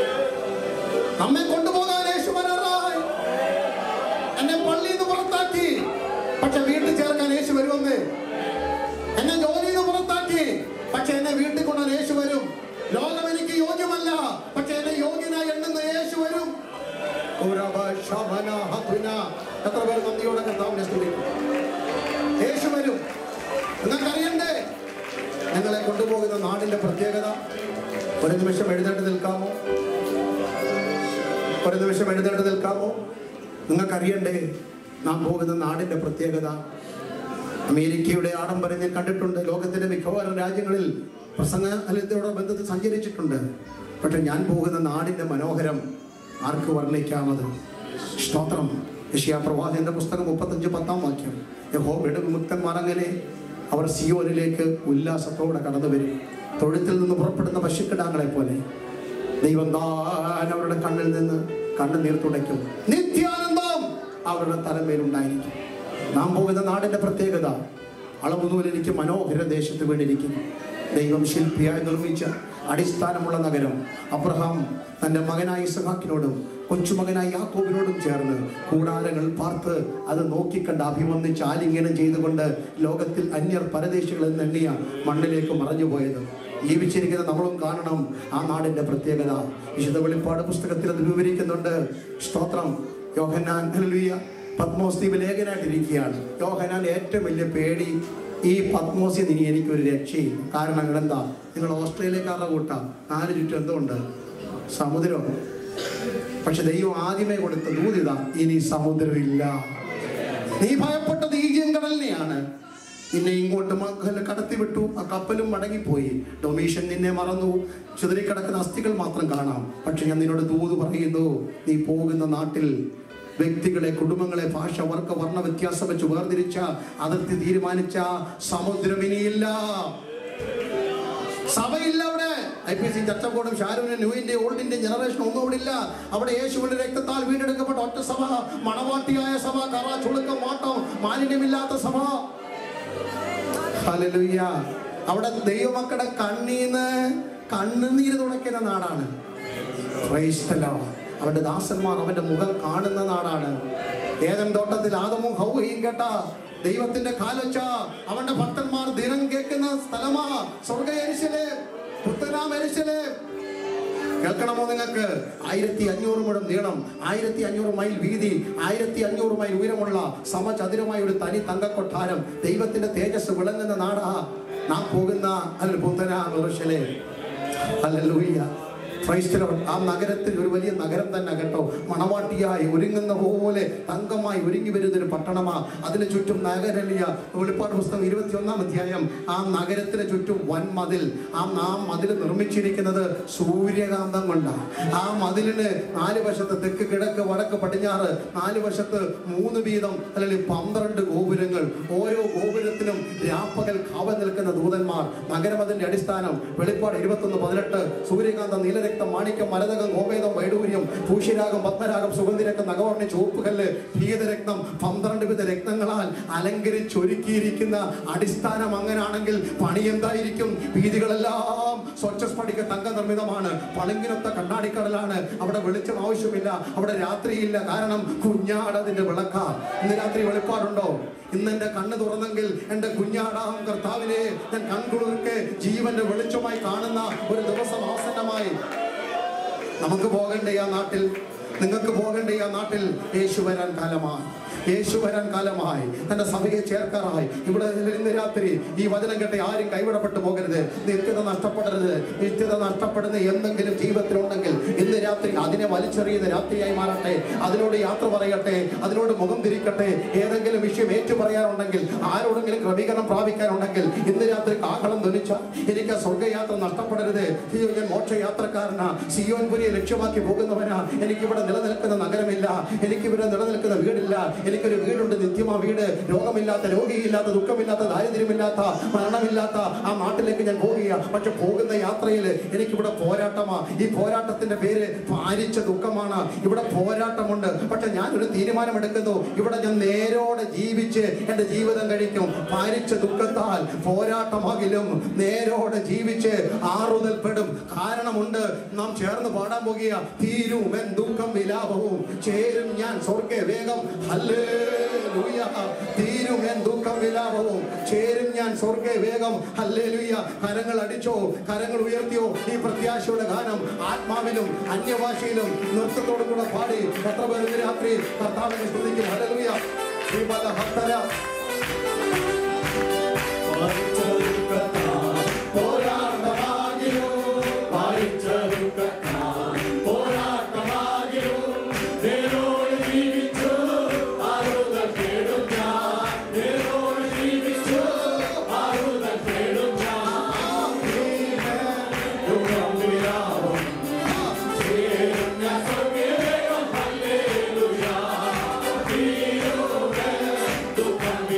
F: നമ്മെ കൊണ്ടുപോകാൻ യേശു വരാറായി എന്നെ പള്ളിയിൽ നിന്ന് പുറത്താക്കി പക്ഷെ വീട്ടിൽ ചേർക്കാൻ യേശു വരുമെന്ന് എന്നെ ജോലിയിൽ നിന്ന് പുറത്താക്കി പക്ഷെ എന്നെ വീട്ടിൽ കൊണ്ടുവന്ന് യേശു വരും ലോകം എനിക്ക് യോഗ്യമല്ല പക്ഷെ എന്നെ യോഗ്യനായി എണ്ണുന്ന യേശു വരും ഉറവ, ശമന, ഹതുന. എത്ര പേർ നന്ദിയോടെ കർത്താവിനെ സ്തുതിക്കും യേശു വരും നിങ്ങൾക്കറിയണ്ടേ ഞങ്ങളെ കൊണ്ടുപോകുന്ന നാടിന്റെ പ്രത്യേകത ഒരു നിമിഷം എഴുന്നേറ്റ് നിൽക്കാമോ ഒരു നിമിഷം എഴുന്നേറ്റ് നിൽക്കാമോ നിങ്ങൾക്കറിയണ്ടേ നാം പോകുന്ന നാടിന്റെ പ്രത്യേകത അമേരിക്കയുടെ ആഡംബരം ഞാൻ കണ്ടിട്ടുണ്ട് ലോകത്തിന്റെ മിക്കവാറും രാജ്യങ്ങളിൽ പ്രസംഗത്തോടെ ബന്ധത്തിൽ സഞ്ചരിച്ചിട്ടുണ്ട് പക്ഷെ ഞാൻ പോകുന്ന നാടിന്റെ മനോഹരം ആർക്ക് വർണ്ണിക്കാമത് സ്തോത്രം യശിയാ പ്രവാചകന്റെ പുസ്തകം മുപ്പത്തഞ്ച് പത്താം വാക്യം യഹോബയുടെ വിമുക്തന്മാർ അങ്ങനെ അവർ സിയോനിലേക്ക് ഉല്ലാസത്തോടെ കടന്നു വരും തൊഴുത്തിൽ നിന്ന് പുറപ്പെടുന്ന പശുക്കിടാങ്ങളെ പോലെ ദൈവം താൻ അവരുടെ കണ്ണിൽ നിന്ന് കണ്ണുനീർ തുടയ്ക്കും നിത്യാനന്ദം അവരുടെ തലമേലുണ്ടായിരിക്കും നാം പോകുന്ന നാടിന്റെ പ്രത്യേകത അളവുനൂൽ എനിക്ക് മനോഹര ദേശത്ത് വീണിരിക്കുന്നു ദൈവം ശില്പിയായി നിർമ്മിച്ച അടിസ്ഥാനമുള്ള നഗരം അബ്രഹാം തന്റെ മകനായ ഇസഹാക്കിനോടും കൊച്ചുമകനായ യാക്കോബിനോടും ചേർന്ന് കൂടാരങ്ങൾ പാർത്ത് അത് നോക്കിക്കണ്ട് അഭിമന്ദിച്ച് ആലിംഗനം ചെയ്തുകൊണ്ട് ലോകത്തിൽ അന്യർ പരദേശികൾ എന്നെണ്ണിയ മണ്ണിലേക്ക് മറഞ്ഞുപോയത് ജീവിച്ചിരിക്കുന്ന നമ്മളും കാണണം ആ നാടിന്റെ പ്രത്യേകത വിശുദ്ധ വെളിപ്പാട് പുസ്തകത്തിൽ അത് വിവരിക്കുന്നുണ്ട് സ്തോത്രം യോഹന്നാൻ ഹല്ലേലൂയ പത്മോസ് ദ്വീപ് ലേഖനായിട്ടിരിക്കുകയാണ് യോഹനാൻ ഏറ്റവും വലിയ പേടി ഈ പത്മോസിൽ നിന്ന് എനിക്കൊരു രക്ഷയില്ല കാരണം എന്താ നിങ്ങൾ ഓസ്ട്രേലിയക്കാരുടെ കൂട്ടാ നാല് ചുറ്റും എന്തുകൊണ്ട് സമുദ്രം പക്ഷെ ദൈവം ആദ്യമേ കൊടുത്ത ദൂതിത ഇനി സമുദ്രമില്ല നീ ഭയപ്പെട്ടത് ഈജിയൻ കടലിനെയാണ് നിന്നെ ഇങ്ങോട്ട് മക്കളെ കടത്തിവിട്ടു ആ കപ്പലും മടങ്ങിപ്പോയി ഡൊമീഷൻ നിന്നെ മറന്നു ചിതറിക്കിടക്കുന്ന അസ്ഥികൾ മാത്രം കാണാം പക്ഷെ ഞാൻ നിന്നോട് ദൂത് പറയുന്നു നീ പോകുന്ന നാട്ടിൽ വ്യക്തികളെ കുടുംബങ്ങളെ ഭാഷ വർഗ വർണ്ണ വ്യത്യാസം വെച്ച് വേർതിരിച്ച അതിർത്തി തീരുമാനിച്ച സമുദ്രം ഇനിയില്ല സഭയില്ല അവിടെ ഐ പി സി ചർച്ചക്കോടും ഷാരൂന് ന്യൂവിന്റെ ഓൾഡിന്റെ ജനറേഷൻ ഒന്നും അവിടെ ഇല്ല അവിടെ യേശുവിന്റെ രക്തത്താൽ വീണ്ടെടുക്കപ്പെട്ട ഒറ്റ സഭ മണവാട്ടിയായ സഭ കറ ചുളുക്കം മാട്ടം മാലിന്യമില്ലാത്ത സഭ ഹല്ലേലൂയ അവിടെ ദൈവമക്കളുടെ കണ്ണീന്ന് കണ്ണുനീര് തുടയ്ക്കുന്ന നാടാണ് Praise the Lord. അവന്റെ ദാസന്മാർ അവന്റെ മുഖം കാണുന്ന നാടാണ് ഏതൻ തോട്ടത്തിൽ ആദമും ഹൗവയും കേട്ട ദൈവത്തിന്റെ കാലൊച്ച അവന്റെ ഭക്തന്മാർ ദിനം കേൾക്കുന്ന സ്ഥലമാ സ്വർഗ എരിശലേ പുത്തനാം എരിശലേ കേൾക്കണമോ നിങ്ങൾക്ക് ആയിരത്തി അഞ്ഞൂറ് മുഴം നീളം ആയിരത്തി അഞ്ഞൂറ് മൈൽ വീതി ആയിരത്തി അഞ്ഞൂറ് മൈൽ ഉയരമുള്ള സമചതുരമായ ഒരു തനി തങ്കക്കൊട്ടാരം ദൈവത്തിന്റെ തേജസ് വിളങ്ങുന്ന നാടാ നാം പോകുന്ന അല്ല പുത്തനാ മെറുശലേ ഹല്ലേലൂയ
H: ക്രൈസ്തലോ ആ നഗരത്തിൽ ഒരു വലിയ നഗരം തന്നെ കേട്ടോ മണവാട്ടിയായി ഒരുങ്ങുന്ന പോലെ തങ്കമായി ഒരുങ്ങി വരുന്ന ഒരു പട്ടണമാ അതിന് ചുറ്റും നഗരലിയ വെളിപ്പാട് പുസ്തകം ഇരുപത്തിയൊന്നാം അധ്യായം ആ നഗരത്തിന് ചുറ്റും വൻ മതിൽ ആ ആ മതിൽ നിർമ്മിച്ചിരിക്കുന്നത് സൂര്യകാന്തം കൊണ്ടാണ് ആ മതിലിന് നാല് വശത്ത് തെക്ക് കിഴക്ക് വടക്ക് പടിഞ്ഞാറ് നാല് വശത്ത് മൂന്ന് വീതം അല്ലെങ്കിൽ പന്ത്രണ്ട് ഗോപുരങ്ങൾ ഓരോ ഗോപുരത്തിനും രാപ്പകൽ കാവൽ നിൽക്കുന്ന ദൂതന്മാർ നഗരമതിന്റെ അടിസ്ഥാനം വെളിപ്പാട് ഇരുപത്തൊന്ന് പതിനെട്ട് സൂര്യകാന്തം നീലരക്തം മാണിക്യം മരതകം ഗോപേതം വൈഡൂര്യം പൂഷ്യരാഗം പത്മരാഗം സുഗന്ധിരക്തം നഗവർണ്ണ ചുവപ്പുകല്ല് പീതരക്തം പന്ത്രണ്ട് വിധ രക്തങ്ങളാൽ അലങ്കരിച്ചൊരുക്കിയിരിക്കുന്ന അടിസ്ഥാനം അങ്ങനാണെങ്കിൽ പണി എന്തായിരിക്കും വീതികളെല്ലാം സ്വച്ഛ സ്ഫടിക തങ്ക നിർമ്മിതമാണ് പളുങ്കിനൊത്ത കണ്ണാടിക്കടലാണ് അവിടെ വെളിച്ചം ആവശ്യമില്ല അവിടെ രാത്രിയില്ല കാരണം കുഞ്ഞാടതിന്റെ വിളക്ക ഇന്ന് രാത്രി വെളിപ്പാടുണ്ടോ ഇന്ന് എന്റെ കണ്ണ് തുറന്നെങ്കിൽ എന്റെ കുഞ്ഞാടാം കർത്താവിനെ ഞാൻ കൺകുളിർക്ക് ജീവന്റെ വെളിച്ചമായി കാണുന്ന ഒരു ദിവസം ആസന്നമായി നമുക്ക് പോകണ്ടേ ആ നാട്ടിൽ നിങ്ങൾക്ക് പോകണ്ടേ ആ നാട്ടിൽ യേശു വരാൻ കാലമായി യേശു വരാൻ കാലമായി തന്റെ സഭയെ ചേർക്കാറായി ഇവിടെ ഇന്ന് രാത്രി ഈ വചനം കേട്ട് ആരും കൈവിടപ്പെട്ടു പോകരുത് നിത്യത നഷ്ടപ്പെടരുത് നിത്യത നഷ്ടപ്പെടുന്ന എന്തെങ്കിലും ജീവിതത്തിലുണ്ടെങ്കിൽ ഇന്ന് രാത്രി അതിനെ വലിച്ചെറിയുന്ന രാത്രിയായി മാറട്ടെ അതിനോട് യാത്ര പറയട്ടെ അതിനോട് മുഖം തിരിക്കട്ടെ ഏതെങ്കിലും വിഷയം ഏറ്റു പറയാനുണ്ടെങ്കിൽ ആരോടെങ്കിലും ക്രമീകരണം പ്രാപിക്കാനുണ്ടെങ്കിൽ ഇന്ന് രാത്രി കാഹളം ധ്വനിച്ച എനിക്ക് ആ സ്വർഗയാത്ര നഷ്ടപ്പെടരുത് അയ്യോ, ഞാൻ മോക്ഷയാത്രക്കാരനാ സിയോൻപുരിയെ ലക്ഷ്യമാക്കി പോകുന്നവനാ എനിക്കിവിടെ നിലനിൽക്കുന്ന നഗരമില്ല എനിക്കിവിടെ നിലനിൽക്കുന്ന വീടില്ല എനിക്കൊരു വീടുണ്ട് നിത്യമാ വീട് രോഗമില്ലാത്ത രോഗിയില്ലാത്ത ദുഃഖമില്ലാത്ത ദാരിദ്ര്യമില്ലാത്ത മരണമില്ലാത്ത ആ നാട്ടിലേക്ക് ഞാൻ പോവുക പക്ഷെ പോകുന്ന യാത്രയിൽ എനിക്കിവിടെ പോരാട്ടമാ ഈ പോരാട്ടത്തിന്റെ പേര് പാരിച്ച ദുഃഖമാണ് ഇവിടെ പോരാട്ടമുണ്ട് പക്ഷെ ഞാനൊരു തീരുമാനമെടുക്കുന്നു ഇവിടെ ഞാൻ നേരോടെ ജീവിച്ച് എന്റെ ജീവിതം കഴിക്കും പാരിച്ച ദുഃഖത്താൽ പോരാട്ടമാകിലും നേരോടെ ജീവിച്ച് ആറുതൽപ്പെടും കാരണമുണ്ട് നാം ചേർന്ന് പാടാൻ പോകുക തീരും എൻ ദുഃഖം വിലാപവും ചേരും ഞാൻ സ്വർഗ വേഗം ഹല്ലേലൂയ തീരും എൻ ദുഃഖം വിലാപവും ചേരും ഞാൻ സ്വർഗ വേഗം ഹല്ലേലൂയ കരങ്ങൾ അടിച്ചോ കരങ്ങൾ ഉയർത്തിയോ ഈ പ്രത്യാശയുടെ ഗാനം ആത്മാവിലും അന്യഭാഷയിലും നൃത്തത്തോടും കൂടെ പാടി എത്ര പേർ ഇന്ന് രാത്രി കർത്താവിനെ സ്തുതിക്കും ഹല്ലേലൂയ ശ്രീമത ഭക്തര പോരാട്ടമാകിയോ പോരാട്ടമാകിയോ നേരോട് ജീവിച്ചു ആരുതൽ കേടും ഞാൻ നേരോട് ജീവിച്ചു ആരുതൽ കേടും ഞാൻ ദുഃഖം വിലാപം ചേരും ഞാൻ സ്വർഗ്ഗവേഗം ഹല്ലേലൂയ തീരുമേ ദുഃഖം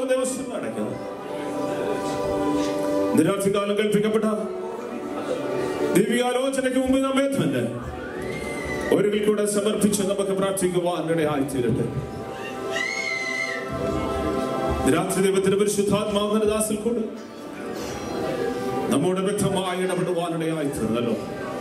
A: മൂന്ന് ദിവസം അടയ്ക്കുന്നത് നിരാധികാലം കൽപ്പിക്കപ്പെട്ട ദിവ്യാലോചനയ്ക്ക് മുമ്പ് നമ്മെ തന്നെ ഒരിക്കൽ കൂടെ സമർപ്പിച്ച് നമുക്ക് പ്രാർത്ഥിക്കുവാൻ ഇടയായി തീരട്ടെ രാത്രി ദൈവത്തിന്റെ പരിശുദ്ധാത്മാവിന്റെ ദാസിൽ കൂടെ നമ്മോട് വ്യക്തമായി ഇടപെടുവാനിടയായി തീർന്നല്ലോ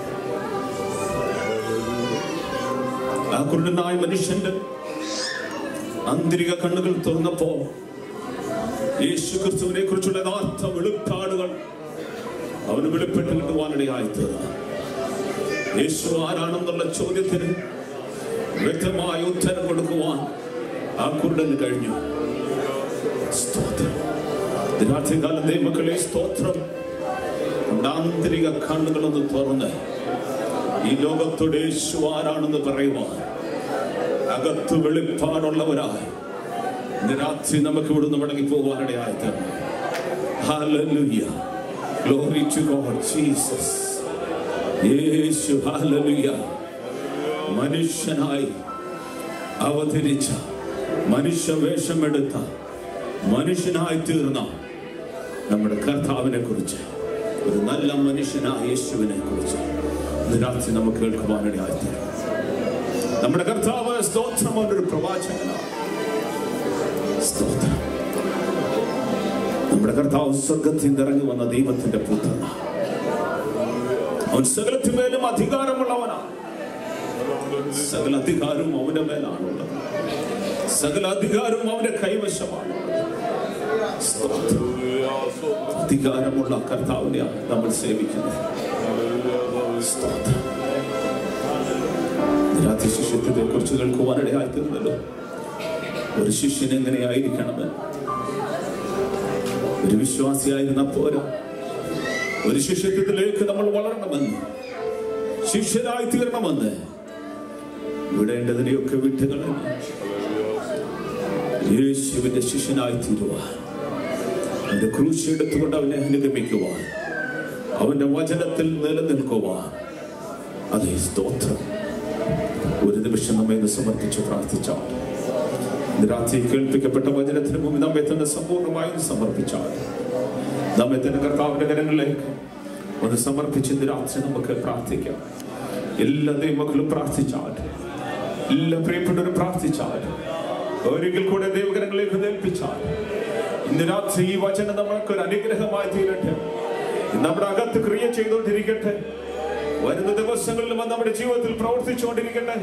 A: ആ കുരുടനായ മനുഷ്യന്റെ ആന്തരിക കണ്ണുകൾ തുറന്നപ്പോ യേശു ക്രിസ്തുവിനെ കുറിച്ചുള്ള യഥാർത്ഥ വെളിപ്പാടുകൾ അവന് വെളിപ്പെട്ട് കിട്ടുവാനിടയായി തീർന്നു യേശു ആരാണെന്നുള്ള ചോദ്യത്തിന് വ്യക്തമായ ഉത്തരം കൊടുക്കുവാൻ ആ കുരുടന് കഴിഞ്ഞു സ്തോത്രം രാത്രികാലം ദൈവമക്കളെ സ്തോത്രം നമ്മുടെ ആന്തരിക കണ്ണുകളൊന്ന് തുറന്ന് ഈ ലോകത്തോട് യേശു ആരാണെന്ന് പറയുവാൻ അകത്ത് വെളിപ്പാടുള്ളവരായി ഇന്ന് രാത്രി നമുക്ക് ഇവിടുന്ന് മടങ്ങി പോകാനിടയായി തരണം Hallelujah. Glory to God, Jesus. Yeshu hallelujah. മനുഷ്യനായി അവതരിച്ച മനുഷ്യ വേഷമെടുത്ത മനുഷ്യനായി തീർന്ന നമ്മുടെ കർത്താവിനെ കുറിച്ച് ഒരു നല്ല മനുഷ്യനായ യേശുവിനെ കുറിച്ച് ഇന്ന് രാത്രി നമുക്ക് കേൾക്കുവാനിടയായി തീരും നമ്മുടെ കർത്താവ് സ്തോത്രം ഒരു പ്രവാചകനാണ് സ്തോത്രം നമ്മുടെ കർത്താവ് സ്വർഗത്തിൽ നിന്ന് ഇറങ്ങി വന്ന ദൈവത്തിന്റെ പുത്രനാണ് അവൻ സകലത്തിന്മേലും അധികാരമുള്ളവനാണ് സകല അധികാരവും അവന്റെ മേലാണുള്ളത് സകല അധികാരവും അവന്റെ കൈവശമാണ് സ്തോത്രം. അധികാരമുള്ള കർത്താവിനെയാണ് നമ്മൾ സേവിക്കുന്നത് സ്തോത്രം. രാത്രി ശിഷ്യത്വത്തെ കുറിച്ച് കേൾക്കുവാനിടയായി തീർന്നല്ലോ ഒരു ശിഷ്യൻ എങ്ങനെയായിരിക്കണമെന്ന് ഒരു വിശ്വാസിയായിരുന്ന പോരാ ഒരു ശിഷ്യത്വത്തിലേക്ക് നമ്മൾ വളരണമെന്ന് ശിഷ്യരായി തീരണമെന്ന് വിടേണ്ടതിനെയൊക്കെ വിട്ടുകളഞ്ഞു യേശുവിന്റെ ശിഷ്യനായി തീരുവാൻ അവന്റെ ക്രൂശ് എടുത്തുകൊണ്ട് അവനെ അനുഗമിക്കുവാൻ അവന്റെ വചനത്തിൽ നിലനിൽക്കുവാൻ അതേ സ്തോത്രം ഒരു നിമിഷം നമ്മെ ഒന്ന് സമർപ്പിച്ച് പ്രാർത്ഥിച്ചാൽ ഇന്ന് രാത്രി കേൾപ്പിക്കപ്പെട്ട വചനത്തിന് മുമ്പ് നമ്മെ തന്നെ സമ്പൂർണ്ണമായും സമർപ്പിച്ചാൽ നമ്മെ തന്നെ കർത്താവിന്റെ കരങ്ങളിലേക്ക് ഒന്ന് സമർപ്പിച്ച് ഇന്ന് രാത്രി നമുക്ക് പ്രാർത്ഥിക്കാം എല്ലാ ദൈവമക്കളും പ്രാർത്ഥിച്ചാൽ എല്ലാ പ്രിയപ്പെട്ടവരും പ്രാർത്ഥിച്ചാൽ ഒരിക്കൽ കൂടെ ദൈവകരങ്ങളിലേക്ക് ഏൽപ്പിച്ചാൽ ഇന്ന് രാത്രി ഈ വചനം നമ്മൾക്ക് ഒരു അനുഗ്രഹമായി തീരട്ടെ നമ്മുടെ അകത്ത് ക്രിയ ചെയ്തുകൊണ്ടിരിക്കട്ടെ വരുന്ന ദിവസങ്ങളിലും അത് നമ്മുടെ ജീവിതത്തിൽ പ്രവർത്തിച്ചുകൊണ്ടിരിക്കട്ടെ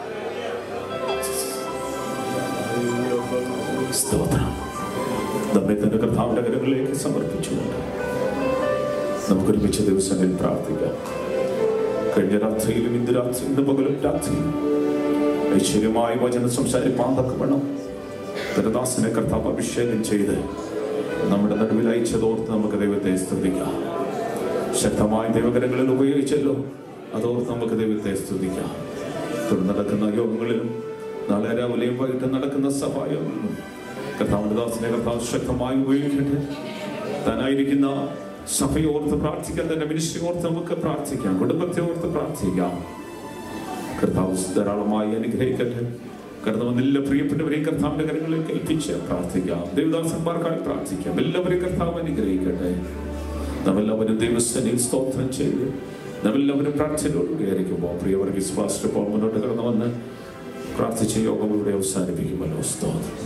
A: സ്തോത്രം നമ്മെ തന്നെ കർത്താവിന്റെ കരങ്ങളിലേക്ക് സമർപ്പിച്ചുകൊണ്ട് നമുക്കൊരുമിച്ച ദിവസങ്ങളിൽ പ്രാർത്ഥിക്കാം കഴിഞ്ഞ രാത്രിയിലും ഇന്ന് രാത്രി ഇന്ന് പകലും രാത്രിയും ഐശ്വര്യമായി വചനം സംസാരിപ്പാൻ തക്കവണ്ണം ദരദാസനെ കർത്താവ് അഭിഷേകം ചെയ്ത് നമ്മുടെ നടുവിൽ അയച്ചതോർത്ത് നമുക്ക് ദൈവത്തെ സ്തുതിക്കാം ശക്തമായ ദൈവകരങ്ങളിൽ ഉപയോഗിച്ചല്ലോ അതോർത്ത് നമുക്ക് ദൈവത്തെ സ്തുതിക്കാം തുടർന്ന് നടക്കുന്ന യോഗങ്ങളിലും നാളെ രാവിലെയും വൈകിട്ട് നടക്കുന്ന സഭായോഗങ്ങളിലും കർത്താവിന്റെ ദാസനെ കർത്താവ് ശക്തമായി ഉപയോഗിക്കട്ടെ താനായിരിക്കുന്ന സഭയെ ഓർത്ത് പ്രാർത്ഥിക്കാം തന്റെ മിനിസ്ട്രി ഓർത്ത് നമുക്ക് പ്രാർത്ഥിക്കാം കുടുംബത്തെ ഓർത്ത് പ്രാർത്ഥിക്കാം കർത്താവ് ധാരാളമായി അനുഗ്രഹിക്കട്ടെ കർത്താവ് എല്ലാ പ്രിയപ്പെട്ടവരെയും കർത്താവിന്റെ കരങ്ങളിലേക്ക് ഏൽപ്പിച്ച് പ്രാർത്ഥിക്കാം ദേവദാസന്മാർക്കായി പ്രാർത്ഥിക്കാം എല്ലാവരെയും കർത്താവ് അനുഗ്രഹിക്കട്ടെ നമ്മെല്ലാവരും ദൈവസ്ഥനിൽ സ്തോത്രം ചെയ്ത് നമ്മെല്ലാവരും പ്രാർത്ഥനയോടുകൂടി ആയിരിക്കുമ്പോൾ പ്രിയവർ വിശ്വാസത്തോടെ മുന്നോട്ട് കടന്നു വന്ന് പ്രാർത്ഥിച്ച യോഗം ഇവിടെ അവസാനിപ്പിക്കുമല്ലോ സ്തോത്രം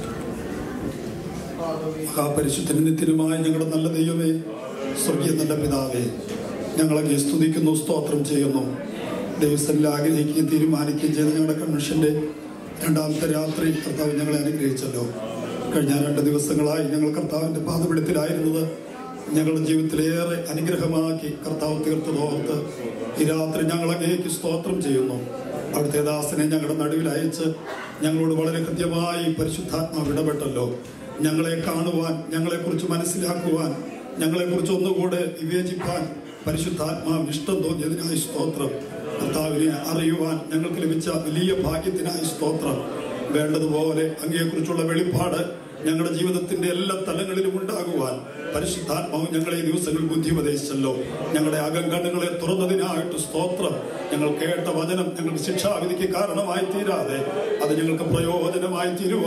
K: മഹാപരിശുദ്ധനും നിത്യനുമായ ഞങ്ങളുടെ നല്ല ദൈവമേ സ്വർഗീയ നല്ല പിതാവേ ഞങ്ങളെ സ്തുതിക്കുന്നു സ്തോത്രം ചെയ്യുന്നു ദൈവസ്ഥനിൽ ആഗ്രഹിക്കുകയും തീരുമാനിക്കുകയും ചെയ്ത ഞങ്ങളുടെ കൺവെൻഷന്റെ രണ്ടാമത്തെ രാത്രി കർത്താവ് ഞങ്ങളെ അനുഗ്രഹിച്ചല്ലോ കഴിഞ്ഞ രണ്ട് ദിവസങ്ങളായി ഞങ്ങൾ കർത്താവിന്റെ പാതപിടത്തിലായിരുന്നത് ഞങ്ങളുടെ ജീവിതത്തിലേറെ അനുഗ്രഹമാക്കി കർത്താവ് തീർത്തതോർത്ത് ഈ രാത്രി ഞങ്ങൾ അങ്ങേക്ക് സ്തോത്രം ചെയ്യുന്നു അവിടുത്തെ ദാസനെ ഞങ്ങളുടെ നടുവിൽ അയച്ച് ഞങ്ങളോട് വളരെ കൃത്യമായി പരിശുദ്ധാത്മാവ് ഇടപെട്ടല്ലോ ഞങ്ങളെ കാണുവാൻ ഞങ്ങളെക്കുറിച്ച് മനസ്സിലാക്കുവാൻ ഞങ്ങളെക്കുറിച്ച് ഒന്നുകൂടെ വിവേചിപ്പാൻ പരിശുദ്ധാത്മാവ് ഇഷ്ടം തോന്നിയതിനായി സ്തോത്രം കർത്താവിനെ അറിയുവാൻ ഞങ്ങൾക്ക് ലഭിച്ച വലിയ ഭാഗ്യത്തിനായി സ്തോത്രം വേണ്ടതുപോലെ അങ്ങയെക്കുറിച്ചുള്ള വെളിപ്പാട് ഞങ്ങളുടെ ജീവിതത്തിന്റെ എല്ലാ തലങ്ങളിലും ഉണ്ടാകുവാൻ പരിശുദ്ധാത്മാവ് ഞങ്ങളെ ഈ ദിവസങ്ങളിൽ ബുദ്ധി ഉപദേശിച്ചല്ലോ ഞങ്ങളുടെ അകങ്കണ്ണുകളെ തുറന്നതിനായിട്ട് സ്തോത്രം ഞങ്ങൾ കേട്ട വചനം ഞങ്ങൾക്ക് ശിക്ഷാവിധിക്ക് കാരണമായി തീരാതെ അത് ഞങ്ങൾക്ക് പ്രയോജനമായി തീരുവാൻ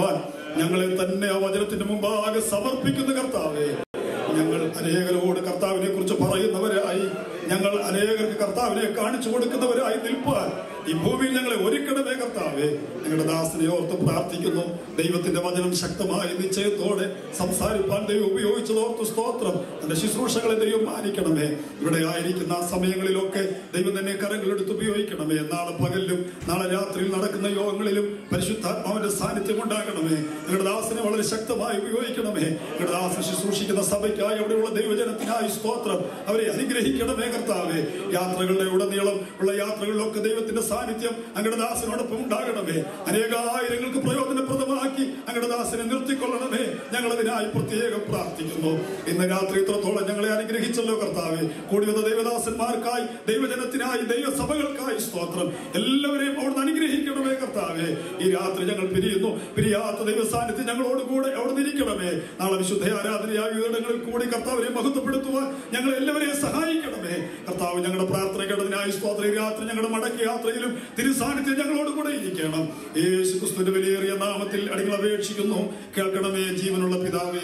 K: ഞങ്ങളെ തന്നെ ആ വചനത്തിന്റെ മുമ്പാകെ സമർപ്പിക്കുന്ന കർത്താവേ ഞങ്ങൾ അനേകരോട് കർത്താവിനെ കുറിച്ച് പറയുന്നവരായി ഞങ്ങൾ അനേകർക്ക് കർത്താവിനെ കാണിച്ചു കൊടുക്കുന്നവരായി നിൽപ്പാൻ ഈ ഭൂമിയിൽ ഞങ്ങളെ ഒരുക്കണമേ കർത്താവേ ഞങ്ങളുടെ ദാസനെ ഓർത്ത് പ്രാർത്ഥിക്കുന്നു ദൈവത്തിന്റെ വചനം ശക്തമായ നിശ്ചയത്തോടെ സംസാരിപ്പാൻ ദൈവം ഉപയോഗിച്ചത് ഓർത്ത് സ്തോത്രം തന്റെ ശുശ്രൂഷകളെ ദൈവം മാനിക്കണമേ ഇവിടെ ആയിരിക്കുന്ന ആ സമയങ്ങളിലൊക്കെ ദൈവം തന്നെ കരങ്ങളെടുത്ത് ഉപയോഗിക്കണമേ നാളെ പകലിലും നാളെ രാത്രിയിൽ നടക്കുന്ന യോഗങ്ങളിലും പരിശുദ്ധാത്മാവിന്റെ സാന്നിധ്യം ഉണ്ടാകണമേ ഞങ്ങളുടെ ദാസനെ വളരെ ശക്തമായി ഉപയോഗിക്കണമേ ഞങ്ങളുടെ ദാസൻ ശുശ്രൂഷിക്കുന്ന സഭയ്ക്കായി അവിടെയുള്ള ദൈവജനത്തിനായി സ്തോത്രം അവരെ അനുഗ്രഹിക്കണമേ കർത്താവേ യാത്രകളുടെ ഉടനീളം ഉള്ള യാത്രകളിലൊക്കെ ദൈവത്തിന്റെ സാന്നിധ്യം അങ്ങയുടെ ദാസനോടൊപ്പം ഉണ്ടാകണമേ അനേകായിരങ്ങൾക്ക് പ്രയോജനപ്രദമാക്കി അങ്ങയുടെ ദാസനെ നിർത്തിക്കൊള്ളണമേ ഞങ്ങൾ അതിനായി പ്രത്യേകം പ്രാർത്ഥിക്കുന്നു ഇന്ന് രാത്രി ഇത്രത്തോളം ഞങ്ങളെ അനുഗ്രഹിച്ചല്ലോ കർത്താവെ കൂടി വന്ന ദൈവദാസന്മാർക്കായി ദൈവജനത്തിനായി ദൈവസഭകൾക്കായി സ്തോത്രം എല്ലാവരെയും അവിടുന്ന് അനുഗ്രഹിക്കണമേ കർത്താവെ ഈ രാത്രി ഞങ്ങൾ പിരിയുന്നു പിരിയാത്ത ദൈവ സാന്നിധ്യം ഞങ്ങളോട് കൂടെ അവിടെ ഇരിക്കണമേ നാളെ വിശുദ്ധ ആരാധനയായ ഇടങ്ങളിൽ കൂടി കർത്താവിനെ മഹത്വപ്പെടുത്തുവാൻ ഞങ്ങൾ എല്ലാവരെയും സഹായിക്കണമേ കർത്താവ് ഞങ്ങളുടെ പ്രാർത്ഥന കേട്ടതിനായി സ്തോത്ര ഈ രാത്രി ഞങ്ങളുടെ മടക്കി യാത്രയിലും തിരുസാന്നിധ്യം ഞങ്ങളോട് കൂടെ ഇരിക്കണം യേശു ക്രിസ്തുവിന്റെ വിലയേറിയ നാമത്തിൽ അടികൾ അപേക്ഷിക്കുന്നു കേൾക്കണമേ ജീവനുള്ള പിതാവേ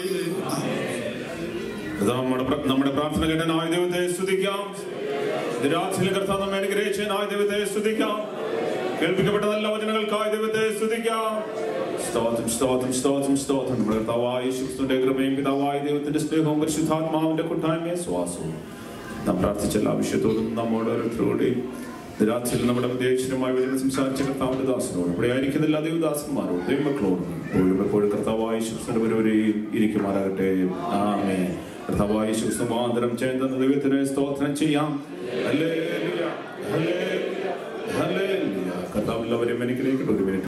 A: ഇത് നമ്മുടെ പ്ര- നമ്മുടെ പ്രാർത്ഥന കേട്ടനായ ദൈവത്തെ സ്തുതിക്കാം ഇത് രാത്രിയിൽ കർത്താവ് നമ്മെ അനുഗ്രഹിച്ചതിനായ ദൈവത്തെ സ്തുതിക്കാം കേൾപ്പിക്കപ്പെട്ട നല്ല വചനങ്ങൾക്കായി ദൈവത്തെ സ്തുതിക്കാം സ്തോത്രം സ്തോത്രം സ്തോത്രം സ്തോത്രം നമ്മുടെ കർത്താവായ യേശുക്രിസ്തുവിന്റെ കൃപയും പിതാവായ ദൈവത്തിന്റെ സ്നേഹവും പരിശുദ്ധാത്മാവിന്റെ കൂട്ടായ്മയും സ്വാസവും നാം പ്രാർത്ഥിച്ച എല്ലാ വിഷയത്തോടും നമ്മോട് ഓരോരുത്തരോടെയും ഇത് രാത്രിയിൽ നമ്മുടെ പ്രത്യേകമായി വചനം സംസാരിച്ച കർത്താവിന്റെ ദാസനോട് ഇവിടെ ആയിരിക്കുന്ന എല്ലാ ദൈവദാസന്മാരോടും ദൈവമക്കളോടും എപ്പോഴും എപ്പോഴും കർത്താവായ യേശുക്രിസ്തുവിന്റെ ഒരുവരെയും ഇരിക്കുമാറാകട്ടെ ആമേ കർത്താവായ യേശുക്രിസ്തു മുഖാന്തരം ചെയ്യുന്ന ദൈവത്തിന് സ്തോത്രം ചെയ്യാം ഹല്ലേലൂയ, ഹല്ലേലൂയ, ഹല്ലേലൂയ. കർത്താവ് എല്ലാവരെയും അനുഗ്രഹിക്കട്ടെ ഒരു മിനിറ്റ്